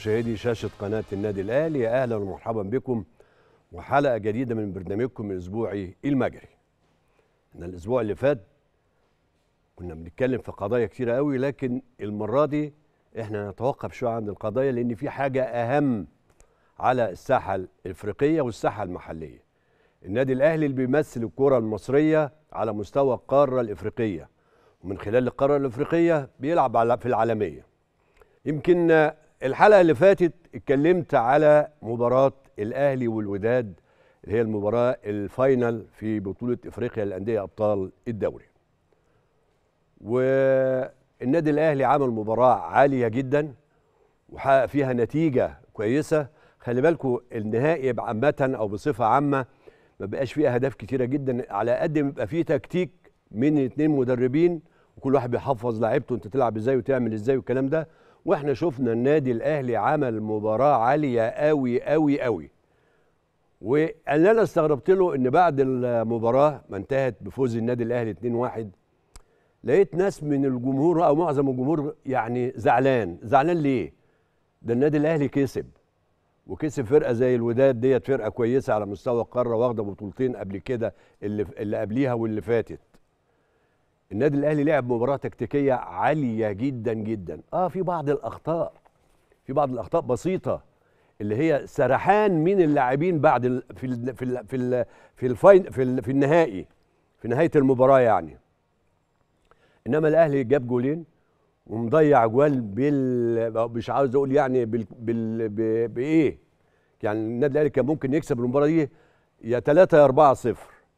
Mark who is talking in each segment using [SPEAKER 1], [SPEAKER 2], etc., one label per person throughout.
[SPEAKER 1] مشاهدي شاشة قناة النادي الأهلي يا أهلا ومرحبا بكم وحلقة جديدة من برنامجكم الأسبوعي المجري. إن الأسبوع اللي فات كنا بنتكلم في قضايا كتيرة قوي لكن المرة دي إحنا نتوقف شوية عن القضايا لأن في حاجة أهم على الساحة الإفريقية والساحة المحلية. النادي الأهلي اللي بيمثل الكرة المصرية على مستوى القارة الإفريقية ومن خلال القارة الإفريقية بيلعب على- في العالمية. يمكن الحلقه اللي فاتت اتكلمت على مباراه الاهلي والوداد اللي هي المباراه الفاينل في بطوله افريقيا للانديه ابطال الدوري والنادي الاهلي عمل مباراه عاليه جدا وحقق فيها نتيجه كويسه خلي بالكم النهائي عامه او بصفه عامه ما بقاش فيه اهداف كتيره جدا على قد ما يبقى فيه تكتيك من اتنين مدربين وكل واحد بيحفظ لعيبته انت تلعب ازاي وتعمل ازاي والكلام ده واحنا شفنا النادي الاهلي عمل مباراه عاليه قوي قوي قوي واللي انا استغربت له ان بعد المباراه ما انتهت بفوز النادي الاهلي 2-1 لقيت ناس من الجمهور او معظم الجمهور يعني زعلان زعلان ليه ده النادي الاهلي كسب وكسب فرقه زي الوداد ديت فرقه كويسه على مستوى القاره واخده بطولتين قبل كده اللي اللي قبليها واللي فاتت النادي الاهلي لعب مباراه تكتيكيه عاليه جدا جدا اه في بعض الاخطاء في بعض الاخطاء بسيطه اللي هي سرحان من اللاعبين بعد ال في ال في ال في ال في الفاين في, ال في النهائي في نهايه المباراه يعني انما الاهلي جاب جولين ومضيع جوال بال مش عاوز اقول يعني بال, بال ب- بايه يعني النادي الاهلي كان ممكن يكسب المباراه دي يا 3 يا 4 0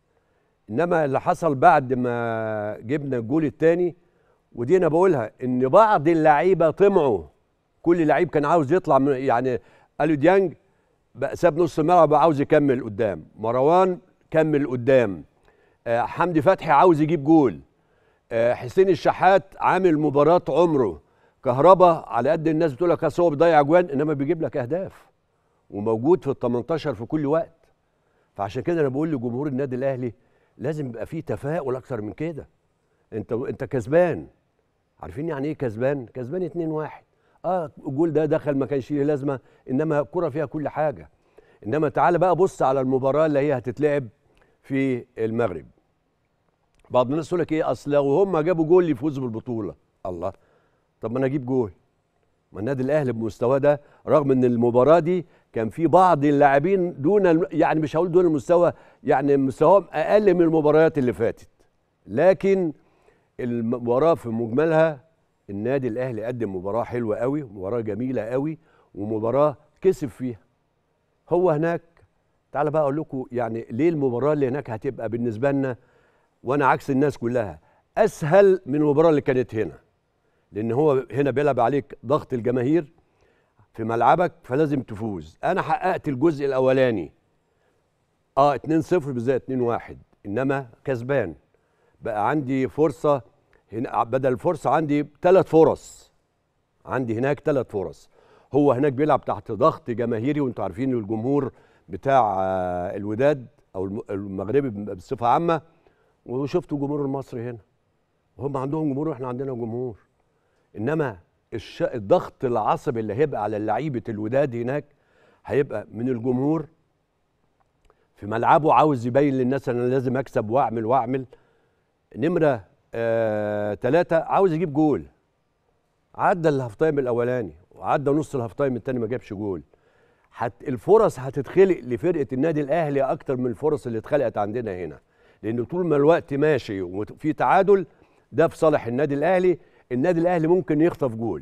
[SPEAKER 1] انما اللي حصل بعد ما جبنا الجول الثاني ودي انا بقولها ان بعض اللعيبه طمعوا كل لعيب كان عاوز يطلع من يعني اليو ديانج بقى ساب نص الملعب عاوز يكمل قدام مروان كمل قدام آه حمدي فتحي عاوز يجيب جول آه حسين الشحات عامل مباراه عمره كهربا على قد الناس بتقول لك أصل هو بيضيع جوان انما بيجيب لك اهداف وموجود في ال 18 في كل وقت فعشان كده انا بقول لجمهور النادي الاهلي لازم يبقى فيه تفاؤل اكتر من كده انت انت كسبان عارفين يعني ايه كسبان كسبان 2 1 اه الجول ده دخل ما كانش ليه لازمه انما الكره فيها كل حاجه انما تعال بقى بص على المباراه اللي هي هتتلعب في المغرب بعض الناس يقول لك ايه اصل لو هم جابوا جول يفوزوا بالبطوله الله طب ما انا اجيب جول ما النادي الاهلي بمستواه ده رغم ان المباراه دي كان في بعض اللاعبين دون الم- يعني مش هقول دون المستوى يعني مستواهم اقل من المباريات اللي فاتت لكن المباراه في مجملها النادي الاهلي قدم مباراه حلوه قوي مباراه جميله قوي ومباراه كسب فيها هو هناك تعال بقى اقول لكم يعني ليه المباراه اللي هناك هتبقى بالنسبه لنا وانا عكس الناس كلها اسهل من المباراه اللي كانت هنا لان هو هنا بيلعب عليك ضغط الجماهير في ملعبك فلازم تفوز انا حققت الجزء الاولاني اه 2-0 بالذات 2-1 انما كسبان بقى عندي فرصه هنا بدل الفرصه عندي ثلاث فرص عندي هناك ثلاث فرص هو هناك بيلعب تحت ضغط جماهيري وانتوا عارفين الجمهور بتاع آه، الوداد او الم- المغربي بصفه عامه وشفتوا جمهور المصري هنا هم عندهم جمهور واحنا عندنا جمهور انما الش... الضغط العصبي اللي هيبقى على لعيبه الوداد هناك هيبقى من الجمهور في ملعبه عاوز يبين للناس انا لازم اكسب واعمل واعمل نمره آه... ثلاثة عاوز يجيب جول عدى الهاف تايم الاولاني وعدى نص الهاف تايم الثاني ما جابش جول حت الفرص هتتخلق لفرقه النادي الاهلي اكتر من الفرص اللي اتخلقت عندنا هنا لان طول ما الوقت ماشي وفي تعادل ده في صالح النادي الاهلي النادي الاهلي ممكن يخطف جول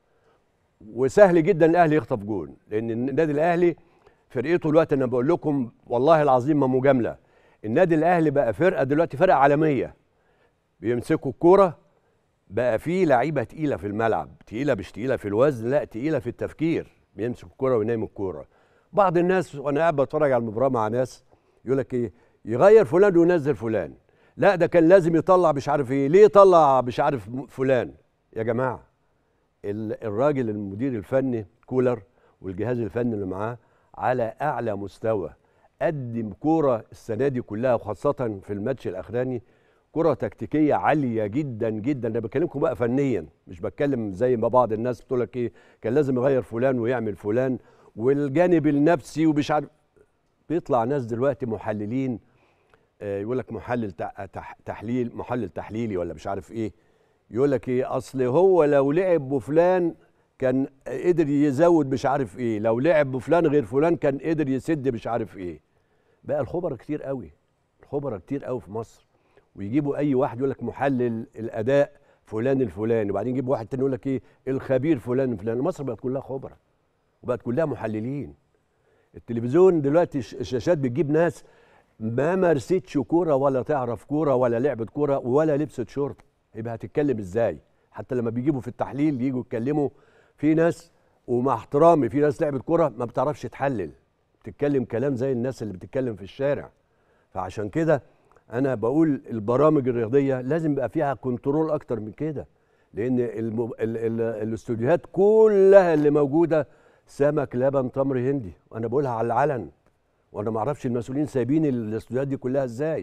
[SPEAKER 1] وسهل جدا الاهلي يخطف جول لان النادي الاهلي فرقته الوقت انا بقول لكم والله العظيم ما مجامله النادي الاهلي بقى فرقه دلوقتي فرقه عالميه بيمسكوا الكوره بقى في لعيبه تقيله في الملعب تقيله مش تقيله في الوزن لا تقيله في التفكير بيمسك الكوره وينام الكوره بعض الناس وانا قاعد بتفرج على المباراه مع ناس يقول لك ايه يغير فلان وينزل فلان لا ده كان لازم يطلع مش عارف ايه ليه طلع مش عارف فلان يا جماعه ال- الراجل المدير الفني كولر والجهاز الفني اللي معاه على اعلى مستوى قدم كوره السنه دي كلها وخاصه في الماتش الاخراني كره تكتيكيه عاليه جدا جدا انا بكلمكم بقى فنيا مش بتكلم زي ما بعض الناس بتقول لك ايه كان لازم يغير فلان ويعمل فلان والجانب النفسي ومش عارف بيطلع ناس دلوقتي محللين آه، يقول لك محلل تح- تح- تحليل محلل تحليلي ولا مش عارف ايه يقول لك ايه اصل هو لو لعب بفلان كان قدر يزود مش عارف ايه لو لعب بفلان غير فلان كان قدر يسد مش عارف ايه بقى الخبراء كتير قوي الخبراء كتير قوي في مصر ويجيبوا اي واحد يقول لك محلل الاداء فلان الفلاني وبعدين يجيب واحد تاني يقول لك ايه الخبير فلان الفلاني مصر بقت كلها خبراء وبقت كلها محللين التلفزيون دلوقتي الش- الشاشات بتجيب ناس ما مارستش كوره ولا تعرف كوره ولا لعبت كوره ولا لبست شورت يبقى هتتكلم ازاي حتى لما بيجيبوا في التحليل يجوا يتكلموا في ناس ومع احترامي في ناس لعبت كوره ما بتعرفش تحلل بتتكلم كلام زي الناس اللي بتتكلم في الشارع فعشان كده انا بقول البرامج الرياضيه لازم يبقى فيها كنترول اكتر من كده لان المب... ال... ال... الاستوديوهات كلها اللي موجوده سمك لبن تمر هندي وانا بقولها على العلن وانا ما اعرفش المسؤولين سايبين الاستوديوهات دي كلها ازاي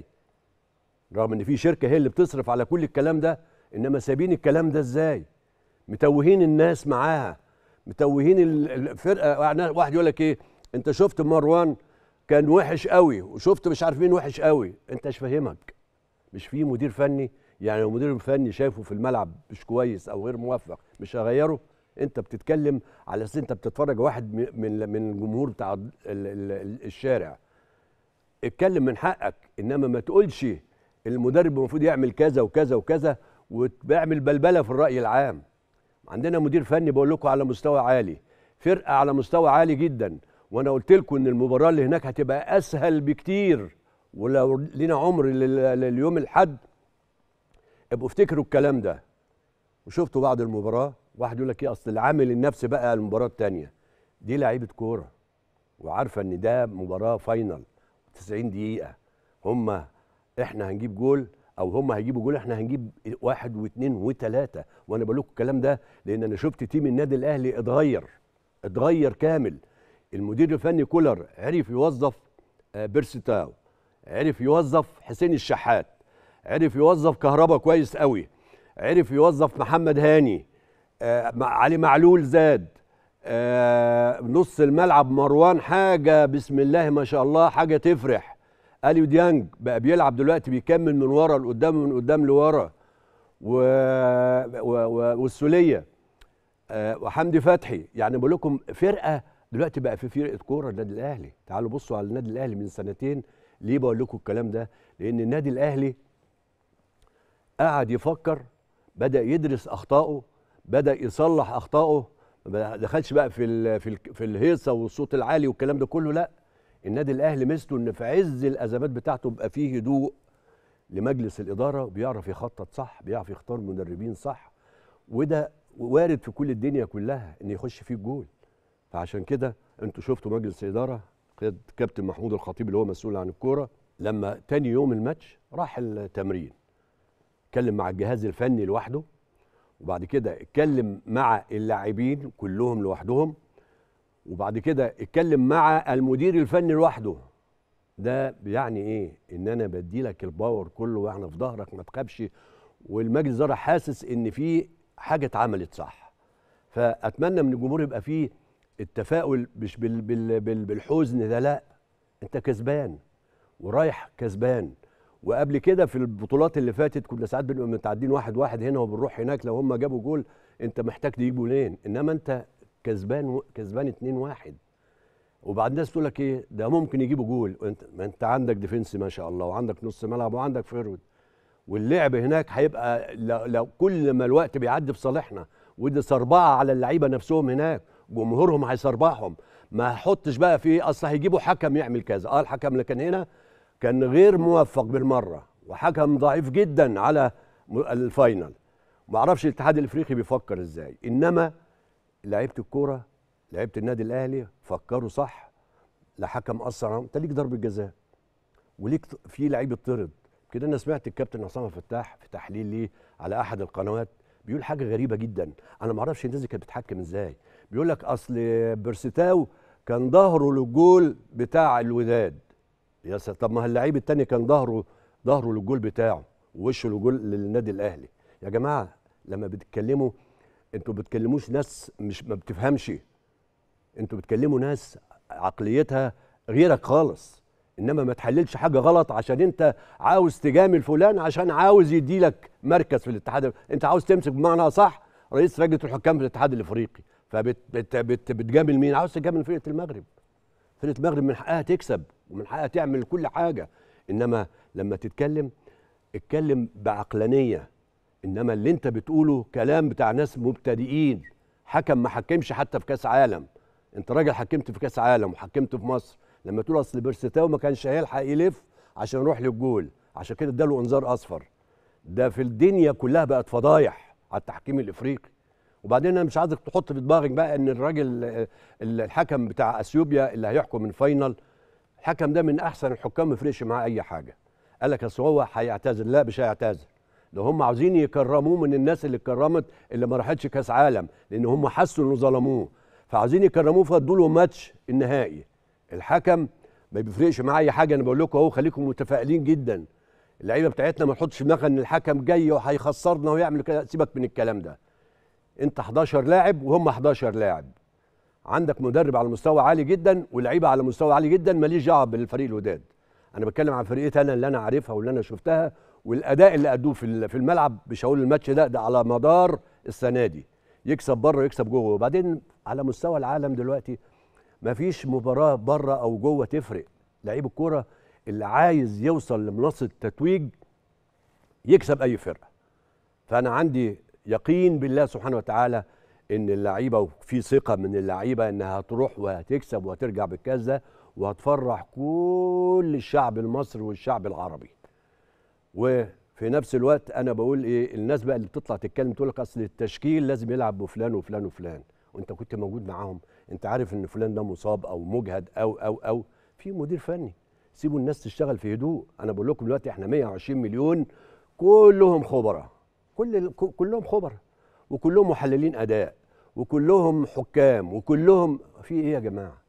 [SPEAKER 1] رغم ان في شركه هي اللي بتصرف على كل الكلام ده انما سايبين الكلام ده ازاي متوهين الناس معاها متوهين ال- الفرقه يعني واحد يقول لك ايه انت شفت مروان كان وحش قوي وشفت مش عارف مين وحش قوي انت مش فاهمك مش في مدير فني يعني لو المدير الفني شايفه في الملعب مش كويس او غير موفق مش هغيره انت بتتكلم على اساس انت بتتفرج واحد م- من من الجمهور بتاع ال- ال- الشارع اتكلم من حقك انما ما تقولش المدرب المفروض يعمل كذا وكذا وكذا وبيعمل بلبله في الراي العام عندنا مدير فني بقول لكم على مستوى عالي فرقه على مستوى عالي جدا وانا قلت لكم ان المباراه اللي هناك هتبقى اسهل بكتير ولو لينا عمر لل- لليوم الحد ابقوا افتكروا الكلام ده وشفتوا بعد المباراه واحد يقول لك ايه اصل العامل النفسي بقى المباراه الثانيه دي لعيبه كوره وعارفه ان ده مباراه فاينل 90 دقيقه هم احنا هنجيب جول او هم هيجيبوا جول احنا هنجيب واحد واثنين وثلاثه وانا بقول لكم الكلام ده لان انا شفت تيم النادي الاهلي اتغير اتغير كامل المدير الفني كولر عرف يوظف آه، بيرسيتاو عرف يوظف حسين الشحات عرف يوظف كهربا كويس قوي عرف يوظف محمد هاني آه، مع- علي معلول زاد آه، نص الملعب مروان حاجه بسم الله ما شاء الله حاجه تفرح اليو ديانج بقى بيلعب دلوقتي بيكمل من ورا لقدام من قدام لورا و... و... و... والسوليه آه، وحمدي فتحي يعني بقول لكم فرقه دلوقتي بقى في فرقه كوره النادي الاهلي تعالوا بصوا على النادي الاهلي من سنتين ليه بقول لكم الكلام ده لان النادي الاهلي قعد يفكر بدا يدرس اخطائه بدا يصلح اخطائه ما دخلش بقى في ال في ال في الهيصه والصوت العالي والكلام ده كله لا النادي الاهلي مثله ان في عز الازمات بتاعته بقى فيه هدوء لمجلس الاداره وبيعرف يخطط صح بيعرف يختار مدربين صح وده وارد في كل الدنيا كلها ان يخش فيه الجول فعشان كده انتوا شفتوا مجلس الاداره قيادة كابتن محمود الخطيب اللي هو مسؤول عن الكوره لما تاني يوم الماتش راح التمرين اتكلم مع الجهاز الفني لوحده وبعد كده اتكلم مع اللاعبين كلهم لوحدهم وبعد كده اتكلم مع المدير الفني لوحده ده يعني ايه ان انا بدي لك الباور كله واحنا في ظهرك ما تخافش والمجلس ده حاسس ان في حاجه اتعملت صح فاتمنى من الجمهور يبقى فيه التفاؤل مش بال بال بال بالحزن ده لا انت كسبان ورايح كسبان وقبل كده في البطولات اللي فاتت كنا ساعات بنبقى متعدين واحد واحد هنا وبنروح هناك لو هم جابوا جول انت محتاج تجيب جولين انما انت كسبان و- كسبان 2 واحد وبعد الناس تقول لك ايه ده ممكن يجيبوا جول وانت ما انت عندك ديفنس ما شاء الله وعندك نص ملعب وعندك فيرود واللعب هناك هيبقى لو, لو كل ما الوقت بيعدي في صالحنا ودي صربعه على اللعيبه نفسهم هناك جمهورهم هيصربعهم ما هحطش بقى في اصل هيجيبوا حكم يعمل كذا اه الحكم اللي كان هنا كان غير موفق بالمره وحكم ضعيف جدا على م- الفاينل ما اعرفش الاتحاد الافريقي بيفكر ازاي انما لعيبه الكوره لعيبه النادي الاهلي فكروا صح لا حكم اثر عليهم. انت ليك ضربه جزاء وليك ط- في لعيب اتطرد كده انا سمعت الكابتن عصام فتاح في تحليل ليه على احد القنوات بيقول حاجه غريبه جدا انا ما اعرفش الناس دي كانت بتتحكم ازاي بيقول لك اصل بيرسيتاو كان ظهره للجول بتاع الوداد يا ساتر طب ما اللعيب التاني كان ظهره ظهره للجول بتاعه ووشه الجول للنادي الاهلي يا جماعه لما بتتكلموا انتوا بتكلموش ناس مش ما بتفهمش انتوا بتكلموا ناس عقليتها غيرك خالص انما ما تحللش حاجه غلط عشان انت عاوز تجامل فلان عشان عاوز يدي لك مركز في الاتحاد انت عاوز تمسك بمعنى صح رئيس لجنه الحكام في الاتحاد الافريقي فبتجامل مين عاوز تجامل فرقه المغرب فرقه المغرب من حقها تكسب ومن حقها تعمل كل حاجه انما لما تتكلم اتكلم بعقلانيه انما اللي انت بتقوله كلام بتاع ناس مبتدئين حكم ما حكمش حتى في كاس عالم انت راجل حكمت في كاس عالم وحكمت في مصر لما تقول اصل بيرستاو ما كانش هيلحق يلف عشان يروح للجول عشان كده اداله انذار اصفر ده في الدنيا كلها بقت فضايح على التحكيم الافريقي وبعدين انا مش عايزك تحط في دماغك بقى ان الراجل الحكم بتاع اثيوبيا اللي هيحكم من فاينل الحكم ده من احسن الحكام ما يفرقش معاه اي حاجه قال لك اصل هو هيعتذر لا مش هيعتذر ده هم عاوزين يكرموه من الناس اللي اتكرمت اللي ما راحتش كاس عالم لان هم حسوا انه ظلموه فعاوزين يكرموه فادوا له ماتش النهائي الحكم ما بيفرقش معاه اي حاجه انا بقول لكم اهو خليكم متفائلين جدا اللعيبه بتاعتنا ما تحطش في دماغها ان الحكم جاي وهيخسرنا ويعمل كده سيبك من الكلام ده انت 11 لاعب وهم 11 لاعب عندك مدرب على مستوى عالي جدا ولعيبه على مستوى عالي جدا ماليش دعوه بالفريق الوداد انا بتكلم عن فرقتي انا اللي انا عارفها واللي انا شفتها والاداء اللي ادوه في في الملعب مش هقول الماتش ده ده على مدار السنه دي يكسب بره ويكسب جوه وبعدين على مستوى العالم دلوقتي ما فيش مباراه بره او جوه تفرق لعيب الكوره اللي عايز يوصل لمنصه التتويج يكسب اي فرقه فانا عندي يقين بالله سبحانه وتعالى ان اللعيبه وفي ثقه من اللعيبه انها هتروح وهتكسب وهترجع بالكاس ده وهتفرح كل الشعب المصري والشعب العربي وفي نفس الوقت انا بقول ايه الناس بقى اللي بتطلع تتكلم تقول لك اصل التشكيل لازم يلعب بفلان وفلان وفلان وانت كنت موجود معاهم انت عارف ان فلان ده مصاب او مجهد او او او في مدير فني سيبوا الناس تشتغل في هدوء انا بقول لكم دلوقتي احنا 120 مليون كلهم خبراء كل كلهم خبراء وكلهم محللين اداء وكلهم حكام وكلهم في ايه يا جماعه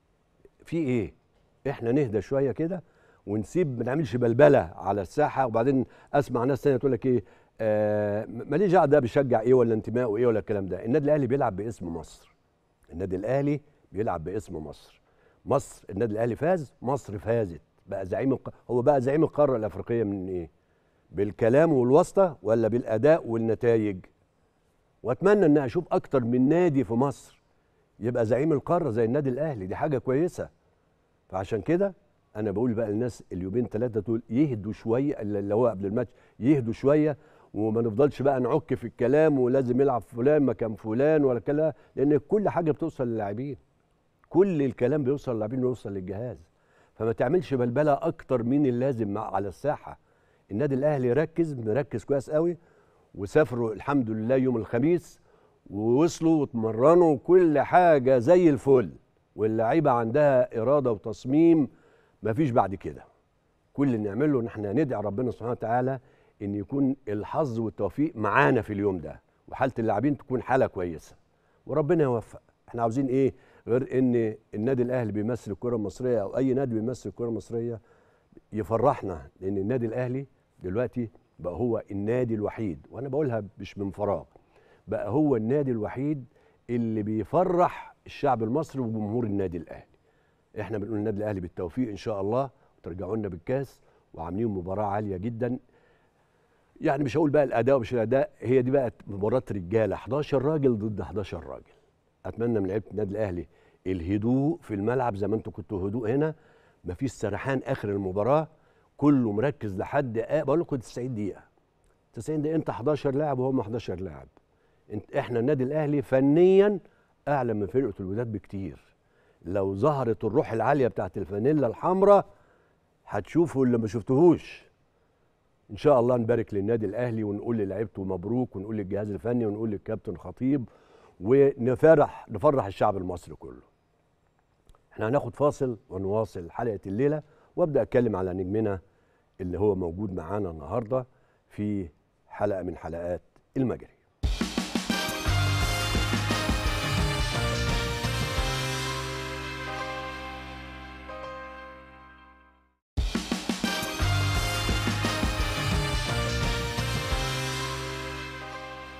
[SPEAKER 1] في ايه احنا نهدى شويه كده ونسيب ما نعملش بلبله على الساحه وبعدين اسمع ناس ثانيه تقول لك ايه آه ماليش دعوه ده بيشجع ايه ولا انتمائه ايه ولا الكلام ده النادي الاهلي بيلعب باسم مصر النادي الاهلي بيلعب باسم مصر مصر النادي الاهلي فاز مصر فازت بقى زعيم الق... هو بقى زعيم القاره الافريقيه من ايه بالكلام والواسطه ولا بالاداء والنتائج واتمنى ان اشوف اكتر من نادي في مصر يبقى زعيم القاره زي النادي الاهلي دي حاجه كويسه فعشان كده انا بقول بقى للناس اليومين ثلاثه دول يهدوا شويه اللي هو قبل الماتش يهدوا شويه وما نفضلش بقى نعك في الكلام ولازم يلعب فلان مكان فلان ولا كده لان كل حاجه بتوصل للاعبين كل الكلام بيوصل للاعبين ويوصل للجهاز فما تعملش بلبله اكتر من اللازم على الساحه النادي الاهلي ركز مركز كويس قوي وسافروا الحمد لله يوم الخميس ووصلوا واتمرنوا وكل حاجه زي الفل واللعيبه عندها اراده وتصميم مفيش بعد كده كل اللي نعمله ان احنا ندعي ربنا سبحانه وتعالى ان يكون الحظ والتوفيق معانا في اليوم ده وحاله اللاعبين تكون حاله كويسه وربنا يوفق احنا عاوزين ايه غير ان النادي الاهلي بيمثل الكره المصريه او اي نادي بيمثل الكره المصريه يفرحنا لان النادي الاهلي دلوقتي بقى هو النادي الوحيد وانا بقولها مش من فراغ بقى هو النادي الوحيد اللي بيفرح الشعب المصري وجمهور النادي الاهلي احنا بنقول النادي الاهلي بالتوفيق ان شاء الله وترجعوا لنا بالكاس وعاملين مباراه عاليه جدا يعني مش هقول بقى الاداء ومش الاداء هي دي بقت مباراه رجاله 11 راجل ضد 11 راجل اتمنى من لعيبه النادي الاهلي الهدوء في الملعب زي ما انتم كنتوا هدوء هنا مفيش سرحان اخر المباراه كله مركز لحد آه بقول لكم 90 دقيقه 90 دقيقه انت 11 لاعب وهم 11 لاعب انت احنا النادي الاهلي فنيا اعلى من فرقه الوداد بكتير لو ظهرت الروح العاليه بتاعت الفانيلا الحمراء هتشوفوا اللي ما شفتوهوش ان شاء الله نبارك للنادي الاهلي ونقول للعيبته مبروك ونقول للجهاز الفني ونقول للكابتن خطيب ونفرح نفرح الشعب المصري كله احنا هناخد فاصل ونواصل حلقه الليله وابدا اتكلم على نجمنا اللي هو موجود معانا النهارده في حلقه من حلقات المجري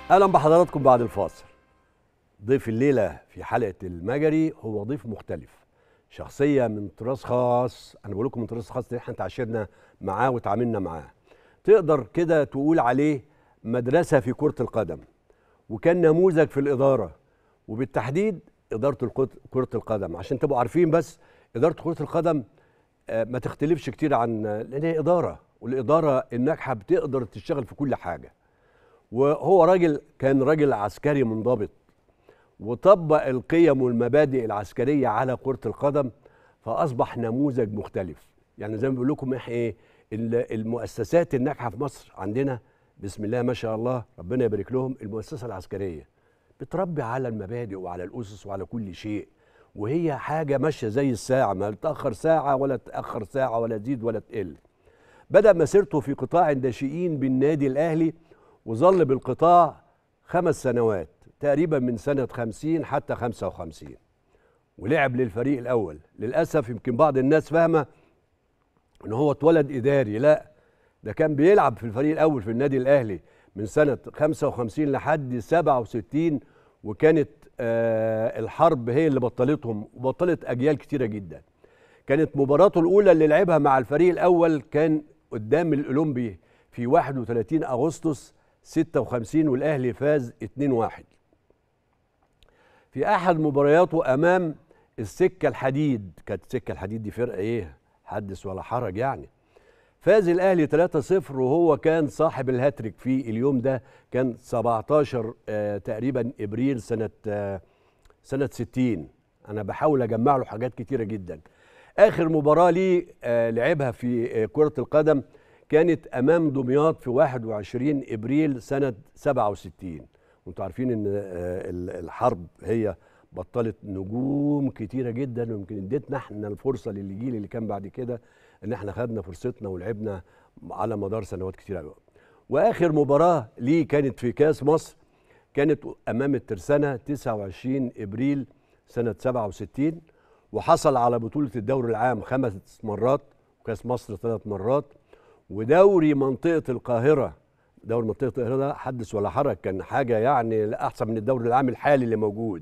[SPEAKER 1] اهلا بحضراتكم بعد الفاصل ضيف الليله في حلقه المجري هو ضيف مختلف شخصيه من طراز خاص انا بقول لكم من طراز خاص لان احنا تعاشرنا معاه وتعاملنا معاه تقدر كده تقول عليه مدرسه في كره القدم وكان نموذج في الاداره وبالتحديد اداره القد- كره القدم عشان تبقوا عارفين بس اداره كره القدم آه، ما تختلفش كتير عن لان هي اداره والاداره الناجحه بتقدر تشتغل في كل حاجه وهو راجل كان راجل عسكري منضبط وطبق القيم والمبادئ العسكريه على كره القدم فاصبح نموذج مختلف يعني زي ما بقول لكم احنا ايه ال- المؤسسات الناجحه في مصر عندنا بسم الله ما شاء الله ربنا يبارك لهم المؤسسه العسكريه بتربي على المبادئ وعلى الاسس وعلى كل شيء وهي حاجه ماشيه زي الساعه ما تاخر ساعه ولا تاخر ساعه ولا تزيد ولا تقل بدا مسيرته في قطاع الناشئين بالنادي الاهلي وظل بالقطاع خمس سنوات تقريبا من سنه 50 حتى 55 ولعب للفريق الاول للاسف يمكن بعض الناس فاهمه ان هو اتولد اداري لا ده كان بيلعب في الفريق الاول في النادي الاهلي من سنه 55 لحد 67 وكانت آه الحرب هي اللي بطلتهم وبطلت اجيال كتيره جدا كانت مباراته الاولى اللي لعبها مع الفريق الاول كان قدام الاولمبي في 31 اغسطس 56 والاهلي فاز 2-1 في احد مبارياته امام السكه الحديد كانت السكه الحديد دي فرقه ايه حدث ولا حرج يعني فاز الاهلي 3-0 وهو كان صاحب الهاتريك في اليوم ده كان 17 آه تقريبا ابريل سنه آه سنه 60 انا بحاول اجمع له حاجات كتيره جدا اخر مباراه ليه آه لعبها في آه كره القدم كانت امام دمياط في 21 ابريل سنه 67 وانتوا عارفين ان آه ال- الحرب هي بطلت نجوم كتيره جدا ويمكن اديتنا احنا الفرصه للجيل اللي كان بعد كده ان احنا خدنا فرصتنا ولعبنا على مدار سنوات كتيره قوي واخر مباراه ليه كانت في كاس مصر كانت امام الترسانه 29 ابريل سنه 67 وحصل على بطوله الدوري العام خمس مرات وكاس مصر ثلاث مرات ودوري منطقه القاهره دوري منطقه القاهره ده حدث ولا حرج كان حاجه يعني لا احسن من الدوري العام الحالي اللي موجود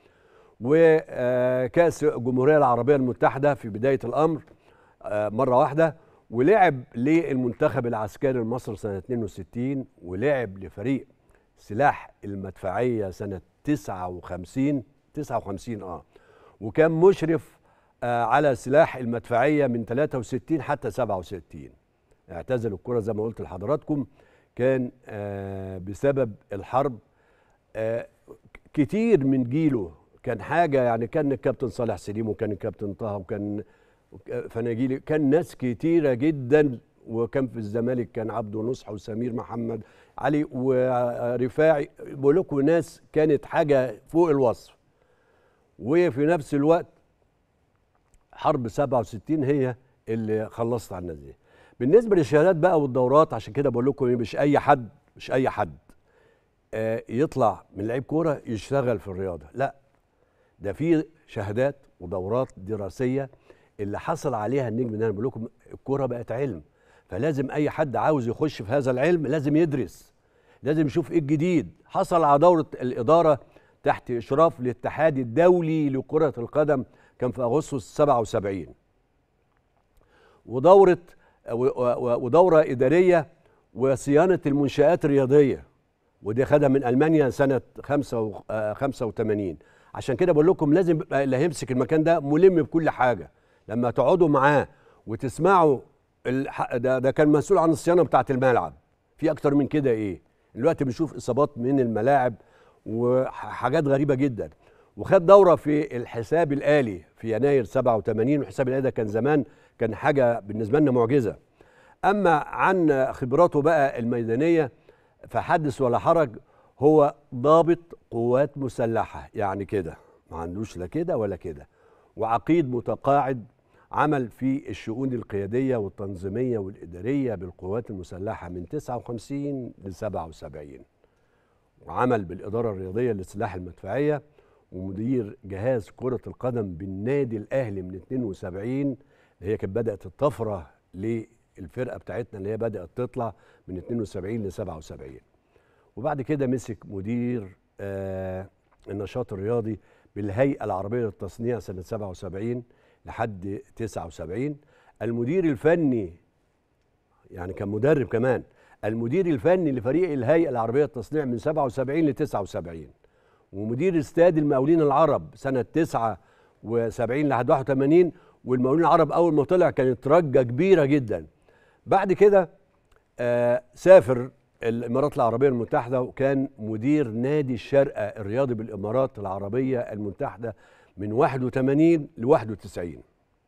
[SPEAKER 1] وكاس الجمهوريه العربيه المتحده في بدايه الامر آه، مره واحده ولعب للمنتخب العسكري المصري سنه 62 ولعب لفريق سلاح المدفعيه سنه 59 59 اه وكان مشرف آه على سلاح المدفعيه من 63 حتى 67 اعتزل الكره زي ما قلت لحضراتكم كان آه بسبب الحرب آه كتير من جيله كان حاجه يعني كان الكابتن صالح سليم وكان الكابتن طه وكان فناجيلي كان ناس كتيره جدا وكان في الزمالك كان عبده نصح وسمير محمد علي ورفاعي بقول لكم ناس كانت حاجه فوق الوصف وفي نفس الوقت حرب 67 هي اللي خلصت على الناس دي بالنسبه للشهادات بقى والدورات عشان كده بقول لكم إيه، مش اي حد مش اي حد آه، يطلع من لعيب كوره يشتغل في الرياضه لا ده في شهادات ودورات دراسيه اللي حصل عليها النجم ده انا بقول لكم الكوره بقت علم فلازم اي حد عاوز يخش في هذا العلم لازم يدرس لازم يشوف ايه الجديد حصل على دوره الاداره تحت اشراف الاتحاد الدولي لكره القدم كان في اغسطس 77 ودوره و- و- ودوره اداريه وصيانه المنشات الرياضيه ودي خدها من المانيا سنه 85 عشان كده بقول لكم لازم يبقى اللي هيمسك المكان ده ملم بكل حاجه لما تقعدوا معاه وتسمعوا الح- ده, ده كان مسؤول عن الصيانه بتاعه الملعب في اكتر من كده ايه دلوقتي بنشوف اصابات من الملاعب وحاجات غريبه جدا وخد دوره في الحساب الالي في يناير 87 والحساب الالي ده كان زمان كان حاجه بالنسبه لنا معجزه اما عن خبراته بقى الميدانيه فحدث ولا حرج هو ضابط قوات مسلحه يعني كده ما عندوش لا كده ولا كده وعقيد متقاعد عمل في الشؤون القياديه والتنظيميه والاداريه بالقوات المسلحه من 59 ل 77 وعمل بالاداره الرياضيه للسلاح المدفعيه ومدير جهاز كره القدم بالنادي الاهلي من 72 اللي هي كانت بدات الطفره للفرقه بتاعتنا اللي هي بدات تطلع من 72 ل 77 وبعد كده مسك مدير آه النشاط الرياضي بالهيئه العربيه للتصنيع سنه 77 لحد 79 المدير الفني يعني كان مدرب كمان المدير الفني لفريق الهيئه العربيه للتصنيع من 77 ل 79 ومدير استاد المقاولين العرب سنه 79 لحد 81 والمقاولين العرب اول ما طلع كانت رجه كبيره جدا بعد كده آه سافر الامارات العربيه المتحده وكان مدير نادي الشارقه الرياضي بالامارات العربيه المتحده من 81 ل 91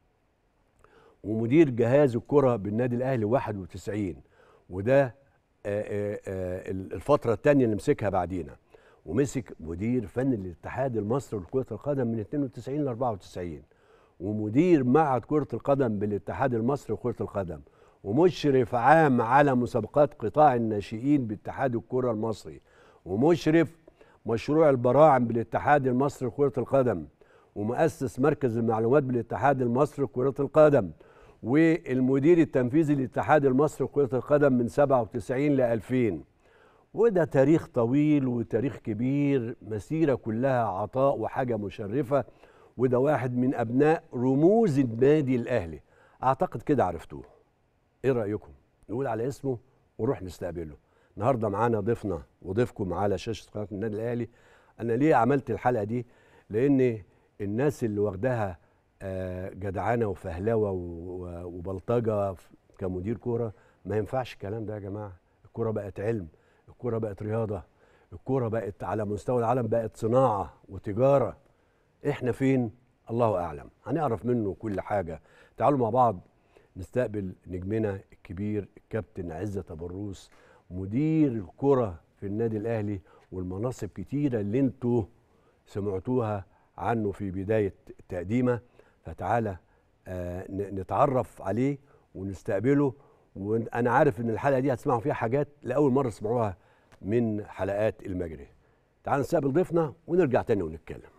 [SPEAKER 1] ومدير جهاز الكره بالنادي الاهلي 91 وده آه، آه، آه، الفتره الثانيه اللي مسكها بعدينا ومسك مدير فني الاتحاد المصري لكره القدم من 92 ل 94 ومدير معهد كره القدم بالاتحاد المصري لكره القدم ومشرف عام على مسابقات قطاع الناشئين باتحاد الكره المصري ومشرف مشروع البراعم بالاتحاد المصري لكره القدم ومؤسس مركز المعلومات بالاتحاد المصري لكره القدم والمدير التنفيذي للاتحاد المصري لكره القدم من 97 ل 2000 وده تاريخ طويل وتاريخ كبير مسيره كلها عطاء وحاجه مشرفه وده واحد من ابناء رموز النادي الاهلي اعتقد كده عرفتوه ايه رايكم نقول على اسمه ونروح نستقبله النهارده معانا ضيفنا وضيفكم على شاشه قناه النادي الاهلي انا ليه عملت الحلقه دي لان الناس اللي واخداها آه، جدعانه وفهلوه وبلطجه كمدير كوره ما ينفعش الكلام ده يا جماعه الكوره بقت علم الكوره بقت رياضه الكوره بقت على مستوى العالم بقت صناعه وتجاره احنا فين الله اعلم هنعرف منه كل حاجه تعالوا مع بعض نستقبل نجمنا الكبير الكابتن عزت ابو الروس مدير الكره في النادي الاهلي والمناصب كتيره اللي انتوا سمعتوها عنه في بدايه تقديمه فتعالى آه نتعرف عليه ونستقبله وانا عارف ان الحلقه دي هتسمعوا فيها حاجات لاول مره تسمعوها من حلقات المجري تعالوا نستقبل ضيفنا ونرجع تاني ونتكلم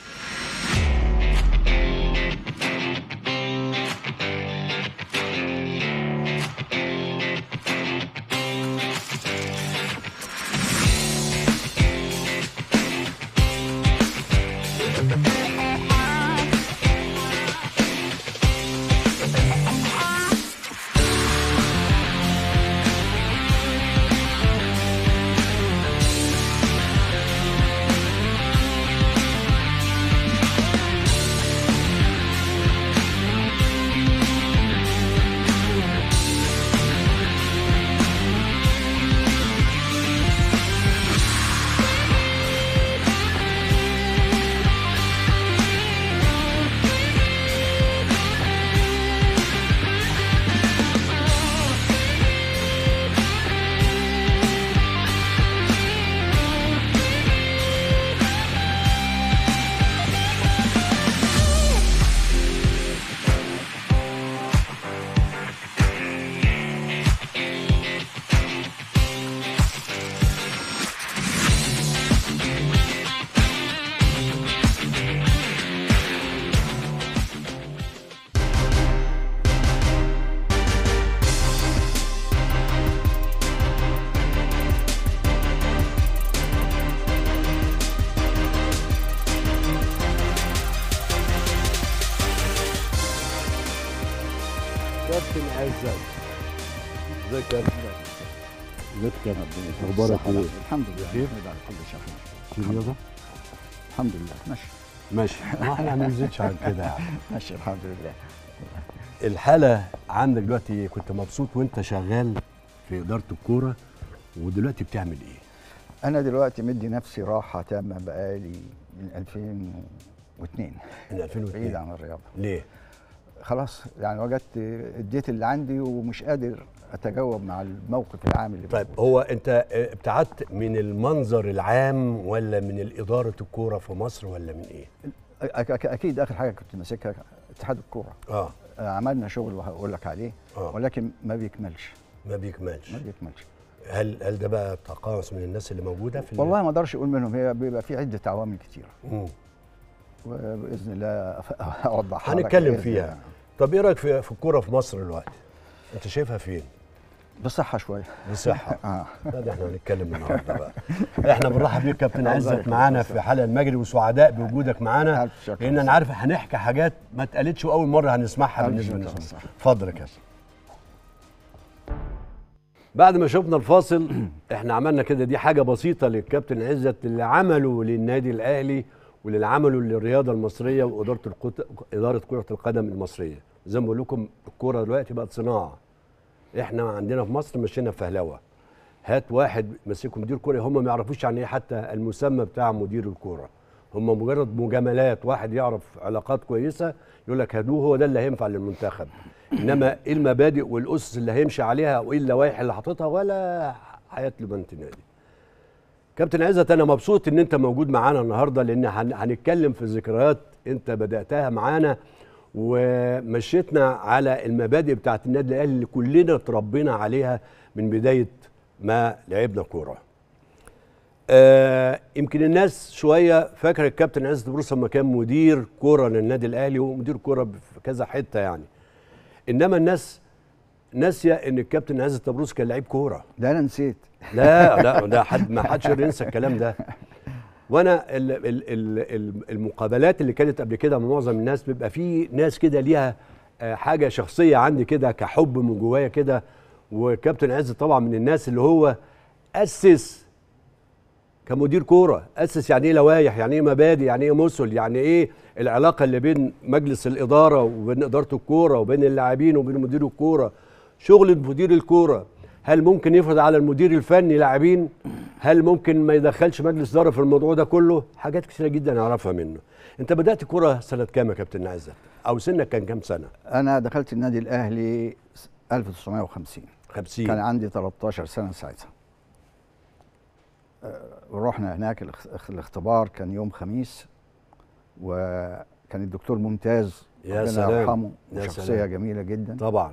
[SPEAKER 2] اخبارك ايه؟ الحمد لله كيف؟ كل شيء في رياضه؟ الحمد لله ماشي
[SPEAKER 1] ماشي ما احنا ما نزيدش عن كده يعني
[SPEAKER 2] ماشي الحمد لله
[SPEAKER 1] الحاله عندك دلوقتي كنت مبسوط وانت شغال في اداره الكوره ودلوقتي بتعمل ايه؟
[SPEAKER 2] انا دلوقتي مدي نفسي راحه تامه بقالي من 2002
[SPEAKER 1] من 2002
[SPEAKER 2] بعيد عن الرياضه
[SPEAKER 1] ليه؟
[SPEAKER 2] خلاص يعني وجدت اديت اللي عندي ومش قادر اتجاوب مع الموقف العام اللي
[SPEAKER 1] طيب هو انت ابتعدت من المنظر العام ولا من الاداره الكوره في مصر ولا من ايه
[SPEAKER 2] اكيد اخر حاجه كنت ماسكها اتحاد الكوره
[SPEAKER 1] اه
[SPEAKER 2] عملنا شغل وهقول لك عليه آه. ولكن ما بيكملش
[SPEAKER 1] ما بيكملش
[SPEAKER 2] ما بيكملش
[SPEAKER 1] هل هل ده بقى تقاص من الناس اللي موجوده في
[SPEAKER 2] والله ما اقدرش اقول منهم هي بيبقى في عده عوامل كتيره امم وباذن الله اوضحها
[SPEAKER 1] هنتكلم فيها طب ايه رايك في في الكوره في مصر دلوقتي انت شايفها فين
[SPEAKER 2] بصحه شويه
[SPEAKER 1] بصحه
[SPEAKER 2] اه
[SPEAKER 1] لا ده احنا هنتكلم النهارده بقى احنا بنرحب بيك كابتن
[SPEAKER 2] الله
[SPEAKER 1] عزت
[SPEAKER 2] يخليك.
[SPEAKER 1] معانا في حلقه المجري وسعداء بوجودك معانا
[SPEAKER 2] ألف شكر.
[SPEAKER 1] لان انا عارف هنحكي حاجات ما اتقالتش واول مره هنسمعها
[SPEAKER 2] ألف
[SPEAKER 1] بالنسبه
[SPEAKER 2] شكر.
[SPEAKER 1] للناس اتفضل يا كابتن بعد ما شفنا الفاصل احنا عملنا كده دي حاجه بسيطه للكابتن عزت اللي عمله للنادي الاهلي واللي عمله للرياضه المصريه واداره القط... اداره كره القدم المصريه زي ما بقول لكم الكوره دلوقتي بقت صناعه احنا عندنا في مصر مشينا في فهلوه هات واحد مسكه مدير كوره هم ما يعرفوش يعني ايه حتى المسمى بتاع مدير الكوره هم مجرد مجاملات واحد يعرف علاقات كويسه يقول لك هدوه هو ده اللي هينفع للمنتخب انما ايه المبادئ والاسس اللي هيمشي عليها وايه اللوائح اللي حاططها ولا حياه لبنت نادي كابتن عزت انا مبسوط ان انت موجود معانا النهارده لان هن- هنتكلم في ذكريات انت بداتها معانا ومشيتنا على المبادئ بتاعت النادي الاهلي اللي كلنا اتربينا عليها من بدايه ما لعبنا كوره. آه يمكن الناس شويه فاكره الكابتن عزت بروس لما كان مدير كوره للنادي الاهلي ومدير كوره في كذا حته يعني. انما الناس ناسيه ان الكابتن عزت تبروس كان لعيب كوره.
[SPEAKER 2] ده انا نسيت
[SPEAKER 1] لا لا ده حد ما حدش يقدر ينسى الكلام ده وانا ال ال ال ال المقابلات اللي كانت قبل كده مع معظم الناس بيبقى في ناس كده ليها آه، حاجه شخصيه عندي كده كحب من جوايا كده وكابتن عز طبعا من الناس اللي هو اسس كمدير كوره اسس يعني ايه لوائح يعني ايه مبادئ يعني ايه مثل يعني ايه العلاقه اللي بين مجلس الاداره وبين اداره الكوره وبين اللاعبين وبين مدير الكوره شغل مدير الكوره هل ممكن يفرض على المدير الفني لاعبين هل ممكن ما يدخلش مجلس اداره في الموضوع ده كله حاجات كتيره جدا نعرفها منه انت بدات كوره سنه كام يا كابتن عزت او سنك كان كام سنه
[SPEAKER 2] انا دخلت النادي الاهلي 1950
[SPEAKER 1] 50
[SPEAKER 2] كان عندي 13 سنه ساعتها آه، ورحنا هناك الاخ- الاختبار كان يوم خميس وكان الدكتور ممتاز
[SPEAKER 1] يا
[SPEAKER 2] ربنا
[SPEAKER 1] سلام.
[SPEAKER 2] يرحمه
[SPEAKER 1] يا
[SPEAKER 2] وشخصيه
[SPEAKER 1] سلام.
[SPEAKER 2] جميله جدا
[SPEAKER 1] طبعا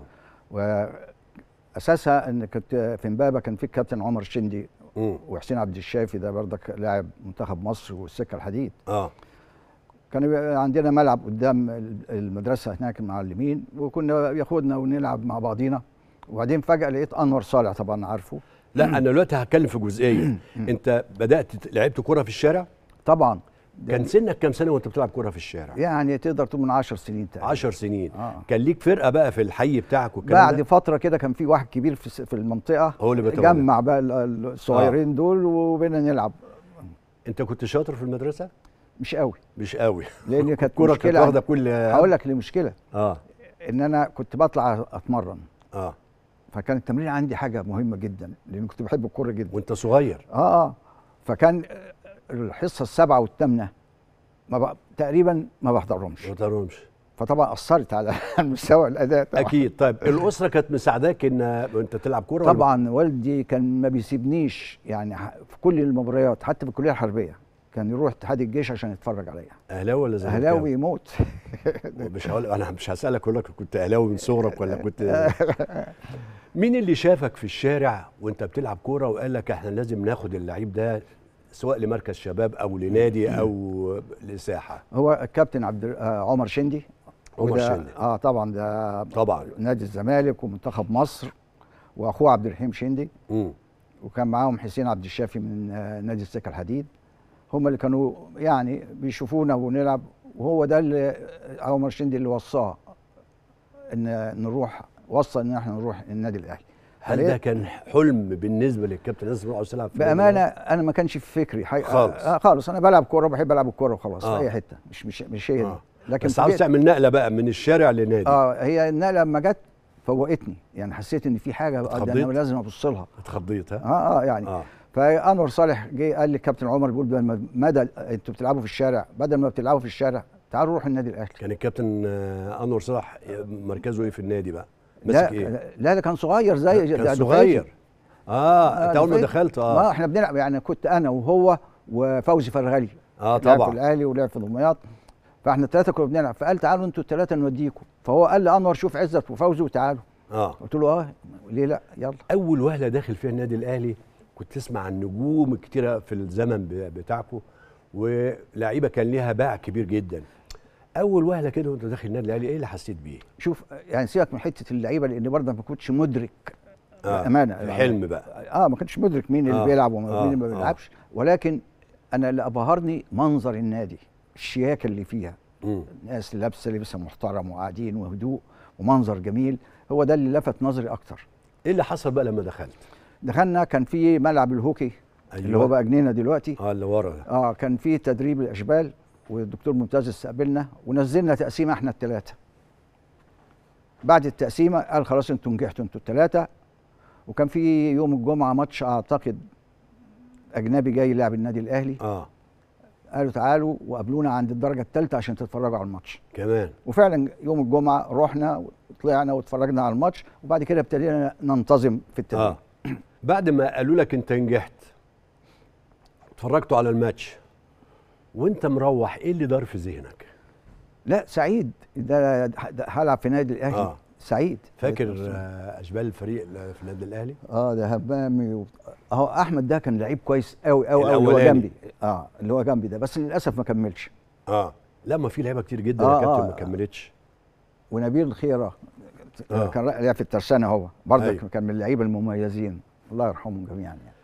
[SPEAKER 2] واساسها ان كنت في امبابه كان في الكابتن عمر الشندي
[SPEAKER 1] مم.
[SPEAKER 2] وحسين عبد الشافي ده برضك لاعب منتخب مصر والسكه الحديد
[SPEAKER 1] اه
[SPEAKER 2] كان يبقى عندنا ملعب قدام المدرسه هناك المعلمين وكنا ياخدنا ونلعب مع بعضينا وبعدين فجاه لقيت انور صالح طبعا عارفه
[SPEAKER 1] لا انا دلوقتي هتكلم في جزئيه انت بدات لعبت كوره في الشارع
[SPEAKER 2] طبعا
[SPEAKER 1] كان سنك كام سنه وانت بتلعب كوره في الشارع
[SPEAKER 2] يعني تقدر تقول من 10 سنين تقريبا
[SPEAKER 1] 10 سنين
[SPEAKER 2] آه.
[SPEAKER 1] كان ليك فرقه بقى في الحي بتاعك والكلام
[SPEAKER 2] بعد
[SPEAKER 1] ده
[SPEAKER 2] فتره كده كان في واحد كبير في الس- في المنطقه
[SPEAKER 1] هو اللي بيتولى.
[SPEAKER 2] جمع بقى ال- ال- الصغيرين دول وبينا نلعب
[SPEAKER 1] انت كنت شاطر في المدرسه
[SPEAKER 2] مش قوي
[SPEAKER 1] مش قوي
[SPEAKER 2] لان كانت
[SPEAKER 1] الكوره كانت
[SPEAKER 2] مشكله
[SPEAKER 1] واخده كل
[SPEAKER 2] هقول لك ليه مشكله
[SPEAKER 1] اه
[SPEAKER 2] ان انا كنت بطلع اتمرن
[SPEAKER 1] اه
[SPEAKER 2] فكان التمرين عندي حاجه مهمه جدا لان كنت بحب الكوره جدا
[SPEAKER 1] وانت صغير
[SPEAKER 2] اه اه فكان الحصه السابعه والثامنه ما بق... تقريبا ما بحضرهمش
[SPEAKER 1] ما تعرفش
[SPEAKER 2] فطبعا اثرت على المستوى الاداء طبعا
[SPEAKER 1] اكيد طيب الاسره كانت مساعداك ان انت تلعب كوره ولا
[SPEAKER 2] طبعا والدي كان ما بيسيبنيش يعني ح- في كل المباريات حتى في الكليه الحربيه كان يروح اتحاد الجيش عشان يتفرج عليا
[SPEAKER 1] اهلاوي ولا زملكاوي
[SPEAKER 2] اهلاوي يموت
[SPEAKER 1] مش هقول انا مش هسالك اقول لك كنت اهلاوي من صغرك ولا كنت مين اللي شافك في الشارع وانت بتلعب كوره وقال لك احنا لازم ناخد اللعيب ده سواء لمركز شباب او لنادي او لساحه
[SPEAKER 2] هو الكابتن عبد آه عمر شندي
[SPEAKER 1] عمر
[SPEAKER 2] وده-
[SPEAKER 1] شندي.
[SPEAKER 2] اه طبعا ده
[SPEAKER 1] طبعا
[SPEAKER 2] نادي الزمالك ومنتخب مصر واخوه عبد الرحيم شندي
[SPEAKER 1] امم
[SPEAKER 2] وكان معاهم حسين عبد الشافي من آه، نادي السكه الحديد هم اللي كانوا يعني بيشوفونا ونلعب وهو ده اللي عمر شندي اللي وصاه ان نروح وصى ان احنا نروح النادي الاهلي
[SPEAKER 1] هل
[SPEAKER 2] فليه؟
[SPEAKER 1] ده كان حلم بالنسبه للكابتن ناصر عاوز تلعب في النادي
[SPEAKER 2] بامانه
[SPEAKER 1] الأهلي؟
[SPEAKER 2] انا ما كانش في فكري حقيقة
[SPEAKER 1] خالص.
[SPEAKER 2] آه خالص انا بلعب كوره بحب العب الكوره وخلاص
[SPEAKER 1] آه.
[SPEAKER 2] في اي حته مش مش مش هي دي
[SPEAKER 1] آه.
[SPEAKER 2] لكن
[SPEAKER 1] بس عاوز
[SPEAKER 2] فوجئت-
[SPEAKER 1] تعمل نقله بقى من الشارع لنادي
[SPEAKER 2] اه هي النقله لما جت فوقتني يعني حسيت ان في حاجه بقى ده
[SPEAKER 1] اتخضيت؟
[SPEAKER 2] انا لازم ابص لها
[SPEAKER 1] اتخضيت ها
[SPEAKER 2] اه اه يعني
[SPEAKER 1] اه
[SPEAKER 2] فانور صالح جه قال لي كابتن عمر بيقول بدل ما مدى انتوا بتلعبوا في الشارع بدل ما بتلعبوا في الشارع تعالوا روحوا النادي الاهلي
[SPEAKER 1] كان الكابتن آه، انور صلاح مركزه ايه في النادي بقى ماسك
[SPEAKER 2] لا
[SPEAKER 1] ايه
[SPEAKER 2] لا ده كان صغير زي ده
[SPEAKER 1] كان
[SPEAKER 2] دفعتي.
[SPEAKER 1] صغير اه انت اول ما
[SPEAKER 2] دفعتي.
[SPEAKER 1] دخلت
[SPEAKER 2] اه
[SPEAKER 1] اه
[SPEAKER 2] احنا بنلعب يعني كنت انا وهو وفوزي فرغلي
[SPEAKER 1] اه
[SPEAKER 2] لعب في
[SPEAKER 1] طبعا
[SPEAKER 2] الاهلي ولعب في دمياط فاحنا الثلاثه كنا بنلعب فقال تعالوا انتوا الثلاثه نوديكم فهو قال لي انور شوف عزت وفوزي وتعالوا
[SPEAKER 1] اه
[SPEAKER 2] قلت له اه ليه لا يلا
[SPEAKER 1] اول وهله داخل فيها النادي الاهلي كنت تسمع عن نجوم كتيره في الزمن ب- بتاعكم ولاعيبه كان ليها باع كبير جدا اول وهله كده وانت داخل النادي الاهلي ايه اللي حسيت بيه
[SPEAKER 2] شوف يعني سيبك من حته اللعيبه لان برضه ما كنتش مدرك
[SPEAKER 1] آه.
[SPEAKER 2] بامانه
[SPEAKER 1] في حلم بقى
[SPEAKER 2] اه ما كنتش مدرك مين اللي
[SPEAKER 1] آه.
[SPEAKER 2] بيلعب ومين
[SPEAKER 1] آه.
[SPEAKER 2] اللي ما
[SPEAKER 1] آه.
[SPEAKER 2] بيلعبش ولكن انا اللي ابهرني منظر النادي الشياكه اللي فيها
[SPEAKER 1] مم.
[SPEAKER 2] الناس لابسه لبس محترم وقاعدين وهدوء ومنظر جميل هو ده اللي لفت نظري اكتر
[SPEAKER 1] ايه اللي حصل بقى لما دخلت
[SPEAKER 2] دخلنا كان في ملعب الهوكي
[SPEAKER 1] أيوة.
[SPEAKER 2] اللي هو بقى جنينه دلوقتي
[SPEAKER 1] اه اللي ورا ده
[SPEAKER 2] اه كان في تدريب الاشبال والدكتور ممتاز استقبلنا ونزلنا تقسيمه احنا الثلاثه بعد التقسيمه قال خلاص انتوا نجحتوا انتوا الثلاثه وكان في يوم الجمعه ماتش اعتقد اجنبي جاي يلعب النادي الاهلي
[SPEAKER 1] اه
[SPEAKER 2] قالوا تعالوا وقابلونا عند الدرجه الثالثه عشان تتفرجوا على الماتش
[SPEAKER 1] كمان
[SPEAKER 2] وفعلا يوم الجمعه رحنا وطلعنا واتفرجنا على الماتش وبعد كده ابتدينا ننتظم في التدريب
[SPEAKER 1] اه بعد ما قالوا لك انت نجحت اتفرجتوا على الماتش وانت مروح ايه اللي دار في ذهنك
[SPEAKER 2] لا سعيد ده, ده هلعب في نادي الاهلي
[SPEAKER 1] آه.
[SPEAKER 2] آه. سعيد
[SPEAKER 1] فاكر آه، اشبال الفريق اللي في النادي الاهلي
[SPEAKER 2] اه ده همامي و... اهو احمد ده كان لعيب كويس قوي قوي قوي اللي هو
[SPEAKER 1] الأولاني.
[SPEAKER 2] جنبي اه اللي هو جنبي ده بس للاسف ما كملش
[SPEAKER 1] اه لا ما في لعيبه كتير جدا
[SPEAKER 2] آه،
[SPEAKER 1] يا كابتن
[SPEAKER 2] آه.
[SPEAKER 1] ما كملتش
[SPEAKER 2] ونبيل خيره
[SPEAKER 1] آه.
[SPEAKER 2] آه. كان لعب في الترسانه هو برضك
[SPEAKER 1] أيوة.
[SPEAKER 2] كان من اللعيبه المميزين الله يرحمهم جميعا يعني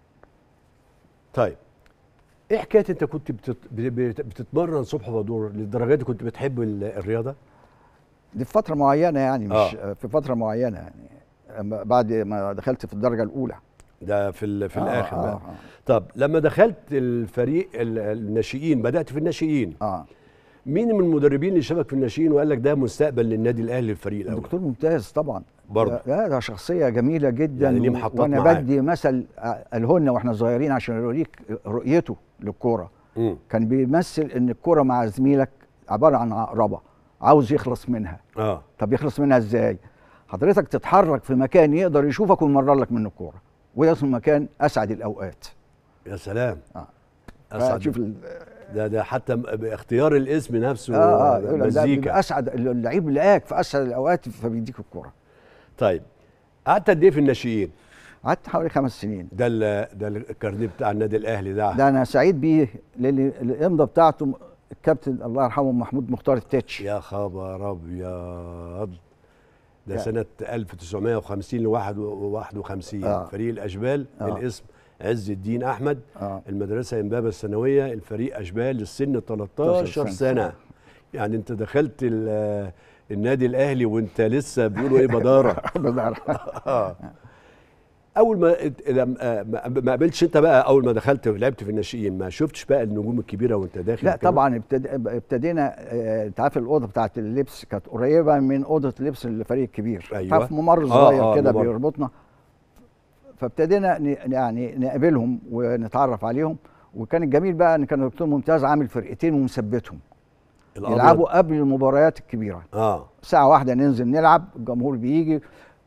[SPEAKER 1] طيب ايه حكايه انت كنت بتت... بت- بتتمرن صبح ودور للدرجه دي كنت بتحب ال- الرياضه
[SPEAKER 2] دي في فتره معينه يعني مش
[SPEAKER 1] آه.
[SPEAKER 2] آه. في فتره معينه يعني أما بعد ما دخلت في الدرجه الاولى
[SPEAKER 1] ده في ال... في
[SPEAKER 2] آه،
[SPEAKER 1] الاخر
[SPEAKER 2] آه،
[SPEAKER 1] بقى
[SPEAKER 2] آه.
[SPEAKER 1] طب لما دخلت الفريق ال- الناشئين بدات في الناشئين
[SPEAKER 2] اه
[SPEAKER 1] مين من المدربين اللي شبك في الناشئين وقال لك ده مستقبل للنادي الاهلي الفريق الاول
[SPEAKER 2] دكتور ممتاز طبعا
[SPEAKER 1] برضه.
[SPEAKER 2] لا ده شخصيه جميله جدا
[SPEAKER 1] يعني ليه
[SPEAKER 2] و-
[SPEAKER 1] محطات
[SPEAKER 2] وانا
[SPEAKER 1] معاه.
[SPEAKER 2] بدي مثل آه، الهن واحنا صغيرين عشان يوريك رؤيته للكوره
[SPEAKER 1] مم.
[SPEAKER 2] كان بيمثل ان الكوره مع زميلك عباره عن عقربه عاوز يخلص منها
[SPEAKER 1] اه
[SPEAKER 2] طب يخلص منها ازاي حضرتك تتحرك في مكان يقدر يشوفك ويمرر لك منه الكوره وده اسمه مكان اسعد الاوقات
[SPEAKER 1] يا سلام
[SPEAKER 2] آه.
[SPEAKER 1] اسعد
[SPEAKER 2] شوف ال...
[SPEAKER 1] ده ده حتى م- باختيار الاسم نفسه
[SPEAKER 2] اه اه يقول لك ده
[SPEAKER 1] مزيكا
[SPEAKER 2] بيبقى اسعد اللعيب لقاك في اسعد الاوقات فبيديك الكوره
[SPEAKER 1] طيب قعدت قد ايه في الناشئين؟
[SPEAKER 2] قعدت حوالي خمس سنين
[SPEAKER 1] ده ال- ده الكارنيه بتاع النادي الاهلي ده,
[SPEAKER 2] ده انا سعيد بيه لان الامضه بتاعته الكابتن الله يرحمه محمود مختار التتش
[SPEAKER 1] يا خبر ابيض ده
[SPEAKER 2] يا.
[SPEAKER 1] سنه 1950 ل 51
[SPEAKER 2] آه.
[SPEAKER 1] فريق الاشبال
[SPEAKER 2] آه.
[SPEAKER 1] الاسم عز الدين احمد
[SPEAKER 2] اه
[SPEAKER 1] المدرسه امبابه الثانويه الفريق اشبال للسن 13
[SPEAKER 2] سنة.
[SPEAKER 1] سنه يعني انت دخلت ال- النادي الاهلي وانت لسه بيقولوا ايه بداره
[SPEAKER 2] الله يرحمه
[SPEAKER 1] آه. اول ما ات- لم- آه، ما ما قابلتش انت بقى اول ما دخلت ولعبت في الناشئين ما شفتش بقى النجوم الكبيره وانت داخل
[SPEAKER 2] لا
[SPEAKER 1] كده؟
[SPEAKER 2] طبعا ابتد... ابتدينا آه، انت عارف الاوضه بتاعت اللبس كانت قريبه من اوضه اللبس الفريق الكبير
[SPEAKER 1] أيوة.
[SPEAKER 2] عارف ممر
[SPEAKER 1] آه،
[SPEAKER 2] صغير
[SPEAKER 1] آه،
[SPEAKER 2] كده
[SPEAKER 1] ممر.
[SPEAKER 2] بيربطنا فابتدينا ن... يعني نقابلهم ونتعرف عليهم وكان الجميل بقى ان كان الدكتور ممتاز عامل فرقتين ومثبتهم
[SPEAKER 1] الأبيض.
[SPEAKER 2] يلعبوا قبل المباريات الكبيره
[SPEAKER 1] اه
[SPEAKER 2] ساعه واحده ننزل نلعب الجمهور بيجي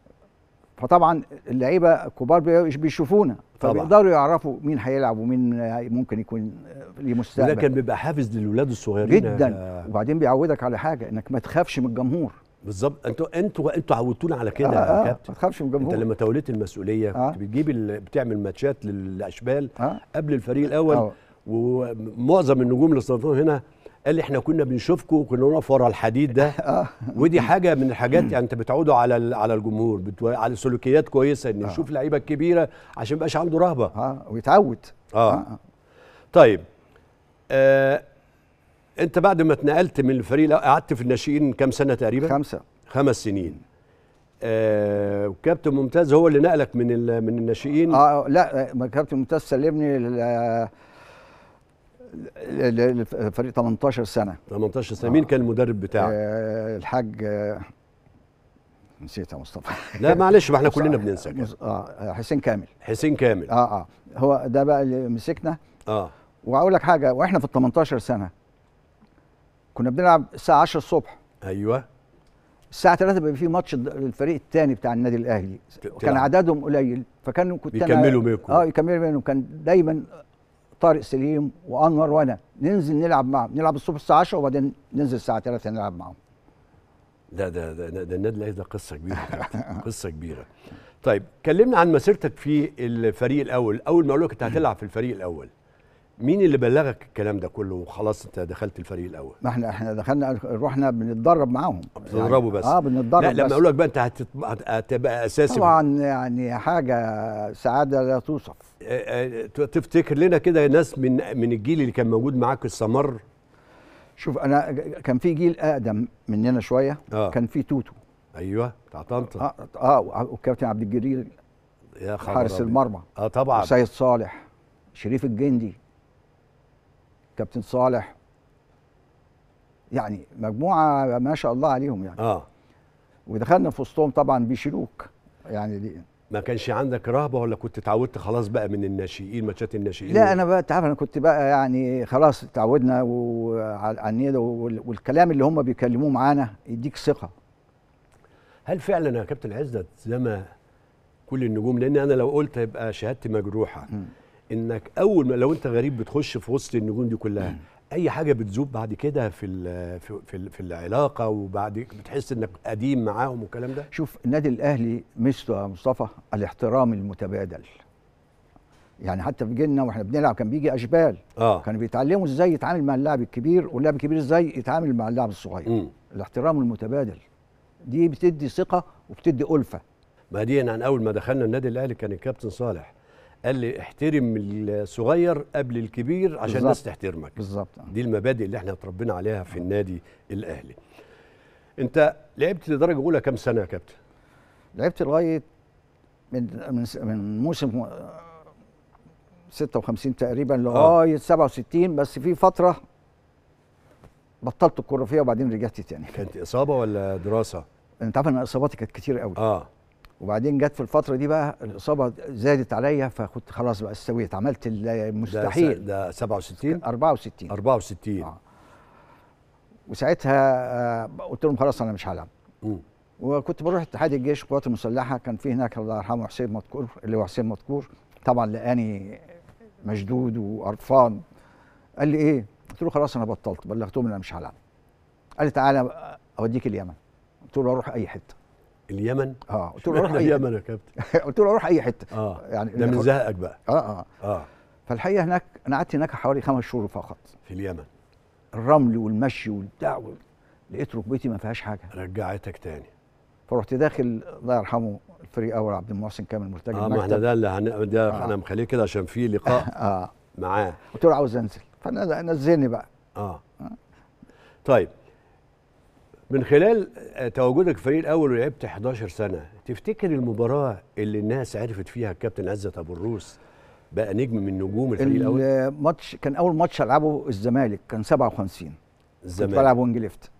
[SPEAKER 2] فطبعا اللعيبه الكبار بي- بيشوفونا
[SPEAKER 1] طبعا.
[SPEAKER 2] فبيقدروا يعرفوا مين هيلعب ومين ممكن يكون ليه
[SPEAKER 1] وده
[SPEAKER 2] مستقبل
[SPEAKER 1] كان بيبقى حافز للولاد الصغيرين
[SPEAKER 2] جدا
[SPEAKER 1] آه،
[SPEAKER 2] وبعدين بيعودك على حاجه انك ما تخافش من الجمهور
[SPEAKER 1] بالظبط انتوا انتوا انتوا عودتونا على كده
[SPEAKER 2] آه
[SPEAKER 1] يا
[SPEAKER 2] آه
[SPEAKER 1] كابتن
[SPEAKER 2] ما تخافش من
[SPEAKER 1] انت
[SPEAKER 2] الجمهور
[SPEAKER 1] لما توليت المسؤوليه
[SPEAKER 2] آه.
[SPEAKER 1] كنت بتجيب ال... بتعمل ماتشات للاشبال
[SPEAKER 2] آه.
[SPEAKER 1] قبل الفريق الاول
[SPEAKER 2] آه.
[SPEAKER 1] ومعظم النجوم اللي استضافوهم هنا قال لي احنا كنا بنشوفكم وكنا نقف ورا الحديد ده
[SPEAKER 2] آه.
[SPEAKER 1] ودي حاجه من الحاجات يعني انت بتعودوا على ال- على الجمهور بتو... على سلوكيات كويسه ان يشوف اللعيبه الكبيره عشان ما يبقاش عنده رهبه
[SPEAKER 2] اه ويتعود
[SPEAKER 1] آه. طيب آه انت بعد ما اتنقلت من الفريق الأول، قعدت في الناشئين كام سنه تقريبا
[SPEAKER 2] خمسه
[SPEAKER 1] خمس سنين آه وكابتن ممتاز هو اللي نقلك من ال- من الناشئين
[SPEAKER 2] اه لا ما كابتن ممتاز سلمني لل- ل- لفريق 18 سنه
[SPEAKER 1] 18 سنه مين كان المدرب بتاعك
[SPEAKER 2] آه الحاج آه نسيت يا مصطفى
[SPEAKER 1] لا معلش ما احنا كلنا بننسى كده.
[SPEAKER 2] مص- اه حسين كامل
[SPEAKER 1] حسين كامل
[SPEAKER 2] اه اه هو ده بقى اللي مسكنا
[SPEAKER 1] اه
[SPEAKER 2] واقول لك حاجه واحنا في ال 18 سنه كنا بنلعب الساعه 10 الصبح
[SPEAKER 1] ايوه
[SPEAKER 2] الساعه 3 بيبقى في ماتش الد- الفريق الثاني بتاع النادي الاهلي
[SPEAKER 1] تلعب.
[SPEAKER 2] كان عددهم قليل فكانوا كنت أنا-
[SPEAKER 1] بيكملوا بيكم.
[SPEAKER 2] اه يكملوا بينهم كان دايما طارق سليم وانور وانا ننزل نلعب معهم نلعب الصبح الساعه 10 وبعدين ننزل الساعه 3 نلعب معهم
[SPEAKER 1] ده ده ده, ده, ده النادي الاهلي ده قصه كبيره يا كابتن، قصه كبيره طيب كلمنا عن مسيرتك في الفريق الاول اول ما قالوا لك انت هتلعب في الفريق الاول مين اللي بلغك الكلام ده كله وخلاص انت دخلت الفريق الاول
[SPEAKER 2] ما احنا احنا دخلنا رحنا بنتدرب معاهم
[SPEAKER 1] بتتدربوا بس
[SPEAKER 2] اه بنتدرب
[SPEAKER 1] لا لما
[SPEAKER 2] بس.
[SPEAKER 1] اقول لك بقى انت هتت- هت- هتبقى اساسي
[SPEAKER 2] طبعا يعني حاجه سعاده لا توصف
[SPEAKER 1] آه، آه، تفتكر لنا كده ناس من من الجيل اللي كان موجود معاك استمر
[SPEAKER 2] شوف انا كان في جيل اقدم مننا شويه
[SPEAKER 1] آه.
[SPEAKER 2] كان في توتو
[SPEAKER 1] ايوه بتاع طنطا
[SPEAKER 2] اه اه والكابتن عبد الجليل
[SPEAKER 1] يا خبر
[SPEAKER 2] حارس
[SPEAKER 1] أبيض.
[SPEAKER 2] المرمى
[SPEAKER 1] اه طبعا
[SPEAKER 2] وسيد صالح شريف الجندي كابتن صالح يعني مجموعه ما شاء الله عليهم يعني
[SPEAKER 1] اه
[SPEAKER 2] ودخلنا في وسطهم طبعا بيشيلوك يعني دي
[SPEAKER 1] ما كانش عندك رهبه ولا كنت اتعودت خلاص بقى من الناشئين ماتشات الناشئين
[SPEAKER 2] لا انا بقى انت عارف انا كنت بقى يعني خلاص اتعودنا وعلى النية وال- والكلام اللي هم بيكلموه معانا يديك ثقه
[SPEAKER 1] هل فعلا يا كابتن عزت زي ما كل النجوم لان انا لو قلت يبقى شهادتي مجروحه
[SPEAKER 2] مم.
[SPEAKER 1] انك اول ما لو انت غريب بتخش في وسط النجوم دي كلها اي حاجه بتذوب بعد كده في ال في في, ال- في العلاقه وبعد بتحس انك قديم معاهم والكلام ده
[SPEAKER 2] شوف النادي الاهلي ميزته يا مصطفى الاحترام المتبادل يعني حتى في جيلنا واحنا بنلعب كان بيجي اشبال
[SPEAKER 1] اه
[SPEAKER 2] كانوا بيتعلموا ازاي يتعامل مع اللاعب الكبير واللاعب الكبير ازاي يتعامل مع اللاعب الصغير
[SPEAKER 1] امم
[SPEAKER 2] الاحترام المتبادل دي بتدي ثقه وبتدي الفه
[SPEAKER 1] ما دي عن اول ما دخلنا النادي الاهلي كان الكابتن صالح قال لي احترم الصغير قبل الكبير عشان
[SPEAKER 2] بالظبط.
[SPEAKER 1] الناس تحترمك
[SPEAKER 2] بالظبط
[SPEAKER 1] دي المبادئ اللي احنا اتربينا عليها في النادي الاهلي انت لعبت لدرجه اولى كام سنه يا كابتن
[SPEAKER 2] لعبت لغايه من من من موسم آه، 56 تقريبا لغايه 67 بس في فتره بطلت الكوره فيها وبعدين رجعت تاني
[SPEAKER 1] كانت اصابه ولا دراسه
[SPEAKER 2] انت عارف ان اصاباتي كانت كتير قوي
[SPEAKER 1] اه
[SPEAKER 2] وبعدين جت في الفتره دي بقى الاصابه زادت عليا فكنت خلاص بقى استويت عملت
[SPEAKER 1] ده
[SPEAKER 2] المستحيل
[SPEAKER 1] س- ده 67
[SPEAKER 2] 64
[SPEAKER 1] 64
[SPEAKER 2] آه. وساعتها آه، قلت لهم خلاص انا مش هلعب
[SPEAKER 1] مم.
[SPEAKER 2] وكنت بروح اتحاد الجيش القوات المسلحه كان في هناك الله يرحمه حسين مذكور اللي هو حسين مذكور طبعا لقاني مشدود وقرفان قال لي ايه؟ قلت له خلاص انا بطلت بلغتهم ان انا مش هلعب قال لي تعالى اوديك اليمن قلت له اروح اي حته
[SPEAKER 1] اليمن
[SPEAKER 2] اه قلت له اروح
[SPEAKER 1] احنا
[SPEAKER 2] اي
[SPEAKER 1] اليمن يا كابتن
[SPEAKER 2] قلت له اروح اي حته
[SPEAKER 1] اه
[SPEAKER 2] يعني
[SPEAKER 1] ده من زهقك بقى
[SPEAKER 2] اه اه
[SPEAKER 1] اه
[SPEAKER 2] فالحقيقه هناك انا قعدت هناك حوالي خمس شهور فقط
[SPEAKER 1] في اليمن
[SPEAKER 2] الرمل والمشي والبتاع وال- لقيت ركبتي ما فيهاش حاجه
[SPEAKER 1] رجعتك تاني
[SPEAKER 2] فرحت داخل الله يرحمه الفريق اول عبد المحسن كامل مرتجل
[SPEAKER 1] اه ما احنا
[SPEAKER 2] المكتب
[SPEAKER 1] ده اللي هن... ده
[SPEAKER 2] آه.
[SPEAKER 1] احنا مخليه كده عشان في لقاء
[SPEAKER 2] اه
[SPEAKER 1] معاه
[SPEAKER 2] قلت له عاوز انزل فنزلني بقى
[SPEAKER 1] اه طيب من خلال آه، تواجدك في الفريق الاول ولعبت 11 سنه تفتكر المباراه اللي الناس عرفت فيها الكابتن عزت ابو الروس بقى نجم من نجوم الفريق الاول
[SPEAKER 2] الماتش كان اول ماتش العبه الزمالك كان 57 كنت
[SPEAKER 1] الزمالك
[SPEAKER 2] بلعب وينج ليفت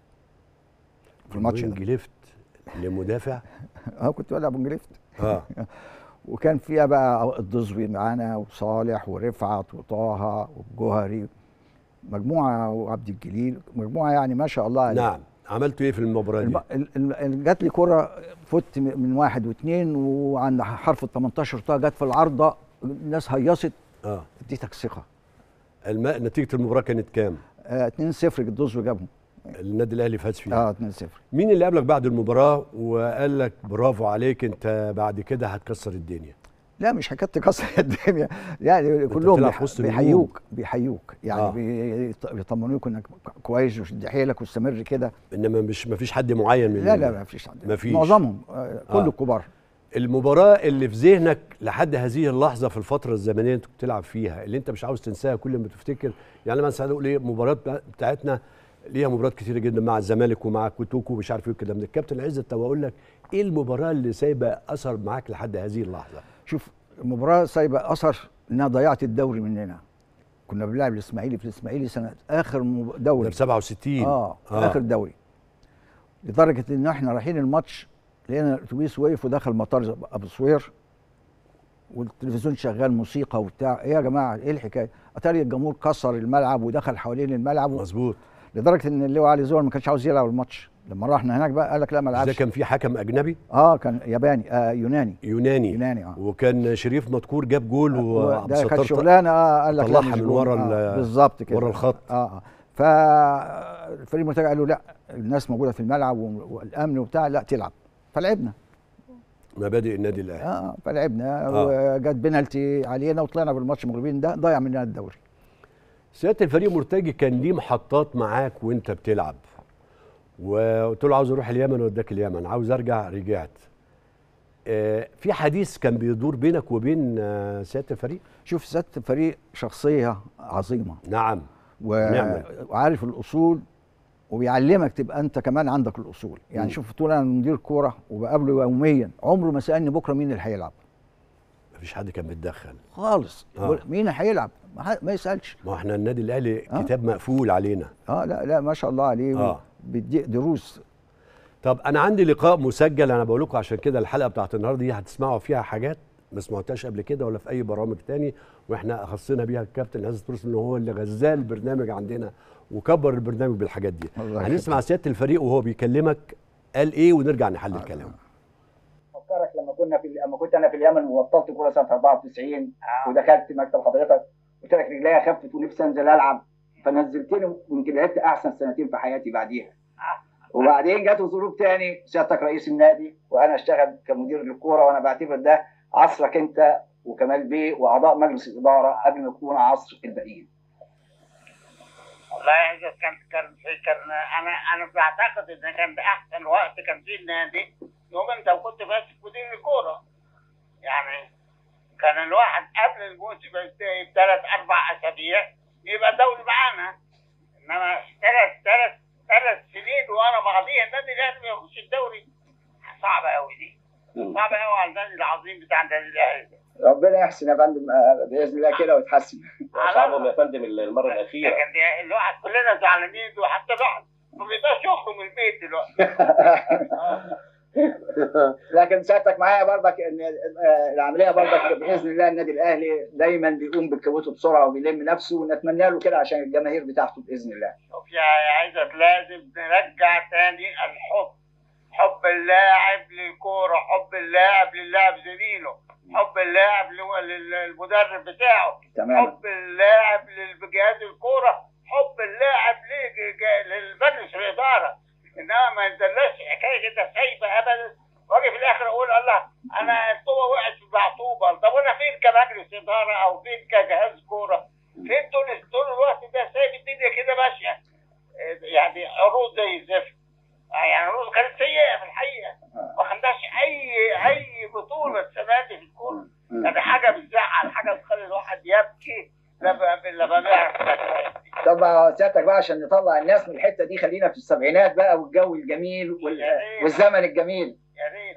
[SPEAKER 2] في الماتش
[SPEAKER 1] وينج
[SPEAKER 2] ده
[SPEAKER 1] ليفت لمدافع
[SPEAKER 2] اه كنت بلعب وينج ليفت
[SPEAKER 1] اه
[SPEAKER 2] وكان فيها بقى الدزوي معانا وصالح ورفعت وطه والجوهري مجموعه وعبد الجليل مجموعه يعني ما شاء الله عليهم.
[SPEAKER 1] نعم عملتوا ايه في المباراه دي
[SPEAKER 2] الم... ال- ال- جات لي كرة فت م- من واحد واثنين وعند حرف ال 18 طه جت في العارضة الناس هيصت
[SPEAKER 1] اه
[SPEAKER 2] اديتك ثقة
[SPEAKER 1] الم... نتيجه المباراه كانت كام
[SPEAKER 2] آه 2 0 الدوز جابهم
[SPEAKER 1] النادي الاهلي فاز فيها
[SPEAKER 2] اه 2 0
[SPEAKER 1] مين اللي قابلك بعد المباراه وقال لك برافو عليك انت بعد كده هتكسر الدنيا
[SPEAKER 2] لا مش حكايه تكسر الدنيا يعني كلهم
[SPEAKER 1] بتلعب
[SPEAKER 2] بيح-
[SPEAKER 1] في وسط النجوم.
[SPEAKER 2] بيحيوك بيحيوك يعني
[SPEAKER 1] آه.
[SPEAKER 2] آه. بيط- بيطمنوك انك كويس وشد حيلك واستمر كده
[SPEAKER 1] انما مش ما فيش حد معين من
[SPEAKER 2] لا لا ما فيش حد
[SPEAKER 1] مفيش.
[SPEAKER 2] معظمهم آه كل
[SPEAKER 1] آه.
[SPEAKER 2] الكبار
[SPEAKER 1] المباراه اللي في ذهنك لحد هذه اللحظه في الفتره الزمنيه اللي انت بتلعب فيها اللي انت مش عاوز تنساها كل ما تفتكر يعني مثلا اقول ايه المباراه بتاع- بتاعتنا ليها مباريات كتيره جدا مع الزمالك ومع كوتوكو ومش عارف ايه الكلام ده الكابتن عزت طب اقول لك ايه المباراه اللي سايبه اثر معاك لحد هذه اللحظه
[SPEAKER 2] شوف المباراه سايبه اثر انها ضيعت الدوري مننا كنا بنلعب الاسماعيلي في الاسماعيلي سنه اخر مب-
[SPEAKER 1] ده
[SPEAKER 2] دوري
[SPEAKER 1] في 67
[SPEAKER 2] اه, آه. اخر دوري لدرجه ان احنا رايحين الماتش لقينا الاتوبيس وقف ودخل مطار ابو سوير والتلفزيون شغال موسيقى وبتاع ايه يا جماعه ايه الحكايه اتاري الجمهور كسر الملعب ودخل حوالين الملعب و...
[SPEAKER 1] مظبوط
[SPEAKER 2] لدرجه ان اللي هو علي زول ما كانش عاوز يلعب الماتش لما رحنا هناك بقى قال لك لا ما
[SPEAKER 1] مش ده
[SPEAKER 2] لعبش
[SPEAKER 1] كان في حكم اجنبي
[SPEAKER 2] اه كان ياباني آه يوناني
[SPEAKER 1] يوناني
[SPEAKER 2] يوناني اه
[SPEAKER 1] وكان شريف مدكور جاب جول وعبد
[SPEAKER 2] ده كانت
[SPEAKER 1] الستار
[SPEAKER 2] شغلانه اه قال لك لا
[SPEAKER 1] طلعها
[SPEAKER 2] مش
[SPEAKER 1] من
[SPEAKER 2] جول.
[SPEAKER 1] ورا
[SPEAKER 2] آه
[SPEAKER 1] ال-
[SPEAKER 2] بالظبط كده
[SPEAKER 1] ورا الخط.
[SPEAKER 2] اه اه فالفريق المنتج قال له لا الناس موجوده في الملعب والامن وبتاع لا تلعب فلعبنا
[SPEAKER 1] مبادئ النادي الاهلي
[SPEAKER 2] اه فلعبنا
[SPEAKER 1] آه.
[SPEAKER 2] وجت بنالتي علينا وطلعنا بالماتش مغلوبين ده ضيع مننا الدوري
[SPEAKER 1] سياده الفريق مرتجي كان ليه محطات معاك وانت بتلعب وقلت له عاوز اروح اليمن وداك اليمن عاوز ارجع رجعت آه، في حديث كان بيدور بينك وبين آه، سياده الفريق
[SPEAKER 2] شوف سياده الفريق شخصيه عظيمه
[SPEAKER 1] نعم
[SPEAKER 2] و...
[SPEAKER 1] نعم.
[SPEAKER 2] وعارف الاصول وبيعلمك تبقى انت كمان عندك الاصول يعني
[SPEAKER 1] مم.
[SPEAKER 2] شوف طول انا مدير كوره وبقابله يوميا عمره ما سالني بكره مين اللي هيلعب
[SPEAKER 1] مفيش حد كان بيتدخل
[SPEAKER 2] خالص
[SPEAKER 1] آه.
[SPEAKER 2] يقول مين اللي هيلعب ما, ح- ما يسالش
[SPEAKER 1] ما هو احنا النادي الاهلي
[SPEAKER 2] آه.
[SPEAKER 1] كتاب مقفول علينا
[SPEAKER 2] اه لا لا ما شاء الله عليه
[SPEAKER 1] آه.
[SPEAKER 2] بيديك دروس
[SPEAKER 1] طب انا عندي لقاء مسجل انا بقول لكم عشان كده الحلقه بتاعت النهارده دي هتسمعوا فيها حاجات ما سمعتهاش قبل كده ولا في اي برامج تاني واحنا خصينا بيها الكابتن عزت تروس ان هو اللي غزال البرنامج عندنا وكبر البرنامج بالحاجات دي
[SPEAKER 2] الله
[SPEAKER 1] هنسمع سياده الفريق وهو بيكلمك قال ايه ونرجع نحلل كلامه
[SPEAKER 3] افكرك لما كنا في لما كنت انا في اليمن وبطلت كوره سنه 94 ودخلت مكتب حضرتك قلت لك رجليا خفت ونفسي انزل العب فنزلتني يمكن لعبت احسن سنتين في حياتي بعديها وبعدين جت ظروف تاني سيادتك رئيس النادي وانا اشتغل كمدير للكوره وانا بعتبر ده عصرك انت وكمال بيه واعضاء مجلس الاداره قبل ما يكون عصر الباقيين
[SPEAKER 4] والله إذا كان كان في كان انا انا بعتقد ان كان ده احسن وقت كان فيه النادي يوم انت كنت ماسك مدير الكوره يعني كان الواحد قبل الموسم ينتهي بثلاث اربع اسابيع يبقى دوري معانا انما ثلاث ثلاث ثلاث سنين ورا بعضيها النادي الاهلي ما يخش الدوري صعبه قوي دي صعبه قوي على النادي العظيم بتاع النادي الاهلي ده.
[SPEAKER 3] ربنا يحسن يا فندم آه، باذن الله كده ويتحسن
[SPEAKER 5] صعبهم يا فندم المره الاخيره
[SPEAKER 4] لكن دي- الواحد كلنا زعلانين وحتى الواحد ما بيقدرش يخرج من البيت دلوقتي
[SPEAKER 3] لكن سيادتك معايا برضك ان آه، العمليه برضك باذن الله النادي الاهلي دايما بيقوم بكوته بسرعه وبيلم نفسه ونتمنى له كده عشان الجماهير بتاعته باذن الله.
[SPEAKER 4] شوف يا عايزة لازم نرجع تاني الحب حب اللاعب للكورة حب اللاعب للاعب زميله حب اللاعب لو- لل- للمدرب بتاعه
[SPEAKER 3] تمام
[SPEAKER 4] حب اللاعب لجهاز الكورة حب اللاعب لج- للمجلس الإدارة إنما ما ينزلناش حكاية كده سايبة أبدا واجي في الآخر أقول الله أنا الطوبة وقعت في المعطوبة طب أنا فين كمجلس إدارة أو فين كجهاز كورة فين طول طول الوقت ده سايب الدنيا كده ماشية يعني عروض زي الزفت يعني عروض كانت سيئة في الحقيقة ما خدناش أي أي بطولة السنة دي في الكورة يعني حاجة بتزعل حاجة بتخلي الواحد يبكي لما لما بيعرف الحكايات دي.
[SPEAKER 3] طب سيادتك بقى عشان نطلع الناس من الحته دي خلينا في السبعينات بقى والجو الجميل وال...
[SPEAKER 4] يا ريت.
[SPEAKER 3] والزمن الجميل.
[SPEAKER 4] يا ريت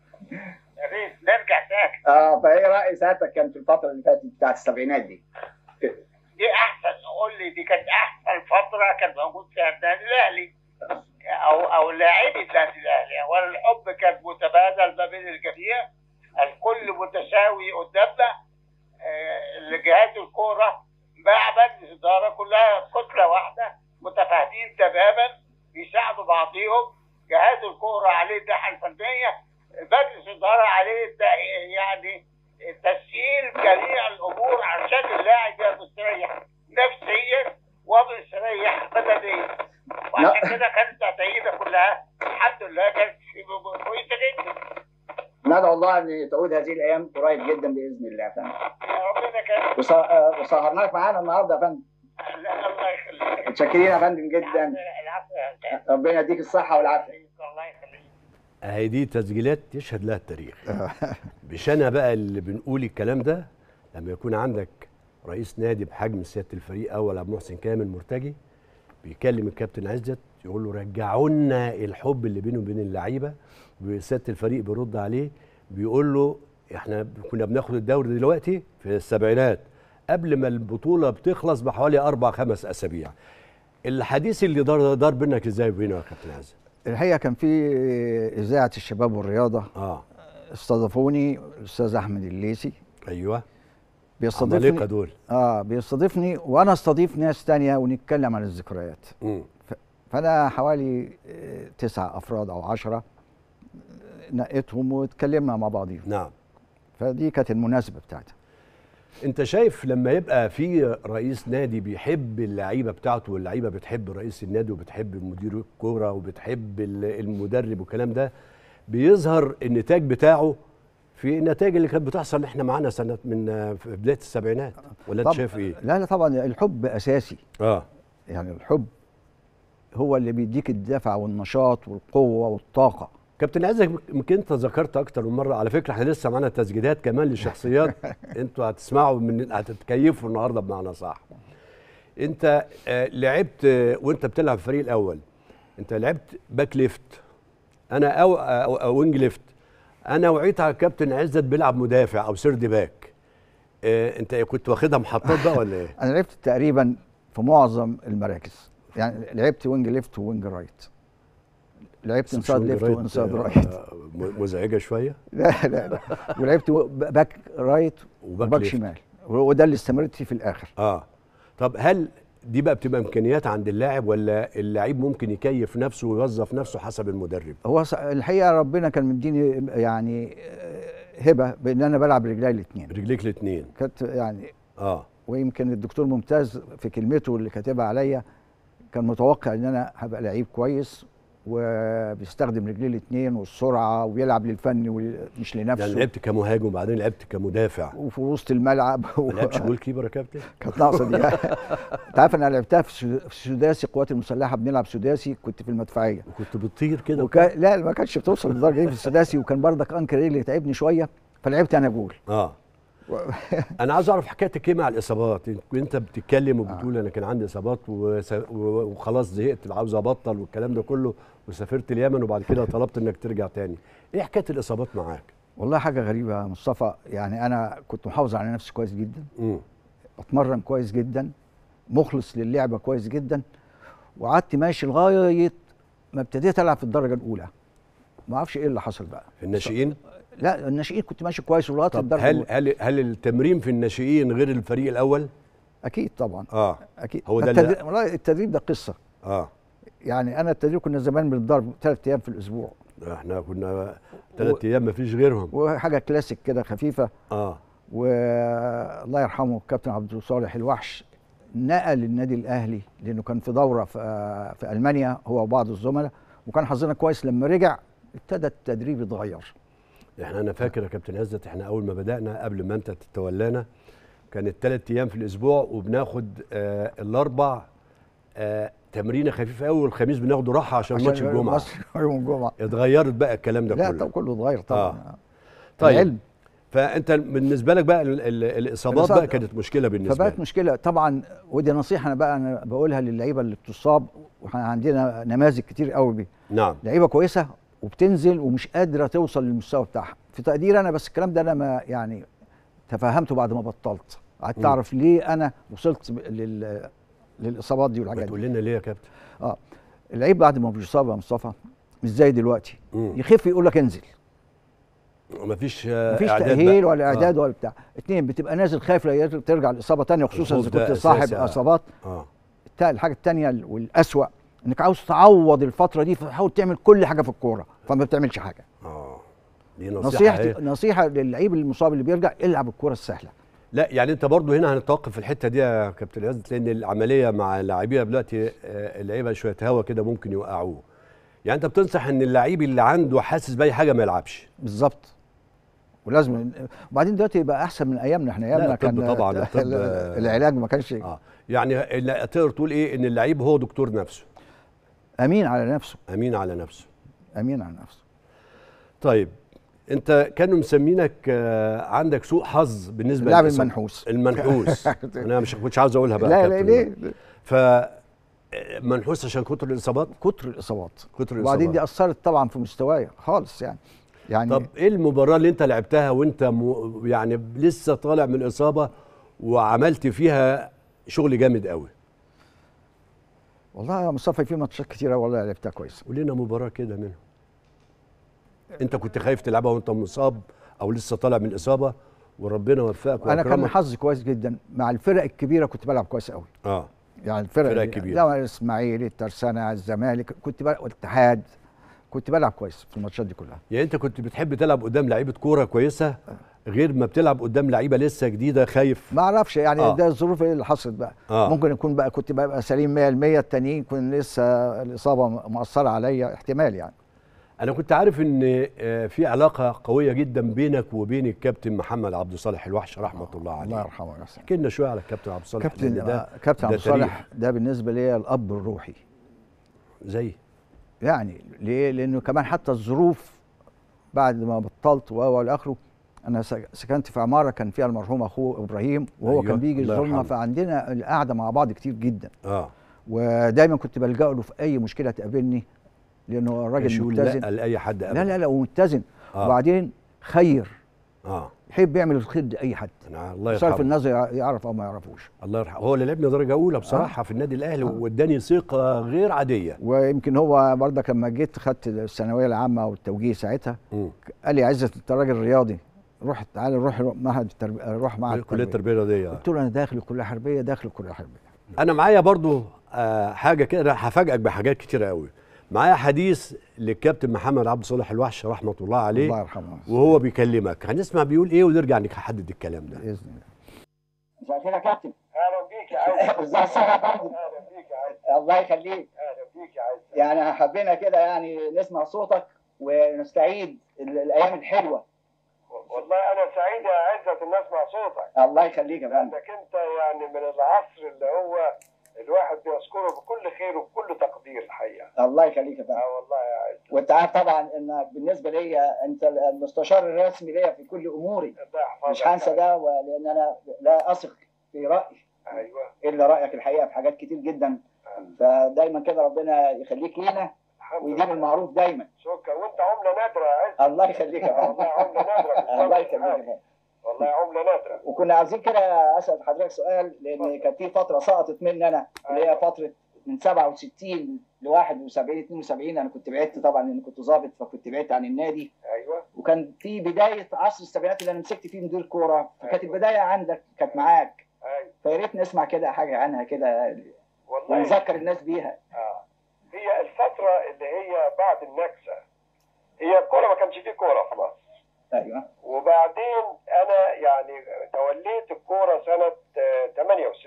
[SPEAKER 4] يا ريت نرجع تاني
[SPEAKER 3] اه فايه راي سيادتك كان في الفتره اللي فاتت بتاعت السبعينات دي؟
[SPEAKER 4] دي احسن قول لي دي كانت احسن فتره كان موجود فيها النادي الاهلي او او لاعبي النادي الاهلي اولا الحب كان متبادل ما بين الجميع الكل متساوي قدامنا آه، لجهاز الكوره مع مجلس اداره كلها كتله واحده متفاهمين تماما بيساعدوا بعضيهم جهاز الكوره عليه الناحيه الفنيه مجلس اداره عليه الت- يعني تسهيل جميع الامور عشان اللاعب يبقى مستريح نفسيا ومستريح بدنيا وعشان كده كانت نتائجنا كلها الحمد لله كانت كويسه جدا
[SPEAKER 3] ندعو الله ان تعود هذه الايام قريب جدا باذن الله يا فندم.
[SPEAKER 4] يا ربنا كان
[SPEAKER 3] وص- آه، وسهرناك معانا النهارده يا فندم.
[SPEAKER 4] لا، الله يخليك
[SPEAKER 3] متشكرين يا فندم جدا.
[SPEAKER 4] العفو يا أستاذ.
[SPEAKER 3] ربنا يديك الصحه والعافيه.
[SPEAKER 4] الله يخليك
[SPEAKER 1] اهي دي تسجيلات يشهد لها التاريخ مش انا بقى اللي بنقول الكلام ده لما يكون عندك رئيس نادي بحجم سياده الفريق اول عبد المحسن كامل مرتجي بيكلم الكابتن عزت يقول له رجعوا لنا الحب اللي بينه وبين اللعيبه وسياده الفريق بيرد عليه بيقول له احنا كنا بناخد الدوري دلوقتي في السبعينات قبل ما البطوله بتخلص بحوالي اربع خمس اسابيع الحديث اللي دار دار بينك ازاي وبينه يا كابتن عزت
[SPEAKER 2] الحقيقه كان في اذاعه الشباب والرياضه
[SPEAKER 1] اه
[SPEAKER 2] استضافوني الاستاذ احمد الليسي
[SPEAKER 1] ايوه عمالقه
[SPEAKER 2] بيستضيفني
[SPEAKER 1] دول
[SPEAKER 2] اه بيستضيفني وانا استضيف ناس تانية ونتكلم عن الذكريات
[SPEAKER 1] مم.
[SPEAKER 2] فانا حوالي آه، تسعة افراد او عشرة آه، نقيتهم واتكلمنا مع بعضيهم
[SPEAKER 1] نعم
[SPEAKER 2] فدي كانت المناسبه بتاعتها
[SPEAKER 1] انت شايف لما يبقى في رئيس نادي بيحب اللعيبه بتاعته واللعيبه بتحب رئيس النادي وبتحب مدير الكوره وبتحب ال- المدرب والكلام ده بيظهر النتاج بتاعه في في النتائج اللي كانت بتحصل احنا معانا سنه من آه، في بدايه السبعينات ولا انت
[SPEAKER 2] طب-
[SPEAKER 1] شايف ايه؟
[SPEAKER 2] لا لا طبعا الحب اساسي
[SPEAKER 1] اه
[SPEAKER 2] يعني الحب هو اللي بيديك الدفع والنشاط والقوه والطاقه
[SPEAKER 1] كابتن عزك يمكن انت ذكرت اكتر من مره على فكره احنا لسه معانا تسجيلات كمان للشخصيات انتوا هتسمعوا من هتتكيفوا النهارده بمعنى صح انت آه، لعبت آه، وانت بتلعب في الفريق الاول انت لعبت باك ليفت انا او او, أو وينج ليفت انا وعيت على الكابتن عزت بيلعب مدافع او سيرد باك آه، انت كنت واخدها محطات بقى ولا ايه؟
[SPEAKER 2] انا لعبت تقريبا في معظم المراكز يعني لعبت وينج ليفت ووينج رايت لعبت انسايد
[SPEAKER 1] مش وينج
[SPEAKER 2] ليفت
[SPEAKER 1] رايت،
[SPEAKER 2] وانسايد
[SPEAKER 1] آه،
[SPEAKER 2] رايت
[SPEAKER 1] آه، م- مزعجه شويه
[SPEAKER 2] لا لا لا ولعبت و- باك رايت
[SPEAKER 1] وباك
[SPEAKER 2] وباك
[SPEAKER 1] ليفت.
[SPEAKER 2] شمال وده اللي استمرت فيه في الاخر
[SPEAKER 1] اه طب هل دي بقى بتبقى امكانيات عند اللاعب ولا اللعيب ممكن يكيف نفسه ويوظف نفسه حسب المدرب
[SPEAKER 2] هو س- الحقيقه ربنا كان مديني يعني آه، هبه بان انا بلعب رجلي الاثنين
[SPEAKER 1] رجليك الاثنين
[SPEAKER 2] كانت يعني
[SPEAKER 1] اه
[SPEAKER 2] ويمكن الدكتور ممتاز في كلمته اللي كاتبها عليا كان متوقع ان انا هبقى لعيب كويس وبيستخدم رجليه الاثنين والسرعه ويلعب للفن ومش لنفسه
[SPEAKER 1] يعني لعبت كمهاجم وبعدين لعبت كمدافع
[SPEAKER 2] وفي وسط الملعب
[SPEAKER 1] ما لعبش جول كيبر يا كابتن
[SPEAKER 2] كانت ناقصه دي انت عارف انا لعبتها في سو- في سداسي القوات المسلحه بنلعب سداسي كنت في المدفعيه
[SPEAKER 1] وكنت بتطير كده
[SPEAKER 2] وكان لا ما كانتش بتوصل للدرجه دي في السداسي وكان بردك انكر رجلي تعبني شويه فلعبت انا جول
[SPEAKER 1] اه انا عايز اعرف حكايتك ايه مع الاصابات انت بتتكلم وبتقول انا كان عندي اصابات وس- و- وخلاص زهقت عاوز ابطل والكلام ده كله وسافرت اليمن وبعد كده طلبت انك ترجع تاني ايه حكايه الاصابات معاك
[SPEAKER 2] والله حاجه غريبه يا مصطفى يعني انا كنت محافظ على نفسي كويس جدا
[SPEAKER 1] امم
[SPEAKER 2] اتمرن كويس جدا مخلص للعبه كويس جدا وقعدت ماشي لغايه ما ابتديت العب في الدرجه الاولى ما اعرفش ايه اللي حصل بقى
[SPEAKER 1] في الناشئين
[SPEAKER 2] لا الناشئين كنت ماشي كويس لغايه
[SPEAKER 1] طب
[SPEAKER 2] الدرجه
[SPEAKER 1] هل
[SPEAKER 2] الأولى.
[SPEAKER 1] هل هل التمرين في الناشئين غير الفريق الاول
[SPEAKER 2] اكيد طبعا
[SPEAKER 1] اه
[SPEAKER 2] اكيد
[SPEAKER 1] هو ده اللي-
[SPEAKER 2] التدريب والله التدريب ده قصه
[SPEAKER 1] اه
[SPEAKER 2] يعني انا التدريب كنا زمان بنضرب ثلاث ايام في الاسبوع
[SPEAKER 1] احنا كنا ثلاث ايام ما فيش غيرهم
[SPEAKER 2] وحاجه كلاسيك كده خفيفه
[SPEAKER 1] اه
[SPEAKER 2] والله يرحمه الكابتن عبد صالح الوحش نقل النادي الاهلي لانه كان في دوره في, في المانيا هو وبعض الزملاء وكان حظنا كويس لما رجع ابتدى التدريب يتغير
[SPEAKER 1] احنا انا فاكر يا كابتن عزت احنا اول ما بدانا قبل ما انت تتولانا كانت ثلاث ايام في الاسبوع وبناخد آه الاربع آه تمرينه خفيفه قوي والخميس بناخده راحه عشان ماتش الجمعه
[SPEAKER 2] مصر يوم الجمعه
[SPEAKER 1] اتغيرت بقى الكلام ده
[SPEAKER 2] لا
[SPEAKER 1] كله
[SPEAKER 2] طب كله اتغير طبعا
[SPEAKER 1] آه. طيب
[SPEAKER 2] العلم.
[SPEAKER 1] فانت بالنسبه لك بقى ال- ال- الاصابات
[SPEAKER 2] الإصابة-
[SPEAKER 1] بقى كانت مشكله بالنسبه
[SPEAKER 2] فبقت
[SPEAKER 1] لك
[SPEAKER 2] مشكله طبعا ودي نصيحه انا بقى انا بقولها للعيبه اللي بتصاب واحنا عندنا نماذج كتير قوي بيه
[SPEAKER 1] نعم
[SPEAKER 2] لعيبه كويسه وبتنزل ومش قادره توصل للمستوى بتاعها في تقدير انا بس الكلام ده انا ما يعني تفهمته بعد ما بطلت قعدت
[SPEAKER 1] مم.
[SPEAKER 2] اعرف ليه انا وصلت ب- لل للاصابات دي
[SPEAKER 1] ما
[SPEAKER 2] والحاجات
[SPEAKER 1] تقول
[SPEAKER 2] دي
[SPEAKER 1] لنا ليه يا كابتن
[SPEAKER 2] اه اللعيب بعد ما بيصاب يا مصطفى مش زي دلوقتي
[SPEAKER 1] مم.
[SPEAKER 2] يخف يقول لك انزل
[SPEAKER 1] مفيش آه
[SPEAKER 2] مفيش
[SPEAKER 1] إعداد
[SPEAKER 2] تاهيل
[SPEAKER 1] بقى.
[SPEAKER 2] ولا اعداد
[SPEAKER 1] آه.
[SPEAKER 2] ولا بتاع اتنين بتبقى نازل خايف لا ير- ترجع الاصابه تانية خصوصا
[SPEAKER 1] الخوف
[SPEAKER 2] اذا
[SPEAKER 1] ده
[SPEAKER 2] كنت صاحب
[SPEAKER 1] أساسي، آه.
[SPEAKER 2] اصابات
[SPEAKER 1] اه
[SPEAKER 2] التا- الحاجه الثانيه والاسوا انك عاوز تعوض الفتره دي فتحاول تعمل كل حاجه في الكوره فما بتعملش حاجه
[SPEAKER 1] اه دي نصيحه
[SPEAKER 2] نصيحتي
[SPEAKER 1] إيه؟
[SPEAKER 2] نصيحه للعيب المصاب اللي بيرجع العب الكوره السهله
[SPEAKER 1] لا يعني انت برضو هنا هنتوقف في الحته دي يا كابتن عزت لان العمليه مع اللاعبين دلوقتي آه، اللعيبه شويه هوا كده ممكن يوقعوه يعني انت بتنصح ان اللعيب اللي عنده حاسس باي حاجه ما يلعبش
[SPEAKER 2] بالظبط ولازم وبعدين دلوقتي يبقى احسن من ايامنا احنا
[SPEAKER 1] لا،
[SPEAKER 2] ايامنا
[SPEAKER 1] الطب
[SPEAKER 2] كان
[SPEAKER 1] طبعاً، الطب، آه،
[SPEAKER 2] العلاج ما كانش
[SPEAKER 1] اه يعني ال- تقدر تقول ايه ان اللعيب هو دكتور نفسه
[SPEAKER 2] امين على نفسه
[SPEAKER 1] امين على نفسه
[SPEAKER 2] امين على نفسه
[SPEAKER 1] طيب انت كانوا مسمينك آه، عندك سوء حظ بالنسبه
[SPEAKER 2] اللاعب
[SPEAKER 1] للإصابة.
[SPEAKER 2] المنحوس
[SPEAKER 1] المنحوس انا مش كنتش عاوز اقولها بقى
[SPEAKER 2] لا
[SPEAKER 1] يا
[SPEAKER 2] لا
[SPEAKER 1] كابتن.
[SPEAKER 2] ليه
[SPEAKER 1] ف آه، منحوس عشان كتر الاصابات
[SPEAKER 2] كتر الاصابات
[SPEAKER 1] كتر
[SPEAKER 2] وبعدين دي
[SPEAKER 1] الاصابات
[SPEAKER 2] اثرت طبعا في مستواي خالص يعني يعني
[SPEAKER 1] طب ايه المباراه اللي انت لعبتها وانت م... يعني لسه طالع من الاصابه وعملت فيها شغل جامد قوي
[SPEAKER 2] والله يا مصطفى في ماتشات كتيره والله لعبتها كويس
[SPEAKER 1] قول لنا مباراه كده منهم انت كنت خايف تلعبها وانت مصاب او لسه طالع من الاصابه وربنا وفقك
[SPEAKER 2] انا كان
[SPEAKER 1] وأكرمك.
[SPEAKER 2] حظي كويس جدا مع الفرق الكبيره كنت بلعب كويس قوي
[SPEAKER 1] اه
[SPEAKER 2] يعني الفرق
[SPEAKER 1] فرق
[SPEAKER 2] اللي-
[SPEAKER 1] كبيرة.
[SPEAKER 2] لا الاسماعيلي الترسانه الزمالك كنت بلعب والاتحاد كنت بلعب كويس في الماتشات دي كلها
[SPEAKER 1] يعني انت كنت بتحب تلعب قدام لعيبه كوره كويسه غير ما بتلعب قدام لعيبه لسه جديده خايف
[SPEAKER 2] ما اعرفش يعني
[SPEAKER 1] آه.
[SPEAKER 2] آه. ده الظروف إيه اللي حصلت بقى
[SPEAKER 1] آه.
[SPEAKER 2] آه. ممكن يكون بقى كنت ببقى سليم 100% التانيين كنت لسه الاصابه مأثره عليا احتمال يعني
[SPEAKER 1] انا كنت عارف ان آه، في علاقه قويه جدا بينك وبين الكابتن محمد عبد الصالح الوحش رحمه الله عليه
[SPEAKER 2] الله يرحمه ويحسن
[SPEAKER 1] احكي لنا شويه على الكابتن عبد الصالح
[SPEAKER 2] كابتن
[SPEAKER 1] لأن ده
[SPEAKER 2] آه، كابتن
[SPEAKER 1] ده
[SPEAKER 2] عبد الصالح
[SPEAKER 1] تاريخ.
[SPEAKER 2] ده بالنسبه لي الاب الروحي
[SPEAKER 1] زي
[SPEAKER 2] يعني ليه؟ لانه كمان حتى الظروف بعد ما بطلت و والى اخره انا سك- سكنت في عماره كان فيها المرحوم اخوه ابراهيم وهو
[SPEAKER 1] أيوة،
[SPEAKER 2] أيوة كان بيجي
[SPEAKER 1] الله
[SPEAKER 2] يزورنا
[SPEAKER 1] يرحمه.
[SPEAKER 2] فعندنا القعده مع بعض كتير جدا
[SPEAKER 1] اه
[SPEAKER 2] ودايما كنت بلجأ له في اي مشكله تقابلني لانه
[SPEAKER 1] مش
[SPEAKER 2] راجل
[SPEAKER 1] يقول
[SPEAKER 2] متزن
[SPEAKER 1] لا لاي حد
[SPEAKER 2] لا
[SPEAKER 1] أبداً.
[SPEAKER 2] لا لا ومتزن
[SPEAKER 1] آه.
[SPEAKER 2] وبعدين خير
[SPEAKER 1] اه
[SPEAKER 2] يحب يعمل الخير لاي حد
[SPEAKER 1] أنا الله
[SPEAKER 2] صرف
[SPEAKER 1] يرحمه
[SPEAKER 2] الناس يع- يعرف او ما يعرفوش
[SPEAKER 1] الله يرحمه هو اللي لعبني درجه اولى بصراحه في النادي الاهلي واداني ثقه غير عاديه
[SPEAKER 2] ويمكن هو برضك لما جيت خدت الثانويه العامه والتوجيه ساعتها
[SPEAKER 1] مم.
[SPEAKER 2] قال لي عزت انت راجل رياضي روح تعالى روح معهد التربيه روح معهد
[SPEAKER 1] كليه
[SPEAKER 2] التربيه
[SPEAKER 1] التربيه الرياضيه
[SPEAKER 2] قلت له انا داخل الكليه الحربيه داخل الكليه الحربيه
[SPEAKER 1] انا معايا برضو آه حاجه كده هفاجئك بحاجات كتيره قوي معايا حديث للكابتن محمد عبد الصالح الوحش رحمه الله عليه
[SPEAKER 2] الله يرحمه
[SPEAKER 1] وهو بيكلمك هنسمع بيقول ايه ونرجع نحدد الكلام ده
[SPEAKER 2] باذن الله
[SPEAKER 3] مساء الخير يا كابتن
[SPEAKER 4] اهلا بيك يا عز
[SPEAKER 3] ازاي الصحه يا فندم
[SPEAKER 4] اهلا بيك يا عز
[SPEAKER 3] الله يخليك
[SPEAKER 4] اهلا بيك يا عز
[SPEAKER 3] يعني حبينا كده يعني نسمع صوتك ونستعيد ال- الايام الحلوه
[SPEAKER 4] والله انا سعيد يا عزت ان اسمع صوتك
[SPEAKER 3] الله يخليك يا فندم
[SPEAKER 4] لانك انت يعني من العصر اللي هو الواحد بيذكره بكل خير وبكل تقدير الحقيقه
[SPEAKER 3] الله يخليك يا فندم
[SPEAKER 4] اه والله يا عز
[SPEAKER 3] وانت عارف طبعا ان بالنسبه لي انت المستشار الرسمي ليا في كل اموري
[SPEAKER 4] الله يحفظك
[SPEAKER 3] مش هنسى ده لان انا لا اثق في رايي
[SPEAKER 4] ايوه
[SPEAKER 3] الا رايك الحقيقه في حاجات كتير جدا فدايما كده ربنا يخليك لينا
[SPEAKER 4] الحمد
[SPEAKER 3] ويديم
[SPEAKER 4] لله
[SPEAKER 3] المعروف دايما
[SPEAKER 4] شكرا وانت عمله نادره يا عز
[SPEAKER 3] الله يخليك يا
[SPEAKER 4] والله
[SPEAKER 3] فندم
[SPEAKER 4] عمله نادره في
[SPEAKER 3] الله
[SPEAKER 4] الصف
[SPEAKER 3] يخليك يا
[SPEAKER 4] الحالي.
[SPEAKER 3] فندم
[SPEAKER 4] والله عمله نادره
[SPEAKER 3] وكنا عايزين كده اسال حضرتك سؤال لان كانت في فتره سقطت مني انا اللي هي فتره من 67 ل 71 72 انا كنت بعدت طبعا لان كنت ظابط فكنت بعدت عن النادي
[SPEAKER 4] ايوه
[SPEAKER 3] وكان في بدايه عصر السبعينات اللي انا مسكت فيه مدير كوره فكانت البدايه عندك كانت معاك
[SPEAKER 4] ايوه
[SPEAKER 3] فيا ريت نسمع كده حاجه عنها كده
[SPEAKER 4] والله
[SPEAKER 3] ونذكر الناس بيها
[SPEAKER 4] آه. هي الفترة اللي هي بعد النكسة هي الكورة ما كانش فيه كورة في مصر
[SPEAKER 3] ايوه
[SPEAKER 4] وبعدين أنا يعني توليت الكورة سنة آه، 68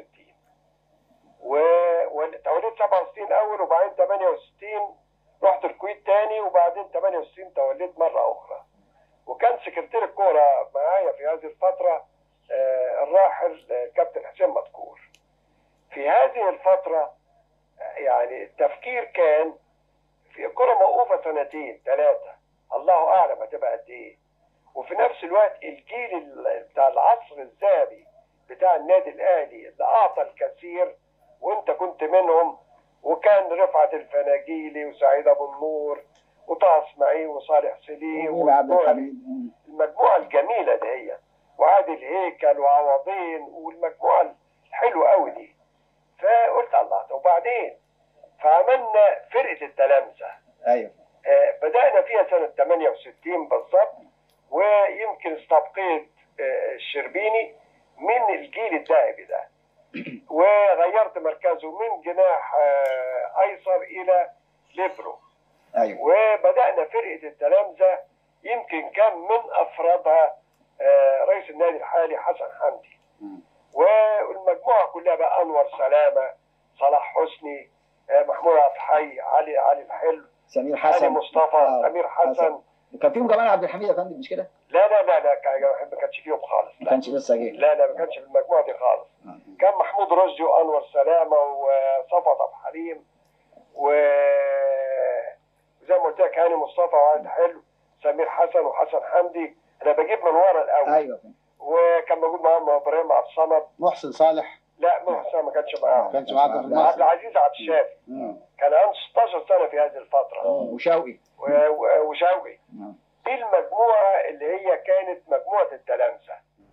[SPEAKER 4] و- وتوليت 67 أول وبعدين 68 رحت الكويت تاني وبعدين 68 توليت مرة أخرى وكان سكرتير الكورة معايا في هذه الفترة آه، الراحل آه، كابتن حسين مذكور في هذه الفترة يعني التفكير كان في الكرة موقوفة سنتين ثلاثة الله أعلم هتبقى قد إيه وفي نفس الوقت الجيل ال- بتاع العصر الذهبي بتاع النادي الأهلي اللي أعطى الكثير وأنت كنت منهم وكان رفعت الفناجيلي وسعيد أبو النور وطه إسماعيل وصالح سليم
[SPEAKER 3] ومين عبد
[SPEAKER 4] والمجموعة-
[SPEAKER 3] الحميد مم.
[SPEAKER 4] المجموعة الجميلة دي هي وعادل هيكل وعوضين والمجموعة الحلوة قوي دي فقلت الله طب وبعدين فعملنا فرقة التلامذة
[SPEAKER 3] ايوه
[SPEAKER 4] آه، بدأنا فيها سنة 68 بالظبط ويمكن استبقيت آه، الشربيني من الجيل الذهبي ده وغيرت مركزه من جناح آه، أيسر إلى ليبرو
[SPEAKER 3] ايوه
[SPEAKER 4] وبدأنا فرقة التلامذة يمكن كان من أفرادها آه، رئيس النادي الحالي حسن حمدي
[SPEAKER 3] مم.
[SPEAKER 4] والمجموعة كلها بقى أنور سلامة صلاح حسني آه، محمود عبد الحي علي علي الحلو
[SPEAKER 3] سمير
[SPEAKER 4] علي
[SPEAKER 3] حسن
[SPEAKER 4] مصطفى
[SPEAKER 3] آه،
[SPEAKER 4] سمير حسن
[SPEAKER 3] وكان فيهم جمال عبد الحميد يا فندم مش كده؟
[SPEAKER 4] لا لا لا لا كان- ما كانش فيهم خالص
[SPEAKER 3] ما
[SPEAKER 4] لا
[SPEAKER 3] كانش لسه جه
[SPEAKER 4] لا لا ما كانش في المجموعة دي خالص
[SPEAKER 3] آه.
[SPEAKER 4] كان محمود رشدي وانور سلامه وصفوت عبد الحليم و زي ما قلت لك هاني مصطفى وعاد حلو سمير حسن وحسن حمدي انا بجيب من ورا الاول
[SPEAKER 3] ايوه يا فندم.
[SPEAKER 4] وكان موجود معاهم ابراهيم عبد الصمد
[SPEAKER 6] محسن صالح
[SPEAKER 4] لا محسن ما كانش معاهم
[SPEAKER 6] ما كانش معاكم في
[SPEAKER 4] عبد
[SPEAKER 6] المصري
[SPEAKER 4] العزيز عبد الشافي
[SPEAKER 3] مم.
[SPEAKER 4] كان عنده 16 سنه في هذه الفتره
[SPEAKER 3] آه، وشوقي
[SPEAKER 4] و- و- وشوقي
[SPEAKER 3] نعم.
[SPEAKER 4] دي المجموعه اللي هي كانت مجموعه التلامذه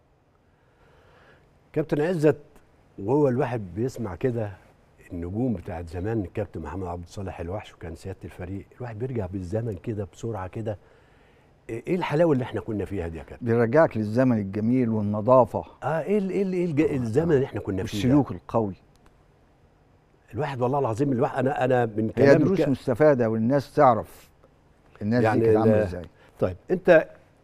[SPEAKER 1] كابتن عزت وهو الواحد بيسمع كده النجوم بتاعت زمان الكابتن محمد عبد الصالح الوحش وكان سياده الفريق الواحد بيرجع بالزمن كده بسرعه كده ايه الحلاوه اللي احنا كنا فيها دي يا كابتن
[SPEAKER 2] بيرجعك للزمن الجميل والنظافه
[SPEAKER 1] اه ايه ال- ايه ال- إيه الج- الزمن اللي احنا كنا فيه ده؟
[SPEAKER 2] والسلوك القوي
[SPEAKER 1] الواحد والله العظيم الواحد انا انا من
[SPEAKER 2] هي
[SPEAKER 1] كلام
[SPEAKER 2] دروس
[SPEAKER 1] ك-
[SPEAKER 2] مستفاده والناس تعرف الناس
[SPEAKER 1] يعني
[SPEAKER 2] دي كانت عامله
[SPEAKER 1] ال-
[SPEAKER 2] ازاي
[SPEAKER 1] طيب انت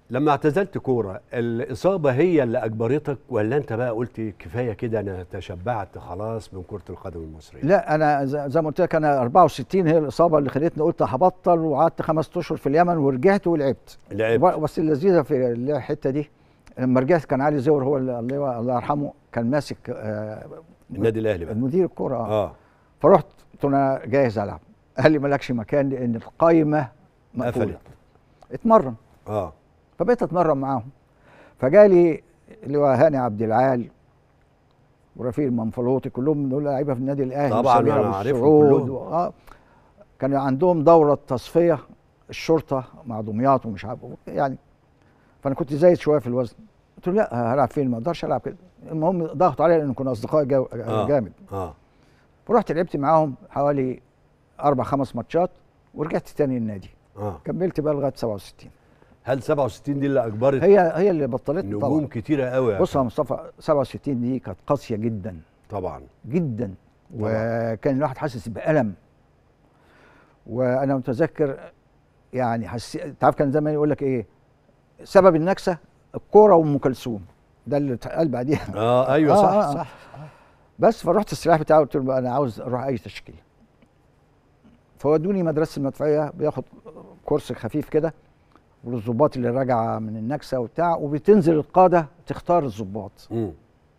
[SPEAKER 1] لما اعتزلت كوره الاصابه هي اللي اجبرتك ولا انت بقى قلت كفايه كده انا تشبعت خلاص من كره القدم المصريه
[SPEAKER 2] لا انا ز- زي ما قلت لك انا 64 هي الاصابه اللي خلتني قلت هبطل وقعدت خمس اشهر في اليمن ورجعت ولعبت
[SPEAKER 1] لعبت
[SPEAKER 2] وب- بس اللذيذه في الحته دي لما رجعت كان علي زور هو اللي الله الله يرحمه كان ماسك آه،
[SPEAKER 1] النادي الاهلي بقى
[SPEAKER 2] مدير الكوره آه.
[SPEAKER 1] اه
[SPEAKER 2] فرحت قلت له انا جاهز العب قال لي مالكش مكان لان القايمه مقفوله
[SPEAKER 1] قفلت
[SPEAKER 2] اتمرن
[SPEAKER 1] اه
[SPEAKER 2] فبقيت اتمرن معاهم فجالي اللي هو هاني عبد العال ورفيق المنفلوطي كلهم دول لعيبه في النادي الاهلي
[SPEAKER 1] طبعاً،
[SPEAKER 2] وسمير
[SPEAKER 1] أنا
[SPEAKER 2] أبو
[SPEAKER 1] عارفهم
[SPEAKER 2] السعود
[SPEAKER 1] كلهم.
[SPEAKER 2] و- اه كان عندهم دوره تصفيه الشرطه مع دمياط ومش عارف يعني فانا كنت زايد شويه في الوزن قلت له لا هلعب فين ما اقدرش العب كده المهم ضغطوا عليا لان كنا اصدقاء جو-
[SPEAKER 1] آه.
[SPEAKER 2] جامد
[SPEAKER 1] اه
[SPEAKER 2] فرحت لعبت معاهم حوالي اربع خمس ماتشات ورجعت تاني النادي
[SPEAKER 1] اه
[SPEAKER 2] كملت بقى لغايه 67
[SPEAKER 1] هل 67 دي اللي اجبرت
[SPEAKER 2] هي هي اللي بطلتني
[SPEAKER 1] نجوم
[SPEAKER 2] طبعا
[SPEAKER 1] كتيره قوي
[SPEAKER 2] بص يا مصطفى 67 دي كانت قاسيه جدا
[SPEAKER 1] طبعا
[SPEAKER 2] جدا وكان الواحد حاسس بألم وانا متذكر يعني حسيت انت عارف كان زمان يقول لك ايه سبب النكسه الكوره وام كلثوم ده اللي اتقال بعديها
[SPEAKER 1] اه ايوه
[SPEAKER 2] آه،
[SPEAKER 1] صح
[SPEAKER 2] آه، آه.
[SPEAKER 1] صح
[SPEAKER 2] بس فرحت السلاح بتاعه قلت له بقى انا عاوز اروح اي تشكيل فودوني مدرسه المدفعيه بياخد كورس خفيف كده والظباط اللي راجعه من النكسه وبتاع وبتنزل القاده تختار الظباط
[SPEAKER 1] مم.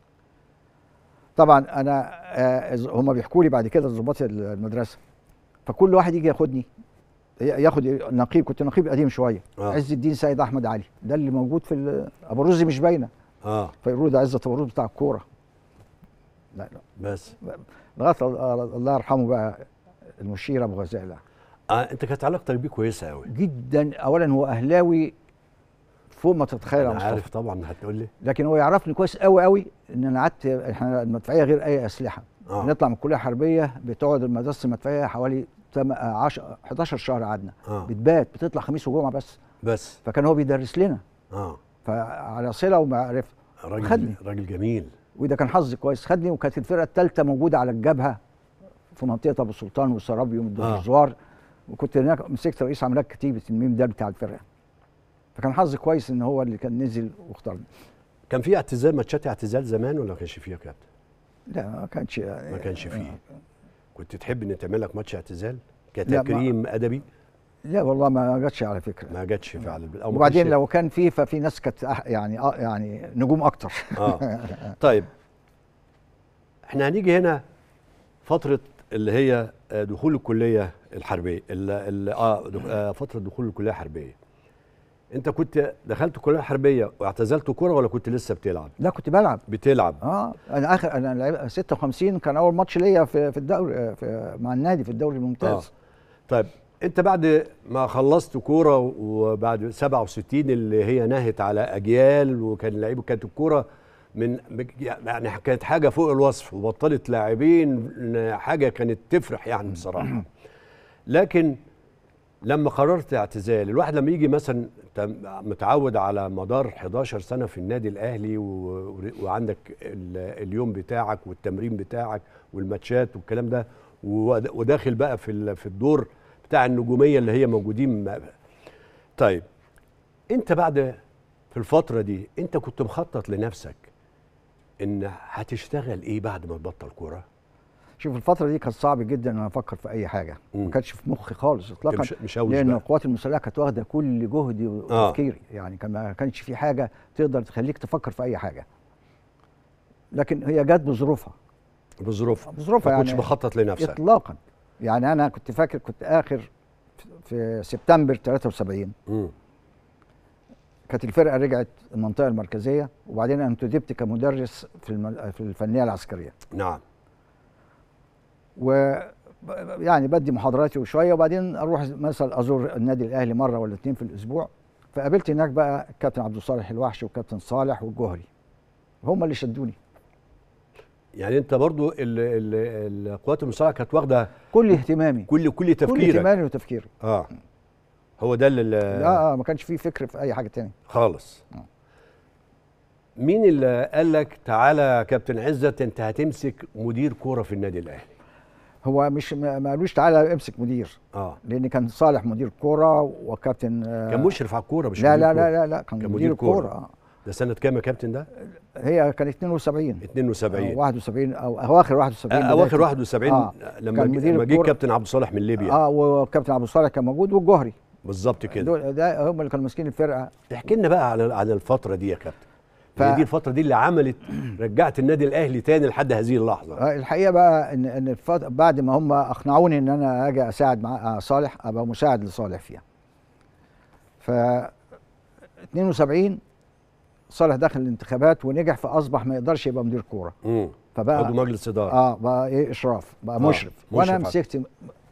[SPEAKER 2] طبعا انا آه هم بيحكوا لي بعد كده ظباط المدرسه فكل واحد يجي ياخدني ي- ياخد نقيب كنت نقيب قديم شويه
[SPEAKER 1] آه.
[SPEAKER 2] عز الدين سيد احمد علي ده اللي موجود في ال- ابو رزي مش باينه
[SPEAKER 1] اه
[SPEAKER 2] فيقولوا ده عزت ابو رزي بتاع الكوره لا لا
[SPEAKER 1] بس
[SPEAKER 2] لغايه ال- الله يرحمه بقى المشير ابو غزاله
[SPEAKER 1] آه انت كانت علاقتك بيه كويسه قوي
[SPEAKER 2] جدا اولا هو اهلاوي فوق ما تتخيل يا
[SPEAKER 1] انا
[SPEAKER 2] مصطفى
[SPEAKER 1] عارف طبعا هتقول لي
[SPEAKER 2] لكن هو يعرفني كويس قوي قوي ان انا قعدت احنا المدفعيه غير اي اسلحه
[SPEAKER 1] آه.
[SPEAKER 2] نطلع من الكليه الحربيه بتقعد المدرسه المدفعيه حوالي 10 11 شهر قعدنا
[SPEAKER 1] اه
[SPEAKER 2] بتبات بتطلع خميس وجمعه بس
[SPEAKER 1] بس
[SPEAKER 2] فكان هو بيدرس لنا
[SPEAKER 1] اه
[SPEAKER 2] فعلى صله ومعرفه
[SPEAKER 1] راجل
[SPEAKER 2] خدني.
[SPEAKER 1] راجل جميل
[SPEAKER 2] وده كان حظي كويس خدني وكانت الفرقه الثالثه موجوده على الجبهه في منطقه ابو سلطان والسرابيوم والدرزوار وكنت هناك مسكت رئيس عمليات كتيبه الميم ده بتاع الفرقه فكان حظي كويس ان هو اللي كان نزل واختارني
[SPEAKER 1] كان في اعتزال ماتشات اعتزال زمان ولا ما كانش فيها كابتن
[SPEAKER 2] لا ما كانش
[SPEAKER 1] ما كانش فيه كنت تحب ان تعمل لك ماتش اعتزال
[SPEAKER 2] لا، ما-
[SPEAKER 1] كتكريم ادبي
[SPEAKER 2] لا والله ما جاتش على فكره
[SPEAKER 1] ما جاتش فعلا أو ما
[SPEAKER 2] وبعدين
[SPEAKER 1] كانش-
[SPEAKER 2] لو كان فيه ففي ناس كانت أح- يعني اه يعني نجوم اكتر
[SPEAKER 1] اه طيب احنا هنيجي هنا فتره اللي هي آه، دخول الكليه الحربيه ال ال اه دخ- آه، فتره دخول الكليه الحربيه انت كنت دخلت الكليه الحربيه واعتزلت كوره ولا كنت لسه بتلعب
[SPEAKER 2] لا كنت بلعب
[SPEAKER 1] بتلعب
[SPEAKER 2] اه انا اخر انا لعب 56 كان اول ماتش ليا في في الدوري في مع النادي في الدوري الممتاز
[SPEAKER 1] طيب انت بعد ما خلصت كوره وبعد 67 اللي هي نهت على اجيال وكان لعيب كانت الكوره من يعني كانت حاجه فوق الوصف وبطلت لاعبين حاجه كانت تفرح يعني بصراحه لكن لما قررت اعتزال الواحد لما يجي مثلا انت متعود على مدار 11 سنه في النادي الاهلي و- وعندك ال- اليوم بتاعك والتمرين بتاعك والماتشات والكلام ده ود- وداخل بقى في ال- في الدور بتاع النجوميه اللي هي موجودين م- طيب انت بعد في الفتره دي انت كنت مخطط لنفسك ان هتشتغل ايه بعد ما تبطل كوره
[SPEAKER 2] شوف الفتره دي كانت صعب جدا ان انا افكر في اي حاجه
[SPEAKER 1] مم.
[SPEAKER 2] ما كانش في مخي خالص اطلاقا
[SPEAKER 1] مش مشوش
[SPEAKER 2] لان
[SPEAKER 1] بقى.
[SPEAKER 2] القوات المسلحه كانت واخده كل جهدي
[SPEAKER 1] آه.
[SPEAKER 2] وتفكيري يعني كان ما كانش في حاجه تقدر تخليك تفكر في اي حاجه لكن هي جت بظروفها
[SPEAKER 1] بظروفها
[SPEAKER 2] بظروفها
[SPEAKER 1] ما كنتش
[SPEAKER 2] يعني
[SPEAKER 1] مخطط لنفسك
[SPEAKER 2] اطلاقا يعني انا كنت فاكر كنت اخر في سبتمبر 73
[SPEAKER 1] مم.
[SPEAKER 2] كانت الفرقه رجعت المنطقه المركزيه وبعدين انا انتدبت كمدرس في الم- في الفنيه العسكريه
[SPEAKER 1] نعم
[SPEAKER 2] و يعني بدي محاضراتي وشويه وبعدين اروح مثلا ازور النادي الاهلي مره ولا اتنين في الاسبوع فقابلت هناك بقى الكابتن عبد الصالح الوحش والكابتن صالح والجوهري هم اللي شدوني
[SPEAKER 1] يعني انت برضو ال- ال- القوات المسلحه كانت واخده
[SPEAKER 2] كل اهتمامي
[SPEAKER 1] كل كل
[SPEAKER 2] كل
[SPEAKER 1] تفكيرك
[SPEAKER 2] اهتمامي وتفكيري
[SPEAKER 1] اه هو ده اللي
[SPEAKER 2] لا آه، ما كانش فيه فكر في اي حاجه تاني
[SPEAKER 1] خالص
[SPEAKER 2] آه.
[SPEAKER 1] مين اللي قال لك تعالى يا كابتن عزت انت هتمسك مدير كوره في النادي الاهلي
[SPEAKER 2] هو مش ما ما قالوش تعالى امسك مدير
[SPEAKER 1] اه
[SPEAKER 2] لان كان صالح مدير كوره وكابتن آه،
[SPEAKER 1] كان مشرف على الكوره مش
[SPEAKER 2] لا
[SPEAKER 1] مدير
[SPEAKER 2] لا
[SPEAKER 1] كورة.
[SPEAKER 2] لا لا لا كان,
[SPEAKER 1] كان
[SPEAKER 2] مدير
[SPEAKER 1] مدير كورة.
[SPEAKER 2] كوره آه.
[SPEAKER 1] ده سنه كام يا كابتن ده
[SPEAKER 2] هي كان 72
[SPEAKER 1] 72
[SPEAKER 2] أو 71 او اواخر 71
[SPEAKER 1] آه، اواخر
[SPEAKER 2] بداية.
[SPEAKER 1] 71
[SPEAKER 2] آه.
[SPEAKER 1] لما
[SPEAKER 2] كان
[SPEAKER 1] جه-
[SPEAKER 2] مدير
[SPEAKER 1] لما جه
[SPEAKER 2] الكورة.
[SPEAKER 1] كابتن عبد الصالح من ليبيا
[SPEAKER 2] اه وكابتن عبد الصالح كان موجود والجوهري
[SPEAKER 1] بالظبط كده
[SPEAKER 2] دول ده هم اللي كانوا ماسكين الفرقه
[SPEAKER 1] احكي لنا بقى على على الفتره دي يا كابتن
[SPEAKER 2] ف-
[SPEAKER 1] ف... دي الفتره دي اللي عملت رجعت النادي الاهلي تاني لحد هذه اللحظه
[SPEAKER 2] آه، الحقيقه بقى ان ان الفت... بعد ما هم اقنعوني ان انا اجي اساعد مع آه، صالح ابقى مساعد لصالح فيها ف 72 صالح دخل الانتخابات ونجح فاصبح ما يقدرش يبقى مدير كوره
[SPEAKER 1] امم
[SPEAKER 2] فبقى
[SPEAKER 1] عضو مجلس اداره
[SPEAKER 2] اه بقى ايه اشراف بقى
[SPEAKER 1] آه،
[SPEAKER 2] مشرف وانا
[SPEAKER 1] مشرف على-
[SPEAKER 2] مسكت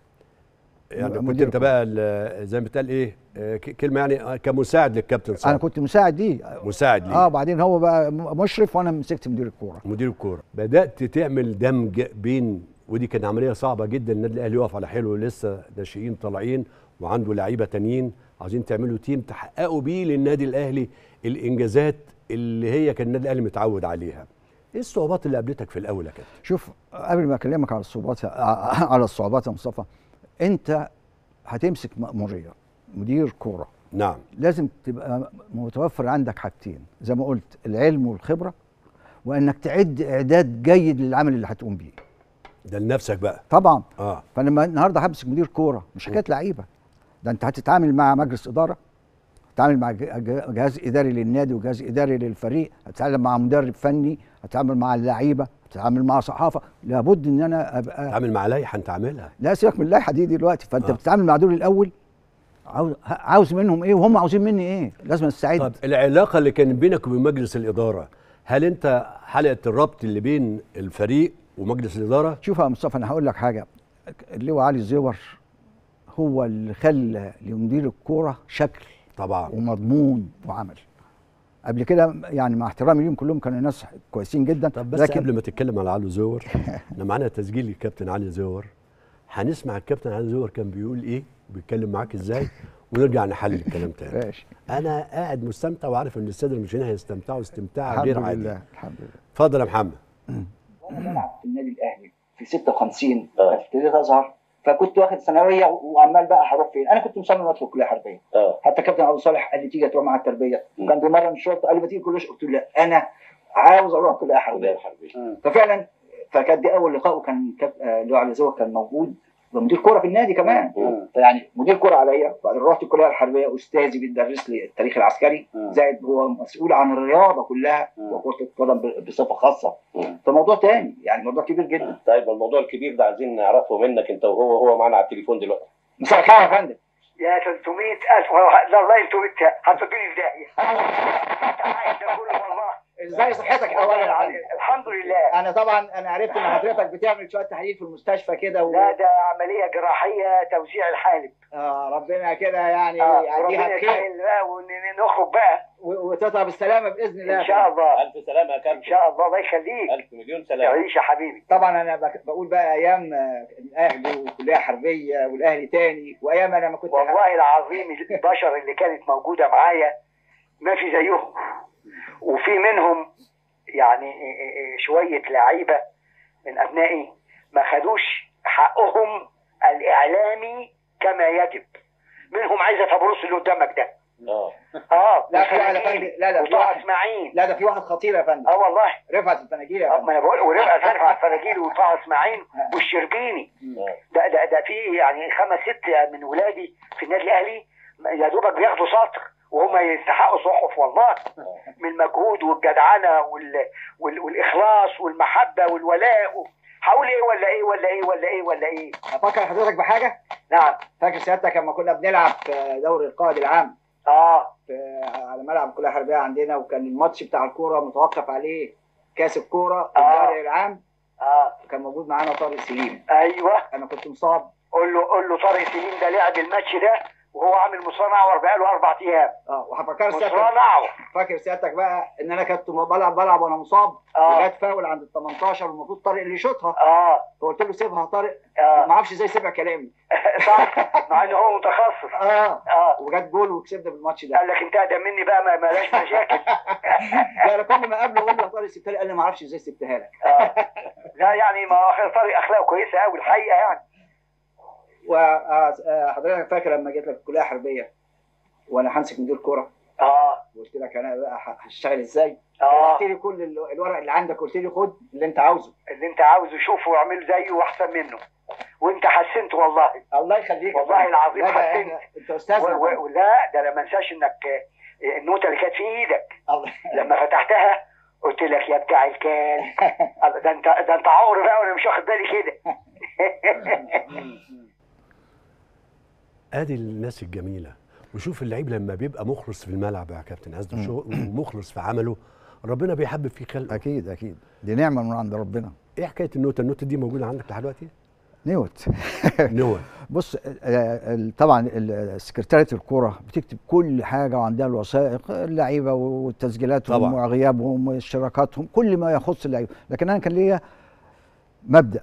[SPEAKER 1] يعني كنت
[SPEAKER 2] مدير
[SPEAKER 1] انت بقى ال- زي ما بتقال ايه آه، ك- كلمه يعني آه، كمساعد للكابتن
[SPEAKER 2] انا
[SPEAKER 1] صالح
[SPEAKER 2] كنت مساعد ليه
[SPEAKER 1] مساعد ليه
[SPEAKER 2] اه بعدين هو بقى م- مشرف وانا مسكت مدير الكوره
[SPEAKER 1] مدير الكوره بدات تعمل دمج بين ودي كانت عمليه صعبه جدا النادي الاهلي يقف على حلو لسه ناشئين طالعين وعنده لعيبه تانيين عايزين تعملوا تيم تحققوا بيه للنادي الاهلي الانجازات اللي هي كان النادي الاهلي متعود عليها ايه الصعوبات اللي قابلتك في الاول يا كابتن
[SPEAKER 2] شوف قبل ما اكلمك على الصعوبات على الصعوبات يا مصطفى انت هتمسك مأمورية مدير كوره
[SPEAKER 1] نعم
[SPEAKER 2] لازم تبقى متوفر عندك حاجتين زي ما قلت العلم والخبره وانك تعد اعداد جيد للعمل اللي هتقوم بيه
[SPEAKER 1] ده لنفسك بقى
[SPEAKER 2] طبعا
[SPEAKER 1] اه
[SPEAKER 2] فلما النهارده همسك مدير كوره مش حكايه لعيبه ده انت هتتعامل مع مجلس اداره هتتعامل مع ج- ج- جهاز اداري للنادي وجهاز اداري للفريق هتتعامل مع مدرب فني هتتعامل مع اللعيبه هتتعامل مع صحافه لابد ان انا ابقى
[SPEAKER 1] تعمل مع لائحه انت عاملها
[SPEAKER 2] لا سيبك من اللائحه دي دلوقتي فانت
[SPEAKER 1] آه.
[SPEAKER 2] آه. بتتعامل مع دول الاول عاوز عاوز منهم ايه وهم عاوزين مني ايه لازم استعد
[SPEAKER 1] طب العلاقه اللي كان بينك وبين مجلس الاداره هل انت حلقه الربط اللي بين الفريق ومجلس الاداره
[SPEAKER 2] شوف يا مصطفى انا هقول لك حاجه اللواء علي الزور هو اللي خلى لمدير الكوره شكل
[SPEAKER 1] طبعا
[SPEAKER 2] ومضمون وعمل قبل كده يعني مع احترامي ليهم كلهم كانوا ناس كويسين جدا
[SPEAKER 1] طب بس قبل ما تتكلم على علي زور احنا معانا تسجيل الكابتن علي زور هنسمع الكابتن علي زور كان بيقول ايه وبيتكلم معاك ازاي ونرجع نحلل الكلام تاني
[SPEAKER 2] ماشي
[SPEAKER 1] انا قاعد مستمتع وعارف ان الساده المشاهدين هيستمتعوا استمتاع
[SPEAKER 2] الحمد
[SPEAKER 1] غير عادي
[SPEAKER 2] لله الحمد لله
[SPEAKER 1] اتفضل يا محمد
[SPEAKER 3] وانا بلعب في النادي الاهلي في 56
[SPEAKER 5] آه.
[SPEAKER 3] ابتديت اظهر فكنت واخد ثانويه وعمال بقى هروح فين انا كنت مصمم ادخل كليه حربيه
[SPEAKER 5] اه
[SPEAKER 3] حتى كابتن ابو صالح قال لي تيجي تروح مع التربيه
[SPEAKER 5] م.
[SPEAKER 3] وكان بيمرن الشرطه قال لي ما تيجي كليه قلت له لا انا عاوز اروح كليه
[SPEAKER 5] كليه
[SPEAKER 3] حربيه
[SPEAKER 5] الحربيه
[SPEAKER 3] ففعلا فكانت دي اول لقاء وكان كاب- آه، اللي هو علي زوق كان موجود ومدير كوره في النادي كمان
[SPEAKER 5] مم.
[SPEAKER 3] فيعني مدير كوره عليا بعدين رحت الكليه الحربيه استاذي بيدرس لي التاريخ العسكري
[SPEAKER 5] مم.
[SPEAKER 3] زائد هو مسؤول عن الرياضه كلها
[SPEAKER 5] مم.
[SPEAKER 3] وكره القدم ب- بصفه خاصه
[SPEAKER 5] مم.
[SPEAKER 3] فموضوع تاني يعني موضوع كبير جدا
[SPEAKER 5] طيب الموضوع الكبير ده عايزين نعرفه منك انت وهو هو معانا على التليفون دلوقتي
[SPEAKER 3] مساء الخير يا فندم
[SPEAKER 6] يا 300000 والله انتوا بت- هتودوني في داهيه ده كله والله
[SPEAKER 3] ازاي صحتك اولا يا فندم
[SPEAKER 6] الحمد لله
[SPEAKER 3] انا طبعا انا عرفت ان حضرتك بتعمل شويه تحاليل في المستشفى كده و...
[SPEAKER 6] لا ده عمليه جراحيه توزيع الحالب
[SPEAKER 3] آه ربنا كده يعني
[SPEAKER 6] آه،
[SPEAKER 3] يعديها
[SPEAKER 6] ربنا
[SPEAKER 3] بخير
[SPEAKER 6] يسهل بقى ونخرج بقى
[SPEAKER 3] و- وتطلع بالسلامه باذن الله
[SPEAKER 6] ان شاء الله
[SPEAKER 5] الف سلامه يا
[SPEAKER 6] ان
[SPEAKER 5] كابتن
[SPEAKER 6] شاء الله الله يخليك
[SPEAKER 5] الف مليون سلامه
[SPEAKER 6] تعيش يا حبيبي
[SPEAKER 3] طبعا انا بك- بقول بقى ايام آه، الاهلي وكليه حربيه والاهلي تاني وايام انا ما كنت
[SPEAKER 6] والله العظيم البشر اللي كانت موجوده معايا ما في زيهم وفي منهم يعني شويه لعيبه من ابنائي ما خدوش حقهم الاعلامي كما يجب منهم عايزه تبرص اللي قدامك ده
[SPEAKER 5] اه
[SPEAKER 6] اه
[SPEAKER 3] لا، لا، لا،
[SPEAKER 6] والفناجيل
[SPEAKER 3] لا، لا، في
[SPEAKER 6] وطه
[SPEAKER 3] واحد.
[SPEAKER 6] اسماعيل
[SPEAKER 3] لا ده في واحد خطير يا فندم
[SPEAKER 6] اه والله
[SPEAKER 3] رفعت الفناجيل يا
[SPEAKER 6] آه،
[SPEAKER 3] فندم
[SPEAKER 6] ما انا بقول ورفعت رفعت الفناجيل وطه اسماعيل والشربيني
[SPEAKER 5] آه.
[SPEAKER 6] ده ده ده في يعني خمس ست من ولادي في النادي الاهلي يا دوبك بياخدوا سطر وهم يستحقوا صحف والله من المجهود والجدعنه وال... وال... والاخلاص والمحبه والولاء و... هقول ايه ولا ايه ولا ايه ولا ايه ولا ايه
[SPEAKER 3] افكر حضرتك بحاجه
[SPEAKER 6] نعم
[SPEAKER 3] فاكر سيادتك لما كنا بنلعب في دوري القائد العام
[SPEAKER 6] اه
[SPEAKER 3] في على ملعب الكليه الحربيه عندنا وكان الماتش بتاع الكوره متوقف عليه كاس الكوره
[SPEAKER 6] آه.
[SPEAKER 3] الدوري العام
[SPEAKER 6] اه
[SPEAKER 3] وكان موجود معانا طارق سليم
[SPEAKER 6] ايوه
[SPEAKER 3] انا كنت مصاب
[SPEAKER 6] قول له قول له طارق سليم ده لعب الماتش ده وهو عامل مصنع بقاله اربع ايام
[SPEAKER 3] اه وهفكر سيادتك
[SPEAKER 6] مصنع
[SPEAKER 3] فاكر سيادتك بقى ان انا كنت بلعب بلعب وانا مصاب
[SPEAKER 6] آه.
[SPEAKER 3] وجت فاول عند ال 18 والمفروض طارق اللي يشوطها
[SPEAKER 6] اه
[SPEAKER 3] فقلت له سيبها يا طارق
[SPEAKER 6] اه
[SPEAKER 3] ما اعرفش ازاي سمع كلامي
[SPEAKER 6] صح مع ان هو متخصص
[SPEAKER 3] اه
[SPEAKER 6] اه
[SPEAKER 3] وجت جول وكسبنا بالماتش ده
[SPEAKER 6] قال لك انت اقدم مني بقى ما بلاش مشاكل
[SPEAKER 3] لا انا كل ما قابله اقول له يا طارق سبتها لي قال لي ما اعرفش ازاي سبتها لك
[SPEAKER 6] آه. لا يعني ما هو طارق اخلاقه كويسه قوي الحقيقه يعني
[SPEAKER 3] وحضرتك فاكر لما جيت لك الكليه الحربيه وانا همسك مدير كوره
[SPEAKER 6] اه
[SPEAKER 3] وقلت لك انا بقى ه- هشتغل ازاي
[SPEAKER 6] اه
[SPEAKER 3] قلت لي كل ال- الورق اللي عندك قلت لي خد اللي انت عاوزه
[SPEAKER 6] اللي انت عاوزه شوفه واعمل زيه واحسن منه وانت حسنت والله
[SPEAKER 3] الله يخليك يا
[SPEAKER 6] والله
[SPEAKER 3] فندم.
[SPEAKER 6] العظيم
[SPEAKER 3] لا ده
[SPEAKER 6] حسنت.
[SPEAKER 3] إحنا- انت استاذ
[SPEAKER 6] و- و- ولا ده انا ما انساش انك آه، النوته اللي كانت في ايدك
[SPEAKER 3] الله
[SPEAKER 6] لما فتحتها قلت لك يا بتاع الكال ده انت ده انت عور بقى وانا مش واخد بالي كده
[SPEAKER 1] ادي الناس الجميله وشوف اللعيب لما بيبقى مخلص في الملعب يا كابتن عزت وشو- ومخلص في عمله ربنا بيحبب فيه خلقه
[SPEAKER 2] اكيد اكيد دي نعمه من عند ربنا
[SPEAKER 1] ايه حكايه النوته النوته دي موجوده عندك لحد دلوقتي
[SPEAKER 2] نوت
[SPEAKER 1] نوة
[SPEAKER 2] بص آه، ال- طبعا ال- سكرتاريه الكوره بتكتب كل حاجه وعندها الوثائق اللعيبه والتسجيلاتهم
[SPEAKER 1] طبعا.
[SPEAKER 2] وغيابهم واشتراكاتهم كل ما يخص اللعيبه لكن انا كان ليا مبدا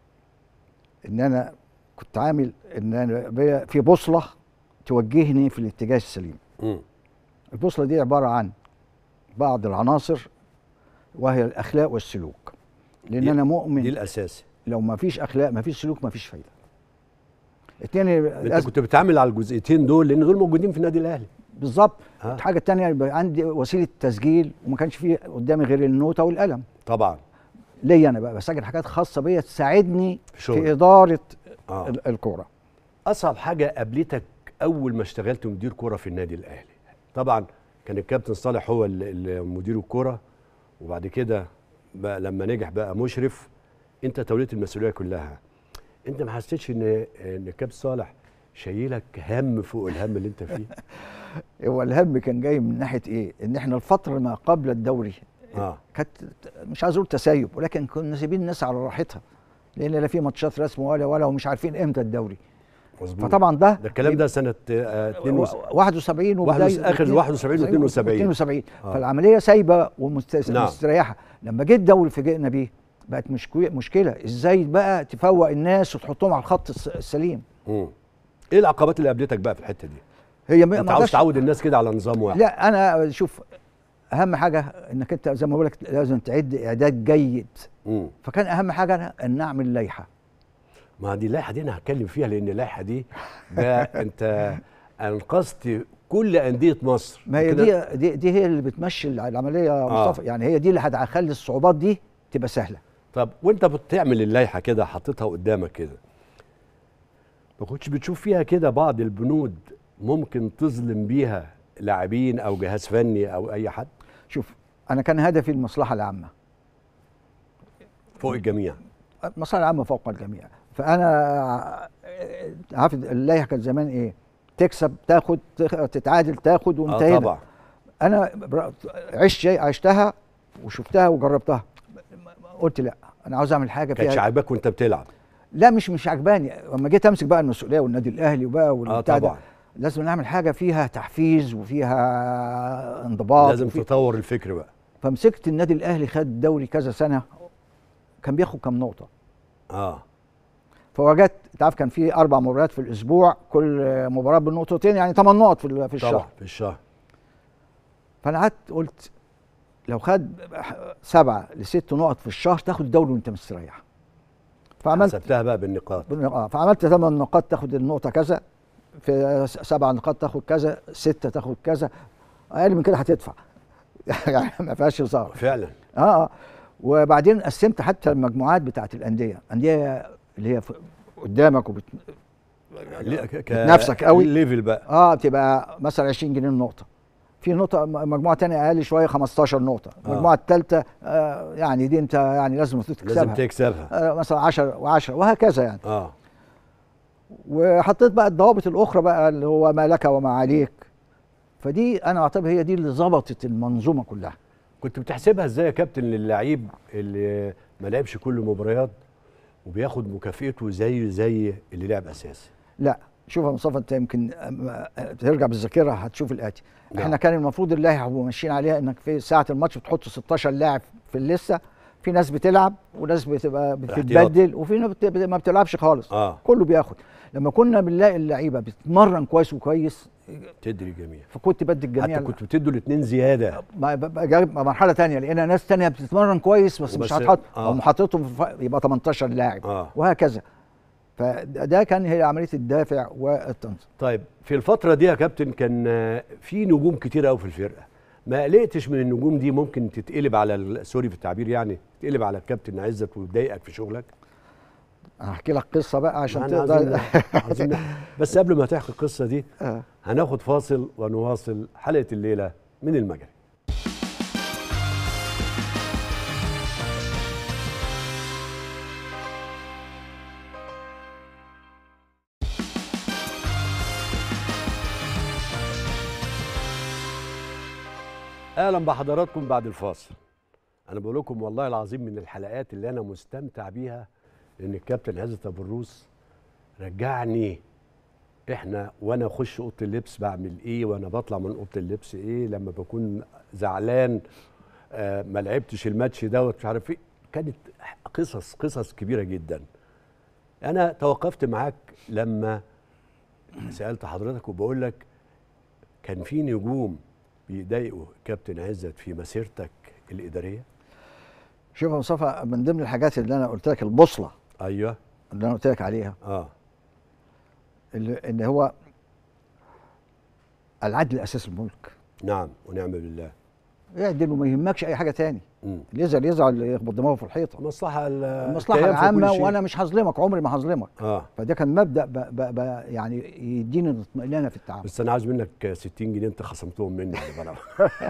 [SPEAKER 2] ان انا كنت عامل ان انا بيا- في بوصله توجهني في الاتجاه السليم
[SPEAKER 1] مم.
[SPEAKER 2] البوصله دي عباره عن بعض العناصر وهي الاخلاق والسلوك لان
[SPEAKER 1] دي-
[SPEAKER 2] انا
[SPEAKER 1] دي
[SPEAKER 2] مؤمن
[SPEAKER 1] الاساس
[SPEAKER 2] لو ما فيش اخلاق ما فيش سلوك ما فيش فايده اتنين
[SPEAKER 1] انت كنت بتعمل على الجزئيتين دول لان دول موجودين في النادي الاهلي
[SPEAKER 2] بالظبط
[SPEAKER 1] آه.
[SPEAKER 2] الحاجه التانية يبقى عندي وسيله تسجيل وما كانش في قدامي غير النوته والقلم
[SPEAKER 1] طبعا
[SPEAKER 2] ليا انا بقى بسجل حاجات خاصه بيا تساعدني
[SPEAKER 1] في
[SPEAKER 2] في
[SPEAKER 1] شغل
[SPEAKER 2] اداره
[SPEAKER 1] آه.
[SPEAKER 2] ال- الكوره
[SPEAKER 1] اصعب حاجه قابلتك اول ما اشتغلت مدير كوره في النادي الاهلي طبعا كان الكابتن صالح هو ال- ال- مدير الكوره وبعد كده بقى لما نجح بقى مشرف انت توليت المسؤوليه كلها انت ما حسيتش ان ان الكابتن صالح شايلك هم فوق الهم اللي انت فيه
[SPEAKER 2] هو الهم كان جاي من ناحيه ايه ان احنا الفتره ما قبل الدوري
[SPEAKER 1] اه
[SPEAKER 2] كانت مش عايز اقول تسيب ولكن كنا سايبين الناس على راحتها لان لا في ماتشات رسم ولا ولا ومش عارفين امتى الدوري
[SPEAKER 1] مظبوط
[SPEAKER 2] فطبعا ده
[SPEAKER 1] ده الكلام ده سنه آه، 72
[SPEAKER 2] 71
[SPEAKER 1] واحد وس- آخر 71 و 72.
[SPEAKER 2] 72
[SPEAKER 1] آه.
[SPEAKER 2] فالعمليه سايبه
[SPEAKER 1] نعم.
[SPEAKER 2] ومستريحه لما جه الدوري فاجئنا بيه بقت مش كوي- مشكله ازاي بقى تفوق الناس وتحطهم على الخط الس- السليم
[SPEAKER 1] مم. ايه العقبات اللي قابلتك بقى في الحته دي
[SPEAKER 2] هي ما
[SPEAKER 1] انت
[SPEAKER 2] ما
[SPEAKER 1] عاوز
[SPEAKER 2] أقدرش-
[SPEAKER 1] تعود الناس كده على نظام واحد
[SPEAKER 2] لا انا شوف اهم حاجه انك انت زي ما بقول لك لازم تعد اعداد جيد
[SPEAKER 1] مم.
[SPEAKER 2] فكان اهم حاجه أنا ان اعمل لائحه
[SPEAKER 1] ما دي اللائحه دي انا هتكلم فيها لان اللائحه دي ده انت انقذت كل انديه مصر
[SPEAKER 2] ما هي
[SPEAKER 1] كده-
[SPEAKER 2] دي, دي دي هي اللي بتمشي العمليه يا
[SPEAKER 1] آه.
[SPEAKER 2] مصطفى يعني هي دي اللي هتخلي الصعوبات دي تبقى سهله
[SPEAKER 1] طب وانت بتعمل اللائحه كده حطيتها قدامك كده ما كنتش بتشوف فيها كده بعض البنود ممكن تظلم بيها لاعبين او جهاز فني او اي حد
[SPEAKER 2] شوف انا كان هدفي المصلحه العامه
[SPEAKER 1] فوق الجميع
[SPEAKER 2] المصلحه العامه فوق الجميع فانا عارف اللائحه كانت زمان ايه تكسب تاخد تخ- تتعادل تاخد
[SPEAKER 1] اه
[SPEAKER 2] وانتهينا
[SPEAKER 1] طبعا
[SPEAKER 2] انا بر- عشت شيء عشتها وشفتها وجربتها قلت لا انا عاوز اعمل حاجه
[SPEAKER 1] كانتش
[SPEAKER 2] فيها
[SPEAKER 1] عاجباك وانت بتلعب
[SPEAKER 2] لا مش مش عجباني لما جيت امسك بقى المسؤوليه والنادي الاهلي وبقى
[SPEAKER 1] اه
[SPEAKER 2] والبتاع ده
[SPEAKER 1] طبعا
[SPEAKER 2] لازم نعمل حاجه فيها تحفيز وفيها انضباط
[SPEAKER 1] لازم
[SPEAKER 2] وفي...
[SPEAKER 1] تطور الفكر بقى
[SPEAKER 2] فمسكت النادي الاهلي خد الدوري كذا سنه كان بياخد كام نقطه
[SPEAKER 1] اه
[SPEAKER 2] فوجدت انت عارف كان في اربع مباريات في الاسبوع كل مباراه بنقطتين يعني ثمان نقط في ال- في الشهر
[SPEAKER 1] طبعا في الشهر
[SPEAKER 2] فانا قعدت قلت لو خد سبعه لست نقط في الشهر تاخد الدوري وانت مستريح فعملت
[SPEAKER 1] حسبتها بقى بالنقاط
[SPEAKER 2] اه فعملت ثمان نقاط تاخد النقطه كذا في س- سبع نقاط تاخد كذا سته تاخد كذا اقل من كده هتدفع يعني ما فيهاش هزار
[SPEAKER 1] فعلا
[SPEAKER 2] اه اه وبعدين قسمت حتى المجموعات بتاعت الانديه انديه اللي هي في- قدامك وبت...
[SPEAKER 1] ليه- ك- ك-
[SPEAKER 2] بتنافسك قوي.
[SPEAKER 1] ليفل بقى
[SPEAKER 2] اه تبقى مثلا 20 جنيه النقطه في نقطة م- مجموعة تانية أقل شوية 15 نقطة،
[SPEAKER 1] آه.
[SPEAKER 2] المجموعة الثالثة آه يعني دي أنت يعني لازم تكسبها
[SPEAKER 1] لازم تكسبها
[SPEAKER 2] آه مثلا 10 و10 وهكذا يعني
[SPEAKER 1] اه
[SPEAKER 2] وحطيت بقى الضوابط الاخرى بقى اللي هو ما لك وما عليك فدي انا اعتبر هي دي اللي ظبطت المنظومه كلها
[SPEAKER 1] كنت بتحسبها ازاي يا كابتن للعيب اللي ما لعبش كل المباريات وبياخد مكافئته زيه زي اللي لعب اساسي
[SPEAKER 2] لا شوف يا مصطفى انت يمكن أم- ترجع بالذاكره هتشوف الاتي
[SPEAKER 1] نعم.
[SPEAKER 2] احنا كان المفروض اللائحه هو ماشيين عليها انك في ساعه الماتش بتحط 16 لاعب في اللسه في ناس بتلعب وناس بتبقى بتتبدل وفي ناس بت- ما بتلعبش خالص
[SPEAKER 1] اه
[SPEAKER 2] كله بياخد لما كنا بنلاقي اللعيبه بتتمرن كويس وكويس
[SPEAKER 1] تدري جميع
[SPEAKER 2] فكنت بدي الجميع
[SPEAKER 1] حتى كنت بتدوا الاثنين زياده
[SPEAKER 2] ما- بقى جايب مرحله تانية لقينا ناس تانية بتتمرن كويس بس مش
[SPEAKER 1] وبس-
[SPEAKER 2] هتحط
[SPEAKER 1] آه.
[SPEAKER 2] او محطتهم في ف- يبقى 18 لاعب
[SPEAKER 1] اه
[SPEAKER 2] وهكذا فده كان هي عمليه الدافع والتنظيم
[SPEAKER 1] طيب في الفترة دي يا كابتن كان آه، في نجوم كتير قوي في الفرقة ما قلقتش من النجوم دي ممكن تتقلب على ال- سوري في التعبير يعني تتقلب على الكابتن عزت وتضايقك في شغلك
[SPEAKER 2] هحكي لك قصه بقى عشان
[SPEAKER 1] معانا
[SPEAKER 2] تقدر
[SPEAKER 1] عايزين عايزين بس قبل ما تحكي القصة دي
[SPEAKER 2] آه.
[SPEAKER 1] هناخد فاصل ونواصل حلقة الليلة من المجال اهلا بحضراتكم بعد الفاصل انا بقول لكم والله العظيم من الحلقات اللي انا مستمتع بيها ان الكابتن عزت ابو الروس رجعني احنا وانا اخش اوضه اللبس بعمل ايه وانا بطلع من اوضه اللبس ايه لما بكون زعلان آه ما لعبتش الماتش دوت مش عارف ايه كانت قصص قصص كبيره جدا انا توقفت معاك لما سالت حضرتك وبقول لك كان في نجوم بيضايقوا كابتن عزت في مسيرتك الاداريه
[SPEAKER 2] شوف يا مصطفى من ضمن الحاجات اللي انا قلت لك البوصله
[SPEAKER 1] ايوه
[SPEAKER 2] اللي انا قلت لك عليها
[SPEAKER 1] اه
[SPEAKER 2] اللي ان هو العدل اساس الملك
[SPEAKER 1] نعم ونعم بالله
[SPEAKER 2] اعدل وما يهمكش اي حاجه تاني
[SPEAKER 1] مم.
[SPEAKER 2] اللي يزعل يزعل يخبط دماغه في الحيطه
[SPEAKER 1] المصلحه ال-
[SPEAKER 2] المصلحه
[SPEAKER 1] الكيان في كل
[SPEAKER 2] العامه
[SPEAKER 1] شيء.
[SPEAKER 2] وانا مش هظلمك عمري ما هظلمك
[SPEAKER 1] اه
[SPEAKER 2] فده كان مبدا ب ب ب يعني يديني الاطمئنان في التعامل
[SPEAKER 1] بس انا عاوز منك 60 جنيه انت خصمتهم مني خلي بالك.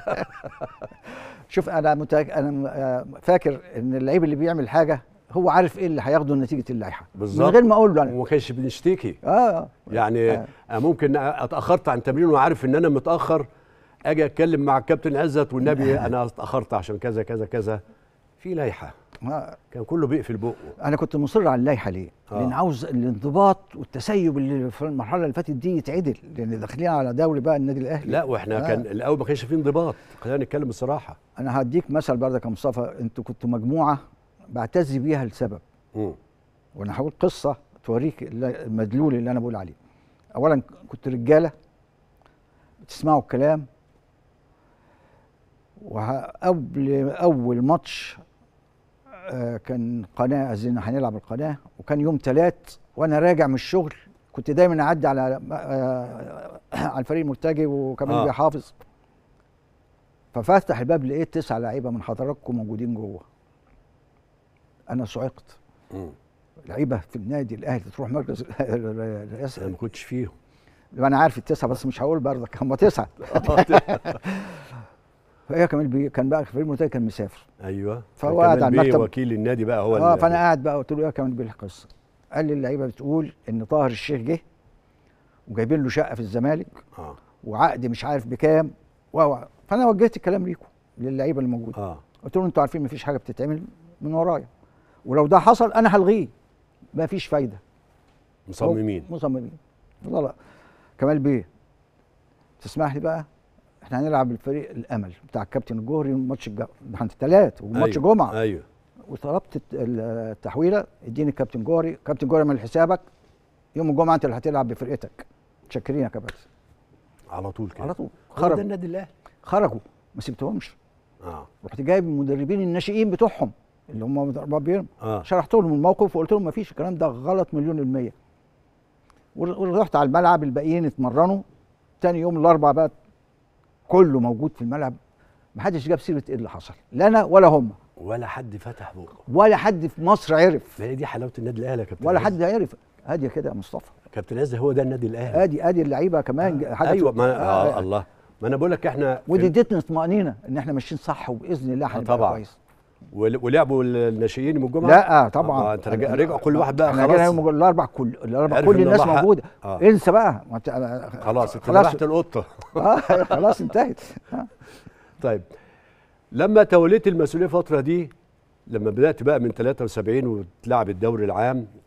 [SPEAKER 2] شوف انا متأك... انا م- آه، فاكر ان اللعيب اللي بيعمل حاجه هو عارف ايه اللي هياخده نتيجه اللائحه من
[SPEAKER 1] بالظبط.
[SPEAKER 2] غير ما اقول له انا
[SPEAKER 1] وما كانش بنشتكي
[SPEAKER 2] اه آه.
[SPEAKER 1] يعني
[SPEAKER 2] آه.
[SPEAKER 1] آه. ممكن اتاخرت عن تمرين وعارف ان انا متاخر اجي اتكلم مع الكابتن عزت والنبي انا اتاخرت عشان كذا كذا كذا في لائحه
[SPEAKER 2] آه.
[SPEAKER 1] كان كله بيقفل بقه
[SPEAKER 2] انا كنت مصر على اللائحه ليه؟
[SPEAKER 1] آه.
[SPEAKER 2] لان عاوز الانضباط والتسيب اللي في المرحله اللي فاتت دي يتعدل لان داخلين على دوري بقى النادي الاهلي
[SPEAKER 1] لا واحنا
[SPEAKER 2] آه.
[SPEAKER 1] آه. كان الاول ما كانش فيه انضباط خلينا نتكلم بصراحه
[SPEAKER 2] انا هديك مثل برضك يا مصطفى انتوا كنتوا مجموعه بعتز بيها لسبب
[SPEAKER 1] مم.
[SPEAKER 2] وانا هقول قصه توريك الل- المدلول اللي انا بقول عليه اولا كنت رجاله بتسمعوا الكلام وقبل اول ماتش آه، كان قناه اذن هنلعب القناه وكان يوم ثلاث وانا راجع من الشغل كنت دايما اعدي على آه، على الفريق المرتجي وكمان
[SPEAKER 1] آه.
[SPEAKER 2] بيحافظ ففتح الباب لقيت تسع لعيبه من حضراتكم موجودين جوه انا صعقت
[SPEAKER 1] مم.
[SPEAKER 2] لعيبه في النادي الاهلي تروح مركز الرئاسه
[SPEAKER 1] انا ما كنتش فيهم
[SPEAKER 2] انا عارف التسعه بس مش هقول برضك هم تسعه فهي كمان بي كان بقى فريق المنتخب كان مسافر
[SPEAKER 1] ايوه
[SPEAKER 2] فهو
[SPEAKER 1] كان
[SPEAKER 2] قاعد
[SPEAKER 1] كمان
[SPEAKER 2] على
[SPEAKER 1] بيه
[SPEAKER 2] المكتب.
[SPEAKER 1] وكيل النادي بقى هو
[SPEAKER 2] اه
[SPEAKER 1] اللي-
[SPEAKER 2] فانا قاعد بقى قلت له ايه كمان بالقصه قال لي اللعيبه بتقول ان طاهر الشيخ جه وجايبين له شقه في الزمالك
[SPEAKER 1] اه
[SPEAKER 2] وعقد مش عارف بكام و و- فانا وجهت الكلام ليكم للعيبه اللي موجوده
[SPEAKER 1] اه
[SPEAKER 2] قلت لهم انتوا عارفين مفيش حاجه بتتعمل من ورايا ولو ده حصل انا هلغيه مفيش فايده
[SPEAKER 1] مصممين
[SPEAKER 2] مصممين لا لا كمال بيه تسمح لي بقى احنا هنلعب الفريق الامل بتاع الكابتن الجوهري ماتش الج... عند الثلاث وماتش
[SPEAKER 1] أيوة.
[SPEAKER 2] جمعه
[SPEAKER 1] ايوه
[SPEAKER 2] وطلبت الت- التحويله اديني الكابتن جوهري كابتن جوهري من حسابك يوم الجمعه انت اللي هتلعب بفرقتك متشكرين يا كابتن
[SPEAKER 1] على طول كده
[SPEAKER 2] على طول
[SPEAKER 1] هو ده
[SPEAKER 2] خرجوا
[SPEAKER 1] النادي الاهلي
[SPEAKER 2] خرجوا ما سبتهمش
[SPEAKER 1] اه
[SPEAKER 2] رحت جايب المدربين الناشئين بتوعهم اللي هم مربيين
[SPEAKER 1] اه
[SPEAKER 2] شرحت لهم الموقف وقلت لهم ما فيش الكلام ده غلط مليون المية ور- ورحت على الملعب الباقيين اتمرنوا تاني يوم الاربع بقى كله موجود في الملعب ما حدش جاب سيره ايه اللي حصل لا انا ولا هم
[SPEAKER 1] ولا حد فتح بقه
[SPEAKER 2] ولا حد في مصر عرف
[SPEAKER 1] ما هي دي حلاوه النادي الاهلي يا كابتن
[SPEAKER 2] ولا
[SPEAKER 1] عز.
[SPEAKER 2] حد عرف ادي كده يا مصطفى
[SPEAKER 1] كابتن عز هو ده النادي الاهلي
[SPEAKER 2] ادي ادي اللعيبه كمان حاجه
[SPEAKER 1] ايوه ما آه,
[SPEAKER 2] آه
[SPEAKER 1] الله ما انا بقول لك احنا
[SPEAKER 2] ودي
[SPEAKER 1] في-
[SPEAKER 2] ادتني طمانينه ان احنا ماشيين صح وباذن الله هنبقى
[SPEAKER 1] طبعاً.
[SPEAKER 2] كويس
[SPEAKER 1] ول- ولعبوا الناشئين يوم الجمعه
[SPEAKER 2] لا طبعا
[SPEAKER 1] آه، انت رجع رجع كل واحد بقى
[SPEAKER 2] احنا جينا
[SPEAKER 1] خلاص
[SPEAKER 2] يوم الاربع كل الاربع
[SPEAKER 1] عرف
[SPEAKER 2] كل
[SPEAKER 1] إن
[SPEAKER 2] الناس
[SPEAKER 1] الله حق.
[SPEAKER 2] موجوده
[SPEAKER 1] آه.
[SPEAKER 2] انسى بقى ما انت- آه،
[SPEAKER 1] خلاص انت
[SPEAKER 2] خلاص
[SPEAKER 1] ذبحت القطه
[SPEAKER 2] اه خلاص انتهت آه.
[SPEAKER 1] طيب لما توليت المسؤوليه الفتره دي لما بدات بقى من 73 وتلعب الدوري العام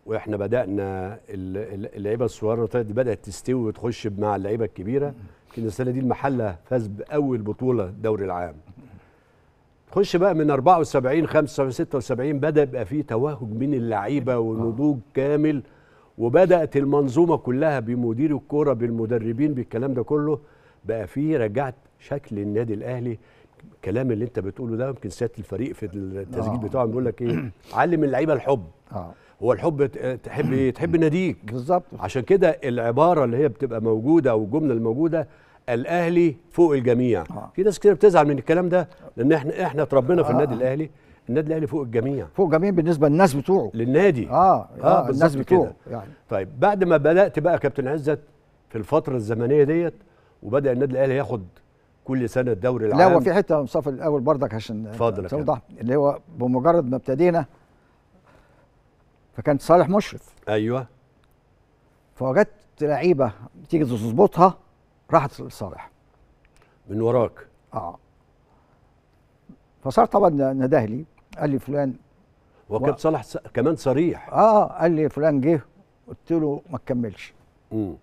[SPEAKER 1] واحنا بدانا ال- ال- اللعيبه الصغيره طلعت بدات تستوي وتخش مع اللعيبه الكبيره يمكن السنه دي المحله فاز باول بطوله الدوري العام تخش بقى من 74 75 76 بدا يبقى فيه توهج من اللعيبه ونضوج كامل وبدات المنظومه كلها بمدير الكوره بالمدربين بالكلام ده كله بقى فيه رجعت شكل النادي الاهلي الكلام اللي انت بتقوله ده يمكن سياده الفريق في التسجيل
[SPEAKER 2] آه.
[SPEAKER 1] بتاعهم بيقول لك ايه علم اللعيبه الحب
[SPEAKER 2] اه
[SPEAKER 1] هو الحب ت- تحب ايه تحب ناديك
[SPEAKER 2] بالظبط
[SPEAKER 1] عشان كده العباره اللي هي بتبقى موجوده او الجمله الموجوده الاهلي فوق الجميع
[SPEAKER 2] آه.
[SPEAKER 1] في ناس كتير بتزعل من الكلام ده لان احنا احنا اتربينا في
[SPEAKER 2] آه.
[SPEAKER 1] النادي الاهلي النادي الاهلي فوق الجميع
[SPEAKER 2] فوق جميل بالنسبه للناس بتوعه
[SPEAKER 1] للنادي
[SPEAKER 2] اه اه
[SPEAKER 1] بالظبط
[SPEAKER 2] الناس بتوعه
[SPEAKER 1] كده.
[SPEAKER 2] يعني
[SPEAKER 1] طيب بعد ما بدات بقى كابتن عزت في الفتره الزمنيه ديت وبدا النادي الاهلي ياخد كل سنه الدوري العام
[SPEAKER 2] لا هو في حته يا مصطفى الاول برضك عشان
[SPEAKER 1] اتفضل يا
[SPEAKER 2] توضح اللي هو بمجرد ما ابتدينا فكان صالح مشرف
[SPEAKER 1] ايوه
[SPEAKER 2] فوجدت لعيبه تيجي تظبطها راحت لصالح
[SPEAKER 1] من وراك
[SPEAKER 2] اه فصار طبعا نده لي قال لي فلان
[SPEAKER 1] هو كابتن صلاح س- كمان صريح
[SPEAKER 2] اه قال لي فلان جه قلت له ما تكملش
[SPEAKER 1] مم.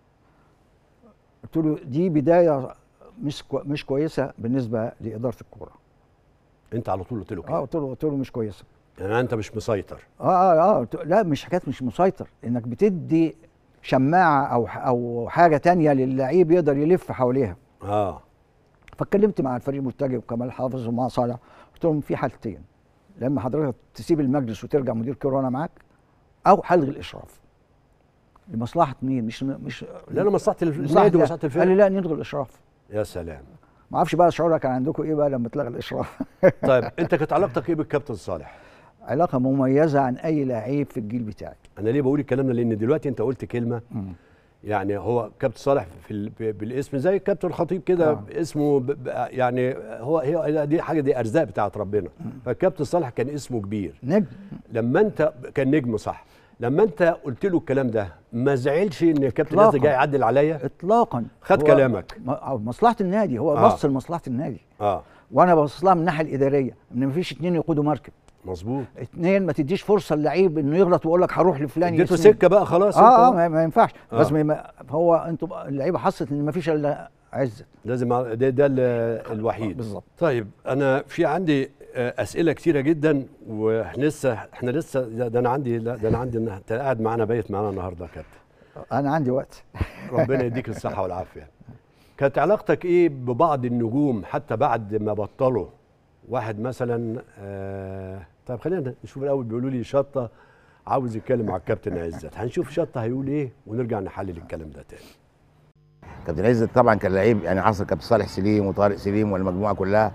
[SPEAKER 2] قلت له دي بدايه مش كو مش كويسه بالنسبه لاداره الكوره
[SPEAKER 1] انت على طول قلت له
[SPEAKER 2] اه
[SPEAKER 1] كده
[SPEAKER 2] قلت له قلت له مش كويسه
[SPEAKER 1] يعني انت مش مسيطر
[SPEAKER 2] اه اه اه قلت له لا مش حكايه مش مسيطر انك بتدي شماعه او ح- او حاجه تانية للعيب يقدر يلف حواليها
[SPEAKER 1] اه
[SPEAKER 2] فاتكلمت مع الفريق المرتجي وكمال حافظ ومع صالح قلت لهم في حالتين لما حضرتك تسيب المجلس وترجع مدير كوره وانا معاك او هلغي الاشراف لمصلحه مين مش مش
[SPEAKER 1] لا انا مصلحه الف-
[SPEAKER 2] مصلحة
[SPEAKER 1] النادي
[SPEAKER 2] لا.
[SPEAKER 1] ومصلحه
[SPEAKER 2] قال لي
[SPEAKER 1] الفريق
[SPEAKER 2] لا نلغي الاشراف
[SPEAKER 1] يا سلام
[SPEAKER 2] ما اعرفش بقى شعورك كان عندكم ايه بقى لما اتلغى الاشراف
[SPEAKER 1] طيب انت كانت علاقتك ايه بالكابتن صالح
[SPEAKER 2] علاقه مميزه عن اي لعيب في الجيل بتاعي
[SPEAKER 1] انا ليه بقول الكلام ده لان دلوقتي انت قلت كلمه يعني هو كابتن صالح في ال... ب- بالاسم زي الكابتن الخطيب كده
[SPEAKER 2] آه.
[SPEAKER 1] آه. اسمه ب... ب... يعني هو هي دي حاجه دي ارزاق بتاعت ربنا فالكابتن صالح كان اسمه كبير
[SPEAKER 2] نجم
[SPEAKER 1] لما انت كان نجم صح لما انت قلت له الكلام ده ما زعلش ان الكابتن
[SPEAKER 2] إطلاقاً.
[SPEAKER 1] نازل جاي يعدل عليا
[SPEAKER 2] اطلاقا
[SPEAKER 1] خد
[SPEAKER 2] هو
[SPEAKER 1] كلامك.
[SPEAKER 2] م- أو مصلحه النادي هو
[SPEAKER 1] آه.
[SPEAKER 2] بص لمصلحه النادي
[SPEAKER 1] اه
[SPEAKER 2] وانا ببص لها من الناحيه الاداريه ان مفيش اتنين يقودوا مركب
[SPEAKER 1] مظبوط
[SPEAKER 2] اتنين ما تديش فرصه للعيب انه يغلط ويقول لك هروح لفلان
[SPEAKER 1] اديته
[SPEAKER 2] يسند.
[SPEAKER 1] سكه بقى خلاص
[SPEAKER 2] اه اه
[SPEAKER 1] انت
[SPEAKER 2] ما, ما ينفعش
[SPEAKER 1] آه.
[SPEAKER 2] بس ما- ما هو انتوا بقى- اللعيبه حست ان ما فيش الا عزت
[SPEAKER 1] لازم ع- ده ده ال- الوحيد
[SPEAKER 2] بالظبط.
[SPEAKER 1] طيب انا في عندي آه، اسئله كتيره جدا واحنا لسه احنا لسه ده ده انا عندي لا ده انا عندي إن انت قاعد معانا بايت معانا النهارده يا كابتن
[SPEAKER 2] انا عندي وقت
[SPEAKER 1] ربنا يديك الصحه والعافيه كانت علاقتك ايه ببعض النجوم حتى بعد ما بطلوا واحد مثلا آه طيب خلينا نشوف الاول بيقولوا لي شطه عاوز يتكلم مع الكابتن عزت هنشوف شطه هيقول ايه ونرجع نحلل الكلام ده تاني
[SPEAKER 7] كابتن عزت طبعا كان لعيب يعني عصر كابتن صالح سليم وطارق سليم والمجموعه كلها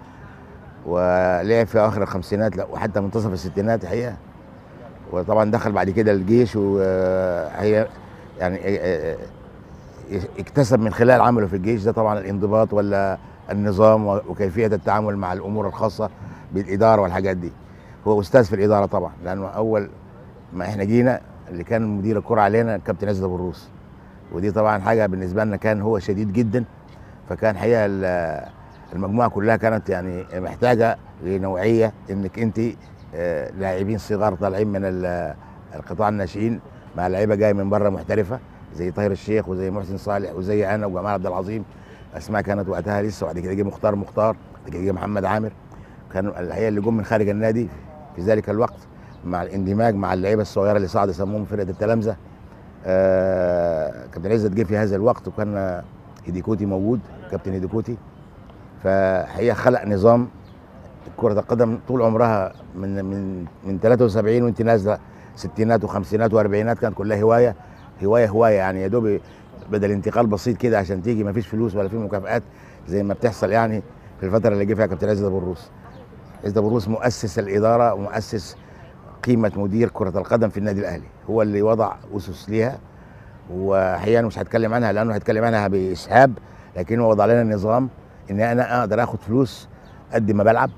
[SPEAKER 7] ولعب في اخر الخمسينات لا وحتى منتصف الستينات الحقيقه وطبعا دخل بعد كده الجيش وهي يعني اكتسب من خلال عمله في الجيش ده طبعا الانضباط ولا النظام وكيفيه التعامل مع الامور الخاصه بالاداره والحاجات دي هو استاذ في الاداره طبعا لانه اول ما احنا جينا اللي كان مدير الكره علينا الكابتن عزت ابو الروس ودي طبعا حاجه بالنسبه لنا كان هو شديد جدا فكان حقيقه ال- المجموعه كلها كانت يعني محتاجه لنوعيه انك انت آه، لاعبين صغار طالعين من ال- القطاع الناشئين مع لعيبه جايه من بره محترفه زي طاهر الشيخ وزي محسن صالح وزي انا وجمال عبد العظيم اسماء كانت وقتها لسه وبعد كده جه مختار مختار بعد كده جه محمد عامر كانوا الحقيقه اللي جم من خارج النادي في ذلك الوقت مع الاندماج مع اللعيبه الصغيره اللي صعد يسموهم فرقه التلامذه آه، كابتن عزت جه في هذا الوقت وكان هيديكوتي موجود كابتن هيديكوتي فهي خلق نظام كرة القدم طول عمرها من من من 73 وانت نازله ستينات وخمسينات واربعينات كانت كلها هوايه هوايه هوايه يعني يا دوب بدل انتقال بسيط كده عشان تيجي ما فيش فلوس ولا في مكافآت زي ما بتحصل يعني في الفتره اللي جه فيها كابتن عزت ابو الروس عزت ابو الروس مؤسس الاداره ومؤسس قيمه مدير كره القدم في النادي الاهلي هو اللي وضع اسس ليها واحيانا مش هتكلم عنها لانه هتكلم عنها باسهاب لكن هو وضع لنا نظام ان انا اقدر اخد فلوس قد ما بلعب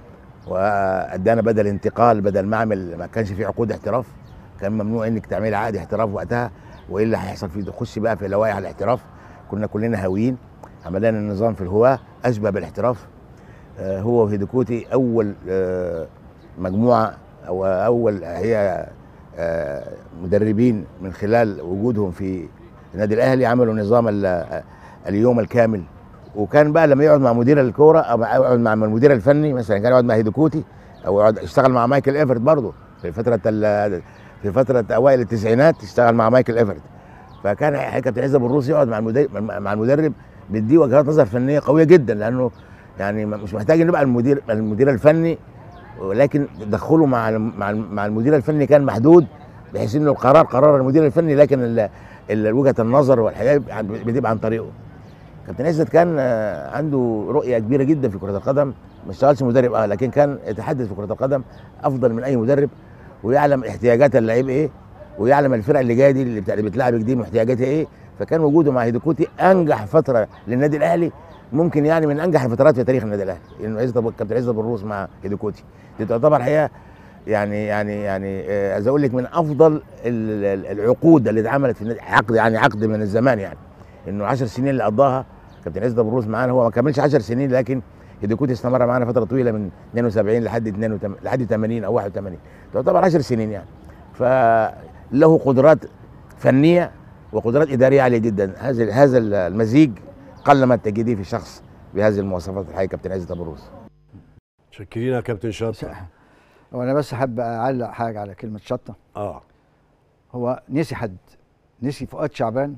[SPEAKER 7] وادانا بدل انتقال بدل ما اعمل ما كانش في عقود احتراف كان ممنوع انك تعملي عقد احتراف وقتها وايه اللي هيحصل فيه تخش بقى في لوائح الاحتراف كنا كلنا هاويين عملنا النظام في الهواه اشبه بالاحتراف آه، هو وهيدوكوتي اول آه، مجموعه او اول هي آه، مدربين من خلال وجودهم في النادي الاهلي عملوا نظام ال- آه، اليوم الكامل وكان بقى لما يقعد مع مدير الكوره او يقعد مع المدير الفني مثلا كان يقعد مع هيدوكوتي او يقعد يشتغل مع مايكل ايفرت برضه في فتره ال- في فتره اوائل التسعينات اشتغل مع مايكل ايفرت فكان كابتن عزت ابو الروس يقعد مع المدرب مع المدرب بيديه وجهات نظر فنيه قويه جدا لانه يعني مش محتاج ان يبقى المدير المدير الفني ولكن تدخله مع الم- مع الم- مع المدير الفني كان محدود بحيث انه القرار قرار المدير الفني لكن ال- ال- وجهه النظر والحياه بتبقى عن طريقه كابتن عزت كان آه، عنده رؤيه كبيره جدا في كره القدم ما اشتغلش مدرب اه لكن كان يتحدث في كره القدم افضل من اي مدرب ويعلم احتياجات اللعيب ايه ويعلم الفرق اللي جايه دي اللي بتاع- اللي بتلعبك دي احتياجاتها ايه فكان وجوده مع هيدوكوتي انجح فتره للنادي الاهلي ممكن يعني من انجح الفترات في تاريخ النادي الاهلي انه عزت أبو- كابتن عزت ابو الروس مع هيدوكوتي دي تعتبر حقيقه يعني يعني يعني آه، عايز اقول لك من افضل ال- ال- العقود اللي اتعملت في النادي عقد يعني عقد من الزمان يعني انه 10 سنين اللي قضاها كابتن عزت ابو الروس معانا هو ما كملش 10 سنين لكن هيدوكوتي استمر معانا فتره طويله من 72 لحد 82 لحد 80 او 81 تعتبر 10 سنين يعني فله قدرات فنيه وقدرات اداريه عاليه جدا هذا هذا المزيج قلما تجديه في شخص بهذه المواصفات الحقيقه كابتن عزت ابو الروس
[SPEAKER 1] شكرين يا كابتن شطه
[SPEAKER 2] وانا بس حابب اعلق حاجه على كلمه شطه
[SPEAKER 1] اه
[SPEAKER 2] هو نسي حد نسي فؤاد شعبان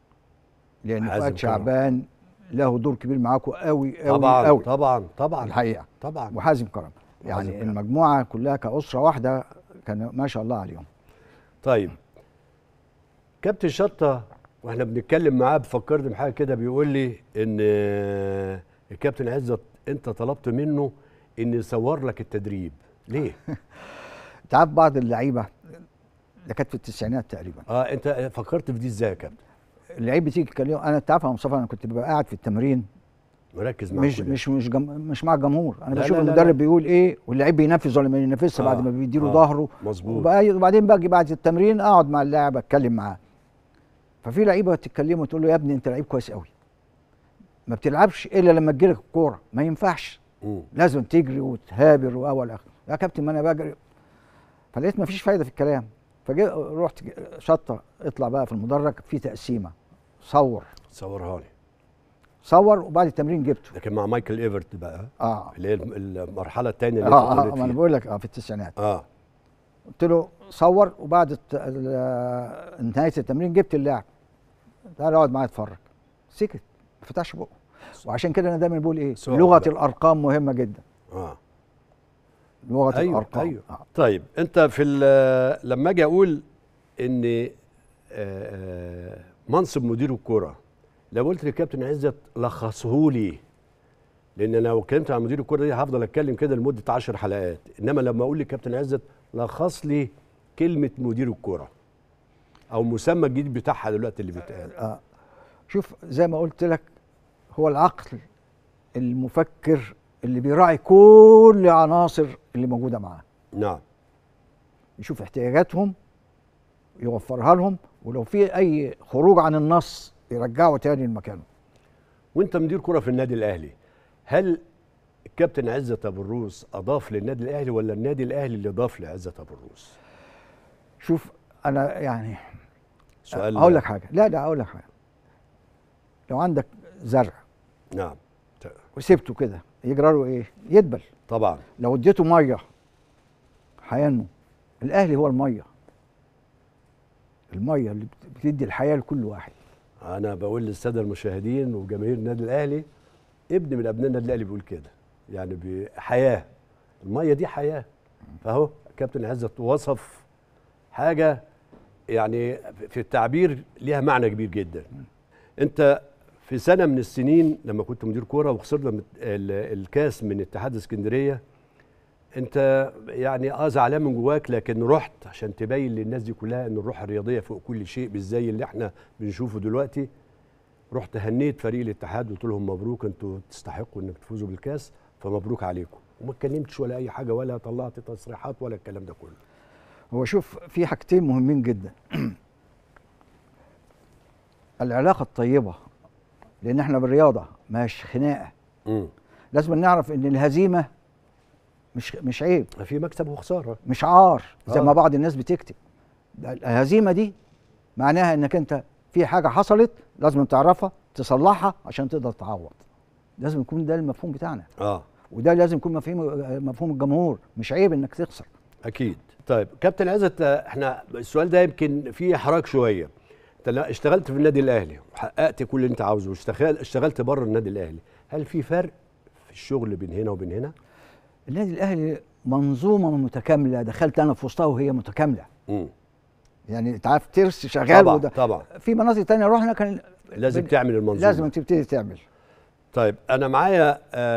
[SPEAKER 2] لان
[SPEAKER 1] حازم
[SPEAKER 2] فؤاد
[SPEAKER 1] كرم.
[SPEAKER 2] شعبان له دور كبير معاكم قوي قوي
[SPEAKER 1] طبعا
[SPEAKER 2] قوي
[SPEAKER 1] طبعا طبعا
[SPEAKER 2] الحقيقه
[SPEAKER 1] طبعا
[SPEAKER 2] وحازم كرم
[SPEAKER 1] وحازم
[SPEAKER 2] يعني
[SPEAKER 1] كرم.
[SPEAKER 2] المجموعه كلها كاسره واحده كان ما شاء الله عليهم
[SPEAKER 1] طيب كابتن شطه واحنا بنتكلم معاه بفكرني بحاجه كده بيقول لي ان آه، الكابتن عزت انت طلبت منه ان يصور لك التدريب ليه؟
[SPEAKER 2] انت عارف بعض اللعيبه ده كانت في التسعينات تقريبا
[SPEAKER 1] اه انت فكرت في دي ازاي يا كابتن؟
[SPEAKER 2] اللعيب بتيجي تكلمه انا انت عارف يا مصطفى انا كنت ببقى قاعد في التمرين
[SPEAKER 1] مركز مع
[SPEAKER 2] مش
[SPEAKER 1] كل
[SPEAKER 2] مش مش جم مش مع الجمهور انا
[SPEAKER 1] لا،
[SPEAKER 2] بشوف
[SPEAKER 1] لا، لا،
[SPEAKER 2] المدرب
[SPEAKER 1] لا.
[SPEAKER 2] بيقول ايه واللعيب بينفذ ولا ما ينفذش
[SPEAKER 1] آه،
[SPEAKER 2] بعد ما بيديله
[SPEAKER 1] آه،
[SPEAKER 2] ظهره
[SPEAKER 1] مظبوط
[SPEAKER 2] وبقى- وبعدين باجي بعد التمرين اقعد مع اللاعب اتكلم معاه ففي لعيبه تتكلمه تقول له يا ابني انت لعيب كويس قوي ما بتلعبش الا لما تجيلك الكوره ما ينفعش
[SPEAKER 1] مم.
[SPEAKER 2] لازم تجري وتهابر واول اخر يا كابتن ما انا بجري فلقيت ما فيش فايده في الكلام فجي رحت ج- شطه اطلع بقى في المدرج في تقسيمه صور
[SPEAKER 1] صورها لي
[SPEAKER 2] صور وبعد التمرين جبته
[SPEAKER 1] لكن مع مايكل ايفرت بقى
[SPEAKER 2] اه
[SPEAKER 1] اللي هي الم- المرحله الثانيه اللي
[SPEAKER 2] اه,
[SPEAKER 1] انت
[SPEAKER 2] آه
[SPEAKER 1] اتولدت
[SPEAKER 2] ما انا
[SPEAKER 1] فيها
[SPEAKER 2] بقول لك اه في التسعينات
[SPEAKER 1] اه
[SPEAKER 2] قلت له صور وبعد الت... ال- نهايه التمرين جبت اللاعب تعال اقعد معايا اتفرج سكت ما فتحش بقه وعشان كده انا دايما بقول ايه
[SPEAKER 1] سؤال
[SPEAKER 2] لغه
[SPEAKER 1] بقى.
[SPEAKER 2] الارقام مهمه جدا
[SPEAKER 1] اه
[SPEAKER 2] لغه
[SPEAKER 1] ايوه
[SPEAKER 2] الارقام
[SPEAKER 1] ايوه
[SPEAKER 2] آه.
[SPEAKER 1] طيب انت في ال- لما اجي اقول ان آه، آه، منصب مدير الكوره لو قلت للكابتن عزت لخصه لي لان انا لو اتكلمت عن مدير الكوره دي هفضل اتكلم كده لمده 10 حلقات انما لما اقول للكابتن عزت لخص لي كلمه مدير الكوره او المسمى الجديد بتاعها دلوقتي اللي بيتقال
[SPEAKER 2] آه. شوف زي ما قلت لك هو العقل المفكر اللي بيراعي كل عناصر اللي موجوده معاه
[SPEAKER 1] نعم
[SPEAKER 2] يشوف احتياجاتهم يوفرها لهم ولو في اي خروج عن النص يرجعه تاني لمكانه
[SPEAKER 1] وانت مدير كره في النادي الاهلي هل الكابتن عزت ابو الروس اضاف للنادي الاهلي ولا النادي الاهلي اللي ضاف لعزت ابو الروس
[SPEAKER 2] شوف انا يعني
[SPEAKER 1] سؤال
[SPEAKER 2] اقول لك حاجه لا لا اقول لك حاجه لو عندك زرع
[SPEAKER 1] نعم
[SPEAKER 2] وسبته كده يجرى له ايه يدبل
[SPEAKER 1] طبعا
[SPEAKER 2] لو اديته ميه هينمو الاهلي هو الميه الميه اللي بت- بتدي الحياه لكل واحد
[SPEAKER 1] انا بقول للساده المشاهدين وجماهير النادي الاهلي ابن من ابناء النادي الاهلي بيقول كده يعني بحياه الميه دي حياه فاهو كابتن عزت وصف حاجه يعني في التعبير ليها معنى كبير جدا انت في سنه من السنين لما كنت مدير كوره وخسرنا من- ال- الكاس من اتحاد اسكندريه انت يعني اه زعلان من جواك لكن رحت عشان تبين للناس دي كلها ان الروح الرياضيه فوق كل شيء مش زي اللي احنا بنشوفه دلوقتي رحت هنيت فريق الاتحاد وقلت لهم مبروك انتوا تستحقوا انك تفوزوا بالكاس فمبروك عليكم وما اتكلمتش ولا اي حاجه ولا طلعت تصريحات ولا الكلام ده كله
[SPEAKER 2] هو شوف في حاجتين مهمين جدا العلاقه الطيبه لان احنا بالرياضه مش خناقه
[SPEAKER 1] امم
[SPEAKER 2] لازم نعرف ان الهزيمه مش مش عيب
[SPEAKER 1] في مكسب وخساره
[SPEAKER 2] مش عار زي
[SPEAKER 1] آه.
[SPEAKER 2] ما بعض الناس بتكتب ده الهزيمه دي معناها انك انت في حاجه حصلت لازم تعرفها تصلحها عشان تقدر تعوض لازم يكون ده المفهوم بتاعنا
[SPEAKER 1] اه
[SPEAKER 2] وده لازم يكون مفهوم مفهوم الجمهور مش عيب انك تخسر
[SPEAKER 1] اكيد طيب كابتن عزت آه، احنا السؤال ده يمكن فيه حراك شويه انت لا- اشتغلت في النادي الاهلي وحققت كل اللي انت عاوزه واشتغل اشتغلت بره النادي الاهلي هل في فرق في الشغل بين هنا وبين هنا
[SPEAKER 2] النادي الاهلي منظومه متكامله دخلت انا في وسطها وهي متكامله
[SPEAKER 1] امم
[SPEAKER 2] يعني انت عارف ترس شغال
[SPEAKER 1] طبعا
[SPEAKER 2] وده
[SPEAKER 1] طبعا
[SPEAKER 2] في مناطق تانية رحنا كان
[SPEAKER 1] لازم
[SPEAKER 2] بن-
[SPEAKER 1] تعمل المنظومه
[SPEAKER 2] لازم تبتدي تعمل
[SPEAKER 1] طيب انا معايا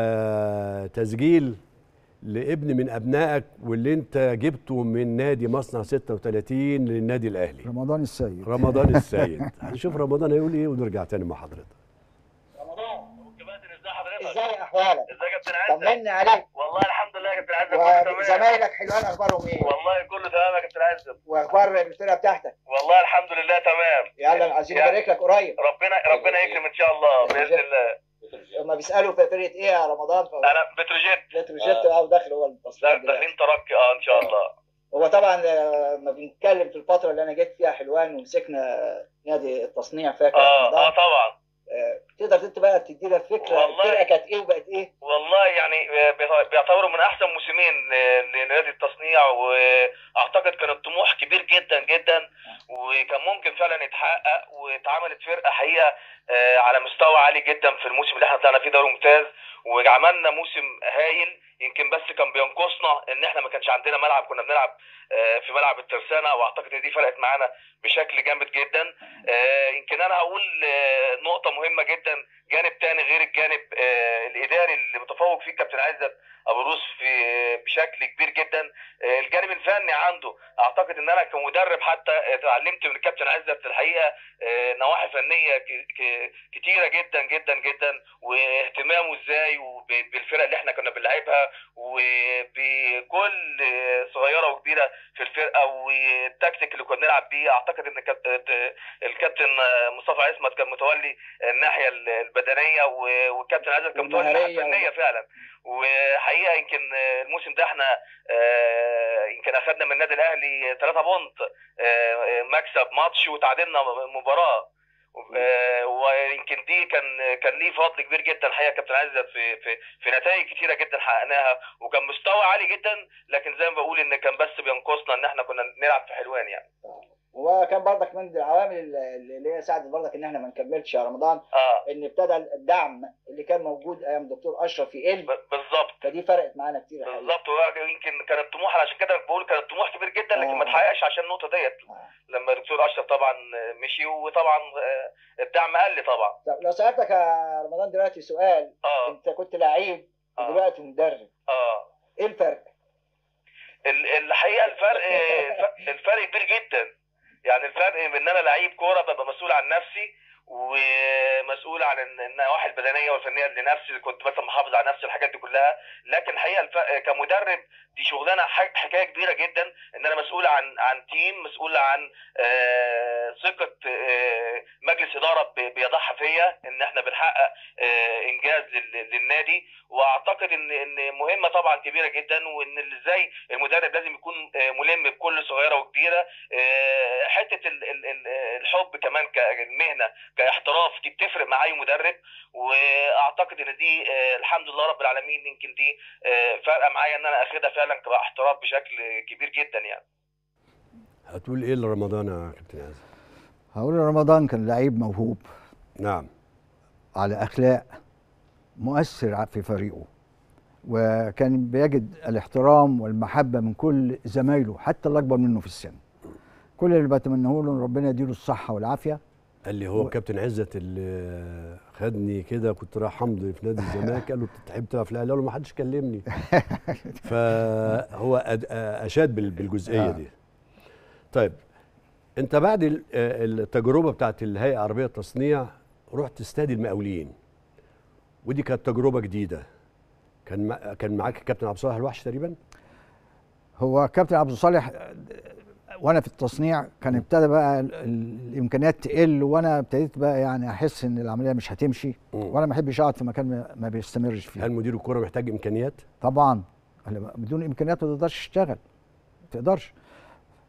[SPEAKER 1] آه تسجيل لابن من ابنائك واللي انت جبته من نادي مصنع 36 للنادي الاهلي
[SPEAKER 2] رمضان السيد
[SPEAKER 1] رمضان السيد هنشوف رمضان هيقول ايه ونرجع تاني مع حضرتك
[SPEAKER 4] رمضان كابتن ازي حضرتك؟
[SPEAKER 3] ازاي احوالك؟
[SPEAKER 4] ازيك يا كابتن عزت؟
[SPEAKER 3] طمني عليك
[SPEAKER 4] والله الحمد لله يا كابتن عزت كله تمام
[SPEAKER 3] وزمايلك حلوان اخبارهم ايه؟
[SPEAKER 4] والله كله تمام يا كابتن عزت
[SPEAKER 3] واخبار الفرقه بتاعتك؟
[SPEAKER 4] والله الحمد لله تمام
[SPEAKER 3] يلا عايزين
[SPEAKER 4] يا-
[SPEAKER 3] نبارك لك قريب
[SPEAKER 4] ربنا ربنا يكرم ان شاء الله باذن الله
[SPEAKER 3] هما بيسالوا في فرقه ايه يا رمضان؟
[SPEAKER 4] انا بتروجيت
[SPEAKER 3] بتروجيت اه وداخل هو التصفيات دلوقتي.
[SPEAKER 4] داخلين ترقي اه ان شاء الله
[SPEAKER 3] هو طبعا آه، ما بنتكلم في الفتره اللي انا جيت فيها حلوان ومسكنا نادي التصنيع فاكر يا
[SPEAKER 4] اه اه
[SPEAKER 3] رمضان
[SPEAKER 4] طبعا
[SPEAKER 3] آه، تقدر انت بقى تدينا فكره
[SPEAKER 4] والله.
[SPEAKER 3] الفرقه كانت ايه وبقت ايه؟
[SPEAKER 4] والله يعني بيط- بيعتبروا من احسن موسمين ل- لنادي التصنيع واعتقد كان الطموح كبير جدا جدا وكان ممكن فعلا يتحقق واتعملت فرقه حقيقه آه، على مستوى عالي جدا في الموسم اللي احنا طلعنا فيه دوري ممتاز وعملنا موسم هايل يمكن بس كان بينقصنا ان احنا ما كانش عندنا ملعب كنا بنلعب آه، في ملعب الترسانه واعتقد ان دي فرقت معانا بشكل جامد جدا آه، يمكن انا هقول آه، نقطه مهمه جدا جانب تاني غير الجانب آه، الاداري اللي متفوق فيه كابتن عزت ابو روس في بشكل كبير جدا آه، الجانب الفني عنده اعتقد ان انا كمدرب حتى اتعلمت من الكابتن عزت الحقيقه آه، نواحي فنيه ك- ك- كتيره جدا جدا جدا واهتمامه ازاي وب- بالفرق اللي احنا كنا بنلعبها وبكل صغيره وكبيره في الفرقه والتكتيك اللي كنا بنلعب بيه اعتقد ان كابت- الكابتن مصطفى عصمت كان متولي الناحيه البدنيه و- والكابتن عزت كان متولي الناحيه
[SPEAKER 3] والمهارية
[SPEAKER 4] الفنيه فعلا وحقيقه يمكن الموسم ده احنا آه، يمكن اخذنا من النادي الاهلي 3 بونت آه، مكسب ماتش وتعادلنا مباراه آه، ويمكن دي كان كان ليه فضل كبير جدا الحقيقه كابتن عزت في في في نتائج كتيره جدا حققناها وكان مستوى عالي جدا لكن زي ما بقول ان كان بس بينقصنا ان احنا كنا نلعب في حلوان يعني
[SPEAKER 3] وكان برضك من العوامل اللي اللي هي ساعدت برضك ان احنا ما نكملش يا رمضان
[SPEAKER 4] اه
[SPEAKER 3] ان ابتدى الدعم اللي كان موجود ايام دكتور اشرف يقل
[SPEAKER 4] ب- بالظبط
[SPEAKER 3] فدي فرقت معانا كتير الحقيقة.
[SPEAKER 4] بالظبط ويمكن كان الطموح عشان كده بقول كان الطموح كبير جدا لكن ما
[SPEAKER 3] آه.
[SPEAKER 4] اتحققش عشان النقطه ديت
[SPEAKER 3] آه.
[SPEAKER 4] لما دكتور اشرف طبعا مشي وطبعا آه، الدعم قل طبعا
[SPEAKER 3] طب لو سالتك يا رمضان دلوقتي سؤال
[SPEAKER 4] اه
[SPEAKER 3] انت كنت لعيب
[SPEAKER 4] آه.
[SPEAKER 3] ودلوقتي مدرب
[SPEAKER 4] اه
[SPEAKER 3] ايه الفرق؟
[SPEAKER 4] ال- الحقيقه الفرق الف- الفرق كبير جدا يعني الفرق ان انا لعيب كوره ببقى مسؤول عن نفسي ومسؤول عن الن- النواحي البدنيه والفنيه لنفسي كنت مثلا محافظ على نفسي الحاجات دي كلها لكن الحقيقه الفرق كمدرب دي شغلانه ح- حكايه كبيره جدا ان انا مسؤول عن عن تيم مسؤول عن آه، ثقه آه، مجلس اداره ب- بيضعها فيا ان احنا بنحقق آه، انجاز لل- للنادي واعتقد ان ان مهمه طبعا كبيره جدا وان ازاي المدرب لازم يكون آه، ملم بكل صغيره وكبيره آه، حته ال- ال- ال- الحب كمان كالمهنه كاحتراف دي بتفرق مع اي مدرب واعتقد ان دي آه، الحمد لله رب العالمين يمكن دي آه، فارقه معايا ان انا اخدها فعلا كاحتراف بشكل كبير جدا يعني
[SPEAKER 1] هتقول ايه لرمضان يا كابتن عزت
[SPEAKER 2] هقول رمضان كان لعيب موهوب
[SPEAKER 1] نعم
[SPEAKER 2] على اخلاق مؤثر في فريقه وكان بيجد الاحترام والمحبه من كل زمايله حتى اللي اكبر منه في السن كل اللي بتمناه له ان ربنا يديله الصحه والعافيه
[SPEAKER 1] قال لي هو كابتن عزت اللي خدني كده كنت رايح حمض في نادي الزمالك قال له "أنت تحب تلعب في الاهلي قال له ما حدش كلمني فهو أد- اشاد بال- بالجزئيه
[SPEAKER 2] آه.
[SPEAKER 1] دي طيب انت بعد ال- آه، التجربه بتاعت الهيئه العربيه للتصنيع رحت استاد المقاولين ودي كانت تجربه جديده كان مع- كان معاك الكابتن عبد الصالح الوحش تقريبا
[SPEAKER 2] هو كابتن عبد الصالح وانا في التصنيع كان ابتدى بقى ال- ال- الامكانيات تقل وانا ابتديت بقى يعني احس ان العمليه مش هتمشي
[SPEAKER 1] مم.
[SPEAKER 2] وانا ما بحبش اقعد في مكان ما- ما بيستمرش فيه
[SPEAKER 1] هل مدير الكوره محتاج امكانيات
[SPEAKER 2] طبعا هلا بدون امكانيات ما تقدرش تشتغل ما تقدرش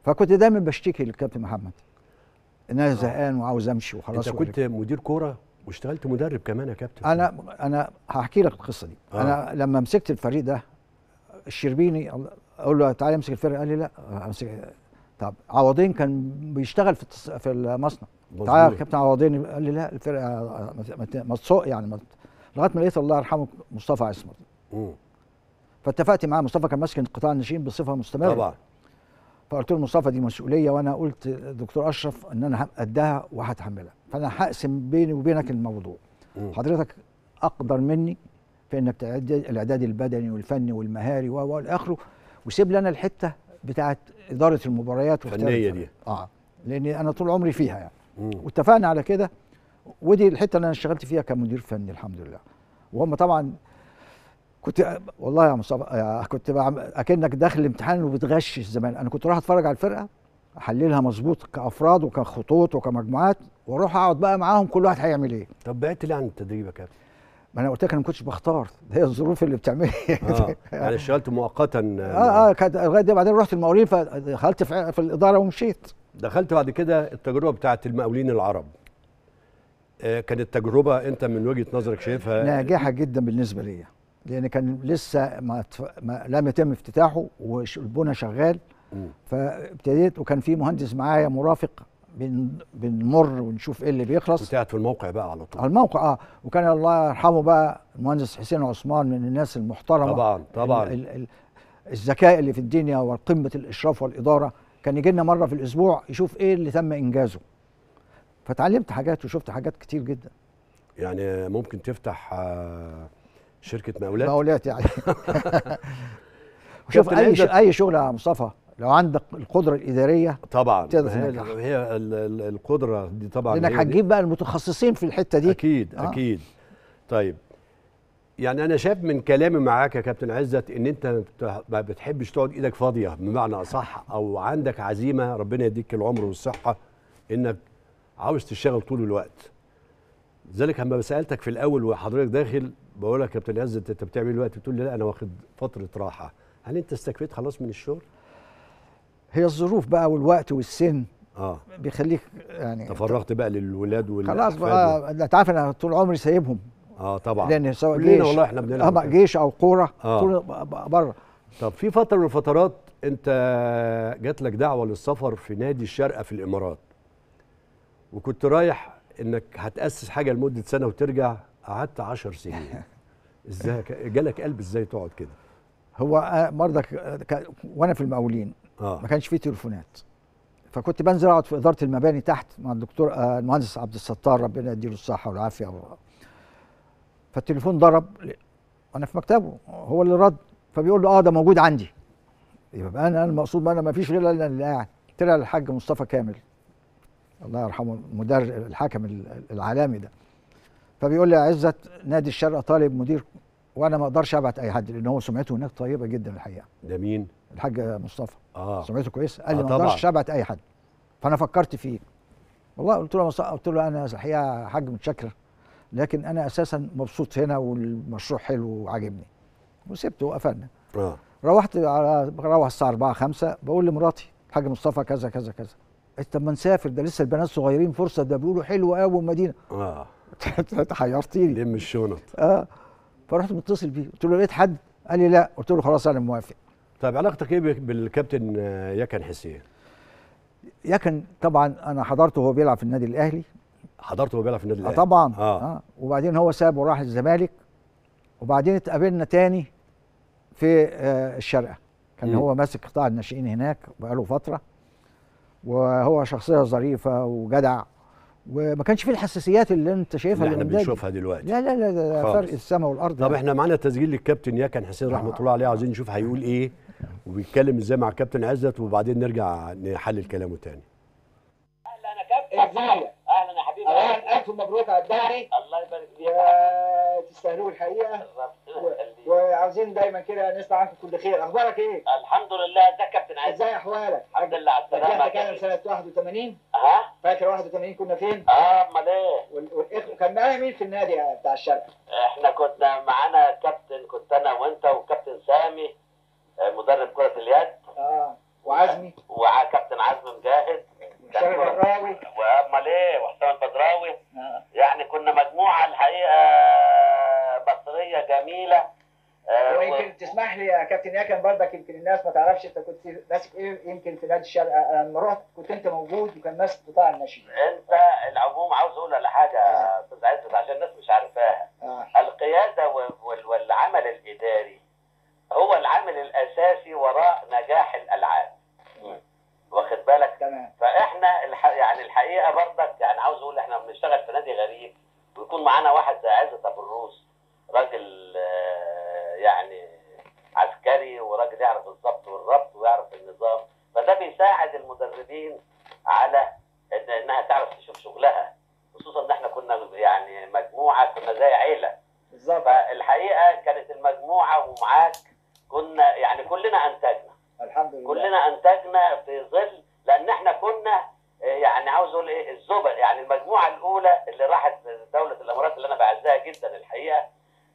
[SPEAKER 2] فكنت دايما بشتكي للكابتن محمد ان انا زهقان وعاوز امشي وخلاص
[SPEAKER 1] انت كنت مدير كوره واشتغلت مدرب كمان يا كابتن
[SPEAKER 2] انا انا هحكي لك القصه دي
[SPEAKER 1] آه.
[SPEAKER 2] انا لما مسكت الفريق ده الشربيني اقول له تعالى امسك الفرقه قال لي لا امسك طب عوضين كان بيشتغل في التص... في المصنع
[SPEAKER 1] مظبوط.
[SPEAKER 2] تعالى يا كابتن عوضين قال لي لا الفرقه ما ت- ما ت- ما تسوق يعني ما ت- لغايه ما لقيت الله يرحمه مصطفى عصمت
[SPEAKER 1] مم.
[SPEAKER 2] فاتفقت معاه مصطفى كان ماسك قطاع الناشئين بصفه مستمره
[SPEAKER 1] طبعا
[SPEAKER 2] فقلت له مصطفى دي مسؤوليه وانا قلت دكتور اشرف ان انا قدها وهتحملها فانا هقسم بيني وبينك الموضوع
[SPEAKER 1] مم.
[SPEAKER 2] حضرتك اقدر مني في انك تعد الاعداد البدني والفني والمهاري و و الى اخره وسيب لي انا الحته بتاعت اداره المباريات واختيار
[SPEAKER 1] فنية
[SPEAKER 2] الفرق.
[SPEAKER 1] دي.
[SPEAKER 2] اه لاني انا طول عمري فيها يعني
[SPEAKER 1] مم.
[SPEAKER 2] واتفقنا على كده ودي الحته اللي انا اشتغلت فيها كمدير فني الحمد لله وهم طبعا كنت والله يا مصطفى يا- كنت بعمل اكنك داخل الامتحان وبتغشش زمان انا كنت اروح اتفرج على الفرقه احللها مظبوط كافراد وكخطوط وكمجموعات واروح اقعد بقى معاهم كل واحد هيعمل ايه
[SPEAKER 1] طب بعدت ليه عن التدريب يا كابتن؟
[SPEAKER 2] ما انا قلت لك انا ما كنتش بختار ده هي الظروف اللي بتعمل
[SPEAKER 1] اه يعني اشتغلت مؤقتا
[SPEAKER 2] اه اه كانت لغايه دي بعدين رحت المقاولين فدخلت في, في الاداره ومشيت
[SPEAKER 1] دخلت بعد كده التجربه بتاعت المقاولين العرب آه كانت تجربه انت من وجهه نظرك شايفها
[SPEAKER 2] ناجحه جدا بالنسبه ليا لان كان لسه ما, تف... ما لم يتم افتتاحه والبنى شغال
[SPEAKER 1] مم.
[SPEAKER 2] فابتديت وكان في مهندس معايا مرافق بن... بنمر ونشوف ايه اللي بيخلص
[SPEAKER 1] كنت قاعد في الموقع بقى على طول
[SPEAKER 2] على الموقع اه وكان الله يرحمه بقى المهندس حسين عثمان من الناس المحترمه
[SPEAKER 1] طبعا طبعا
[SPEAKER 2] ال... ال... ال... الذكاء اللي في الدنيا وقمه الاشراف والاداره كان يجي لنا مره في الاسبوع يشوف ايه اللي تم انجازه فتعلمت حاجات وشفت حاجات كتير جدا
[SPEAKER 1] يعني ممكن تفتح آه شركه مقاولات
[SPEAKER 2] مقاولات يعني شوف
[SPEAKER 1] كابتن
[SPEAKER 2] اي ش...
[SPEAKER 1] عزت.
[SPEAKER 2] اي شغل يا مصطفى لو عندك القدره الاداريه
[SPEAKER 1] طبعا
[SPEAKER 2] تقدر
[SPEAKER 1] هي,
[SPEAKER 2] تنجح.
[SPEAKER 1] هي ال- ال- القدره دي طبعا
[SPEAKER 2] لانك
[SPEAKER 1] هي دي.
[SPEAKER 2] هتجيب بقى المتخصصين في الحته دي
[SPEAKER 1] اكيد
[SPEAKER 2] آه.
[SPEAKER 1] اكيد طيب يعني انا شايف من كلامي معاك يا كابتن عزت ان انت بت- ما بتحبش تقعد ايدك فاضيه بمعنى اصح او عندك عزيمه ربنا يديك العمر والصحه انك عاوز تشتغل طول الوقت لذلك لما سالتك في الاول وحضرتك داخل بقول لك يا كابتن عزت انت بتعمل إيه دلوقتي بتقول لي لا انا واخد فتره راحه هل انت استكفيت خلاص من الشغل
[SPEAKER 2] هي الظروف بقى والوقت والسن
[SPEAKER 1] اه
[SPEAKER 2] بيخليك يعني
[SPEAKER 1] تفرغت بقى للولاد
[SPEAKER 2] خلاص
[SPEAKER 1] والأحفاد
[SPEAKER 2] بقى انت عارف انا طول عمري سايبهم
[SPEAKER 1] اه طبعا
[SPEAKER 2] لان سواء
[SPEAKER 1] كلنا
[SPEAKER 2] جيش
[SPEAKER 1] والله احنا بنلعب
[SPEAKER 2] آه، جيش او كوره
[SPEAKER 1] آه.
[SPEAKER 2] طول بره
[SPEAKER 1] طب في فترة من الفترات أنت جات لك دعوة للسفر في نادي الشارقة في الإمارات وكنت رايح إنك هتأسس حاجة لمدة سنة وترجع قعدت عشر سنين إزاي ك- جالك قلب إزاي تقعد كده؟
[SPEAKER 2] هو آه، برضك آه، كان- وانا في المقاولين
[SPEAKER 1] آه
[SPEAKER 2] ما كانش فيه تليفونات فكنت بنزل اقعد في اداره المباني تحت مع الدكتور آه، المهندس عبد الستار ربنا يديله الصحه والعافيه فالتليفون ضرب وانا في مكتبه هو اللي رد فبيقول له اه ده موجود عندي يبقى انا المقصود ما انا ما فيش غير انا اللي قاعد طلع الحاج مصطفى كامل الله يرحمه المدرب الحكم ال- العالمي ده فبيقول لي يا عزت نادي الشرق طالب مدير وانا ما اقدرش ابعت اي حد لان هو سمعته هناك طيبه جدا الحقيقه
[SPEAKER 1] ده مين؟
[SPEAKER 2] الحاج مصطفى
[SPEAKER 1] آه
[SPEAKER 2] سمعته كويس قال لي
[SPEAKER 1] آه
[SPEAKER 2] ما
[SPEAKER 1] طبعاً.
[SPEAKER 2] اقدرش ابعت اي حد فانا فكرت فيه والله قلت له يا مصطفى قلت له انا الحقيقه يا حاج متشكر لكن انا اساسا مبسوط هنا والمشروع حلو وعاجبني وسبته وقفلنا
[SPEAKER 1] آه
[SPEAKER 2] روحت على بروح الساعه 4 5 بقول لمراتي الحاج مصطفى كذا كذا كذا قالت طب ما نسافر ده لسه البنات صغيرين فرصه ده بيقولوا حلو قوي المدينه
[SPEAKER 1] آه
[SPEAKER 2] حيرتيني
[SPEAKER 1] لم الشنط
[SPEAKER 2] اه فرحت متصل بيه قلت له لقيت حد قال لي لا قلت له خلاص انا موافق
[SPEAKER 1] طيب علاقتك إيه بك- بالكابتن آه، يكن حسين؟
[SPEAKER 2] يكن طبعا انا حضرته وهو بيلعب في النادي الاهلي
[SPEAKER 1] حضرته وهو بيلعب في النادي
[SPEAKER 2] آه
[SPEAKER 1] الأهلي
[SPEAKER 2] طبعا
[SPEAKER 1] آه.
[SPEAKER 2] آه. وبعدين هو ساب وراح الزمالك وبعدين اتقابلنا تاني في آه الشارقه كان
[SPEAKER 1] مم.
[SPEAKER 2] هو ماسك قطاع الناشئين هناك بقاله فتره وهو شخصيه ظريفه وجدع وما كانش فيه الحساسيات اللي انت شايفها
[SPEAKER 1] اللي احنا
[SPEAKER 2] الأندية دي.
[SPEAKER 1] بنشوفها دلوقتي
[SPEAKER 2] لا لا لا ده
[SPEAKER 1] خالص.
[SPEAKER 2] فرق السماء والارض
[SPEAKER 1] طب احنا معانا تسجيل للكابتن يكن حسين رحمه الله عليه عاوزين نشوف هيقول ايه وبيتكلم ازاي مع الكابتن عزت وبعدين نرجع نحلل كلامه تاني
[SPEAKER 4] اهلا انا كابتن
[SPEAKER 3] ازيك؟
[SPEAKER 4] اهلا يا حبيبي
[SPEAKER 3] اولا الف مبروك على الدوري
[SPEAKER 4] الله يبارك فيك يا حبيبي.
[SPEAKER 3] وتستاهلوه الحقيقه
[SPEAKER 4] ربنا
[SPEAKER 3] و-
[SPEAKER 4] يخليك.
[SPEAKER 3] وعاوزين دايما كده نسمع عنكم كل خير اخبارك ايه؟
[SPEAKER 4] الحمد لله ازيك يا كابتن عايز
[SPEAKER 3] ازاي احوالك؟
[SPEAKER 4] الحمد لله على السلامه
[SPEAKER 3] رجعت
[SPEAKER 4] يا
[SPEAKER 3] كده
[SPEAKER 4] كابتن.
[SPEAKER 3] سنه 81
[SPEAKER 4] ها
[SPEAKER 3] فاكر 81 كنا فين؟
[SPEAKER 4] اه امال ايه
[SPEAKER 3] وال- والاخوه كان معايا مين في النادي بتاع الشرق؟
[SPEAKER 4] احنا كنا معانا كابتن كنت انا وانت وكابتن سامي آه، مدرب كرة اليد
[SPEAKER 3] اه وعزمي
[SPEAKER 5] وكابتن عزمي مجاهد
[SPEAKER 3] وشارع الراوي
[SPEAKER 5] وامال ايه وحسام البدراوي
[SPEAKER 3] آه.
[SPEAKER 5] يعني كنا مجموعه الحقيقه مصريه جميله آه، و-
[SPEAKER 3] ويمكن تسمح لي يا كابتن ياكن برضك يمكن الناس ما تعرفش انت كنت ماسك ايه يمكن في نادي الشرق أنا لما رحت كنت انت موجود وكان ماسك قطاع الناشئين
[SPEAKER 5] انت العموم عاوز اقول على حاجه يا استاذ عزت عشان الناس مش عارفاها
[SPEAKER 3] آه.
[SPEAKER 5] القياده وال- وال- والعمل الاداري هو العامل الاساسي وراء نجاح الالعاب واخد بالك
[SPEAKER 3] تمام
[SPEAKER 5] فاحنا الح... يعني الحقيقه برضك يعني عاوز اقول احنا بنشتغل في نادي غريب ويكون معانا واحد زي عزت ابو الروس راجل آه، يعني عسكري وراجل يعرف الضبط والربط ويعرف النظام فده بيساعد المدربين على إن انها تعرف تشوف شغلها خصوصا ان احنا كنا يعني مجموعه كنا زي عيله
[SPEAKER 3] بالظبط
[SPEAKER 5] فالحقيقه كانت المجموعه ومعاك كنا يعني كلنا انتجنا
[SPEAKER 3] الحمد لله
[SPEAKER 5] كلنا انتجنا في ظل لان احنا كنا آه، يعني عاوز اقول ايه الزبد يعني المجموعه الاولى اللي راحت دوله الامارات اللي انا بعزها جدا الحقيقه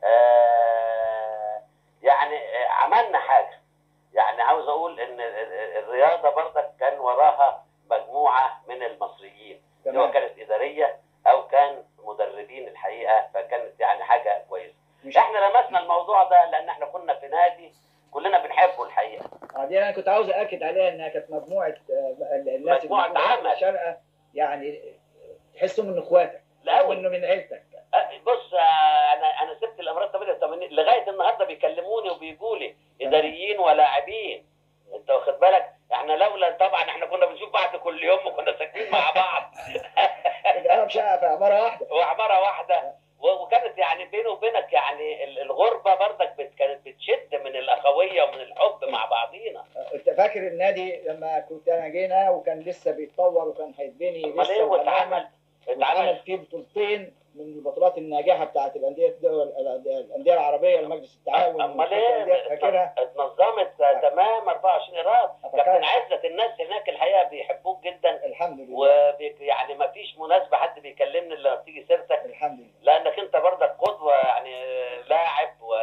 [SPEAKER 5] آه، يعني آه، عملنا حاجه يعني عاوز اقول ان ال- ال- الرياضه برضك كان وراها مجموعه من المصريين سواء
[SPEAKER 3] تمام
[SPEAKER 5] كانت اداريه او كان مدربين الحقيقه فكانت يعني حاجه كويسه
[SPEAKER 3] مش
[SPEAKER 5] احنا لمسنا الموضوع ده لان احنا كنا في نادي كلنا بنحبه الحقيقه
[SPEAKER 3] آه، دي انا كنت عاوز اكد عليها انها كانت مجموعه آه، ال- الناس
[SPEAKER 5] مجموعة
[SPEAKER 3] اللي موجودة في
[SPEAKER 5] عمل.
[SPEAKER 3] الشارقه يعني تحسهم من اخواتك
[SPEAKER 5] الأول.
[SPEAKER 3] انه من عيلتك
[SPEAKER 5] أه، بص آه، انا انا سبت الامارات 88 لغايه النهارده بيكلموني وبيجوا لي اداريين ولاعبين انت واخد بالك احنا لولا طبعا احنا كنا بنشوف بعض كل يوم وكنا ساكنين مع بعض
[SPEAKER 3] انا شقه في عماره واحده
[SPEAKER 5] وعماره واحده و- وكانت يعني بيني وبينك يعني ال- الغربه برضك بت- كانت بتشد من الاخويه ومن الحب مع بعضينا
[SPEAKER 3] انت فاكر النادي لما كنت انا جينا وكان لسه بيتطور وكان هيتبني
[SPEAKER 5] امال
[SPEAKER 3] لسه
[SPEAKER 5] ايه
[SPEAKER 3] وكان
[SPEAKER 5] واتعمل
[SPEAKER 3] اتعمل
[SPEAKER 5] اتعمل
[SPEAKER 3] فيه بطولتين من البطولات الناجحه بتاعت الانديه الدول الانديه العربيه لمجلس التعاون
[SPEAKER 5] امال
[SPEAKER 3] الأندية،
[SPEAKER 5] ايه
[SPEAKER 3] فاكرها
[SPEAKER 5] اتنظمت تمام 24 ايراد
[SPEAKER 3] فاكرها.
[SPEAKER 5] كابتن عزت الناس هناك الحقيقه بيحبوك جدا
[SPEAKER 3] الحمد لله
[SPEAKER 5] ويعني ما فيش مناسبه حد بيكلمني الا لما بتيجي سيرتك
[SPEAKER 3] الحمد لله
[SPEAKER 5] لانك انت برضك قدوه يعني لاعب و...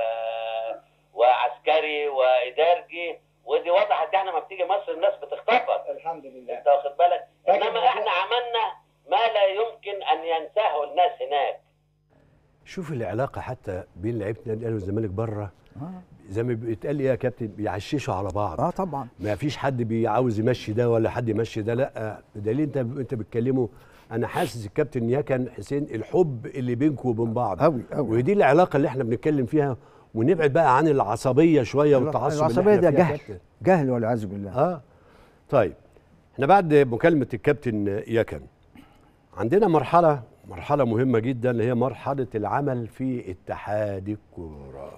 [SPEAKER 5] وعسكري وادارجي ودي وضحت يعني لما بتيجي مصر الناس بتختبر
[SPEAKER 3] الحمد لله
[SPEAKER 5] انت واخد بالك
[SPEAKER 3] لكن
[SPEAKER 5] انما
[SPEAKER 3] الموضوع-
[SPEAKER 5] احنا عملنا ما لا يمكن ان ينساه الناس هناك
[SPEAKER 1] شوف العلاقه حتى بين لعيبه النادي الاهلي والزمالك بره
[SPEAKER 2] اه,
[SPEAKER 1] زي ما بيتقال يا كابتن بيعششوا على بعض
[SPEAKER 2] آه طبعا
[SPEAKER 1] ما فيش حد بيعاوز يمشي ده ولا حد يمشي ده لا بدليل انت انت بتكلمه انا حاسس الكابتن ياكن حسين الحب اللي بينكم وبين بعض
[SPEAKER 2] قوي قوي
[SPEAKER 1] ودي العلاقه اللي احنا بنتكلم فيها ونبعد بقى عن العصبيه شويه والتعصب اللي
[SPEAKER 2] العصبيه
[SPEAKER 1] احنا
[SPEAKER 2] ده
[SPEAKER 1] فيها يا
[SPEAKER 2] جهل
[SPEAKER 1] كابتن.
[SPEAKER 2] جهل والعياذ بالله
[SPEAKER 1] اه طيب احنا بعد مكالمه الكابتن يكن عندنا مرحله مرحله مهمه جدا اللي هي مرحله العمل في اتحاد الكوره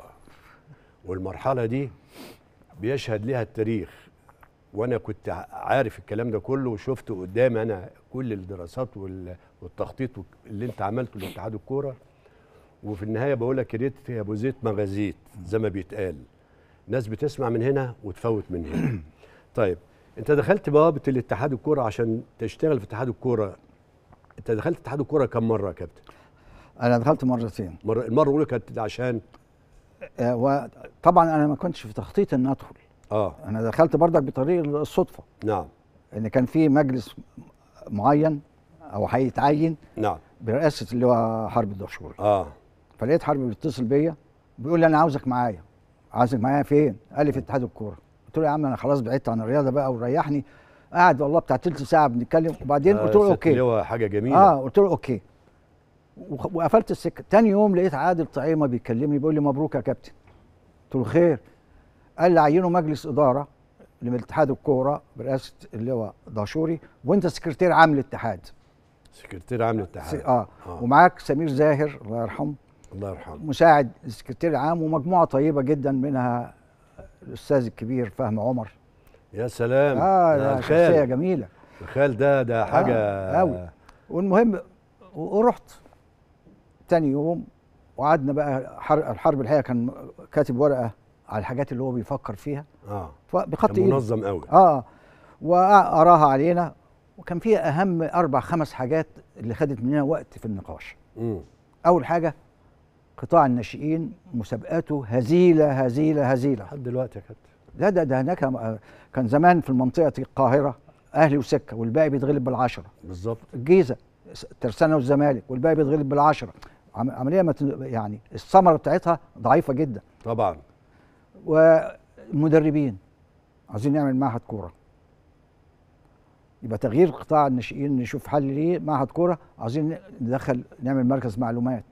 [SPEAKER 1] والمرحله دي بيشهد لها التاريخ وانا كنت عارف الكلام ده كله وشفته قدامي انا كل الدراسات وال- والتخطيط اللي انت عملته لاتحاد الكوره وفي النهايه بقول لك يا ريت يا ابو زيت ما غزيت زي ما بيتقال ناس بتسمع من هنا وتفوت من هنا طيب انت دخلت بوابه الاتحاد الكوره عشان تشتغل في اتحاد الكوره انت دخلت اتحاد الكوره كم مره يا كابتن
[SPEAKER 2] انا دخلت مرتين
[SPEAKER 1] مره المره الاولى كانت عشان
[SPEAKER 2] آه وطبعا انا ما كنتش في تخطيط ان ادخل
[SPEAKER 1] اه
[SPEAKER 2] انا دخلت بردك بطريق الصدفه
[SPEAKER 1] نعم
[SPEAKER 2] ان كان في مجلس معين او هيتعين
[SPEAKER 1] نعم
[SPEAKER 2] برئاسه اللي هو حرب الدهشوري
[SPEAKER 1] اه
[SPEAKER 2] فلقيت حرب بيتصل بيا بيقول لي انا عاوزك معايا عاوزك معايا فين؟ قال لي في اتحاد الكوره قلت له يا عم انا خلاص بعدت عن الرياضه بقى وريحني قعد والله بتاع تلت ساعه بنتكلم وبعدين
[SPEAKER 1] آه،
[SPEAKER 2] قلت له
[SPEAKER 1] ست
[SPEAKER 2] اوكي
[SPEAKER 1] لواء حاجه جميله
[SPEAKER 2] اه قلت له اوكي وخ- وقفلت السكه تاني يوم لقيت عادل طعيمه بيكلمني بيقول لي مبروك يا كابتن قلت له خير قال لي عينوا مجلس اداره لاتحاد الكوره برئاسه اللي هو دهشوري وانت سكرتير عام الاتحاد
[SPEAKER 1] سكرتير عام
[SPEAKER 2] س-
[SPEAKER 1] الاتحاد
[SPEAKER 2] اه
[SPEAKER 1] آه.
[SPEAKER 2] ومعاك سمير زاهر الله يرحمه
[SPEAKER 1] الله يرحمه
[SPEAKER 2] مساعد السكرتير العام ومجموعه طيبه جدا منها الاستاذ الكبير فهمي عمر
[SPEAKER 1] يا سلام
[SPEAKER 2] اه
[SPEAKER 1] ده
[SPEAKER 2] ده شخصيه
[SPEAKER 1] الخال
[SPEAKER 2] جميله
[SPEAKER 1] الخال ده ده حاجه
[SPEAKER 2] أوي. والمهم و- ورحت تاني يوم وقعدنا بقى حر- الحرب الحقيقه كان كاتب ورقه على الحاجات اللي هو بيفكر فيها
[SPEAKER 1] اه
[SPEAKER 2] بخط
[SPEAKER 1] كان
[SPEAKER 2] ايده
[SPEAKER 1] منظم قوي
[SPEAKER 2] اه وقراها علينا وكان فيها اهم اربع خمس حاجات اللي خدت مننا وقت في النقاش
[SPEAKER 1] امم
[SPEAKER 2] اول حاجه قطاع الناشئين مسابقاته هزيله هزيله هزيله
[SPEAKER 1] لحد دلوقتي يا كابتن
[SPEAKER 2] لا ده ده هناك آه، كان زمان في المنطقه القاهره اهلي وسكه والباقي بيتغلب بالعشره
[SPEAKER 1] بالظبط
[SPEAKER 2] الجيزه س- ترسانه والزمالك والباقي بيتغلب بالعشره عم- عمليه ما تن- يعني الثمره بتاعتها ضعيفه جدا
[SPEAKER 1] طبعا
[SPEAKER 2] والمدربين عايزين نعمل معهد كوره يبقى تغيير قطاع الناشئين نشوف حل ليه معهد كوره عايزين ندخل نعمل مركز معلومات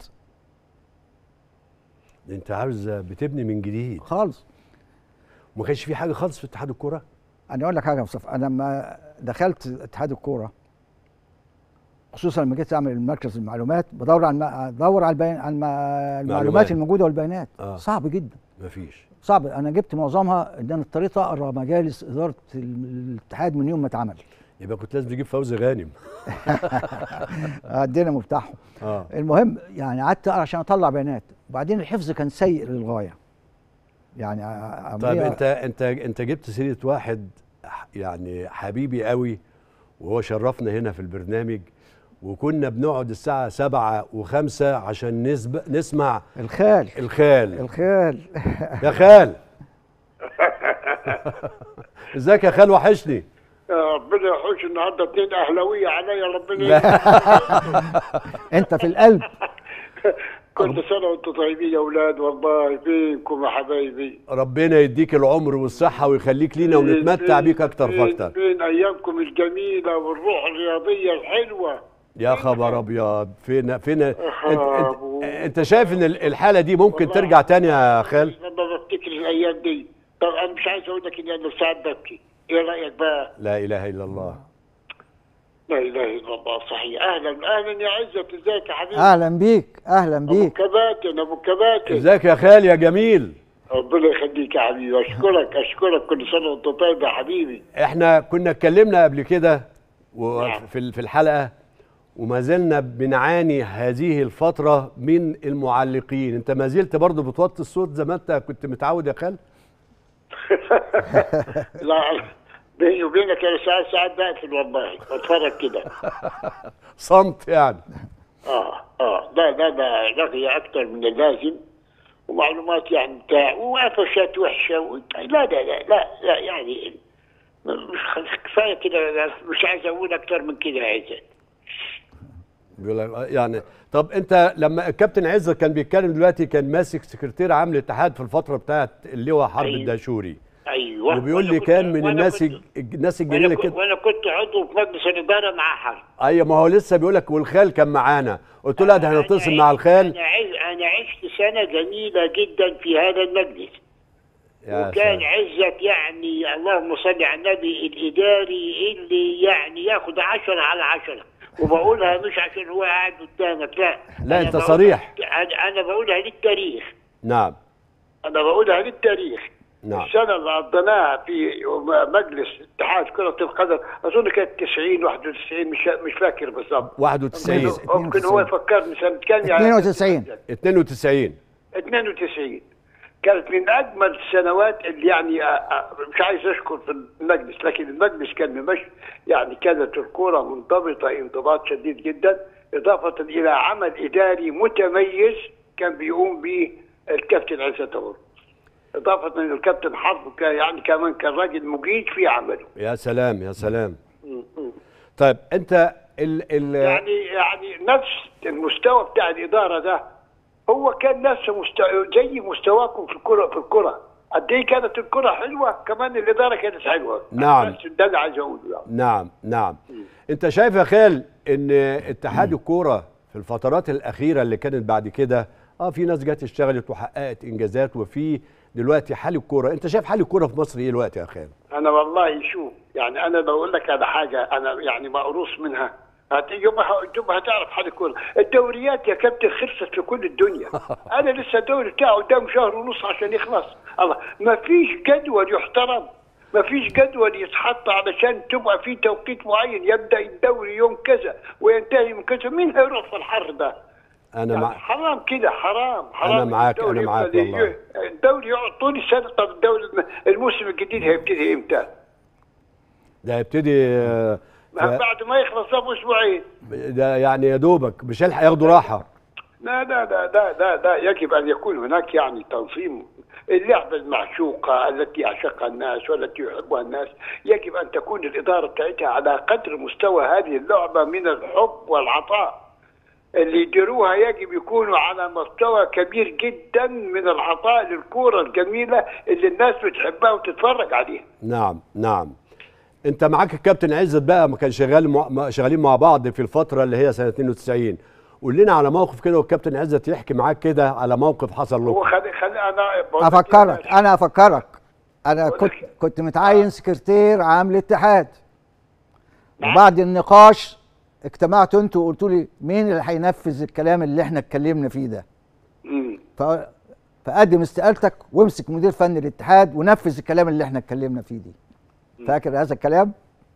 [SPEAKER 1] انت عاوز بتبني من جديد
[SPEAKER 2] خالص
[SPEAKER 1] وما كانش في حاجه خالص في اتحاد الكوره
[SPEAKER 2] انا اقول لك حاجه يا مصطفى انا لما دخلت اتحاد الكوره خصوصا لما جيت اعمل مركز المعلومات بدور على الم- بدور على البيان على الم- المعلومات الموجوده والبيانات
[SPEAKER 1] آه.
[SPEAKER 2] صعب جدا
[SPEAKER 1] مفيش
[SPEAKER 2] صعب انا جبت معظمها ان انا اضطريت اقرا مجالس اداره الاتحاد من يوم ما اتعمل
[SPEAKER 1] يبقى كنت لازم تجيب فوزي غانم
[SPEAKER 2] ادينا مفتاحهم
[SPEAKER 1] اه
[SPEAKER 2] المهم يعني قعدت أقرأ عشان اطلع بيانات وبعدين الحفظ كان سيء للغايه يعني ع-
[SPEAKER 1] طيب
[SPEAKER 2] عملية-
[SPEAKER 1] انت انت انت جبت سيره واحد ح- يعني حبيبي قوي وهو شرفنا هنا في البرنامج وكنا بنقعد الساعة سبعة وخمسة عشان نسب... نسمع
[SPEAKER 2] الخال
[SPEAKER 1] الخال
[SPEAKER 2] الخال
[SPEAKER 1] يا خال ازيك يا خال وحشني
[SPEAKER 8] ربنا يحوش النهارده اتنين اهلاويه عليا ربنا
[SPEAKER 1] لا.
[SPEAKER 2] انت في القلب
[SPEAKER 8] كل سنه وانتم طيبين يا اولاد والله فيكم يا حبايبي
[SPEAKER 1] ربنا يديك العمر والصحة ويخليك لينا ونتمتع بيك أكتر
[SPEAKER 8] فين-
[SPEAKER 1] فأكتر
[SPEAKER 8] فين ايامكم الجميله والروح الرياضيه الحلوه
[SPEAKER 1] يا خبر أبيض فين فين انت,
[SPEAKER 8] أبو.
[SPEAKER 1] انت, انت شايف إن الحالة دي ممكن
[SPEAKER 8] والله.
[SPEAKER 1] ترجع تاني يا خال؟
[SPEAKER 8] لما بفتكر الايام دي طب انا مش عايز اقول لك ان انا ساعات ببكي ايه رايك بقى؟
[SPEAKER 1] لا إله إلا الله
[SPEAKER 8] لا اله الا الله صحيح اهلا اهلا يا عزت ازيك يا حبيبي؟
[SPEAKER 2] اهلا بيك اهلا
[SPEAKER 8] ابو
[SPEAKER 2] بيك
[SPEAKER 8] كباتن ابو كباتن
[SPEAKER 1] ازيك يا خال يا جميل
[SPEAKER 8] ربنا يخليك يا حبيبي اشكرك اشكرك كل سنه وانت طيب يا حبيبي
[SPEAKER 1] احنا كنا اتكلمنا قبل كده
[SPEAKER 8] نعم.
[SPEAKER 1] وفي في الحلقه وما زلنا بنعاني هذه الفتره من المعلقين انت ما زلت برضه بتوطي الصوت زي ما انت كنت متعود يا خال
[SPEAKER 8] لا بيني وبينك انا ساعات ساعات بقفل والله بتفرج كده
[SPEAKER 1] صمت يعني
[SPEAKER 8] اه اه لا لا ده رغي اكتر من اللازم ومعلومات يعني بتاع وقفشات وحشه و... لا لا لا لا لا يعني مش كفايه كده لا، مش عايز اقول اكتر من كده يا عزت
[SPEAKER 1] بيقول لك- يعني طب انت لما الكابتن عزت كان بيتكلم دلوقتي كان ماسك سكرتير عام الاتحاد في الفتره بتاعت اللواء حرب
[SPEAKER 8] أيوة.
[SPEAKER 1] الداشوري
[SPEAKER 8] ايوه
[SPEAKER 1] وبيقول
[SPEAKER 8] وأنا
[SPEAKER 1] لي
[SPEAKER 8] كنت-
[SPEAKER 1] كان من
[SPEAKER 8] وأنا
[SPEAKER 1] الناس
[SPEAKER 8] كنت-
[SPEAKER 1] الج- الناس
[SPEAKER 8] وانا
[SPEAKER 1] الجميله
[SPEAKER 8] كنت,
[SPEAKER 1] كده
[SPEAKER 8] وأنا كنت عضو في مجلس الاداره مع حرب
[SPEAKER 1] ايوه ما هو لسه بيقول لك والخال كان معانا قلت له لا ده هنتصل
[SPEAKER 8] أنا
[SPEAKER 1] مع
[SPEAKER 8] عشت-
[SPEAKER 1] الخال
[SPEAKER 8] انا عش- انا عشت سنه جميله جدا في هذا المجلس
[SPEAKER 1] يا
[SPEAKER 8] وكان
[SPEAKER 1] سلام.
[SPEAKER 8] عزت يعني اللهم صل على النبي الاداري اللي يعني ياخد عشرة على عشرة وبقولها مش عشان هو قاعد قدامك لا
[SPEAKER 1] لا،
[SPEAKER 8] أنا
[SPEAKER 1] أنت
[SPEAKER 8] بقولها-
[SPEAKER 1] صريح.
[SPEAKER 8] انا أنا بقولها للتاريخ
[SPEAKER 1] نعم
[SPEAKER 8] انا بقولها للتاريخ
[SPEAKER 1] نعم
[SPEAKER 8] السنه اللي قضيناها في مجلس اتحاد كره القدم اظن كانت 90 91 مش مش فاكر بالظبط
[SPEAKER 1] 91
[SPEAKER 8] ممكن هو يفكرني سنه كام يعني
[SPEAKER 2] 92.
[SPEAKER 1] 92
[SPEAKER 8] 92 كانت من اجمل السنوات اللي يعني آه، آه، مش عايز اشكر في المجلس لكن المجلس كان مش يعني كانت الكوره منضبطه انضباط شديد جدا اضافه الى عمل اداري متميز كان بيقوم به الكابتن عزت أبو اضافه ان الكابتن حرب كان يعني كمان كان راجل مجيد في عمله
[SPEAKER 1] يا سلام يا سلام طيب انت ال ال
[SPEAKER 8] يعني يعني نفس المستوى بتاع الاداره ده هو كان نفس مستوى زي مستواكم في الكره في الكره قد ايه كانت الكره حلوه كمان الاداره كانت حلوه
[SPEAKER 1] نعم.
[SPEAKER 8] بس ده اللي عايز اقوله يعني
[SPEAKER 1] نعم نعم انت شايف يا خال ان اتحاد الكوره في الفترات الاخيره اللي كانت بعد كده اه في ناس جت اشتغلت وحققت انجازات وفي دلوقتي حال الكوره انت شايف حال الكوره في مصر ايه دلوقتي يا خال
[SPEAKER 8] انا والله شوف يعني انا بقول لك على حاجه انا يعني مقروص منها هت- يوم ه- يوم هتعرف حال الكوره الدوريات يا كابتن خلصت في كل الدنيا انا لسه الدوري بتاعي قدام شهر ونص عشان يخلص الله ما فيش جدول يحترم ما فيش جدول يتحط علشان تبقى في توقيت معين يبدا الدوري يوم كذا وينتهي من كذا مين هيروح في الحر ده
[SPEAKER 1] انا
[SPEAKER 8] يعني
[SPEAKER 1] مع
[SPEAKER 8] حرام كده حرام حرام
[SPEAKER 1] أنا معاك،
[SPEAKER 8] الدوري
[SPEAKER 1] أنا معاك
[SPEAKER 8] يبقى-
[SPEAKER 1] والله.
[SPEAKER 8] الدوري يقعد طول السنه طب الدوري الموسم الجديد هيبتدي امتى؟
[SPEAKER 1] ده هيبتدي آه، ف-
[SPEAKER 8] بعد ما يخلص ده باسبوعين
[SPEAKER 1] ده يعني يا دوبك مش هيلحق ياخدوا راحه
[SPEAKER 8] لا لا لا لا لا لا يجب ان يكون هناك يعني تنظيم اللعبة المعشوقة التي يعشقها الناس والتي يحبها الناس يجب أن تكون الإدارة بتاعتها على قدر مستوى هذه اللعبة من الحب والعطاء اللي يديروها يجب يكونوا على مستوى كبير جدا من العطاء للكورة الجميلة اللي الناس بتحبها وتتفرج عليها
[SPEAKER 1] نعم نعم انت معاك الكابتن عزت بقى ما كان شغال مع... شغالين مع بعض في الفتره اللي هي سنه 92 قول لنا على موقف كده والكابتن عزت يحكي معاك كده على موقف حصل
[SPEAKER 8] هو
[SPEAKER 1] لكم
[SPEAKER 8] خلي خلي أنا بقول لك
[SPEAKER 2] افكرك
[SPEAKER 8] يا
[SPEAKER 2] انا افكرك انا
[SPEAKER 8] بقول
[SPEAKER 2] كنت
[SPEAKER 8] لك-
[SPEAKER 2] كنت متعين سكرتير عام الاتحاد
[SPEAKER 8] نعم.
[SPEAKER 2] وبعد النقاش اجتمعتوا انتوا وقلتوا لي مين اللي هينفذ الكلام اللي احنا اتكلمنا فيه ده
[SPEAKER 8] مم.
[SPEAKER 2] ف... فقدم استقالتك وامسك مدير فني الاتحاد ونفذ الكلام اللي احنا اتكلمنا فيه دي فاكر هذا الكلام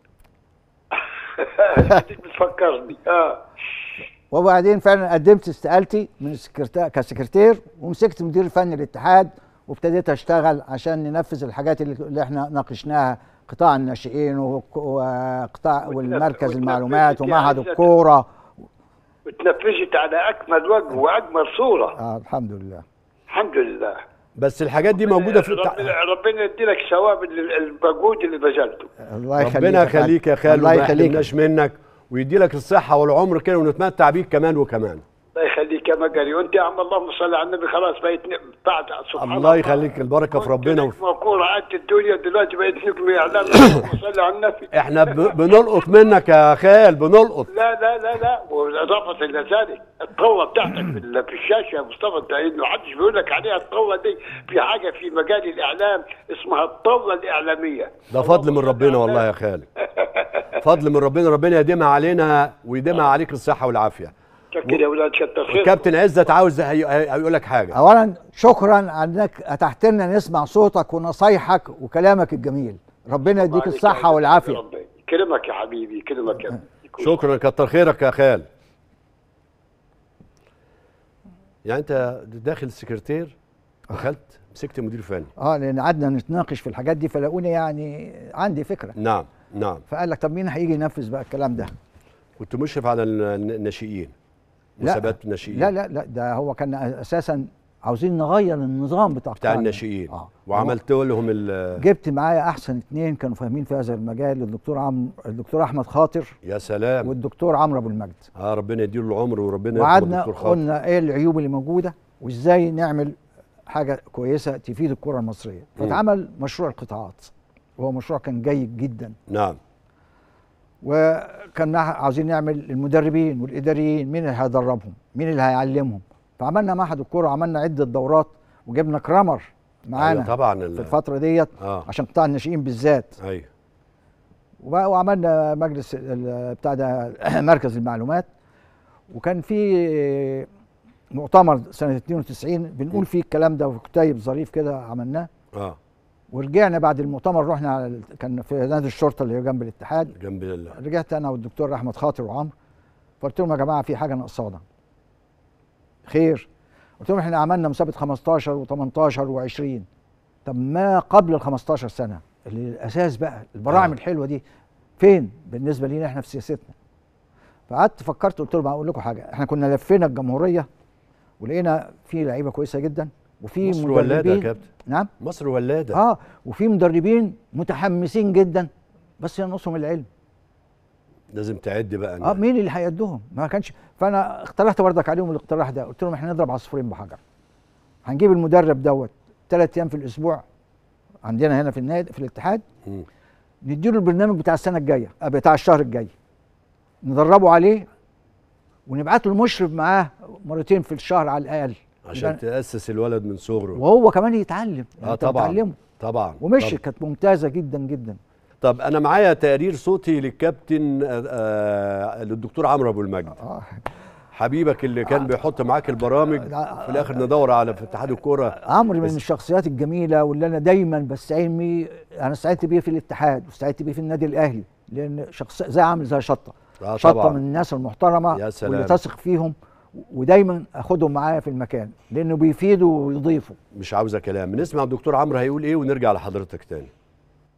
[SPEAKER 8] بتفكرني اه
[SPEAKER 2] وبعدين فعلا قدمت استقالتي من السكرتير كسكرتير ومسكت مدير فني الاتحاد وابتديت اشتغل عشان ننفذ الحاجات اللي, اللي احنا ناقشناها قطاع الناشئين وك- وقطاع والمركز
[SPEAKER 8] وتنفذت
[SPEAKER 2] المعلومات
[SPEAKER 8] يا
[SPEAKER 2] ومعهد
[SPEAKER 8] عزت.
[SPEAKER 2] الكوره
[SPEAKER 8] وتنفذت على اكمل وجه واجمل صوره
[SPEAKER 2] آه الحمد لله
[SPEAKER 8] الحمد لله
[SPEAKER 1] بس الحاجات دي موجوده في التع...
[SPEAKER 8] ربنا ربنا يديلك ثواب ال- المجهود اللي بذلته
[SPEAKER 2] الله يخليك
[SPEAKER 1] ربنا
[SPEAKER 2] يا خالد.
[SPEAKER 1] يخليك يا خالد
[SPEAKER 2] الله
[SPEAKER 1] وما
[SPEAKER 2] يخليك
[SPEAKER 1] يحرمناش منك ويدي لك الصحه والعمر كده ونتمتع بيك كمان وكمان
[SPEAKER 8] الله يخليك يا مجري وانت يا عم اللهم صل على النبي خلاص بقيت ن- بعد سبحان
[SPEAKER 1] الله يخليك البركه في ربنا وفي...
[SPEAKER 8] موقور قعدت الدنيا دلوقتي بقيت نجم اعلام اللهم صل على النبي
[SPEAKER 1] احنا ب... بنلقط منك يا خال بنلقط
[SPEAKER 8] لا لا لا لا واضافه الى ذلك الطاوله بتاعتك في ال- في الشاشه يا مصطفى انت انه محدش بيقول لك عليها الطاوله دي في حاجه في مجال الاعلام اسمها الطاوله الاعلاميه
[SPEAKER 1] ده فضل من ربنا والله يا خالد فضل من ربنا ربنا يديمها علينا ويديمها عليك الصحه والعافيه
[SPEAKER 8] شكرا يا ولاد كتر خيركم
[SPEAKER 1] الكابتن عزت عاوز هي- هي- هيقول لك حاجه
[SPEAKER 2] اولا شكرا انك اتحت لنا نسمع صوتك ونصايحك وكلامك الجميل ربنا يديك
[SPEAKER 8] عليك
[SPEAKER 2] الصحه
[SPEAKER 8] يا
[SPEAKER 2] والعافيه
[SPEAKER 8] ربي. يكرمك يا حبيبي يكرمك يا
[SPEAKER 1] شكرا كتر خيرك يا خال يعني انت داخل السكرتير دخلت مسكت مدير فني
[SPEAKER 2] اه لان قعدنا نتناقش في الحاجات دي فلاقوني يعني عندي فكره
[SPEAKER 1] نعم نعم
[SPEAKER 2] فقال لك طب مين هيجي ينفذ بقى الكلام ده
[SPEAKER 1] كنت مشرف على الن- الناشئين
[SPEAKER 2] لا.
[SPEAKER 1] مسابقات الناشئين
[SPEAKER 2] لا لا لا ده هو كان اساسا عاوزين نغير النظام بتاع
[SPEAKER 1] بتاع
[SPEAKER 2] قطاع
[SPEAKER 1] الناشئين
[SPEAKER 2] آه.
[SPEAKER 1] وعملت لهم ال-
[SPEAKER 2] جبت معايا احسن اثنين كانوا فاهمين في هذا المجال الدكتور عم الدكتور احمد خاطر
[SPEAKER 1] يا سلام
[SPEAKER 2] والدكتور عمرو ابو المجد
[SPEAKER 1] اه ربنا يديله العمر وربنا يرحمه
[SPEAKER 2] وقعدنا
[SPEAKER 1] الدكتور خاطر.
[SPEAKER 2] قلنا ايه العيوب اللي موجوده وازاي نعمل حاجه كويسه تفيد الكره المصريه فاتعمل مشروع القطاعات وهو مشروع كان جيد جدا
[SPEAKER 1] نعم
[SPEAKER 2] وكان مع- عاوزين نعمل المدربين والاداريين مين اللي هيدربهم مين اللي هيعلمهم فعملنا معهد الكوره وعملنا عده دورات وجبنا كرامر معانا
[SPEAKER 1] أيوة طبعا ال-
[SPEAKER 2] في الفتره ديت
[SPEAKER 1] اه
[SPEAKER 2] عشان قطاع الناشئين بالذات
[SPEAKER 1] ايوه
[SPEAKER 2] وبقى- وعملنا مجلس ال- بتاع ده مركز المعلومات وكان في مؤتمر سنه 92 بنقول فيه الكلام ده وكتيب ظريف كده عملناه
[SPEAKER 1] اه
[SPEAKER 2] ورجعنا بعد المؤتمر رحنا على ال- كان في نادي الشرطه اللي هو جنب الاتحاد
[SPEAKER 1] جنب ال...
[SPEAKER 2] رجعت انا والدكتور احمد خاطر وعمرو فقلت لهم يا جماعه في حاجه ناقصانا خير قلت لهم احنا عملنا مسابقه 15 و18 و20 طب ما قبل ال 15 سنه اللي الاساس بقى البراعم
[SPEAKER 1] آه.
[SPEAKER 2] الحلوه دي فين بالنسبه لينا احنا في سياستنا فقعدت فكرت قلت لهم اقول لكم حاجه احنا كنا لفينا الجمهوريه ولقينا في لعيبه كويسه جدا وفي
[SPEAKER 1] مصر ولاده يا
[SPEAKER 2] مدربين
[SPEAKER 1] كابتن
[SPEAKER 2] نعم
[SPEAKER 1] مصر ولاده
[SPEAKER 2] اه وفي مدربين متحمسين جدا بس ينقصهم العلم
[SPEAKER 1] لازم تعد بقى
[SPEAKER 2] اه مين اللي هيدوهم ما كانش فانا اقترحت بردك عليهم الاقتراح ده قلت لهم احنا نضرب عصفورين بحجر هنجيب المدرب دوت ثلاث ايام في الاسبوع عندنا هنا في النادي في الاتحاد
[SPEAKER 1] مم.
[SPEAKER 2] نديله البرنامج بتاع السنه الجايه آه، بتاع الشهر الجاي ندربه عليه ونبعت له المشرف معاه مرتين في الشهر على الاقل
[SPEAKER 1] عشان
[SPEAKER 2] يبقى-
[SPEAKER 1] تاسس الولد من صغره
[SPEAKER 2] وهو كمان يتعلم
[SPEAKER 1] اه
[SPEAKER 2] أنت
[SPEAKER 1] طبعا
[SPEAKER 2] بتعلمه.
[SPEAKER 1] طبعا
[SPEAKER 2] ومشي
[SPEAKER 1] طبعاً.
[SPEAKER 2] كانت ممتازه جدا جدا
[SPEAKER 1] طب انا معايا تقرير صوتي للكابتن آه، آه للدكتور عمرو ابو المجد
[SPEAKER 2] اه
[SPEAKER 1] حبيبك اللي كان بيحط معاك البرامج في الاخر ندور على في اتحاد الكوره
[SPEAKER 2] عمرو من
[SPEAKER 1] بس-
[SPEAKER 2] الشخصيات الجميله واللي انا دايما بستعين بيه انا استعدت بيه في الاتحاد واستعدت بيه في النادي الاهلي لان شخص زي عامل زي شطه
[SPEAKER 1] آه
[SPEAKER 2] شطه
[SPEAKER 1] طبعاً.
[SPEAKER 2] من الناس المحترمه
[SPEAKER 1] يا سلام.
[SPEAKER 2] واللي تثق فيهم ودايما اخدهم معايا في المكان لانه بيفيدوا ويضيفوا
[SPEAKER 1] مش عاوزه كلام نسمع الدكتور عمرو هيقول ايه ونرجع لحضرتك تاني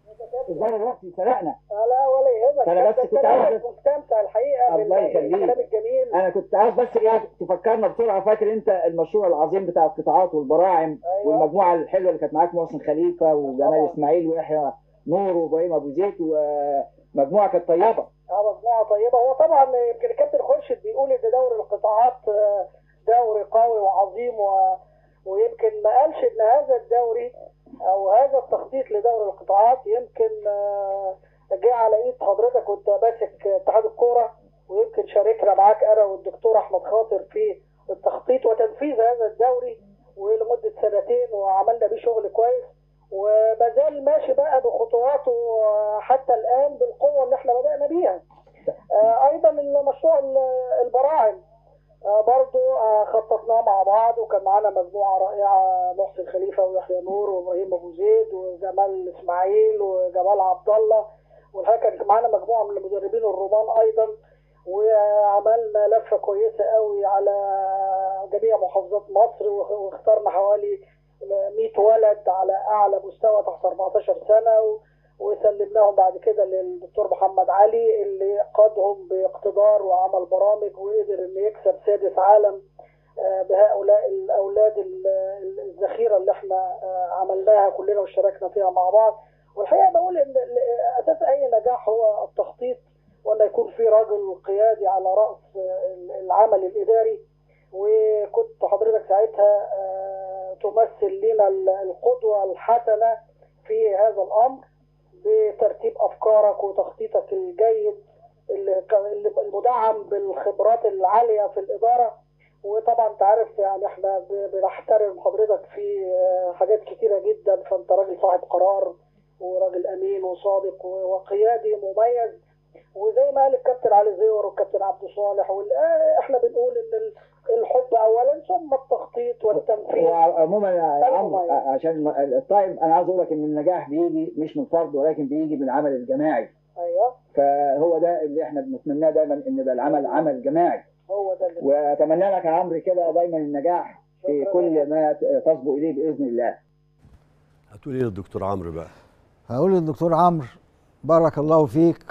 [SPEAKER 3] الظاهر الوقت سرقنا
[SPEAKER 9] لا ولا يهمك
[SPEAKER 3] أنا بس
[SPEAKER 9] ده
[SPEAKER 3] كنت
[SPEAKER 9] أنت
[SPEAKER 3] عاوز-
[SPEAKER 9] مستمتع الحقيقه
[SPEAKER 3] الله
[SPEAKER 9] بال-
[SPEAKER 3] يخليك.
[SPEAKER 9] بالكلام الجميل
[SPEAKER 3] انا كنت عاوز بس ايه تفكرنا بسرعه فاكر انت المشروع العظيم بتاع القطاعات والبراعم
[SPEAKER 9] أيوة.
[SPEAKER 3] والمجموعه الحلوه اللي كانت معاك محسن خليفه وجمال
[SPEAKER 9] طبعا.
[SPEAKER 3] اسماعيل ويحيى نور وابراهيم ابو زيد ومجموعه كانت طيبه
[SPEAKER 9] اه مجموعه طيبه هو طبعا يمكن الكابتن خورشيد بيقول ان دوري القطاعات آه، دوري قوي وعظيم و... ويمكن ما قالش ان هذا الدوري او هذا التخطيط لدوري القطاعات يمكن آه، جه على ايد حضرتك وانت ماسك اتحاد الكوره ويمكن شاركنا معاك انا والدكتور احمد خاطر في التخطيط وتنفيذ هذا الدوري ولمده سنتين وعملنا بيه شغل كويس وما زال ماشي بقى بخطواته آه، حتى الان بالقوه اللي احنا بدانا بيها. آه، ايضا المشروع ال- البراعم آه، برضو آه، خططناه مع بعض وكان معانا مجموعه رائعه محسن خليفه ويحيى نور وابراهيم ابو زيد وجمال اسماعيل وجمال عبد الله والحقيقه كان معانا مجموعه من المدربين الرومان ايضا وعملنا لفه كويسه قوي على جميع محافظات مصر واخ- واخترنا حوالي 100 ولد على اعلى مستوى تحت 14 سنه و- وسلمناهم بعد كده للدكتور محمد علي اللي قادهم باقتدار وعمل برامج وقدر انه يكسب سادس عالم آه، بهؤلاء الاولاد ال- ال- الذخيره اللي احنا آه، عملناها كلنا واشتركنا فيها مع بعض والحقيقه بقول ان ال- اساس اي نجاح هو التخطيط وان يكون في راجل قيادي على راس آه، العمل الاداري وكنت حضرتك ساعتها آه، تمثل لنا ال- القدوه الحسنه في هذا الامر بترتيب افكارك وتخطيطك الجيد اللي ك- اللي المدعم بالخبرات العاليه في الاداره وطبعا انت عارف يعني احنا ب- بنحترم حضرتك في آه، حاجات كتيره جدا فانت راجل صاحب قرار وراجل امين وصادق و- وقيادي مميز وزي ما قال الكابتن علي زيور والكابتن عبد صالح وال- آه، احنا بنقول ان ال- الحب اولا ثم التخطيط والتنفيذ
[SPEAKER 3] وعموما يا
[SPEAKER 9] أيوة
[SPEAKER 3] عمرو
[SPEAKER 9] معايا.
[SPEAKER 3] عشان الطيب انا عاوز اقول لك ان النجاح بيجي مش من فرد ولكن بيجي بالعمل الجماعي
[SPEAKER 9] ايوه
[SPEAKER 3] فهو ده اللي احنا بنتمناه دايما ان يبقى العمل عمل جماعي
[SPEAKER 9] هو ده اللي
[SPEAKER 3] واتمنى لك يا عمرو كده دايما النجاح في
[SPEAKER 9] شكراً
[SPEAKER 3] كل ما تصبو اليه باذن الله
[SPEAKER 1] هتقول ايه للدكتور عمرو بقى
[SPEAKER 2] هقول للدكتور عمرو بارك الله فيك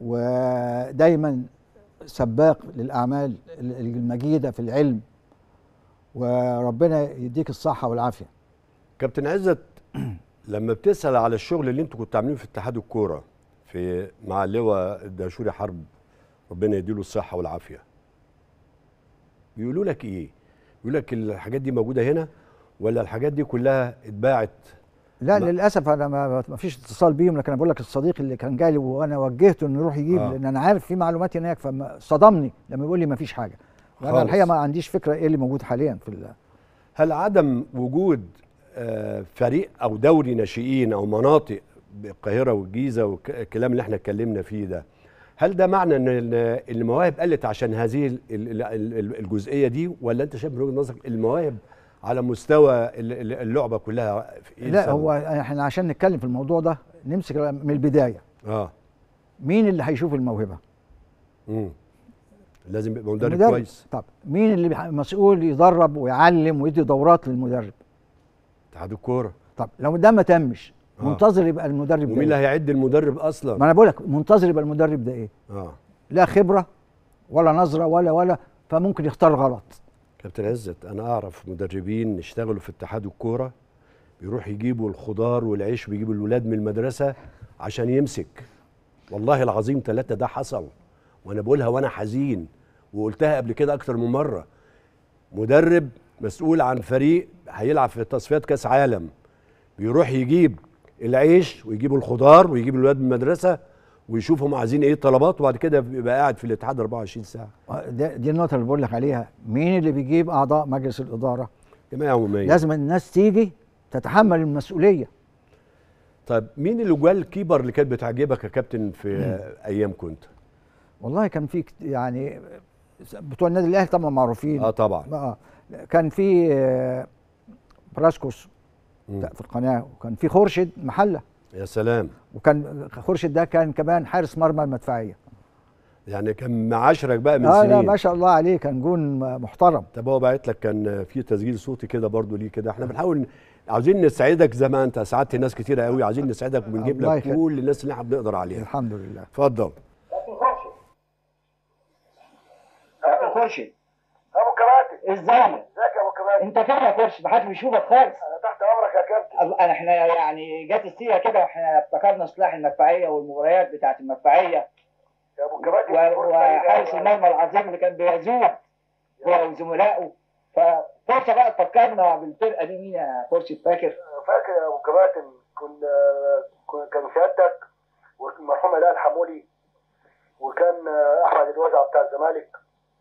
[SPEAKER 2] ودايما سباق للاعمال المجيده في العلم وربنا يديك الصحه والعافيه
[SPEAKER 1] كابتن عزت لما بتسال على الشغل اللي انتوا كنتوا عاملينه في اتحاد الكوره في مع اللواء الدهشوري حرب ربنا يديله الصحه والعافيه بيقولوا لك ايه بيقول لك الحاجات دي موجوده هنا ولا الحاجات دي كلها اتباعت
[SPEAKER 2] لا
[SPEAKER 1] ما-
[SPEAKER 2] للاسف انا ما ما فيش اتصال بيهم لكن انا بقول لك الصديق اللي كان جالي وانا وجهته انه يروح يجيب
[SPEAKER 1] آه.
[SPEAKER 2] لان انا عارف في معلومات هناك فصدمني لما بيقول لي ما فيش حاجه وانا
[SPEAKER 1] خالص.
[SPEAKER 2] الحقيقه ما عنديش فكره ايه اللي موجود حاليا في ال-
[SPEAKER 1] هل عدم وجود آه، فريق او دوري ناشئين او مناطق بالقاهره والجيزه والكلام اللي احنا اتكلمنا فيه ده هل ده معنى ان ال- المواهب قلت عشان هذه ال- ال- ال- الجزئيه دي ولا انت شايف من وجهه نظرك المواهب على مستوى ال- ال- اللعبه كلها في إيه
[SPEAKER 2] لا
[SPEAKER 1] السبب؟
[SPEAKER 2] هو احنا عشان نتكلم في الموضوع ده نمسك من البدايه
[SPEAKER 1] اه
[SPEAKER 2] مين اللي هيشوف الموهبه
[SPEAKER 1] امم لازم يبقى مدرب
[SPEAKER 2] المدرب.
[SPEAKER 1] كويس
[SPEAKER 2] طب مين اللي بيح- مسؤول يدرب ويعلم ويدي دورات للمدرب
[SPEAKER 1] اتحاد الكوره
[SPEAKER 2] طب لو ده ما تمش
[SPEAKER 1] آه.
[SPEAKER 2] منتظر يبقى المدرب
[SPEAKER 1] ومين
[SPEAKER 2] ده
[SPEAKER 1] اللي
[SPEAKER 2] إيه؟
[SPEAKER 1] هيعد المدرب اصلا
[SPEAKER 2] ما انا بقول لك منتظر يبقى المدرب ده ايه
[SPEAKER 1] اه
[SPEAKER 2] لا خبره ولا نظره ولا ولا فممكن يختار غلط
[SPEAKER 1] كابتن عزت انا اعرف مدربين اشتغلوا في اتحاد الكوره بيروح يجيبوا الخضار والعيش ويجيبوا الولاد من المدرسه عشان يمسك والله العظيم ثلاثة ده حصل وانا بقولها وانا حزين وقلتها قبل كده اكتر من مره مدرب مسؤول عن فريق هيلعب في تصفيات كاس عالم بيروح يجيب العيش ويجيب الخضار ويجيب الولاد من المدرسه ويشوفهم عايزين ايه الطلبات وبعد كده بيبقى قاعد في الاتحاد 24 ساعه
[SPEAKER 2] ده دي النقطه اللي بقول لك عليها مين اللي بيجيب اعضاء مجلس الاداره
[SPEAKER 1] جماعه عموميه
[SPEAKER 2] لازم الناس تيجي تتحمل المسؤوليه
[SPEAKER 1] طيب مين الاجوال الكيبر اللي كانت بتعجبك يا كابتن في ايام كنت
[SPEAKER 2] والله كان في كت- يعني بتوع النادي الاهلي طبعا معروفين
[SPEAKER 1] اه طبعا
[SPEAKER 2] آه. كان في آه، براسكوس
[SPEAKER 1] مم.
[SPEAKER 2] في القناه وكان في خورشيد محله
[SPEAKER 1] يا سلام
[SPEAKER 2] وكان خورشيد ده كان كمان حارس مرمى المدفعيه
[SPEAKER 1] يعني كان معاشرك بقى من
[SPEAKER 2] اه
[SPEAKER 1] سنين
[SPEAKER 2] لا ما شاء الله عليه كان جون محترم
[SPEAKER 1] طب هو باعت لك كان في تسجيل صوتي كده برضو ليه كده احنا بنحاول عاوزين نسعدك زي ما انت سعدت ناس كتيره قوي عايزين نسعدك ونجيب
[SPEAKER 2] الله
[SPEAKER 1] لك
[SPEAKER 2] يخليك.
[SPEAKER 1] كل الناس اللي احنا بنقدر عليها
[SPEAKER 2] الحمد لله
[SPEAKER 1] اتفضل
[SPEAKER 3] كابتن خورشيد كابتن خورشيد
[SPEAKER 6] ابو كباتن
[SPEAKER 3] ازيك
[SPEAKER 6] ازيك يا ابو كباتن
[SPEAKER 3] انت فين يا خورشيد محدش بيشوفك خالص
[SPEAKER 6] انا تحت امرك يا كابتن
[SPEAKER 3] أب- انا احنا يعني جت السيره كده واحنا افتكرنا سلاح المدفعيه والمباريات بتاعت المدفعيه
[SPEAKER 6] يا ابو كباتن
[SPEAKER 3] و- وحارس المرمى العظيم اللي كان بيزود هو وزملائه ففرصه بقى تفكرنا بالفرقه دي مين يا خورشيد فاكر؟
[SPEAKER 6] فاكر يا ابو كباتن كنا كن- كان سيادتك والمرحوم الاء الحمولي وكان احمد الوزع بتاع الزمالك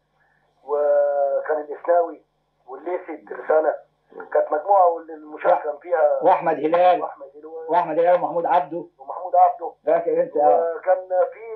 [SPEAKER 6] وكان الاسناوي والليسي الترسانه كانت مجموعه والمشاركه كان فيها
[SPEAKER 3] واحمد هلال
[SPEAKER 6] واحمد هلوان
[SPEAKER 3] واحمد هلال ومحمود عبده
[SPEAKER 6] ومحمود عبده
[SPEAKER 3] فاكر انت اه
[SPEAKER 6] وكان في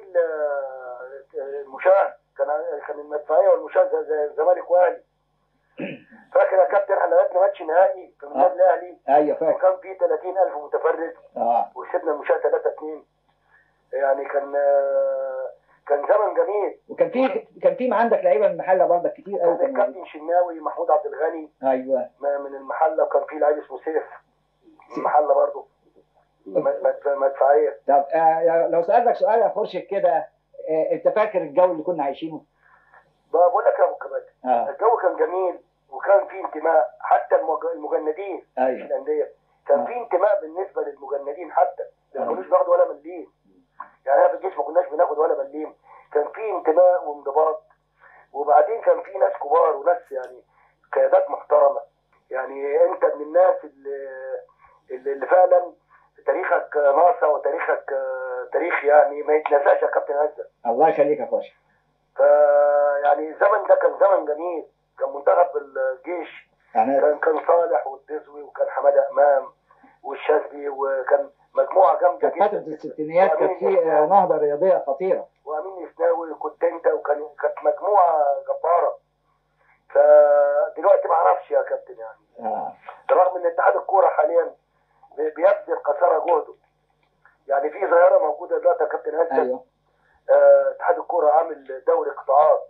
[SPEAKER 6] ال- المشاه كان كان المدفعيه والمشاه زي زي الزمالك واهلي فاكر يا كابتن احنا لعبنا ماتش نهائي في النادي الاهلي
[SPEAKER 3] ايوه فاكر
[SPEAKER 6] وكان في 30000 متفرج
[SPEAKER 3] اه
[SPEAKER 6] وكسبنا المشاه 3 2 يعني كان كان زمن جميل
[SPEAKER 3] وكان في كان في عندك لعيبه من المحله برضك كتير قوي
[SPEAKER 6] كان
[SPEAKER 3] كان
[SPEAKER 6] الكابتن شناوي محمود عبد الغني
[SPEAKER 3] ايوه
[SPEAKER 6] ما- من المحله وكان في لعيب اسمه سيف من المحله برضه م- مدف- مدفعيه
[SPEAKER 3] طب آه لو سالتك سؤال يا خورشيد كده آه انت فاكر الجو اللي كنا عايشينه؟
[SPEAKER 6] بقول لك يا ابو كباتن
[SPEAKER 3] اه
[SPEAKER 6] الجو كان جميل وكان في انتماء حتى المج- المجندين في
[SPEAKER 3] ايوه
[SPEAKER 6] الانديه كان في انتماء بالنسبه للمجندين حتى ما كانوش بياخدوا ولا مليم يعني انا في الجيش ما كناش بناخد ولا مليم كان في انتماء وانضباط وبعدين كان في ناس كبار وناس يعني قيادات محترمه يعني انت من الناس اللي اللي اللي فعلا تاريخك ناصع وتاريخك آه، تاريخ يعني ما يتنساش يا كابتن عزه
[SPEAKER 3] الله يخليك يا خورشيد
[SPEAKER 6] فيعني الزمن ده كان زمن جميل كان منتخب الجيش
[SPEAKER 3] يعني
[SPEAKER 6] كان كان صالح والدزوي وكان حماده امام والشاذلي وكان مجموعه جامده
[SPEAKER 3] كانت فتره
[SPEAKER 6] جدا
[SPEAKER 3] الستينيات كانت في آه، نهضه رياضيه خطيره
[SPEAKER 6] وامين يسناوي وكنت انت وكان كانت مجموعه جباره فدلوقتي ما اعرفش يا كابتن يعني
[SPEAKER 3] اه
[SPEAKER 6] رغم ان اتحاد الكوره حاليا بي- بيبذل قصارى جهده يعني في ظاهره موجوده دلوقتي يا كابتن هانسن
[SPEAKER 3] ايوه
[SPEAKER 6] آه، اتحاد الكوره عامل دوري قطاعات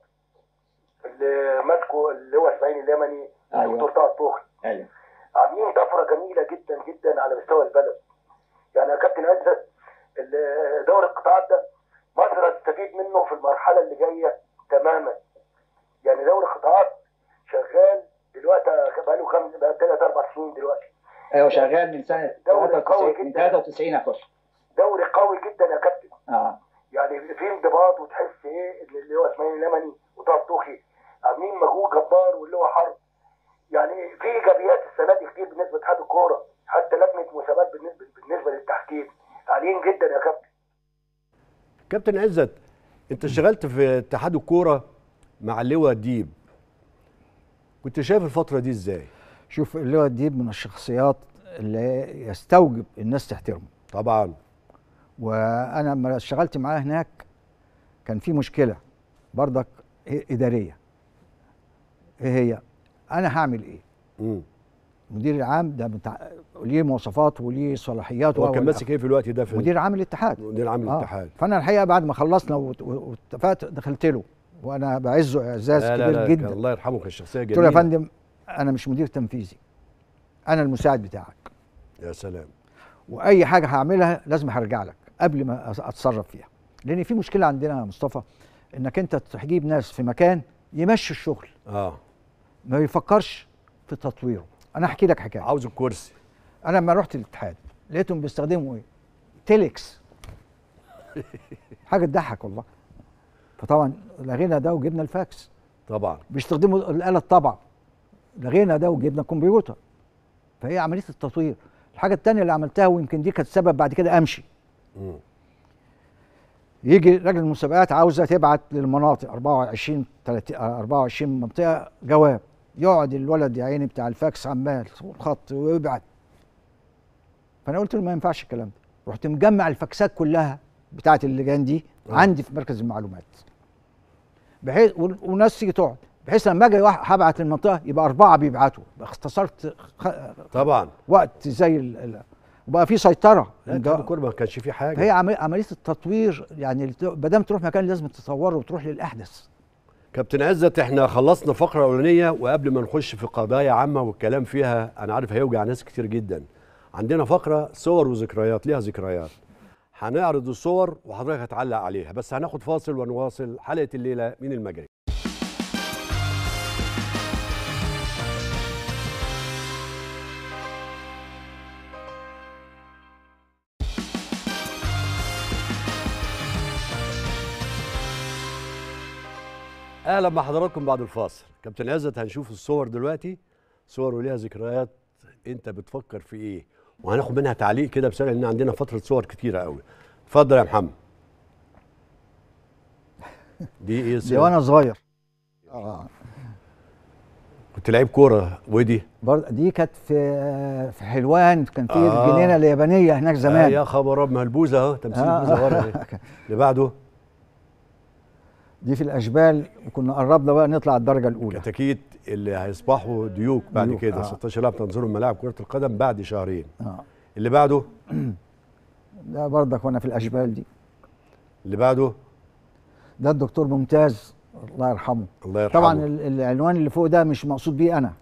[SPEAKER 6] اللي ماسكه اللي هو اسماعيل اليمني
[SPEAKER 3] أيوة.
[SPEAKER 6] دكتور طه الطوخي
[SPEAKER 3] ايوه
[SPEAKER 6] عاملين طفره جميله جدا جدا على مستوى البلد يعني يا كابتن عزت ال- دوري القطاعات ده مصر هتستفيد منه في المرحله اللي جايه تماما يعني دوري القطاعات شغال دلوقتي بقاله كام بقى ثلاث اربع سنين دلوقتي
[SPEAKER 3] ايوه شغال من سنه
[SPEAKER 6] دوري قوي
[SPEAKER 3] 93 من
[SPEAKER 6] جدا.
[SPEAKER 3] 93 يا خورشيد
[SPEAKER 6] دوري قوي جدا يا كابتن
[SPEAKER 3] اه
[SPEAKER 6] يعني في انضباط وتحس ايه إن اللي هو اسماعيل اليمني وطه الطوخي عاملين مجهود جبار واللي هو حرب يعني في ايجابيات السنه دي كتير بالنسبه لاتحاد الكوره حتى لجنه مسابقات بالنسبه بالنسبه للتحكيم عاليين جدا يا كابتن
[SPEAKER 1] كابتن عزت انت اشتغلت في اتحاد الكوره مع اللواء ديب كنت شايف الفتره دي ازاي
[SPEAKER 2] شوف اللواء الديب من الشخصيات اللي يستوجب الناس تحترمه
[SPEAKER 1] طبعا
[SPEAKER 2] وانا لما اشتغلت معاه هناك كان في مشكله برضك إيه اداريه ايه هي انا هعمل ايه
[SPEAKER 1] مم.
[SPEAKER 2] المدير العام ده بتاع ليه مواصفات وليه صلاحيات
[SPEAKER 1] هو
[SPEAKER 2] و-
[SPEAKER 1] كان ماسك ايه في الوقت ده في
[SPEAKER 2] مدير عام الاتحاد
[SPEAKER 1] مدير عام
[SPEAKER 2] آه.
[SPEAKER 1] الاتحاد
[SPEAKER 2] فانا الحقيقه بعد ما خلصنا وت- واتفقت دخلت له وانا بعزه اعزاز
[SPEAKER 1] لا لا
[SPEAKER 2] كبير
[SPEAKER 1] لا
[SPEAKER 2] جدا
[SPEAKER 1] كان الله يرحمه كان شخصيه
[SPEAKER 2] قلت
[SPEAKER 1] جميله
[SPEAKER 2] له يا فندم انا مش مدير تنفيذي انا المساعد بتاعك
[SPEAKER 1] يا سلام
[SPEAKER 2] واي حاجه هعملها لازم هرجع لك قبل ما أس- اتصرف فيها لان في مشكله عندنا يا مصطفى انك انت تجيب ناس في مكان يمشي الشغل
[SPEAKER 1] اه
[SPEAKER 2] ما يفكرش في تطويره انا احكي لك حكايه
[SPEAKER 1] عاوز الكرسي
[SPEAKER 2] انا لما رحت الاتحاد لقيتهم بيستخدموا ايه تيليكس حاجه تضحك والله فطبعا لغينا ده وجبنا الفاكس
[SPEAKER 1] طبعا
[SPEAKER 2] بيستخدموا الاله الطبع لغينا ده وجبنا كمبيوتر فهي عمليه التطوير الحاجه الثانيه اللي عملتها ويمكن دي كانت سبب بعد كده امشي
[SPEAKER 1] مم.
[SPEAKER 2] يجي راجل المسابقات عاوزه تبعت للمناطق 24 30 24 منطقه جواب يقعد الولد يا عيني بتاع الفاكس عمال خط ويبعت فانا قلت له ما ينفعش الكلام ده رحت مجمع الفاكسات كلها بتاعت اللجان دي
[SPEAKER 1] آه.
[SPEAKER 2] عندي في مركز المعلومات بحيث ون- وناس تيجي تقعد بحيث لما اجي واحد هبعت للمنطقه يبقى اربعه بيبعتوا اختصرت خ...
[SPEAKER 1] طبعا
[SPEAKER 2] وقت زي ال... ال- وبقى في سيطره
[SPEAKER 1] لا اتحاد الكوره ما كانش فيه حاجه
[SPEAKER 2] هي عمليه التطوير يعني ما دام تروح مكان لازم تطوره وتروح للاحدث
[SPEAKER 1] كابتن عزت احنا خلصنا الفقره الاولانيه وقبل ما نخش في قضايا عامه والكلام فيها انا عارف هيوجع ناس كتير جدا عندنا فقره صور وذكريات ليها ذكريات هنعرض الصور وحضرتك هتعلق عليها بس هناخد فاصل ونواصل حلقه الليله من المجري اهلا بحضراتكم بعد الفاصل كابتن عزت هنشوف الصور دلوقتي صور وليها ذكريات انت بتفكر في ايه وهناخد منها تعليق كده بسرعه لان عندنا فتره صور كتيره قوي اتفضل يا محمد دي ايه
[SPEAKER 2] دي
[SPEAKER 1] الصور؟
[SPEAKER 2] وانا صغير اه
[SPEAKER 1] كنت لعيب كوره ودي
[SPEAKER 2] برضه دي كانت في في حلوان كان في
[SPEAKER 1] آه.
[SPEAKER 2] الجنينه اليابانيه هناك
[SPEAKER 1] آه
[SPEAKER 2] زمان
[SPEAKER 1] يا خبر ابيض ملبوسه اهو تمثيل
[SPEAKER 2] آه.
[SPEAKER 1] البوزه ورا اهي. اللي بعده
[SPEAKER 2] دي في الاشبال وكنا قربنا بقى نطلع الدرجه الاولى
[SPEAKER 1] كتاكيت اللي هيصبحوا ديوك بعد
[SPEAKER 2] ديوك،
[SPEAKER 1] كده
[SPEAKER 2] آه.
[SPEAKER 1] 16 لاعب تنظيم ملاعب كره القدم بعد شهرين
[SPEAKER 2] اه
[SPEAKER 1] اللي بعده
[SPEAKER 2] ده برضك وانا في الاشبال دي
[SPEAKER 1] اللي بعده
[SPEAKER 2] ده الدكتور ممتاز الله يرحمه
[SPEAKER 1] الله يرحمه
[SPEAKER 2] طبعا ال- العنوان اللي فوق ده مش مقصود بيه انا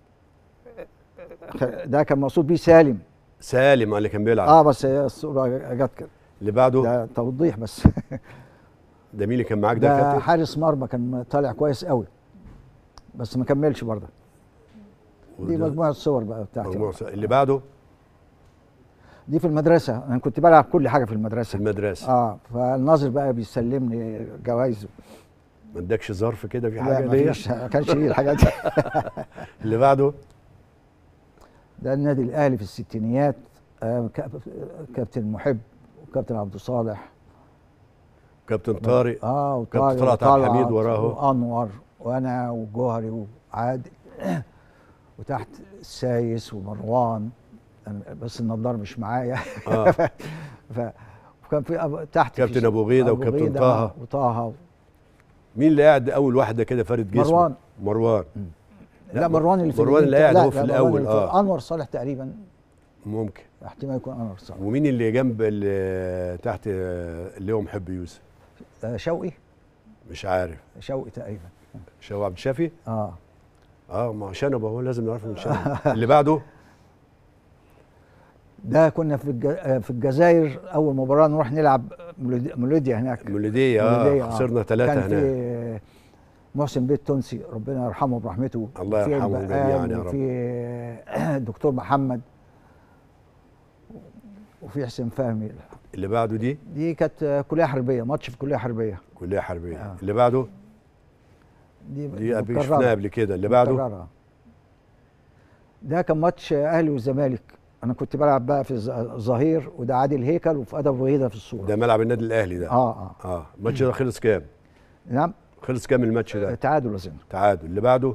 [SPEAKER 2] خ- ده كان مقصود بيه سالم
[SPEAKER 1] سالم اللي كان بيلعب
[SPEAKER 2] اه بس هي الصوره جت كده
[SPEAKER 1] اللي بعده
[SPEAKER 2] ده توضيح بس
[SPEAKER 1] ده مين اللي كان معاك ده يا
[SPEAKER 2] ده
[SPEAKER 1] كابتن
[SPEAKER 2] حارس مرمى كان طالع كويس قوي بس ما كملش برضه دي
[SPEAKER 1] وده
[SPEAKER 2] مجموعه صور بقى بتاعتي
[SPEAKER 1] مجموعة ص- اللي بعده
[SPEAKER 2] دي في المدرسه انا كنت بلعب كل حاجه في
[SPEAKER 1] في
[SPEAKER 2] المدرسه
[SPEAKER 1] المدرسه
[SPEAKER 2] اه فالناظر بقى بيسلمني جوائز
[SPEAKER 1] ما ادكش ظرف كده في
[SPEAKER 2] لا
[SPEAKER 1] حاجه
[SPEAKER 2] ما
[SPEAKER 1] ليا
[SPEAKER 2] فيش ما كانش ليه الحاجات دي
[SPEAKER 1] اللي بعده
[SPEAKER 2] ده النادي الاهلي في الستينيات آه كاب- كابتن محب وكابتن عبد الصالح
[SPEAKER 1] كابتن طارق
[SPEAKER 2] اه
[SPEAKER 1] كابتن
[SPEAKER 2] وطارق
[SPEAKER 1] طلعت عبد الحميد
[SPEAKER 2] وطلعت
[SPEAKER 1] وراه.
[SPEAKER 2] وانور وانا وجوهري وعادل وتحت السايس ومروان أنا- بس النضار مش معايا
[SPEAKER 1] اه
[SPEAKER 2] ف وكان في أب... تحت في
[SPEAKER 1] كابتن أبو غيدة وكابتن
[SPEAKER 2] غيدة
[SPEAKER 1] طه.
[SPEAKER 2] وطه
[SPEAKER 1] مين اللي قاعد اول واحده كده فارد جسمه
[SPEAKER 2] مروان.
[SPEAKER 1] مروان
[SPEAKER 2] لا,
[SPEAKER 1] لا،
[SPEAKER 2] مروان اللي في
[SPEAKER 1] مروان اللي
[SPEAKER 2] اليمين.
[SPEAKER 1] قاعد
[SPEAKER 2] لا،
[SPEAKER 1] هو في
[SPEAKER 2] لا، مروان
[SPEAKER 1] الأول،
[SPEAKER 2] اللي في-
[SPEAKER 1] آه.
[SPEAKER 2] انور صالح تقريبا
[SPEAKER 1] ممكن
[SPEAKER 2] احتمال يكون انور صالح
[SPEAKER 1] ومين اللي جنب اللي تحت آه، اللي هو محب يوسف
[SPEAKER 2] آه شوقي
[SPEAKER 1] مش عارف
[SPEAKER 2] شوقي تقريبا
[SPEAKER 1] شو عبد الشافي
[SPEAKER 2] اه
[SPEAKER 1] اه ما هو شنب هو لازم نعرفه من شنب اللي بعده
[SPEAKER 2] ده كنا في الج... آه، في الجزائر اول مباراه نروح نلعب مولودي- مولوديا هناك
[SPEAKER 1] مولودية
[SPEAKER 2] مولودية،
[SPEAKER 1] اه
[SPEAKER 2] آه.
[SPEAKER 1] خسرنا ثلاثة
[SPEAKER 2] كان
[SPEAKER 1] هناك
[SPEAKER 2] في محسن بيت تونسي ربنا يرحمه برحمته
[SPEAKER 1] الله
[SPEAKER 2] وفي
[SPEAKER 1] يرحمهم
[SPEAKER 2] البقال
[SPEAKER 1] جميعاً يا رب.
[SPEAKER 2] وفي الدكتور محمد وفي حسين فهمي
[SPEAKER 1] اللي بعده دي
[SPEAKER 2] دي كانت آه، كليه حربيه ماتش في كليه حربيه
[SPEAKER 1] كلية حربية
[SPEAKER 2] آه.
[SPEAKER 1] اللي بعده
[SPEAKER 2] دي
[SPEAKER 1] دي قبل
[SPEAKER 2] مكررة.
[SPEAKER 1] شفناها قبل كده اللي بعده
[SPEAKER 2] مكررة. ده كان ماتش اهلي والزمالك انا كنت بلعب بقى في الز- الظهير وده عادل هيكل وفي ادب وهيده في الصوره
[SPEAKER 1] ده ملعب النادي الاهلي ده
[SPEAKER 2] اه اه
[SPEAKER 1] اه الماتش ده خلص كام
[SPEAKER 2] نعم
[SPEAKER 1] خلص كام الماتش ده
[SPEAKER 2] تعادل اظن
[SPEAKER 1] تعادل اللي بعده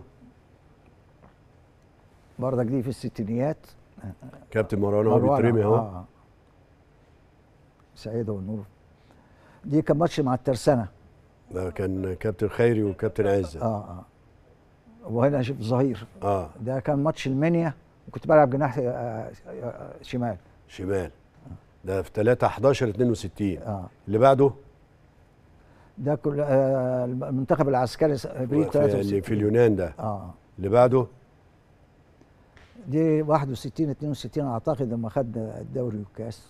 [SPEAKER 2] برضك دي في الستينيات
[SPEAKER 1] كابتن مروان هو
[SPEAKER 2] مروان،
[SPEAKER 1] بيترمي اهو
[SPEAKER 2] آه. سعيده والنور دي كان ماتش مع الترسانه
[SPEAKER 1] ده كان كابتن خيري وكابتن عزت
[SPEAKER 2] اه اه وهنا شوف ظهير
[SPEAKER 1] اه
[SPEAKER 2] ده كان ماتش المنيا وكنت بلعب جناح آه، آه، شمال
[SPEAKER 1] شمال ده في 3 11 62
[SPEAKER 2] اه
[SPEAKER 1] اللي بعده
[SPEAKER 2] ده كل آه المنتخب العسكري س- ابريل
[SPEAKER 1] في, اللي
[SPEAKER 2] 63
[SPEAKER 1] في اليونان ده
[SPEAKER 2] اه
[SPEAKER 1] اللي بعده
[SPEAKER 2] دي 61 62 اعتقد لما خدنا الدوري والكاس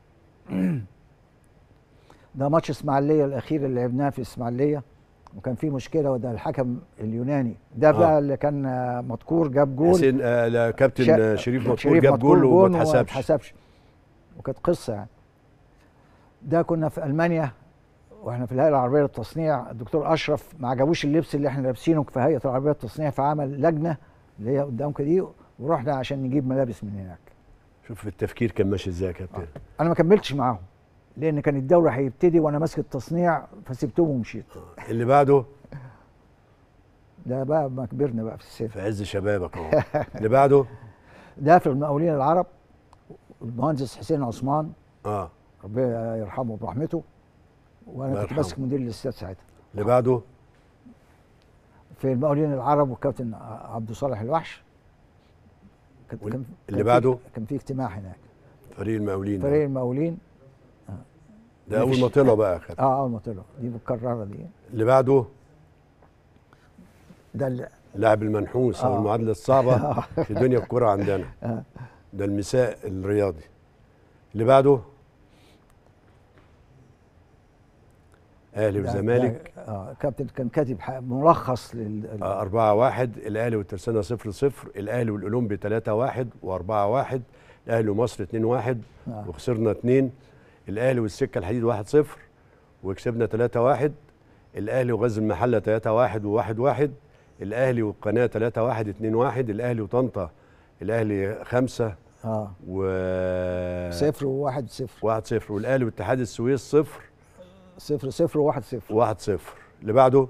[SPEAKER 2] ده ماتش اسماعيليه الاخير اللي لعبناه في اسماعيليه وكان فيه مشكله وده الحكم اليوناني ده
[SPEAKER 1] آه.
[SPEAKER 2] بقى اللي كان آه، مذكور جاب جول
[SPEAKER 1] حسين آه لا، كابتن
[SPEAKER 2] شا-
[SPEAKER 1] آه، شريف مدخول
[SPEAKER 2] شريف
[SPEAKER 1] جاب
[SPEAKER 2] مدخول
[SPEAKER 1] جول وما اتحسبش
[SPEAKER 2] اتحسبش وكانت قصه يعني ده كنا في المانيا واحنا في الهيئه العربيه للتصنيع الدكتور اشرف ما عجبوش اللبس اللي احنا لابسينه في هيئه العربيه للتصنيع فعمل لجنه اللي هي قدامك دي ورحنا عشان نجيب ملابس من هناك
[SPEAKER 1] شوف التفكير كان ماشي ازاي يا كابتن
[SPEAKER 2] انا ما كملتش معاهم لان كان الدوري هيبتدي وانا ماسك التصنيع فسبتهم ومشيت
[SPEAKER 1] اللي بعده
[SPEAKER 2] ده بقى ما كبرنا بقى في السن
[SPEAKER 1] في عز شبابك اهو اللي بعده
[SPEAKER 2] ده في المقاولين العرب المهندس حسين عثمان
[SPEAKER 1] اه
[SPEAKER 2] ربنا يرحمه برحمته
[SPEAKER 1] الله
[SPEAKER 2] وانا كنت
[SPEAKER 1] يرحمه.
[SPEAKER 2] ماسك مدير الاستاد ساعتها
[SPEAKER 1] اللي بعده
[SPEAKER 2] في المقاولين العرب والكابتن عبد صالح الوحش كان
[SPEAKER 1] وال-
[SPEAKER 2] كان-
[SPEAKER 1] اللي
[SPEAKER 2] كان
[SPEAKER 1] بعده؟
[SPEAKER 2] في كان في اجتماع هناك
[SPEAKER 1] فريق المقاولين ده.
[SPEAKER 2] فريق المقاولين
[SPEAKER 1] ده اول
[SPEAKER 2] مفيش-
[SPEAKER 1] ما طلع بقى يا كابتن
[SPEAKER 2] اه اول ما طلعوا دي متكرره دي
[SPEAKER 1] اللي بعده
[SPEAKER 2] ده ال-
[SPEAKER 1] اللاعب المنحوس او
[SPEAKER 2] آه.
[SPEAKER 1] المعادله الصعبه في دنيا الكره عندنا
[SPEAKER 2] آه.
[SPEAKER 1] ده المساء الرياضي اللي بعده اهلي
[SPEAKER 2] ده-
[SPEAKER 1] والزمالك
[SPEAKER 2] ده- اه كابتن كان كاتب ح- ملخص لل
[SPEAKER 1] آه، 4 1 الاهلي والترسانة 0 0 الاهلي والاولمبي 3 1 و4 1 الاهلي ومصر 2 1
[SPEAKER 2] آه.
[SPEAKER 1] وخسرنا 2 الاهلي والسكه الحديد 1 0 وكسبنا 3 1 الاهلي وغزل المحله 3 1 و1 1 الاهلي والقناه 3 1 2 1 الاهلي وطنطا الاهلي 5
[SPEAKER 2] اه
[SPEAKER 1] و
[SPEAKER 2] صفر وواحد صفر
[SPEAKER 1] 1 0 والاهلي واتحاد السويس 0
[SPEAKER 2] صفر صفر وواحد صفر
[SPEAKER 1] 1 0 اللي بعده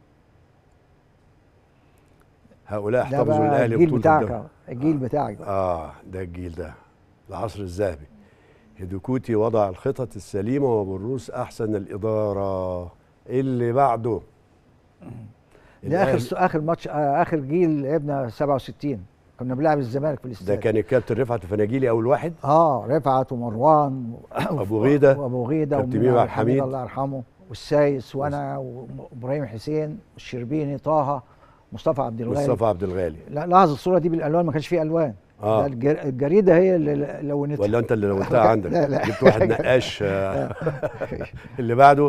[SPEAKER 1] هؤلاء
[SPEAKER 2] ده
[SPEAKER 1] احتفظوا
[SPEAKER 2] بقى
[SPEAKER 1] الاهلي
[SPEAKER 2] الجيل
[SPEAKER 1] بطولة
[SPEAKER 2] بتاعك
[SPEAKER 1] الدوري.
[SPEAKER 2] آه، الجيل بتاعك بقى.
[SPEAKER 1] اه ده الجيل ده العصر الذهبي هيدوكوتي وضع الخطط السليمه وبالروس احسن الاداره اللي بعده
[SPEAKER 2] ده اخر
[SPEAKER 1] الأهلي-
[SPEAKER 2] س- اخر ماتش آه اخر جيل لعبنا 67 كنا بنلعب الزمالك في
[SPEAKER 1] ده
[SPEAKER 2] الاستاد
[SPEAKER 1] كان الكابتن رفعت الفناجيلي اول واحد
[SPEAKER 2] اه رفعت ومروان و-
[SPEAKER 1] أبو غيدة،
[SPEAKER 2] وابو غيده
[SPEAKER 1] كابتن
[SPEAKER 2] ومنى
[SPEAKER 1] ميمي
[SPEAKER 2] عبد
[SPEAKER 1] عبد الحميد.
[SPEAKER 2] الله يرحمه والسايس وانا وابراهيم حسين والشربيني طه مصطفى عبد الغالي
[SPEAKER 1] مصطفى عبد الغالي
[SPEAKER 2] لا لاحظ الصوره دي بالالوان ما كانش فيه الوان
[SPEAKER 1] آه.
[SPEAKER 2] ده الجر- الجريده هي اللي لونتها
[SPEAKER 1] ولا انت اللي لونتها عندك
[SPEAKER 2] لا، لا.
[SPEAKER 1] جبت واحد نقاش آه. اللي بعده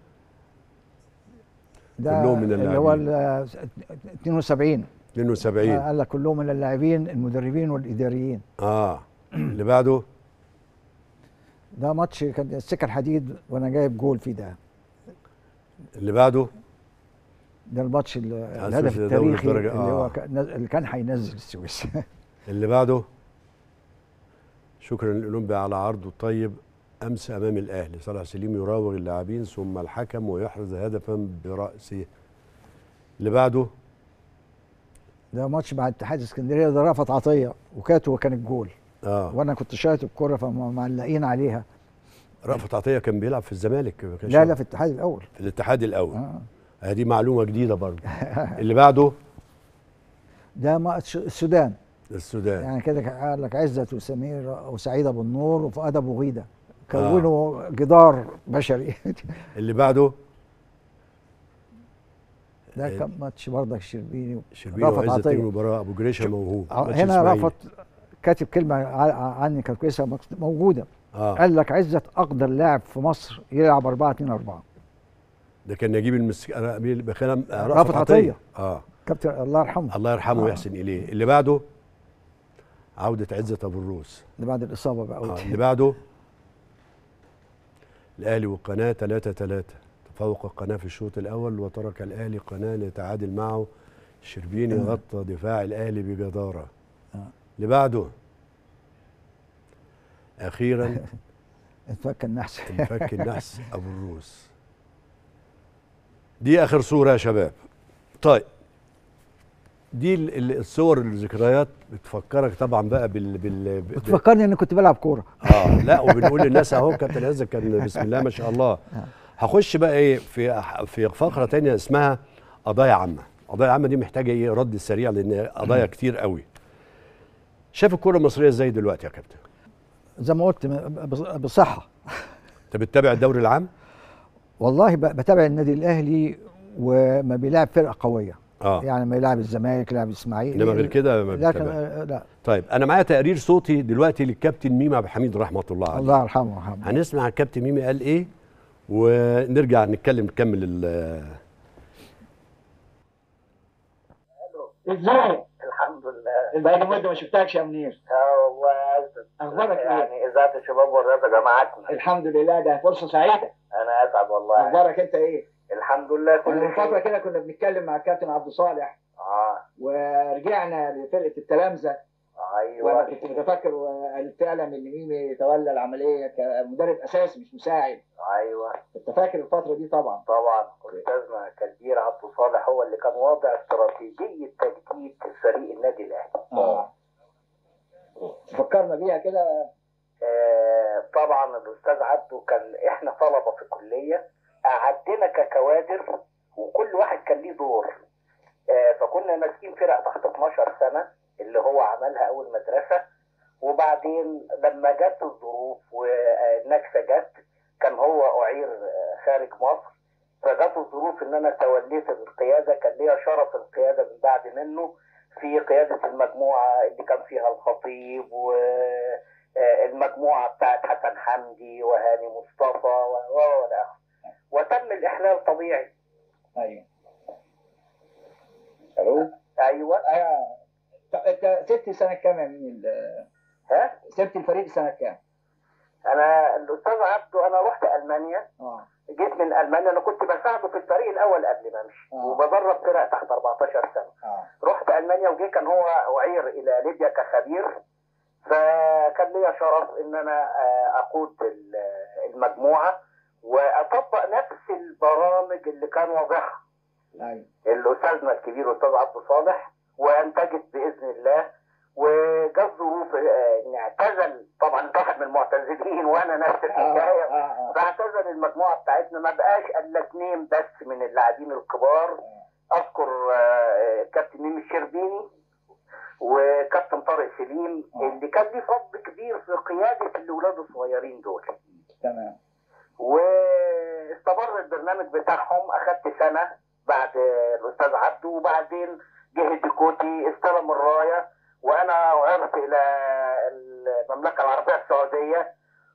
[SPEAKER 2] ده
[SPEAKER 1] كلهم من
[SPEAKER 2] اللي هو
[SPEAKER 1] اللاعبين.
[SPEAKER 2] ال 72
[SPEAKER 1] 72
[SPEAKER 2] قال لك كلهم من اللاعبين المدربين والاداريين
[SPEAKER 1] اه اللي بعده
[SPEAKER 2] ده ماتش كان السكه الحديد وانا جايب جول فيه ده
[SPEAKER 1] اللي بعده
[SPEAKER 2] ده الماتش ال-
[SPEAKER 1] على
[SPEAKER 2] الهدف
[SPEAKER 1] أساس دوري
[SPEAKER 2] التاريخي
[SPEAKER 1] الدرجة،
[SPEAKER 2] اللي
[SPEAKER 1] آه.
[SPEAKER 2] هو كان- اللي كان هينزل السويس
[SPEAKER 1] اللي بعده شكرا للاولمبي على عرضه الطيب امس امام الاهلي صلاح سليم يراوغ اللاعبين ثم الحكم ويحرز هدفا براسه اللي بعده
[SPEAKER 2] ده ماتش مع اتحاد اسكندريه ده رفعت عطيه وكانت هو كان الجول
[SPEAKER 1] اه
[SPEAKER 2] وانا كنت شايط الكره فمعلقين عليها
[SPEAKER 1] رأفت عطيه كان بيلعب في الزمالك ما كانش
[SPEAKER 2] لا لا في الاتحاد الاول
[SPEAKER 1] في الاتحاد الاول
[SPEAKER 2] آه.
[SPEAKER 1] هذه معلومه جديده برضه اللي بعده
[SPEAKER 2] ده ماتش السودان
[SPEAKER 1] السودان
[SPEAKER 2] يعني كده قال لك عزت وسمير وسعيد ابو النور وفؤاد ابو غيده كونوا جدار بشري
[SPEAKER 1] اللي بعده
[SPEAKER 2] ده كان ماتش برضك الشربيني
[SPEAKER 1] شربيني
[SPEAKER 2] رفعت
[SPEAKER 1] وعزت
[SPEAKER 2] عطية.
[SPEAKER 1] المباراه ابو جريشه موهوب
[SPEAKER 2] آه،
[SPEAKER 1] ماتش
[SPEAKER 2] هنا
[SPEAKER 1] إسماعيل.
[SPEAKER 2] رفعت كاتب كلمه ع- عني كانت كويسه موجوده
[SPEAKER 1] اه
[SPEAKER 2] قال لك عزت اقدر لاعب في مصر يلعب 4 2 4
[SPEAKER 1] ده كان نجيب المسك أنا- بخلم آه،
[SPEAKER 2] رأفت عطية.
[SPEAKER 1] اه
[SPEAKER 2] كابتن الله يرحمه
[SPEAKER 1] الله يرحمه
[SPEAKER 2] آه.
[SPEAKER 1] ويحسن اليه اللي بعده عوده عزت ابو الروس
[SPEAKER 2] ده بعد الاصابه بقى
[SPEAKER 1] آه. اللي بعده الاهلي والقناه 3 3 تفوق القناه في الشوط الاول وترك الاهلي قناه ليتعادل معه الشربيني
[SPEAKER 2] آه.
[SPEAKER 1] غطى دفاع الاهلي بجداره
[SPEAKER 2] آه.
[SPEAKER 1] اللي بعده اخيرا
[SPEAKER 2] اتفك النحس
[SPEAKER 1] انفك النحس ابو الروس دي اخر صوره يا شباب طيب دي ال- ال- الصور الذكريات بتفكرك طبعا بقى بال بال ب-
[SPEAKER 2] بتفكرني اني كنت بلعب كوره
[SPEAKER 1] اه لا وبنقول للناس اهو كابتن عز كان بسم الله ما شاء الله هخش بقى ايه في في فقره تانية اسمها قضايا عامه قضايا عامه دي محتاجه ايه رد سريع لان قضايا كتير قوي شايف الكره المصريه ازاي دلوقتي يا كابتن
[SPEAKER 2] زي ما قلت م- بص- بصحه
[SPEAKER 1] انت بتتابع الدوري العام
[SPEAKER 2] والله ب- بتابع النادي الاهلي وما بيلعب فرقه قويه
[SPEAKER 1] اه
[SPEAKER 2] يعني ما يلعب الزمالك يلعب الاسماعيلي
[SPEAKER 1] انما غير كده ما
[SPEAKER 2] لكن
[SPEAKER 1] بتتابعش.
[SPEAKER 2] آه، لا
[SPEAKER 1] طيب انا معايا تقرير صوتي دلوقتي للكابتن ميمي عبد الحميد رحمه الله عليه
[SPEAKER 2] الله يرحمه ويرحمه
[SPEAKER 1] هنسمع الكابتن ميمي قال ايه ونرجع نتكلم نكمل ال-
[SPEAKER 3] ازاي؟
[SPEAKER 6] الحمد لله
[SPEAKER 3] بقالي مده ما شفتكش يا منير
[SPEAKER 6] اه والله عزت
[SPEAKER 3] اخبارك ايه؟
[SPEAKER 6] يعني اذاعه الشباب والرياضه جماعتنا
[SPEAKER 3] الحمد لله ده فرصه سعيده
[SPEAKER 6] انا اسعد والله
[SPEAKER 3] اخبارك انت ايه؟
[SPEAKER 6] الحمد لله
[SPEAKER 3] انا من
[SPEAKER 6] كل
[SPEAKER 3] فتره
[SPEAKER 6] خير
[SPEAKER 3] كده كنا بنتكلم مع الكابتن عبد الصالح
[SPEAKER 6] اه
[SPEAKER 3] ورجعنا لفرقه التلامذه وانا
[SPEAKER 6] ايوه
[SPEAKER 3] كنت متفكر وقال فعلا ان ميمي تولى العمليه كمدرب اساسي مش مساعد
[SPEAKER 6] ايوه
[SPEAKER 3] انت فاكر الفتره دي طبعا
[SPEAKER 6] طبعا استاذنا كبير عبد الصالح هو اللي كان واضع استراتيجيه تجديد فريق النادي الاهلي
[SPEAKER 3] اه فكرنا بيها كده
[SPEAKER 6] آه، طبعا الاستاذ عبده كان احنا طلبه في كليه قعدنا ككوادر وكل واحد كان ليه دور آه، فكنا ماسكين فرق تحت 12 سنه اللي هو عملها اول مدرسه وبعدين لما جت الظروف والنكسه جت كان هو اعير آه، خارج مصر
[SPEAKER 5] فجت الظروف ان انا توليت القياده كان ليا شرف القياده من بعد منه في قياده المجموعه اللي كان فيها الخطيب والمجموعه بتاعت حسن حمدي وهاني مصطفى و و والى آخره. وتم الاحلال طبيعي
[SPEAKER 3] ايوه الو
[SPEAKER 5] ايوه
[SPEAKER 3] ايوه طب انت سبت سنه كام يا مين ال-
[SPEAKER 5] ها
[SPEAKER 3] سبت الفريق سنه كام؟
[SPEAKER 5] انا الاستاذ عبده انا رحت المانيا
[SPEAKER 3] اه
[SPEAKER 5] جيت من المانيا انا كنت بساعده في الفريق الاول قبل ما امشي
[SPEAKER 3] آه.
[SPEAKER 5] وبدرب فرق تحت 14 سنه
[SPEAKER 3] اه
[SPEAKER 5] رحت المانيا وجي كان هو اعير الى ليبيا كخبير فكان ليا شرف ان انا آه، اقود ال- المجموعه واطبق نفس البرامج اللي كان واضحها
[SPEAKER 3] ايوه
[SPEAKER 5] الاستاذنا الكبير الاستاذ عبد صالح وانتجت باذن الله وجت ظروف آه، ان اعتزل طبعا انت واحد من المعتزلين وانا نفس
[SPEAKER 3] اه
[SPEAKER 5] الحكايه
[SPEAKER 3] اه اه
[SPEAKER 5] فاعتزل المجموعه بتاعتنا ما بقاش الا اثنين بس من اللاعبين الكبار اذكر آه، كابتن ميمي الشربيني وكابتن طارق سليم
[SPEAKER 3] آه.
[SPEAKER 5] اللي كان ليه فضل كبير في قياده الاولاد الصغيرين دول
[SPEAKER 3] تمام
[SPEAKER 5] واستمر البرنامج بتاعهم اخدت سنه بعد الاستاذ عبده وبعدين جه الديكوتي استلم الرايه وانا عرت الى المملكه العربيه السعوديه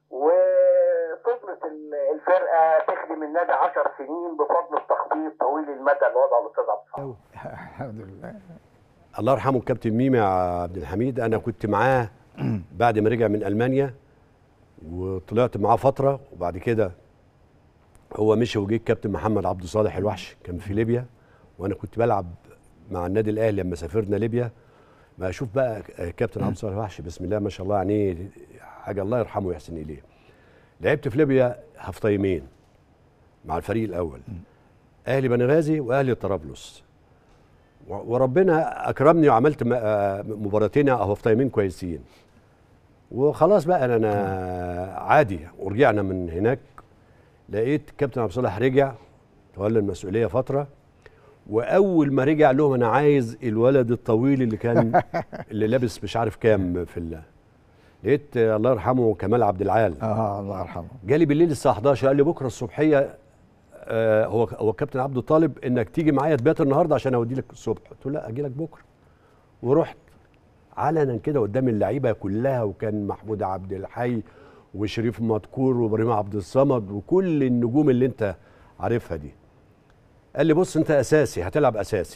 [SPEAKER 5] وفضلت ال- الفرقه تخدم النادي 10 سنين بفضل التخطيط طويل المدى اللي وضعه الاستاذ عبد الصالح
[SPEAKER 2] الحمد لله
[SPEAKER 1] الله يرحمه الكابتن ميمي عبد الحميد انا كنت معاه بعد ما رجع من المانيا وطلعت معاه فتره وبعد كده هو مشي وجه الكابتن محمد عبد صالح الوحش كان في ليبيا وانا كنت بلعب مع النادي الاهلي لما سافرنا ليبيا ما اشوف بقى كابتن عبد صالح الوحش بسم الله ما شاء الله يعني حاجه الله يرحمه ويحسن اليه لعبت في ليبيا هفطيمين مع الفريق الاول اهلي بنغازي واهلي طرابلس و- وربنا اكرمني وعملت م- آه مباراتين او هفتيمين كويسين وخلاص بقى انا أنا عادي ورجعنا من هناك لقيت كابتن عبد الصالح رجع تولى المسؤوليه فتره واول ما رجع لهم انا عايز الولد الطويل اللي كان اللي لابس مش عارف كام في ال لقيت آه، الله يرحمه كمال عبد العال
[SPEAKER 2] اه الله يرحمه
[SPEAKER 1] جالي بالليل الساعه 11 قال لي بكره الصبحيه آه هو هو كابتن عبده طالب انك تيجي معايا تبات النهارده عشان اودي لك الصبح قلت له لا اجي لك بكره ورحت علنا كده قدام اللعيبه كلها وكان محمود عبد الحي وشريف مدكور وابراهيم عبد الصمد وكل النجوم اللي انت عارفها دي قال لي بص انت اساسي هتلعب اساسي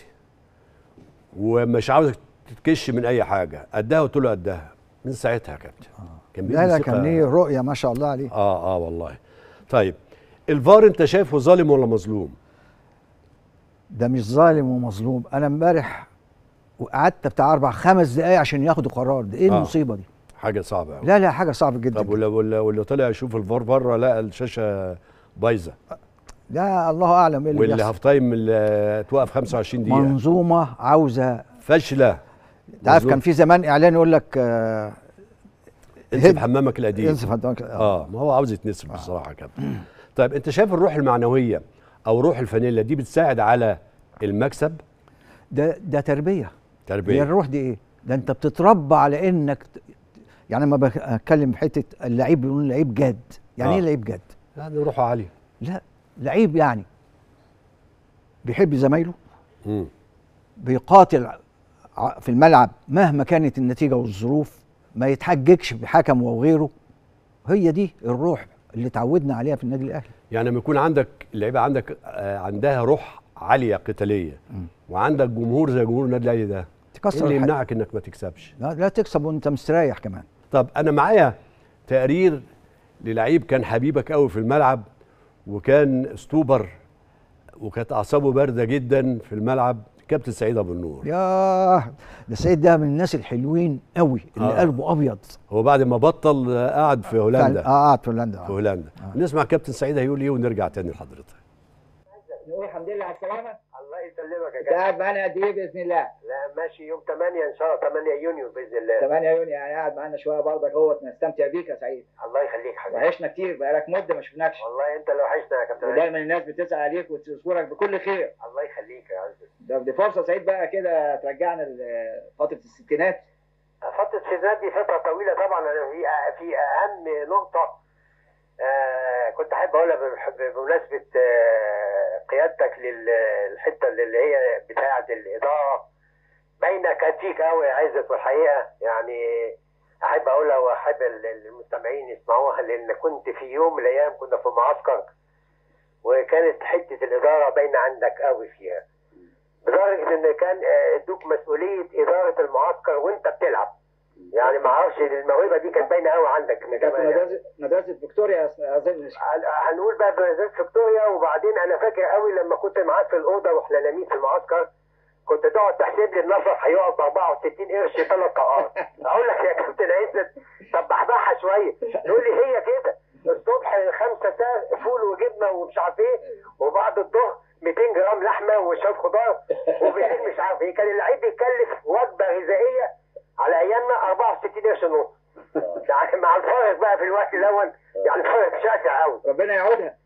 [SPEAKER 1] ومش عاوزك تتكش من اي حاجه قدها قلت له قدها من ساعتها يا كابتن كان
[SPEAKER 2] لا لا
[SPEAKER 1] بيدي
[SPEAKER 2] كان
[SPEAKER 1] ثقة.
[SPEAKER 2] ليه رؤيه ما شاء الله عليه
[SPEAKER 1] اه اه والله طيب الفار انت شايفه ظالم ولا مظلوم
[SPEAKER 2] ده مش ظالم ومظلوم انا امبارح وقعدت بتاع اربع خمس دقايق عشان ياخدوا قرار ده ايه
[SPEAKER 1] آه.
[SPEAKER 2] المصيبه دي
[SPEAKER 1] حاجه صعبه قوي
[SPEAKER 2] لا لا حاجه صعبه جدا
[SPEAKER 1] طب واللي, واللي, واللي طلع يشوف الفار بره لقى الشاشه بايظه
[SPEAKER 2] لا الله اعلم ايه اللي
[SPEAKER 1] واللي
[SPEAKER 2] بيحصل
[SPEAKER 1] هاف تايم اللي توقف 25 دقيقه
[SPEAKER 2] منظومه عاوزه
[SPEAKER 1] فاشله
[SPEAKER 2] انت عارف
[SPEAKER 1] مظلوم.
[SPEAKER 2] كان في زمان اعلان يقول لك آه
[SPEAKER 1] انسف
[SPEAKER 2] هد-
[SPEAKER 1] حمامك القديم
[SPEAKER 2] انسف حمامك
[SPEAKER 1] اه ما هو عاوز يتنسف بصراحه كده طيب انت شايف الروح المعنويه او روح الفانيلا دي بتساعد على المكسب
[SPEAKER 2] ده ده تربيه هي
[SPEAKER 1] تربيه
[SPEAKER 2] الروح دي ايه؟ ده انت بتتربى على انك ت- يعني لما بتكلم في حته اللعيب بيقول لعيب جاد يعني
[SPEAKER 1] آه.
[SPEAKER 2] ايه لعيب جاد؟
[SPEAKER 1] يعني روحه عاليه
[SPEAKER 2] لا لعيب يعني بيحب زمايله
[SPEAKER 1] مم.
[SPEAKER 2] بيقاتل ع- في الملعب مهما كانت النتيجه والظروف ما يتحججش بحكم وغيره هي دي الروح اللي اتعودنا عليها في النادي الاهلي
[SPEAKER 1] يعني لما يكون عندك اللعيبه عندك آه، عندها روح عاليه قتاليه وعندك جمهور زي جمهور النادي الاهلي ده ايه
[SPEAKER 2] تكسر
[SPEAKER 1] اللي
[SPEAKER 2] الحاجة.
[SPEAKER 1] يمنعك انك ما تكسبش
[SPEAKER 2] لا, لا تكسب وانت مستريح كمان
[SPEAKER 1] طب انا معايا تقرير للعيب كان حبيبك قوي في الملعب وكان استوبر وكانت اعصابه بارده جدا في الملعب كابتن سعيد ابو النور
[SPEAKER 2] ياه ده سيد ده من الناس الحلوين قوي اللي
[SPEAKER 1] آه.
[SPEAKER 2] قلبه ابيض
[SPEAKER 1] هو بعد ما بطل آه، قعد في هولندا
[SPEAKER 2] اه قعد في هولندا
[SPEAKER 1] في
[SPEAKER 2] آه.
[SPEAKER 1] هولندا نسمع كابتن سعيد هيقول ايه ونرجع تاني لحضرتك
[SPEAKER 3] نقول الحمد لله على السلامه
[SPEAKER 6] الله يسلمك يا
[SPEAKER 3] انت قاعد معانا قد ايه باذن الله؟
[SPEAKER 6] لا ماشي يوم 8 ان شاء الله 8 يونيو باذن الله
[SPEAKER 3] 8 يونيو يعني قاعد معانا شويه برضك اهوت نستمتع بيك يا سعيد
[SPEAKER 6] الله يخليك حبيبي
[SPEAKER 3] وحشنا كتير بقالك مده ما شفناكش
[SPEAKER 6] والله انت اللي وحشنا يا كابتن
[SPEAKER 3] ودايما الناس بتسال عليك وتذكرك بكل خير
[SPEAKER 6] الله يخليك يا عزيزي
[SPEAKER 3] ده دي فرصه سعيد بقى كده ترجعنا لفتره الستينات
[SPEAKER 6] فترة الستينات دي فترة طويلة طبعا أنا في في أهم نقطة آه كنت أحب أقولها بمح- بمناسبة آه
[SPEAKER 10] قيادتك للحته اللي هي بتاعه الاداره باينه كانت فيك قوي يا عزت والحقيقه يعني احب اقولها واحب ال- المستمعين يسمعوها لان كنت في يوم من الايام كنا في معسكر وكانت حته الاداره باينه عندك قوي فيها لدرجه ان كان آه، ادوك مسؤوليه اداره المعسكر وانت بتلعب يعني ما اعرفش الموهبه دي كانت باينه قوي عندك من
[SPEAKER 3] كانت
[SPEAKER 10] زمان يعني.
[SPEAKER 3] مدرسه مدرسه فيكتوريا اظن
[SPEAKER 10] هنقول بقى بمدرسه فيكتوريا وبعدين انا فاكر قوي لما كنت معاك في الاوضه واحنا نايمين في المعسكر كنت تقعد تحسب لي النفر هيقعد ب 64 قرش ثلاث طاقات اقول لك يا كابتن عزت طب بحبحها شويه يقول لي هي كده الصبح خمسه ساعة فول وجبنه ومش عارف ايه وبعد الظهر 200 جرام لحمه وشويه خضار وبالليل مش عارف ايه كان اللعيب بيكلف وجبه غذائيه على ايامنا 64 قرش ونص يعني مع الفارق بقى في الوقت الاول يعني فرق شاسع قوي
[SPEAKER 3] ربنا يعودها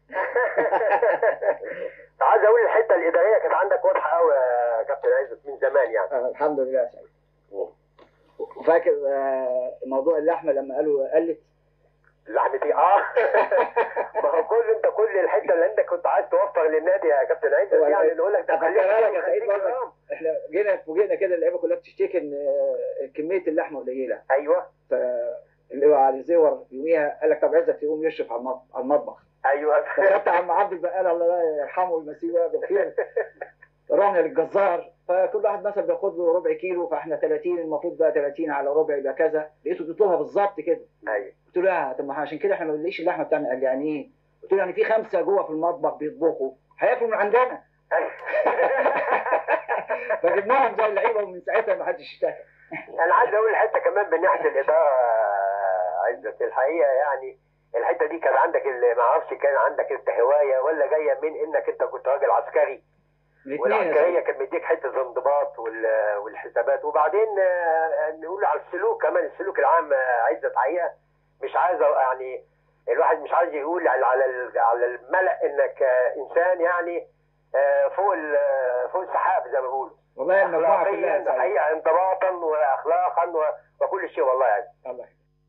[SPEAKER 10] عايز اقول الحته الاداريه كانت عندك واضحه قوي يا كابتن عزت من زمان يعني
[SPEAKER 3] آه، الحمد لله يا سعيد وفاكر آه، موضوع اللحمه لما قالوا قلت
[SPEAKER 10] اللحمه دي اه ما هو كل انت كل الحته اللي عندك كنت عايز توفر للنادي يا كابتن عزت
[SPEAKER 3] هو
[SPEAKER 10] يعني
[SPEAKER 3] أنا-
[SPEAKER 10] نقول لك ده
[SPEAKER 3] أفكرها لك يا سعيد
[SPEAKER 10] 50
[SPEAKER 3] برضك
[SPEAKER 10] جرام.
[SPEAKER 3] احنا جينا فوجئنا كده اللعيبه كلها بتشتكي ان آه، كميه اللحمه قليله
[SPEAKER 10] ايوه
[SPEAKER 3] فاللي هو علي زور يوميها قال لك طب عزت يقوم يشرف على المط- على المطبخ
[SPEAKER 10] ايوه
[SPEAKER 3] فخدت عم عبد البقال الله يرحمه ويمسيه بقى بالخير رحنا للجزار فكل واحد مثلا بياخد له ربع كيلو فاحنا 30 المفروض بقى 30 على ربع يبقى كذا لقيته بيطلبها بالظبط كده
[SPEAKER 10] ايوه
[SPEAKER 3] قلت له لا طب ما عشان كده احنا ما بنلاقيش اللحمه بتاعنا قال لي يعني ايه؟ قلت له يعني في خمسه جوه في المطبخ بيطبخوا هياكلوا من عندنا فجبناهم زي اللعيبه ومن ساعتها ما حدش اشتكى
[SPEAKER 10] انا عايز اقول حته كمان من ناحيه الاداره يا عزت الحقيقه يعني الحته دي كان عندك اللي ما اعرفش كان عندك انت هوايه ولا جايه من انك انت كنت راجل عسكري
[SPEAKER 3] الاثنين يا
[SPEAKER 10] والعسكريه
[SPEAKER 3] سيدي.
[SPEAKER 10] كانت مديك حته الانضباط وال- والحسابات وبعدين آه، نقول على السلوك كمان السلوك العام آه، عزت حقيقه مش عايز أ- يعني الواحد مش عايز يقول على على ال- على الملأ انك آه، انسان يعني آه، فوق ال- آه، فوق السحاب زي ما بيقولوا
[SPEAKER 3] والله المجموعه كلها يا
[SPEAKER 10] اخلاقيا
[SPEAKER 3] سعيد.
[SPEAKER 10] حقيقه انضباطا واخلاقا و- وكل شيء والله يعني
[SPEAKER 3] الله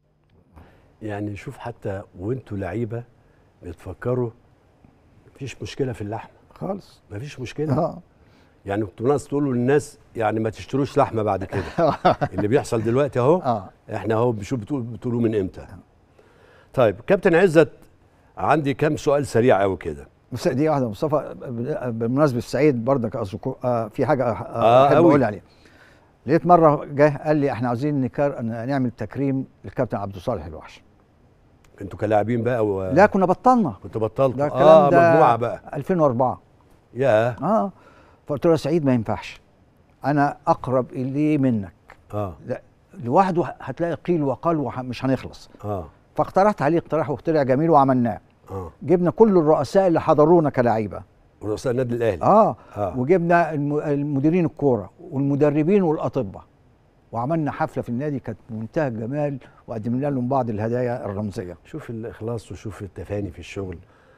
[SPEAKER 1] يعني شوف حتى وانتوا لعيبه بتفكروا مفيش مشكله في اللحمه
[SPEAKER 2] خالص
[SPEAKER 1] مفيش مشكله
[SPEAKER 2] اه
[SPEAKER 1] يعني كنتوا ناس تقولوا للناس يعني ما تشتروش لحمه بعد كده اللي بيحصل دلوقتي اهو
[SPEAKER 2] اه
[SPEAKER 1] احنا اهو بشوف بتقول بتقولوا من امتى طيب كابتن عزت عندي كام سؤال سريع قوي كده
[SPEAKER 2] بس دي واحده مصطفى بالمناسبه سعيد برضك أذكر آه في حاجه آه
[SPEAKER 1] آه،
[SPEAKER 2] احب
[SPEAKER 1] أوي.
[SPEAKER 2] اقول عليها لقيت مره جه قال لي احنا عاوزين نكر... نعمل تكريم للكابتن عبد الصالح الوحش
[SPEAKER 1] انتوا كلاعبين بقى و...
[SPEAKER 2] لا كنا بطلنا
[SPEAKER 1] كنتوا بطلتوا
[SPEAKER 2] ده الكلام
[SPEAKER 1] اه
[SPEAKER 2] ده
[SPEAKER 1] مجموعه بقى
[SPEAKER 2] 2004
[SPEAKER 1] يا
[SPEAKER 2] اه فقلت له يا سعيد ما ينفعش انا اقرب اليه منك
[SPEAKER 1] اه
[SPEAKER 2] لا لوحده هتلاقي قيل وقال ومش هنخلص
[SPEAKER 1] اه
[SPEAKER 2] فاقترحت عليه اقتراح وطلع جميل وعملناه
[SPEAKER 1] اه
[SPEAKER 2] جبنا كل الرؤساء اللي حضرونا كلاعيبه
[SPEAKER 1] ورؤساء النادي الاهلي
[SPEAKER 2] اه,
[SPEAKER 1] آه.
[SPEAKER 2] وجبنا الم- المديرين الكوره والمدربين والاطباء وعملنا حفله في النادي كانت منتهى الجمال وقدمنا لهم بعض الهدايا الرمزيه
[SPEAKER 1] شوف الاخلاص وشوف التفاني في الشغل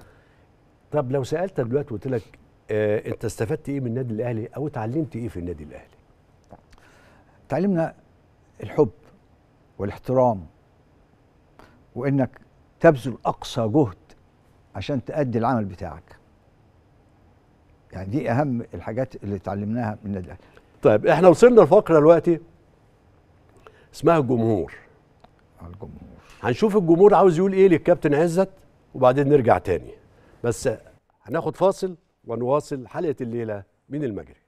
[SPEAKER 1] طب لو سالتك دلوقتي وقلت لك آه انت استفدت ايه من النادي الاهلي او اتعلمت ايه في النادي الاهلي
[SPEAKER 2] تعلمنا الحب والاحترام وانك تبذل اقصى جهد عشان تأدي العمل بتاعك يعني دي اهم الحاجات اللي اتعلمناها من النادي الاهلي
[SPEAKER 1] طيب احنا وصلنا لفقره دلوقتي اسمها الجمهور
[SPEAKER 2] الجمهور
[SPEAKER 1] هنشوف الجمهور عاوز يقول ايه للكابتن عزت وبعدين نرجع تاني بس هناخد فاصل ونواصل حلقه الليله من المجري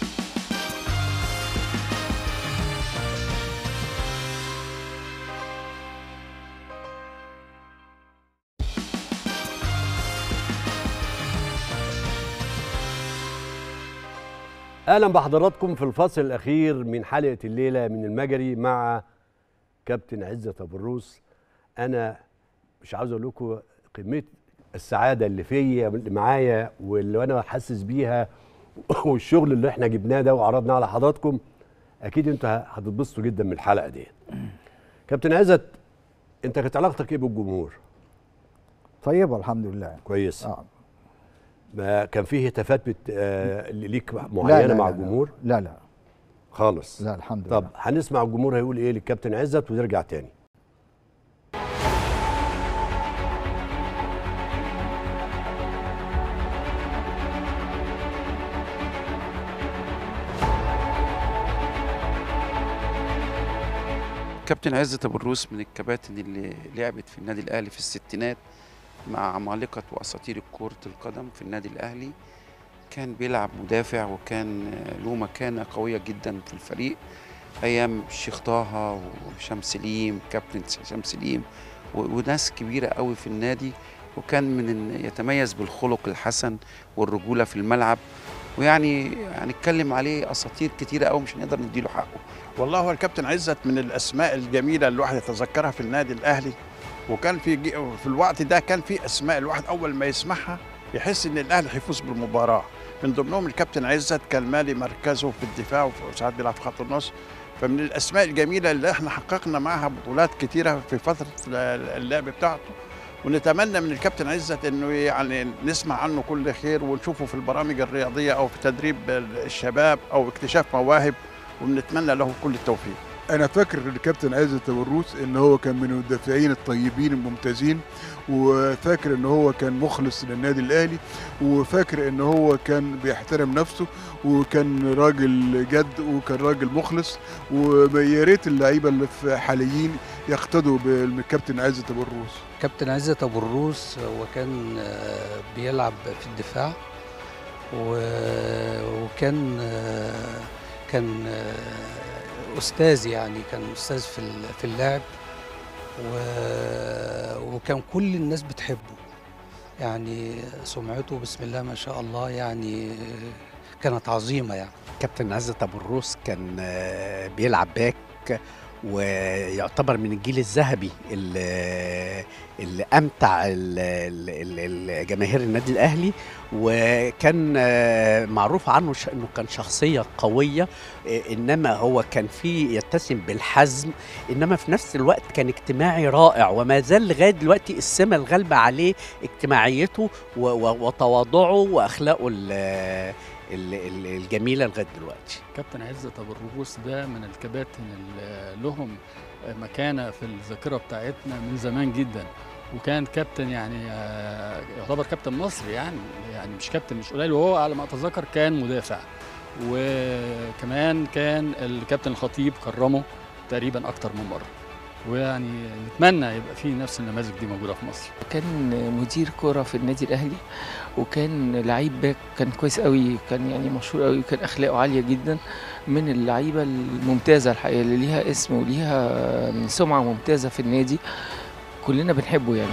[SPEAKER 1] اهلا بحضراتكم في الفصل الاخير من حلقه الليله من المجري مع كابتن عزت ابو الروس انا مش عاوز اقول لكم كميه السعاده اللي فيا اللي معايا واللي انا حاسس بيها والشغل اللي احنا جبناه ده وعرضناه على حضراتكم اكيد انتوا هتتبسطوا جدا من الحلقه دي كابتن عزت انت كانت علاقتك ايه بالجمهور
[SPEAKER 2] طيبه الحمد لله
[SPEAKER 1] كويس
[SPEAKER 2] آه.
[SPEAKER 1] ما كان فيه هتافات بت... آه اللي ليك
[SPEAKER 2] لا،
[SPEAKER 1] معينه
[SPEAKER 2] لا،
[SPEAKER 1] مع
[SPEAKER 2] لا،
[SPEAKER 1] الجمهور
[SPEAKER 2] لا لا
[SPEAKER 1] خالص
[SPEAKER 2] لا الحمد لله
[SPEAKER 1] طب هنسمع الجمهور هيقول ايه للكابتن عزت ونرجع تاني
[SPEAKER 11] كابتن عزت ابو الروس من الكباتن اللي لعبت في النادي الاهلي في الستينات مع عمالقه واساطير كره القدم في النادي الاهلي كان بيلعب مدافع وكان له مكانه قويه جدا في الفريق ايام الشيخ طه وهشام سليم كابتن هشام سليم و- وناس كبيره قوي في النادي وكان من ال- يتميز بالخلق الحسن والرجوله في الملعب ويعني هنتكلم عليه اساطير كتيره قوي مش هنقدر نديله حقه
[SPEAKER 12] والله هو الكابتن عزت من الاسماء الجميله اللي الواحد يتذكرها في النادي الاهلي وكان في جي- في الوقت ده كان في اسماء الواحد اول ما يسمعها يحس ان الاهلي هيفوز بالمباراه من ضمنهم الكابتن عزت كان مالي مركزه في الدفاع وساعات بيلعب في خط النص فمن الاسماء الجميله اللي احنا حققنا معاها بطولات كتيره في فتره اللعب بتاعته ونتمنى من الكابتن عزت انه يعني نسمع عنه كل خير ونشوفه في البرامج الرياضيه او في تدريب الشباب او اكتشاف مواهب ونتمنى له كل التوفيق
[SPEAKER 13] انا فاكر الكابتن عزت ابو الروس ان هو كان من المدافعين الطيبين الممتازين وفاكر ان هو كان مخلص للنادي الاهلي وفاكر ان هو كان بيحترم نفسه وكان راجل جد وكان راجل مخلص ويا ريت اللعيبه اللي في حاليين يقتدوا بالكابتن عزت ابو الروس
[SPEAKER 14] كابتن عزت ابو الروس هو كان آه، بيلعب في الدفاع و- وكان آه، كان آه، استاذ يعني كان استاذ في ال- في اللعب و- وكان كل الناس بتحبه يعني سمعته بسم الله ما شاء الله يعني كانت عظيمه يعني
[SPEAKER 15] كابتن عزت ابو الروس كان آه، بيلعب باك ويعتبر من الجيل الذهبي اللي, اللي امتع ال- ال- ال- الجماهير النادي الاهلي وكان آه، معروف عنه ش- انه كان شخصيه قويه آه، انما هو كان فيه يتسم بالحزم انما في نفس الوقت كان اجتماعي رائع وما زال لغايه دلوقتي السمه الغالبه عليه اجتماعيته و- و- وتواضعه واخلاقه ال- ال- ال- الجميله لغايه دلوقتي
[SPEAKER 16] كابتن عزت ابو الرؤوس ده من الكباتن اللي لهم مكانه في الذاكره بتاعتنا من زمان جدا وكان كابتن يعني آه، يعتبر كابتن مصري يعني يعني مش كابتن مش قليل وهو على ما اتذكر كان مدافع وكمان كان الكابتن الخطيب كرمه تقريبا اكتر من مره ويعني نتمنى يبقى في نفس النماذج دي موجوده في مصر
[SPEAKER 17] كان مدير كرة في النادي الأهلي وكان لعيب باك كان كويس قوي كان يعني مشهور قوي كان أخلاقه عالية جدا من اللعيبة الممتازة الحقيقة اللي ليها اسم وليها سمعة ممتازة في النادي كلنا بنحبه يعني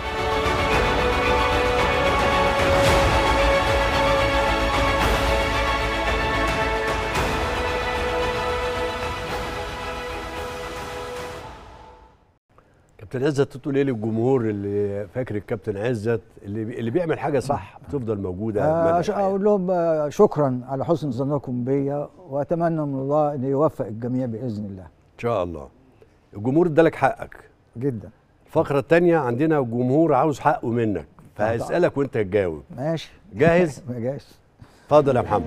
[SPEAKER 1] كابتن عزت تقول ايه للجمهور اللي فاكر الكابتن عزت اللي اللي بيعمل حاجه صح بتفضل موجوده
[SPEAKER 2] آه،
[SPEAKER 1] مدى
[SPEAKER 2] ش- اقول لهم آه، شكرا على حسن ظنكم بيا واتمنى من الله ان يوفق الجميع باذن الله
[SPEAKER 1] ان شاء الله الجمهور ادالك حقك
[SPEAKER 2] جدا
[SPEAKER 1] الفقره الثانيه عندنا جمهور عاوز حقه منك فهيسالك وانت تجاوب
[SPEAKER 2] ماشي
[SPEAKER 1] جاهز
[SPEAKER 2] جاهز
[SPEAKER 1] اتفضل يا محمد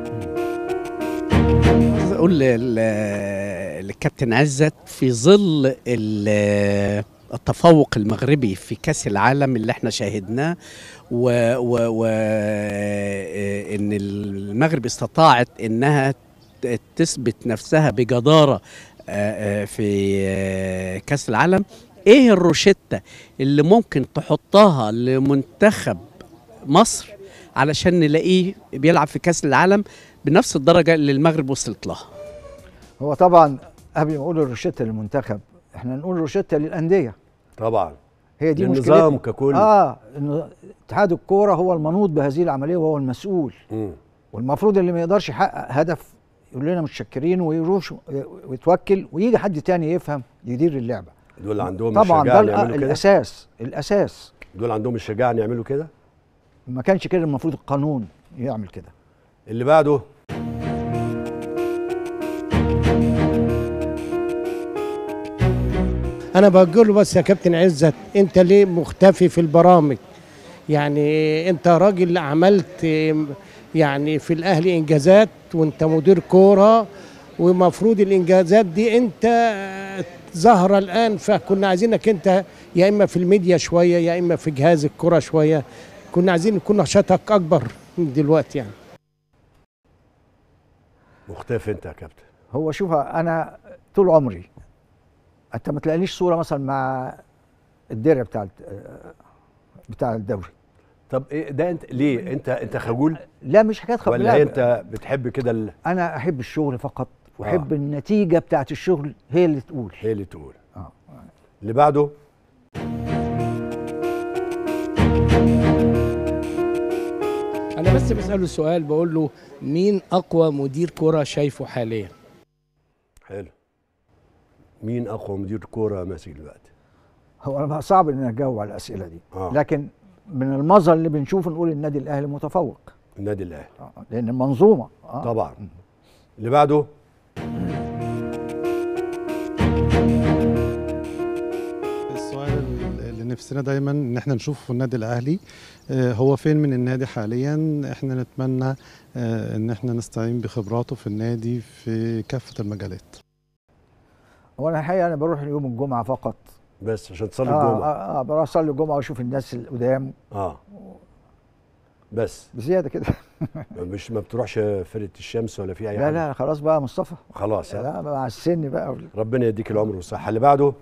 [SPEAKER 15] عايز اقول لل- للكابتن عزت في ظل ال- التفوق المغربي في كاس العالم اللي احنا شاهدناه و, و, و آه، ان المغرب استطاعت انها ت- تثبت نفسها بجداره آه، آه، في آه، كاس العالم ايه الروشته اللي ممكن تحطها لمنتخب مصر علشان نلاقيه بيلعب في كاس العالم بنفس الدرجه اللي المغرب وصلت لها
[SPEAKER 2] هو طبعا قبل ما نقول الروشته للمنتخب احنا نقول روشته للانديه
[SPEAKER 1] طبعا
[SPEAKER 2] هي دي
[SPEAKER 1] للنظام
[SPEAKER 2] مشكلتنا.
[SPEAKER 1] ككل.
[SPEAKER 2] اه انه اتحاد الكوره هو المنوط بهذه العمليه وهو المسؤول
[SPEAKER 1] مم.
[SPEAKER 2] والمفروض اللي ما يقدرش يحقق هدف يقول لنا متشكرين ويروح ويتوكل ويجي حد تاني يفهم يدير اللعبه
[SPEAKER 1] دول عندهم
[SPEAKER 2] طبعا
[SPEAKER 1] الشجاعه
[SPEAKER 2] ده
[SPEAKER 1] إن يعملوا كده
[SPEAKER 2] الاساس الاساس
[SPEAKER 1] دول عندهم الشجاعه ان يعملوا كده
[SPEAKER 2] ما كانش كده المفروض القانون يعمل كده
[SPEAKER 1] اللي بعده
[SPEAKER 18] انا بقول له بس يا كابتن عزت انت ليه مختفي في البرامج يعني انت راجل عملت يعني في الاهلي انجازات وانت مدير كوره ومفروض الانجازات دي انت ظاهره الان فكنا عايزينك انت يا اما في الميديا شويه يا اما في جهاز الكره شويه كنا عايزين يكون نشاطك اكبر من دلوقتي يعني
[SPEAKER 1] مختفي انت يا كابتن
[SPEAKER 2] هو شوف انا طول عمري انت ما تلاقيليش صوره مثلا مع الدرع بتاع الت- بتاع الدوري
[SPEAKER 1] طب ايه ده انت ليه انت انت خجول
[SPEAKER 2] لا مش حكايه خبر
[SPEAKER 1] ولا انت بتحب كده ال...
[SPEAKER 2] انا احب الشغل فقط واحب
[SPEAKER 1] آه.
[SPEAKER 2] آه. النتيجه بتاعت الشغل هي اللي تقول
[SPEAKER 1] هي اللي تقول
[SPEAKER 2] اه
[SPEAKER 1] اللي بعده
[SPEAKER 18] انا بس بساله سؤال بقول له مين اقوى مدير كره شايفه حاليا
[SPEAKER 1] حلو مين اقوى مدير كوره ماسك دلوقتي
[SPEAKER 2] هو أنا صعب ان اجاوب على الاسئله دي
[SPEAKER 1] آه.
[SPEAKER 2] لكن من المظهر اللي بنشوفه نقول النادي الاهلي متفوق
[SPEAKER 1] النادي الاهلي
[SPEAKER 2] لان المنظومه آه.
[SPEAKER 1] طبعا اللي بعده
[SPEAKER 19] السؤال اللي نفسنا دايما ان احنا نشوفه في النادي الاهلي آه، هو فين من النادي حاليا احنا نتمنى آه، ان احنا نستعين بخبراته في النادي في كافه المجالات
[SPEAKER 2] هو انا الحقيقه انا بروح يوم الجمعه فقط
[SPEAKER 1] بس عشان تصلي
[SPEAKER 2] آه
[SPEAKER 1] الجمعه
[SPEAKER 2] اه, آه بروح اصلي الجمعه واشوف الناس القدام
[SPEAKER 1] اه بس
[SPEAKER 2] بزياده كده
[SPEAKER 1] مش ما بتروحش فرقه الشمس ولا في اي
[SPEAKER 2] لا
[SPEAKER 1] حاجه
[SPEAKER 2] لا خلاص بقى مصطفى
[SPEAKER 1] خلاص ها؟
[SPEAKER 2] لا مع السن بقى
[SPEAKER 1] ربنا يديك العمر والصحه اللي بعده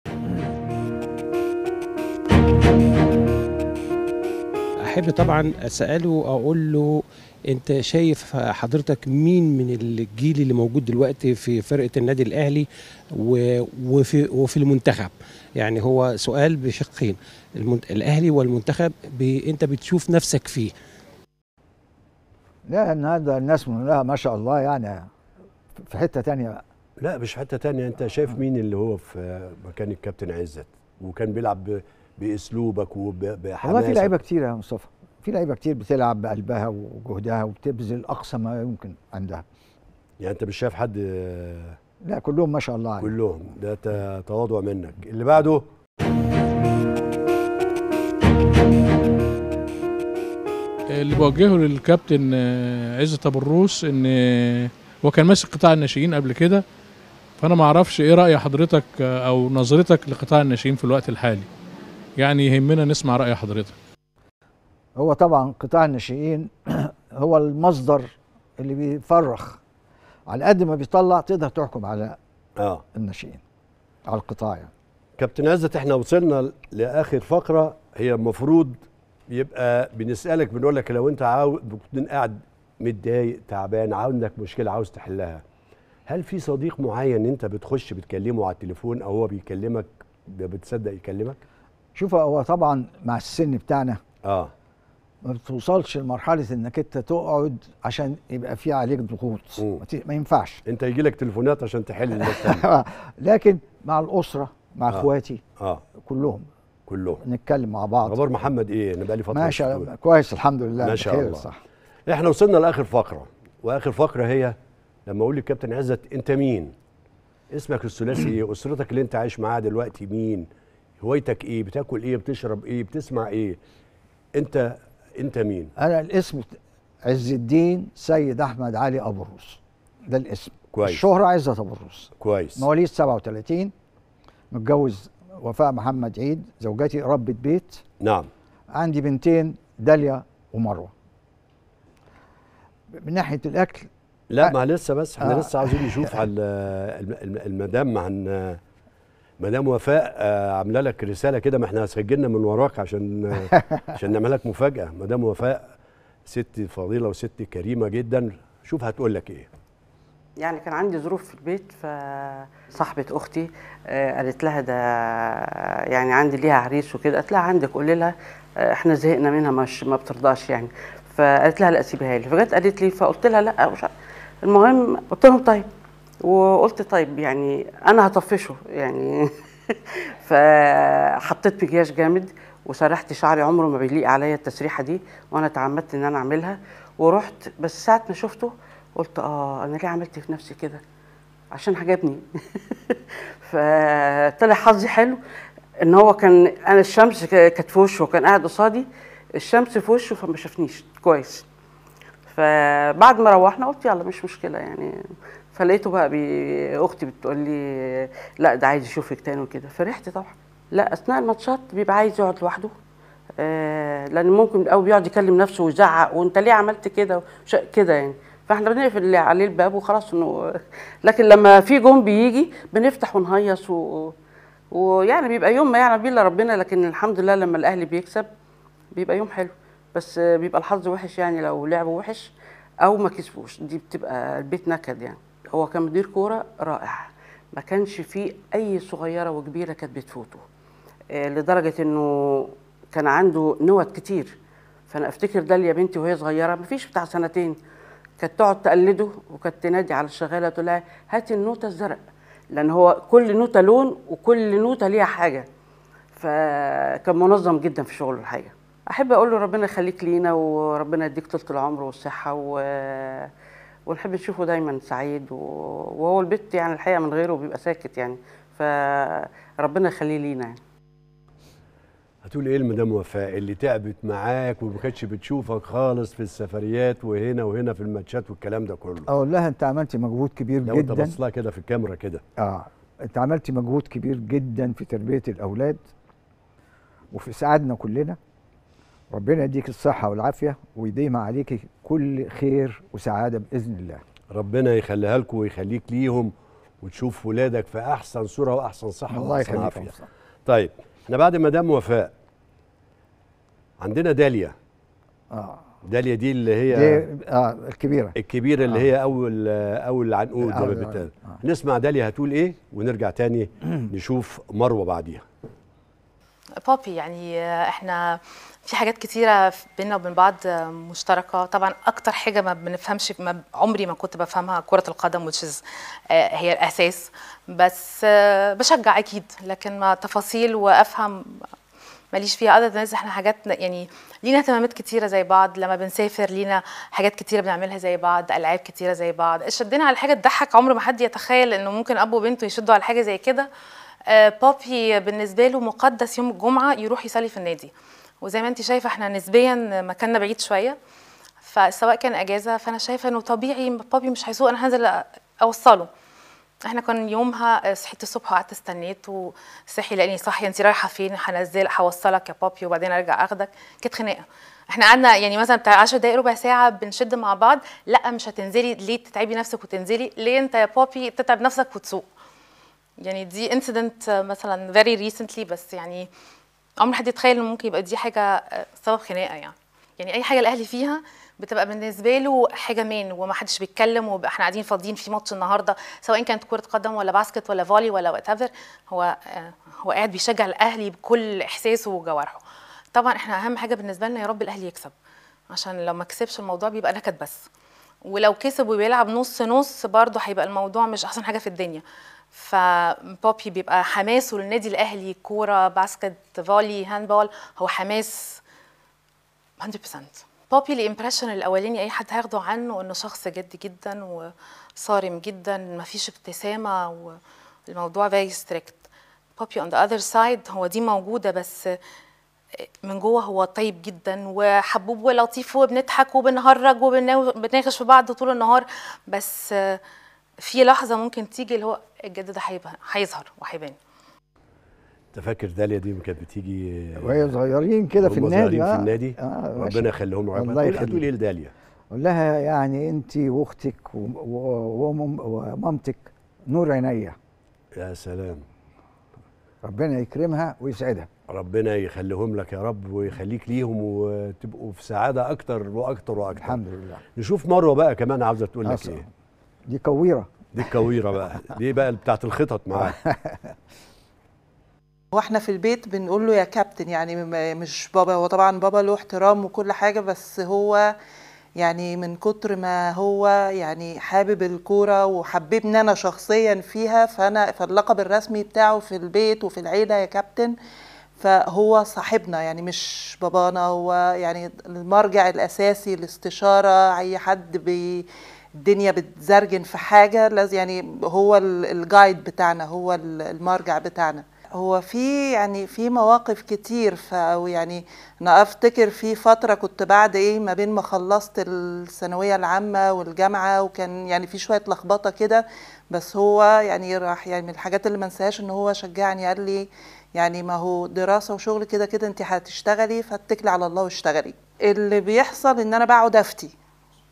[SPEAKER 18] احب طبعا اساله اقول له انت شايف حضرتك مين من الجيل اللي موجود دلوقتي في فرقه النادي الاهلي و- وفي وفي المنتخب يعني هو سؤال بشقين المنت... الاهلي والمنتخب ب... انت بتشوف نفسك فيه
[SPEAKER 2] لا النهارده الناس من لها ما شاء الله يعني في حته تانية بقى
[SPEAKER 1] لا مش حته تانية انت شايف مين اللي هو في مكان الكابتن عزت وكان بيلعب ب- باسلوبك وبحماسك
[SPEAKER 2] والله في لعيبه كتير يا مصطفى في لعيبه كتير بتلعب بقلبها وجهدها وبتبذل اقصى ما يمكن عندها
[SPEAKER 1] يعني انت مش شايف حد
[SPEAKER 2] لا كلهم ما شاء الله عليهم
[SPEAKER 1] كلهم ده ت- تواضع منك اللي بعده
[SPEAKER 20] اللي بوجهه للكابتن آه، عزت ابو الروس ان آه، هو كان ماسك قطاع الناشئين قبل كده فانا ما اعرفش ايه راي حضرتك آه، او نظرتك لقطاع الناشئين في الوقت الحالي يعني يهمنا نسمع راي حضرتك
[SPEAKER 2] هو طبعا قطاع الناشئين هو المصدر اللي بيفرخ على قد ما بيطلع تقدر تحكم على
[SPEAKER 1] اه
[SPEAKER 2] الناشئين على القطاع يعني
[SPEAKER 1] كابتن عزت احنا وصلنا لاخر فقره هي المفروض يبقى بنسالك بنقول لك لو انت عاوز بتكون قاعد متضايق تعبان عندك مشكله عاوز تحلها هل في صديق معين انت بتخش بتكلمه على التليفون او هو بيكلمك بتصدق يكلمك
[SPEAKER 2] شوف هو طبعا مع السن بتاعنا
[SPEAKER 1] اه
[SPEAKER 2] ما بتوصلش لمرحله انك انت تقعد عشان يبقى في عليك ضغوط ما ت- ما ينفعش
[SPEAKER 1] انت يجي لك تليفونات عشان تحل المشكله
[SPEAKER 2] لكن مع الاسره مع
[SPEAKER 1] آه.
[SPEAKER 2] اخواتي
[SPEAKER 1] اه
[SPEAKER 2] كلهم
[SPEAKER 1] كلهم
[SPEAKER 2] نتكلم مع بعض
[SPEAKER 1] اخبار محمد ايه انا بقالي فتره
[SPEAKER 2] ما
[SPEAKER 1] مش
[SPEAKER 2] شاء
[SPEAKER 1] موجود.
[SPEAKER 2] كويس الحمد لله
[SPEAKER 1] ما شاء
[SPEAKER 2] بخير،
[SPEAKER 1] الله
[SPEAKER 2] صح
[SPEAKER 1] احنا وصلنا لاخر فقره واخر فقره هي لما اقول للكابتن عزت انت مين اسمك الثلاثي ايه اسرتك اللي انت عايش معاها دلوقتي مين هوايتك ايه بتاكل ايه بتشرب ايه بتسمع ايه انت انت مين
[SPEAKER 2] انا الاسم عز الدين سيد احمد علي ابو الروس ده الاسم
[SPEAKER 1] كويس.
[SPEAKER 2] الشهرة عزت ابو الروس
[SPEAKER 1] كويس
[SPEAKER 2] مواليد 37 متجوز وفاء محمد عيد زوجتي ربة بيت
[SPEAKER 1] نعم
[SPEAKER 2] عندي بنتين داليا ومروه من ناحيه الاكل
[SPEAKER 1] لا ما لسه بس احنا
[SPEAKER 2] آه.
[SPEAKER 1] لسه عاوزين نشوف على الم- الم- المدام عن مدام وفاء آه، عامله لك رساله كده ما احنا سجلنا من وراك عشان آه، عشان نعمل لك مفاجاه مدام وفاء ست فضيله وست كريمه جدا شوف هتقول لك ايه
[SPEAKER 21] يعني كان عندي ظروف في البيت فصاحبة أختي آه، قالت لها ده يعني عندي ليها عريس وكده قالت لها عندك قولي لها آه، احنا زهقنا منها مش ما بترضاش يعني فقالت لها لا سيبها لي فجت قالت لي فقلت لها لا مش ع- المهم قلت لهم طيب وقلت طيب يعني انا هطفشه يعني فحطيت مكياج جامد وسرحت شعري عمره ما بيليق عليا التسريحه دي وانا تعمدت ان انا اعملها ورحت بس ساعه ما شفته قلت اه انا ليه عملت في نفسي كده عشان عجبني فطلع حظي حلو ان هو كان انا الشمس ك- كانت في وشه وكان قاعد قصادي الشمس في وشه فما شافنيش كويس فبعد ما روحنا قلت يلا مش مشكله يعني فلقيته بقى بي... اختي بتقول لي لا ده عايز يشوفك تاني وكده فرحت طبعا لا اثناء الماتشات بيبقى عايز يقعد لوحده آه لان ممكن او بيقعد يكلم نفسه ويزعق وانت ليه عملت كده وش- كده يعني فاحنا بنقفل اللي عليه الباب وخلاص انه لكن لما في جون بيجي بنفتح ونهيص و... ويعني بيبقى يوم ما يعلم بيه الا ربنا لكن الحمد لله لما الاهلي بيكسب بيبقى يوم حلو بس بيبقى الحظ وحش يعني لو لعبوا وحش او ما كسبوش دي بتبقى البيت نكد يعني هو كان مدير كوره رائع ما كانش فيه اي صغيره وكبيره كانت بتفوته آه، لدرجه انه كان عنده نوت كتير فانا افتكر داليا بنتي وهي صغيره ما فيش بتاع سنتين كانت تقعد تقلده وكانت تنادي على الشغاله تقول لها هاتي النوته الزرق لان هو كل نوته لون وكل نوته ليها حاجه فكان منظم جدا في شغله الحقيقه احب اقول له ربنا يخليك لينا وربنا يديك طول العمر والصحه و... ونحب نشوفه دايما سعيد و... وهو البيت يعني الحقيقه من غيره بيبقى ساكت يعني فربنا يخليه لينا يعني
[SPEAKER 1] هتقول ايه المدام وفاء اللي تعبت معاك وما كانتش بتشوفك خالص في السفريات وهنا وهنا في الماتشات والكلام ده كله
[SPEAKER 2] اقول لها انت عملتي مجهود كبير
[SPEAKER 1] لو انت
[SPEAKER 2] جدا
[SPEAKER 1] بص لها كده في الكاميرا كده
[SPEAKER 2] اه انت عملتي مجهود كبير جدا في تربيه الاولاد وفي سعادنا كلنا ربنا يديك الصحه والعافيه ويديم عليكي كل خير وسعاده باذن الله
[SPEAKER 1] ربنا يخليها لكم ويخليك ليهم وتشوف ولادك في احسن صوره واحسن صحه
[SPEAKER 2] الله
[SPEAKER 1] واحسن
[SPEAKER 2] يخليك يا
[SPEAKER 1] عافيه
[SPEAKER 2] مصطفى.
[SPEAKER 1] طيب احنا بعد مدام وفاء عندنا داليا
[SPEAKER 2] اه
[SPEAKER 1] داليا دي اللي هي
[SPEAKER 2] دي اه الكبيره
[SPEAKER 1] الكبيره اللي
[SPEAKER 2] آه.
[SPEAKER 1] هي اول اول عنقود زي ما
[SPEAKER 2] أول
[SPEAKER 1] بتقال نسمع داليا هتقول ايه ونرجع تاني نشوف مروه بعديها
[SPEAKER 7] بابي يعني احنا في حاجات كتيرة بينا وبين بعض مشتركة طبعا أكتر حاجة ما بنفهمش ما عمري ما كنت بفهمها كرة القدم which is آه، هي الأساس بس آه، بشجع أكيد لكن ما تفاصيل وأفهم ماليش فيها other than this احنا حاجات يعني لينا اهتمامات كتيرة زي بعض لما بنسافر لينا حاجات كتيرة بنعملها زي بعض ألعاب كتيرة زي بعض شدينا على حاجة تضحك عمر ما حد يتخيل إنه ممكن أب وبنته يشدوا على حاجة زي كده آه، بابي بالنسبة له مقدس يوم الجمعة يروح يصلي في النادي وزي ما انت شايفه احنا نسبيا مكاننا بعيد شويه فسواء كان اجازه فانا شايفه انه طبيعي بابي مش هيسوق انا هنزل اوصله احنا كان يومها صحيت الصبح وقعدت استنيت وصحي لاني صاحيه انت رايحه فين هنزل هوصلك يا بابي وبعدين ارجع اخدك كانت خناقه احنا قعدنا يعني مثلا بتاع 10 دقايق ربع ساعه بنشد مع بعض لا مش هتنزلي ليه تتعبي نفسك وتنزلي ليه انت يا بابي تتعب نفسك وتسوق يعني دي انسيدنت مثلا فيري ريسنتلي بس يعني عمر حد يتخيل انه ممكن يبقى دي حاجه آه، سبب خناقه يعني يعني اي حاجه الاهلي فيها بتبقى بالنسبه له حاجه مان وما حدش بيتكلم وبقى احنا قاعدين فاضيين في ماتش النهارده سواء كانت كره قدم ولا باسكت ولا فولي ولا وات ايفر هو آه، هو قاعد بيشجع الاهلي بكل احساسه وجوارحه طبعا احنا اهم حاجه بالنسبه لنا يا رب الاهلي يكسب عشان لو ما كسبش الموضوع بيبقى نكد بس ولو كسب وبيلعب نص نص برضه هيبقى الموضوع مش احسن حاجه في الدنيا فبوبي بيبقى حماسه للنادي الاهلي كوره باسكت فولي هاندبول هو حماس 100% بوبي الامبريشن الاولاني اي حد هياخده عنه انه شخص جد جدا وصارم جدا ما فيش ابتسامه والموضوع very strict بوبي on the other side هو دي موجوده بس من جوه هو طيب جدا وحبوب ولطيف وبنضحك وبنهرج وبنناقش في بعض طول النهار بس في لحظه ممكن تيجي اللي هو الجد ده هيبقى هيظهر وهيبان
[SPEAKER 1] انت فاكر داليا دي كانت بتيجي
[SPEAKER 2] وهي صغيرين كده في
[SPEAKER 1] وهم
[SPEAKER 2] النادي
[SPEAKER 1] صغيرين
[SPEAKER 2] آه.
[SPEAKER 1] في النادي
[SPEAKER 2] آه
[SPEAKER 1] ربنا يخليهم لك
[SPEAKER 2] الله
[SPEAKER 1] هتقول
[SPEAKER 2] يخليك.
[SPEAKER 1] هتقول ايه لداليا
[SPEAKER 2] اقول لها يعني انت واختك و- و- ومم- ومامتك نور عينيا
[SPEAKER 1] يا سلام
[SPEAKER 2] ربنا يكرمها ويسعدها
[SPEAKER 1] ربنا يخليهم لك يا رب ويخليك ليهم وتبقوا في سعاده اكتر واكتر واكتر
[SPEAKER 2] الحمد لله
[SPEAKER 1] نشوف مروه بقى كمان عاوزه تقول لك
[SPEAKER 2] أصلاً.
[SPEAKER 1] ايه
[SPEAKER 2] دي كويره
[SPEAKER 1] دي الكويره بقى دي بقى بتاعت الخطط معاك
[SPEAKER 22] واحنا في البيت بنقول له يا كابتن يعني م- مش بابا هو طبعا بابا له احترام وكل حاجة بس هو يعني من كتر ما هو يعني حابب الكورة وحببني أنا شخصيا فيها فأنا فاللقب الرسمي بتاعه في البيت وفي العيلة يا كابتن فهو صاحبنا يعني مش بابانا هو يعني المرجع الأساسي الاستشارة أي حد بي الدنيا بتزرجن في حاجة لازم يعني هو ال- الجايد بتاعنا هو ال- المرجع بتاعنا هو في يعني في مواقف كتير ف أو يعني انا افتكر في فتره كنت بعد ايه ما بين ما خلصت الثانويه العامه والجامعه وكان يعني في شويه لخبطه كده بس هو يعني راح يعني من الحاجات اللي ما انساهاش ان هو شجعني قال لي يعني ما هو دراسه وشغل كده كده انت هتشتغلي فاتكلي على الله واشتغلي اللي بيحصل ان انا بقعد افتي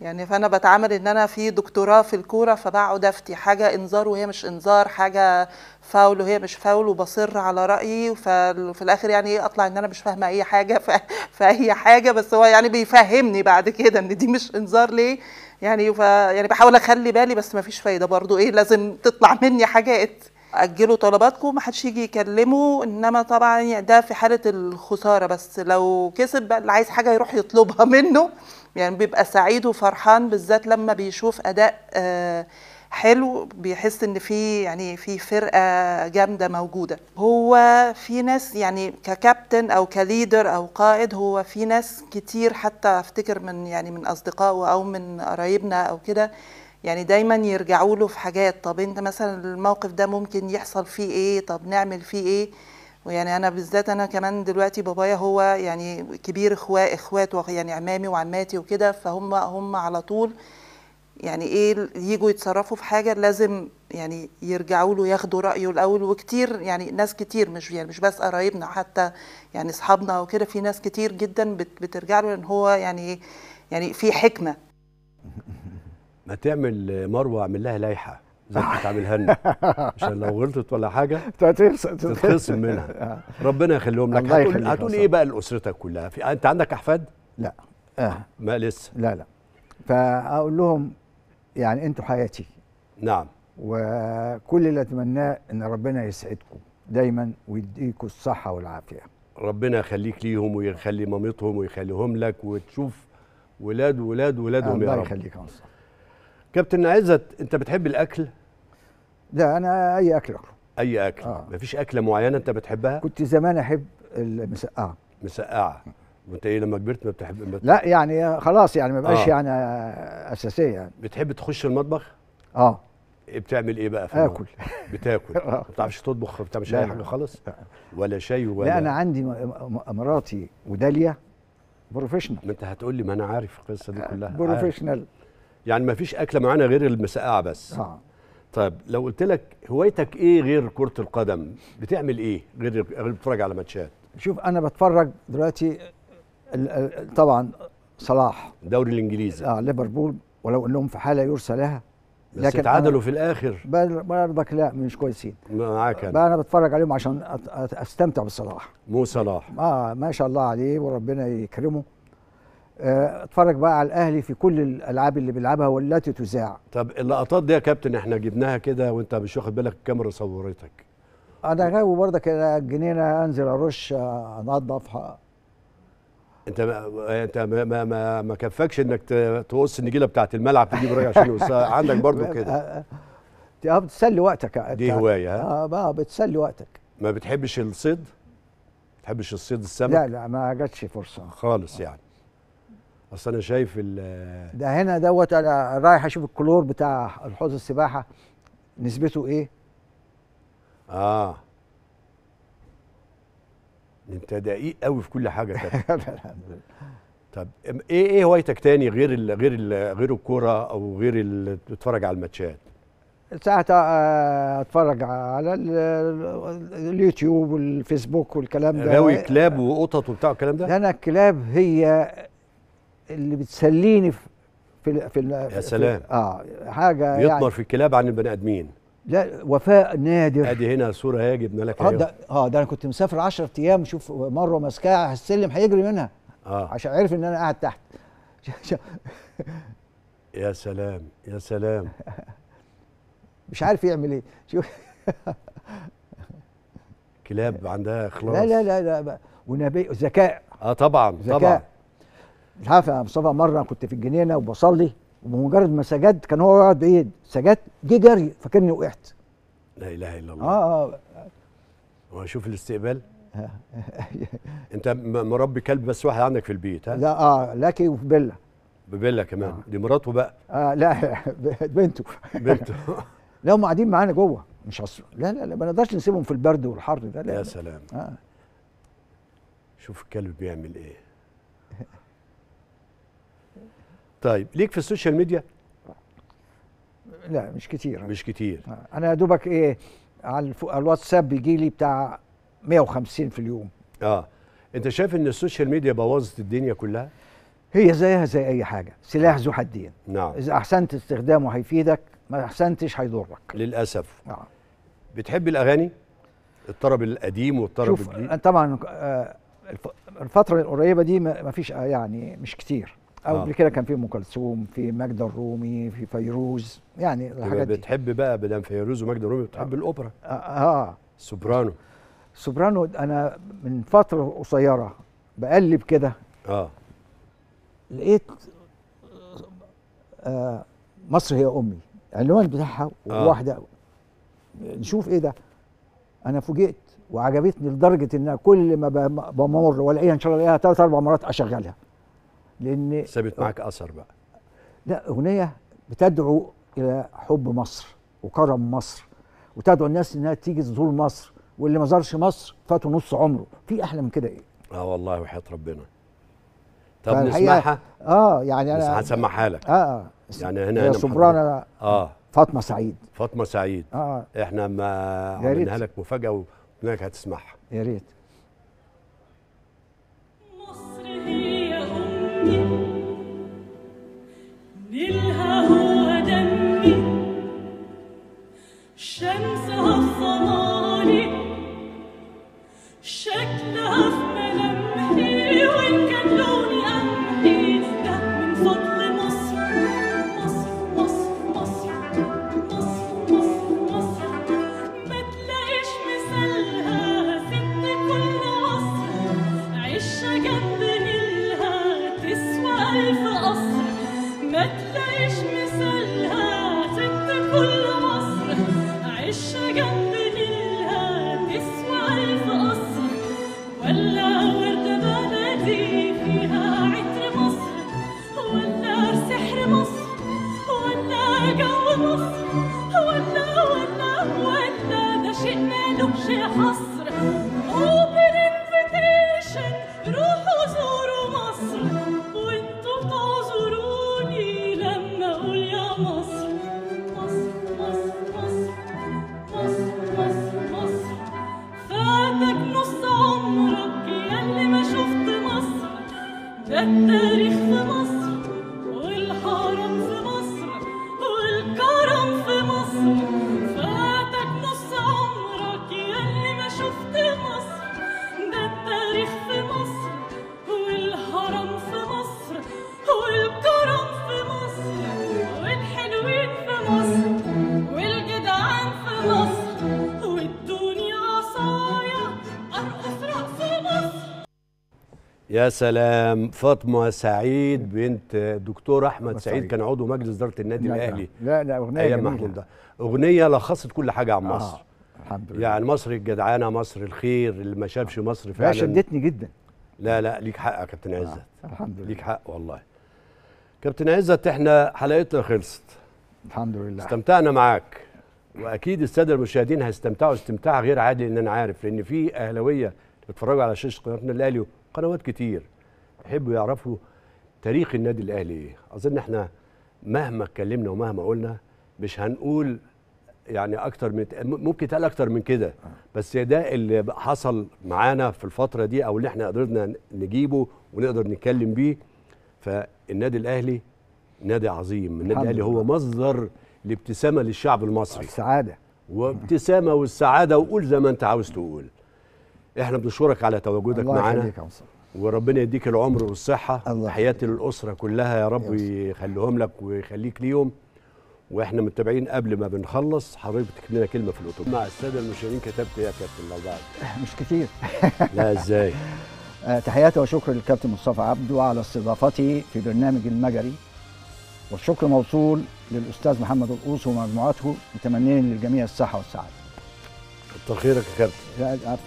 [SPEAKER 22] يعني فانا بتعامل ان انا في دكتوراه في الكوره فبقعد افتي حاجه انذار وهي مش انذار حاجه فاول وهي مش فاول وبصر على رايي ففي الاخر يعني ايه اطلع ان انا مش فاهمه اي حاجه في, في اي حاجه بس هو يعني بيفهمني بعد كده ان دي مش انذار ليه يعني ف يعني بحاول اخلي بالي بس ما فيش فايده برضو ايه لازم تطلع مني حاجات اجلوا طلباتكم ما حدش يجي يكلمه انما طبعا يعني ده في حاله الخساره بس لو كسب بقى اللي عايز حاجه يروح يطلبها منه يعني بيبقى سعيد وفرحان بالذات لما بيشوف اداء آه حلو بيحس ان في يعني في فرقه جامده موجوده هو في ناس يعني ككابتن او كليدر او قائد هو في ناس كتير حتى افتكر من يعني من اصدقائه او من قرايبنا او كده يعني دايما يرجعوا له في حاجات طب انت مثلا الموقف ده ممكن يحصل فيه ايه طب نعمل فيه ايه ويعني انا بالذات انا كمان دلوقتي بابايا هو يعني كبير اخوات اخوات يعني عمامي وعماتي وكده فهم هم على طول يعني ايه يجوا يتصرفوا في حاجه لازم يعني يرجعوا له ياخدوا رايه الاول وكتير يعني ناس كتير مش يعني مش بس قرايبنا حتى يعني اصحابنا وكده في ناس كتير جدا بت بترجع له ان هو يعني يعني في حكمه
[SPEAKER 1] ما تعمل مروه اعمل لها لايحه زي ما بتعملها لنا عشان لو غلطت ولا حاجه تتخصم منها ربنا يخليهم لك
[SPEAKER 2] الله
[SPEAKER 1] هتقول,
[SPEAKER 2] يخليك يا
[SPEAKER 1] هتقول
[SPEAKER 2] أستاذ.
[SPEAKER 1] ايه بقى لاسرتك كلها في انت عندك احفاد
[SPEAKER 2] لا اه
[SPEAKER 1] ما لسه
[SPEAKER 2] لا لا فاقول لهم يعني انتوا حياتي
[SPEAKER 1] نعم
[SPEAKER 2] وكل اللي اتمناه ان ربنا يسعدكم دايما ويديكم الصحه والعافيه
[SPEAKER 1] ربنا يخليك ليهم ويخلي مامتهم ويخليهم لك وتشوف ولاد ولاد ولادهم يا
[SPEAKER 2] الله
[SPEAKER 1] رب
[SPEAKER 2] يخليك يا مصطفى
[SPEAKER 1] كابتن عزت انت بتحب الاكل
[SPEAKER 2] لا انا اي اكل اكله
[SPEAKER 1] اي اكل
[SPEAKER 2] آه.
[SPEAKER 1] مفيش اكله معينه انت بتحبها
[SPEAKER 2] كنت زمان احب المسقعه
[SPEAKER 1] مسقعه وانت ايه لما كبرت ما بتحب ما بت-
[SPEAKER 2] لا يعني خلاص يعني ما بقاش
[SPEAKER 1] آه.
[SPEAKER 2] يعني اساسيه يعني
[SPEAKER 1] بتحب تخش المطبخ
[SPEAKER 2] اه
[SPEAKER 1] إيه بتعمل ايه بقى في المطبخ؟
[SPEAKER 2] آكل.
[SPEAKER 1] بتاكل
[SPEAKER 2] آه.
[SPEAKER 1] ما بتعرفش تطبخ ما بتعملش
[SPEAKER 2] لا،
[SPEAKER 1] اي
[SPEAKER 2] لا.
[SPEAKER 1] حاجه خالص ولا شاي ولا
[SPEAKER 2] لا انا عندي م- م- مراتي وداليا بروفيشنال
[SPEAKER 1] ما انت هتقول لي ما انا عارف القصه دي كلها عارف.
[SPEAKER 2] بروفيشنال
[SPEAKER 1] يعني ما فيش اكله معانا غير المسقعه بس
[SPEAKER 2] اه
[SPEAKER 1] طيب لو قلت لك هوايتك ايه غير كره القدم بتعمل ايه غير غير بتتفرج على ماتشات
[SPEAKER 2] شوف انا بتفرج دلوقتي ال- ال- طبعا صلاح
[SPEAKER 1] الدوري الانجليزي
[SPEAKER 2] اه ليفربول ولو انهم في حاله يرثى لها
[SPEAKER 1] بس اتعادلوا في الاخر
[SPEAKER 2] بل- برضك لا مش كويسين
[SPEAKER 1] معاك انا
[SPEAKER 2] بقى انا بتفرج عليهم عشان أت- أت- استمتع بصلاح
[SPEAKER 1] مو صلاح
[SPEAKER 2] اه ما شاء الله عليه وربنا يكرمه آه، اتفرج بقى على الاهلي في كل الالعاب اللي بيلعبها والتي تذاع
[SPEAKER 1] طب اللقطات دي يا كابتن احنا جبناها كده وانت مش واخد بالك الكاميرا صورتك
[SPEAKER 2] انا غاوي برضك الجنينه انزل ارش آه، انضف ح-
[SPEAKER 1] انت ما انت ما ما, ما, ما كفكش انك ت- تقص النجيله بتاعت الملعب تجيب راجل عشان يوصلها عندك برضو كده
[SPEAKER 2] آه، آه، آه، بتسلي وقتك
[SPEAKER 1] دي هوايه ها
[SPEAKER 2] اه بقى بتسلي وقتك
[SPEAKER 1] ما بتحبش الصيد ما بتحبش الصيد السمك
[SPEAKER 2] لا لا ما جاتش فرصه
[SPEAKER 1] خالص يعني اصل انا شايف ال-
[SPEAKER 2] ده هنا دوت انا رايح اشوف الكلور بتاع الحوض السباحه نسبته ايه
[SPEAKER 1] اه انت دقيق قوي في كل حاجه كده طب ام- ايه ايه هوايتك تاني غير ال غير ال غير الكوره او غير ال- تتفرج على الماتشات
[SPEAKER 2] ساعة آه، اتفرج على ال- ال- اليوتيوب والفيسبوك والكلام ده
[SPEAKER 1] غاوي كلاب وقطط وبتاع الكلام ده
[SPEAKER 2] ده انا الكلاب هي اللي بتسليني في في ال- في ال-
[SPEAKER 1] يا
[SPEAKER 2] في-
[SPEAKER 1] سلام.
[SPEAKER 2] اه حاجه
[SPEAKER 1] بيطمر
[SPEAKER 2] يعني
[SPEAKER 1] في الكلاب عن البني ادمين
[SPEAKER 2] لا وفاء نادر
[SPEAKER 1] ادي هنا صوره اهي جبنا لك
[SPEAKER 2] اه
[SPEAKER 1] اهي
[SPEAKER 2] ده اه ده انا كنت مسافر 10 ايام شوف مره ماسكاها على السلم هيجري منها
[SPEAKER 1] اه
[SPEAKER 2] عشان عرف ان انا قاعد تحت
[SPEAKER 1] يا سلام يا سلام
[SPEAKER 2] مش عارف يعمل ايه شوف
[SPEAKER 1] كلاب عندها اخلاص
[SPEAKER 2] لا لا لا لا بقى. ونبي ذكاء
[SPEAKER 1] اه طبعا طبعا
[SPEAKER 2] ذكاء مش عارف يا مصطفى مره كنت في الجنينه وبصلي وبمجرد ما سجدت كان هو يقعد بعيد سجدت جه جري فاكرني وقعت
[SPEAKER 1] لا اله الا الله
[SPEAKER 2] اه اه
[SPEAKER 1] هو شوف الاستقبال انت م- مربي كلب بس واحد عندك في البيت ها
[SPEAKER 2] لا اه لاكي وفي بيلا
[SPEAKER 1] ببيلا كمان دي مراته بقى
[SPEAKER 2] آه لا بنته
[SPEAKER 1] بنته
[SPEAKER 2] لا هم قاعدين معانا جوه مش اصلا لا لا لا ما نقدرش نسيبهم في البرد والحر ده لا
[SPEAKER 1] يا
[SPEAKER 2] لا.
[SPEAKER 1] سلام
[SPEAKER 2] آه.
[SPEAKER 1] شوف الكلب بيعمل ايه طيب ليك في السوشيال ميديا
[SPEAKER 2] لا مش كتير
[SPEAKER 1] مش كتير
[SPEAKER 2] آه. انا يا دوبك ايه على, الف... على الواتساب بيجي لي بتاع 150 في اليوم
[SPEAKER 1] اه انت شايف ان السوشيال ميديا بوظت الدنيا كلها
[SPEAKER 2] هي زيها زي اي حاجه سلاح ذو حدين
[SPEAKER 1] نعم
[SPEAKER 2] اذا احسنت استخدامه هيفيدك ما احسنتش هيضرك
[SPEAKER 1] للاسف
[SPEAKER 2] نعم
[SPEAKER 1] بتحب الاغاني الطرب القديم والطرب
[SPEAKER 2] شوف
[SPEAKER 1] الجديد
[SPEAKER 2] طبعا آه، الف- الفتره القريبه دي ما ما فيش آه، يعني مش كتير او
[SPEAKER 1] آه.
[SPEAKER 2] قبل كده كان في ام كلثوم في ماجدة الرومي في فيروز يعني
[SPEAKER 1] يبقى
[SPEAKER 2] الحاجات دي
[SPEAKER 1] بتحب بقى بدل فيروز ومجد الرومي بتحب الاوبرا
[SPEAKER 2] اه, آه.
[SPEAKER 1] سوبرانو
[SPEAKER 2] سوبرانو انا من فتره قصيره بقلب كده
[SPEAKER 1] اه
[SPEAKER 2] لقيت آه مصر هي امي العنوان بتاعها
[SPEAKER 1] آه.
[SPEAKER 2] واحده نشوف ايه ده انا فوجئت وعجبتني لدرجه ان كل ما بم- بمر والاقيها ان شاء الله الاقيها ثلاث اربع مرات اشغلها لان
[SPEAKER 1] سابت معاك اثر بقى
[SPEAKER 2] لا اغنيه بتدعو الى حب مصر وكرم مصر وتدعو الناس انها تيجي تزور مصر واللي ما زارش مصر فاته نص عمره في احلى من كده ايه
[SPEAKER 1] اه والله وحياه ربنا طب
[SPEAKER 2] فالحقيقة-
[SPEAKER 1] نسمعها
[SPEAKER 2] اه يعني
[SPEAKER 1] بس
[SPEAKER 2] انا
[SPEAKER 1] هنسمعها لك
[SPEAKER 2] اه اه
[SPEAKER 1] يعني هنا
[SPEAKER 2] هي
[SPEAKER 1] هنا
[SPEAKER 2] سوبرانو
[SPEAKER 1] محضر- اه
[SPEAKER 2] فاطمه سعيد
[SPEAKER 1] فاطمه سعيد
[SPEAKER 2] اه
[SPEAKER 1] احنا ما
[SPEAKER 2] يا ريت.
[SPEAKER 1] عملناها لك مفاجاه وهناك هتسمعها
[SPEAKER 2] يا ريت
[SPEAKER 4] نيلها هو دمي شمسها في ظلالي شكلها في ملامحي وإن كان لوني قمحي ده من فضل مصر مصر مصر مصر مصر مصر مصر ما تلاقيش مثالها ست كل عصر عيشة جنب نيلها تسوى ألف قصر ما تلاقيش مثالها ست كل عصر عيشة جنب نيلها تسوى ألف قصر ولا وردة بلدي فيها عطر مصر ولا سحر مصر ولا جو مصر ولا ولا ولا ده شيء مالوش حصر اوبن انفيتيشن روحوا زوروا مصر وانتوا بتعذروني لما اقول يا مصر مصر مصر مصر مصر مصر مصر فاتك نص عمرك ياللي ما شفت مصر ده التاريخ في مصر والحرم في مصر والكرم في مصر فاتك نص عمرك ياللي ما شفت مصر ده التاريخ في مصر والحرم في مصر والكرم في مصر والحلوين في مصر والجدعان في مصر والدنيا عصايا ارقص رقص مصر
[SPEAKER 1] يا سلام فاطمه سعيد بنت دكتور احمد سعيد
[SPEAKER 2] سعيد.
[SPEAKER 1] كان عضو مجلس اداره النادي
[SPEAKER 2] لا، لا.
[SPEAKER 1] الاهلي
[SPEAKER 2] لا، لا، أغنية
[SPEAKER 1] ايام
[SPEAKER 2] جميلة.
[SPEAKER 1] محمود ده اغنيه لخصت كل حاجه عن
[SPEAKER 2] آه،
[SPEAKER 1] مصر
[SPEAKER 2] الحمد لله
[SPEAKER 1] يعني مصر الجدعانه مصر الخير اللي ما شافش مصر
[SPEAKER 2] لا
[SPEAKER 1] فعلا
[SPEAKER 2] شدتني جدا
[SPEAKER 1] لا لا ليك حق يا كابتن عزت
[SPEAKER 2] الحمد لله
[SPEAKER 1] ليك حق والله كابتن عزت احنا حلقتنا خلصت
[SPEAKER 2] الحمد لله
[SPEAKER 1] استمتعنا معاك واكيد الساده المشاهدين هيستمتعوا استمتاع غير عادي لان انا عارف لان في اهلاويه بيتفرجوا على شاشه قناتنا الاهلي وقنوات كتير يحبوا يعرفوا تاريخ النادي الاهلي ايه اظن احنا مهما اتكلمنا ومهما قلنا مش هنقول يعني اكتر من ممكن يتقال اكتر من كده بس ده اللي بقى حصل معانا في الفتره دي او اللي احنا قدرنا نجيبه ونقدر نتكلم بيه فالنادي الاهلي نادي عظيم النادي
[SPEAKER 2] الحمد
[SPEAKER 1] الاهلي هو مصدر الابتسامه للشعب المصري
[SPEAKER 2] السعاده
[SPEAKER 1] وابتسامه والسعاده وقول زي ما انت عاوز تقول احنا بنشكرك على تواجدك
[SPEAKER 2] الله
[SPEAKER 1] معانا
[SPEAKER 2] يخليك يا مصطفى
[SPEAKER 1] وربنا يديك العمر والصحه تحياتي للاسره كلها يا رب يخليهم لك ويخليك ليهم واحنا متابعين قبل ما بنخلص حضرتك بتكتب لنا كلمه في الاتوبيس مع الساده المشاهدين كتبت ايه يا كابتن لو بعد
[SPEAKER 2] مش كتير
[SPEAKER 1] لا ازاي
[SPEAKER 2] آه، تحياتي وشكر للكابتن مصطفى عبده على استضافتي في برنامج المجري والشكر موصول للاستاذ محمد القوس ومجموعته متمنين للجميع الصحه والسعاده.
[SPEAKER 1] كتر خيرك يا كابتن
[SPEAKER 2] لا ارفع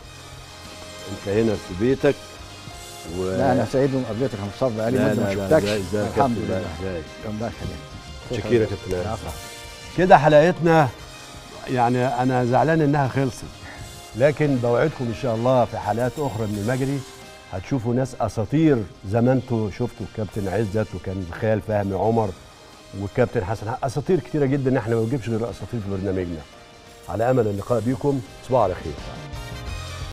[SPEAKER 1] انت هنا في بيتك و...
[SPEAKER 2] لا انا سعيد بمقابلتك يا مصطفى بقالي
[SPEAKER 1] لا
[SPEAKER 2] مده ما
[SPEAKER 1] لا لا
[SPEAKER 2] شفتكش
[SPEAKER 1] ازاي ازاي يا
[SPEAKER 2] الحمد
[SPEAKER 1] كابتن، لا
[SPEAKER 2] لله
[SPEAKER 1] ازاي
[SPEAKER 2] الله يخليك
[SPEAKER 1] شكرا يا كابتن عز.
[SPEAKER 2] العفو.
[SPEAKER 1] كده حلقتنا يعني انا زعلان انها خلصت لكن بوعدكم ان شاء الله في حلقات اخرى من المجري هتشوفوا ناس اساطير زي ما انتوا شفتوا الكابتن عزت وكان خال فهمي عمر والكابتن حسن اساطير كتيره جدا احنا ما بنجيبش غير اساطير في برنامجنا على امل اللقاء بيكم تصبحوا على خير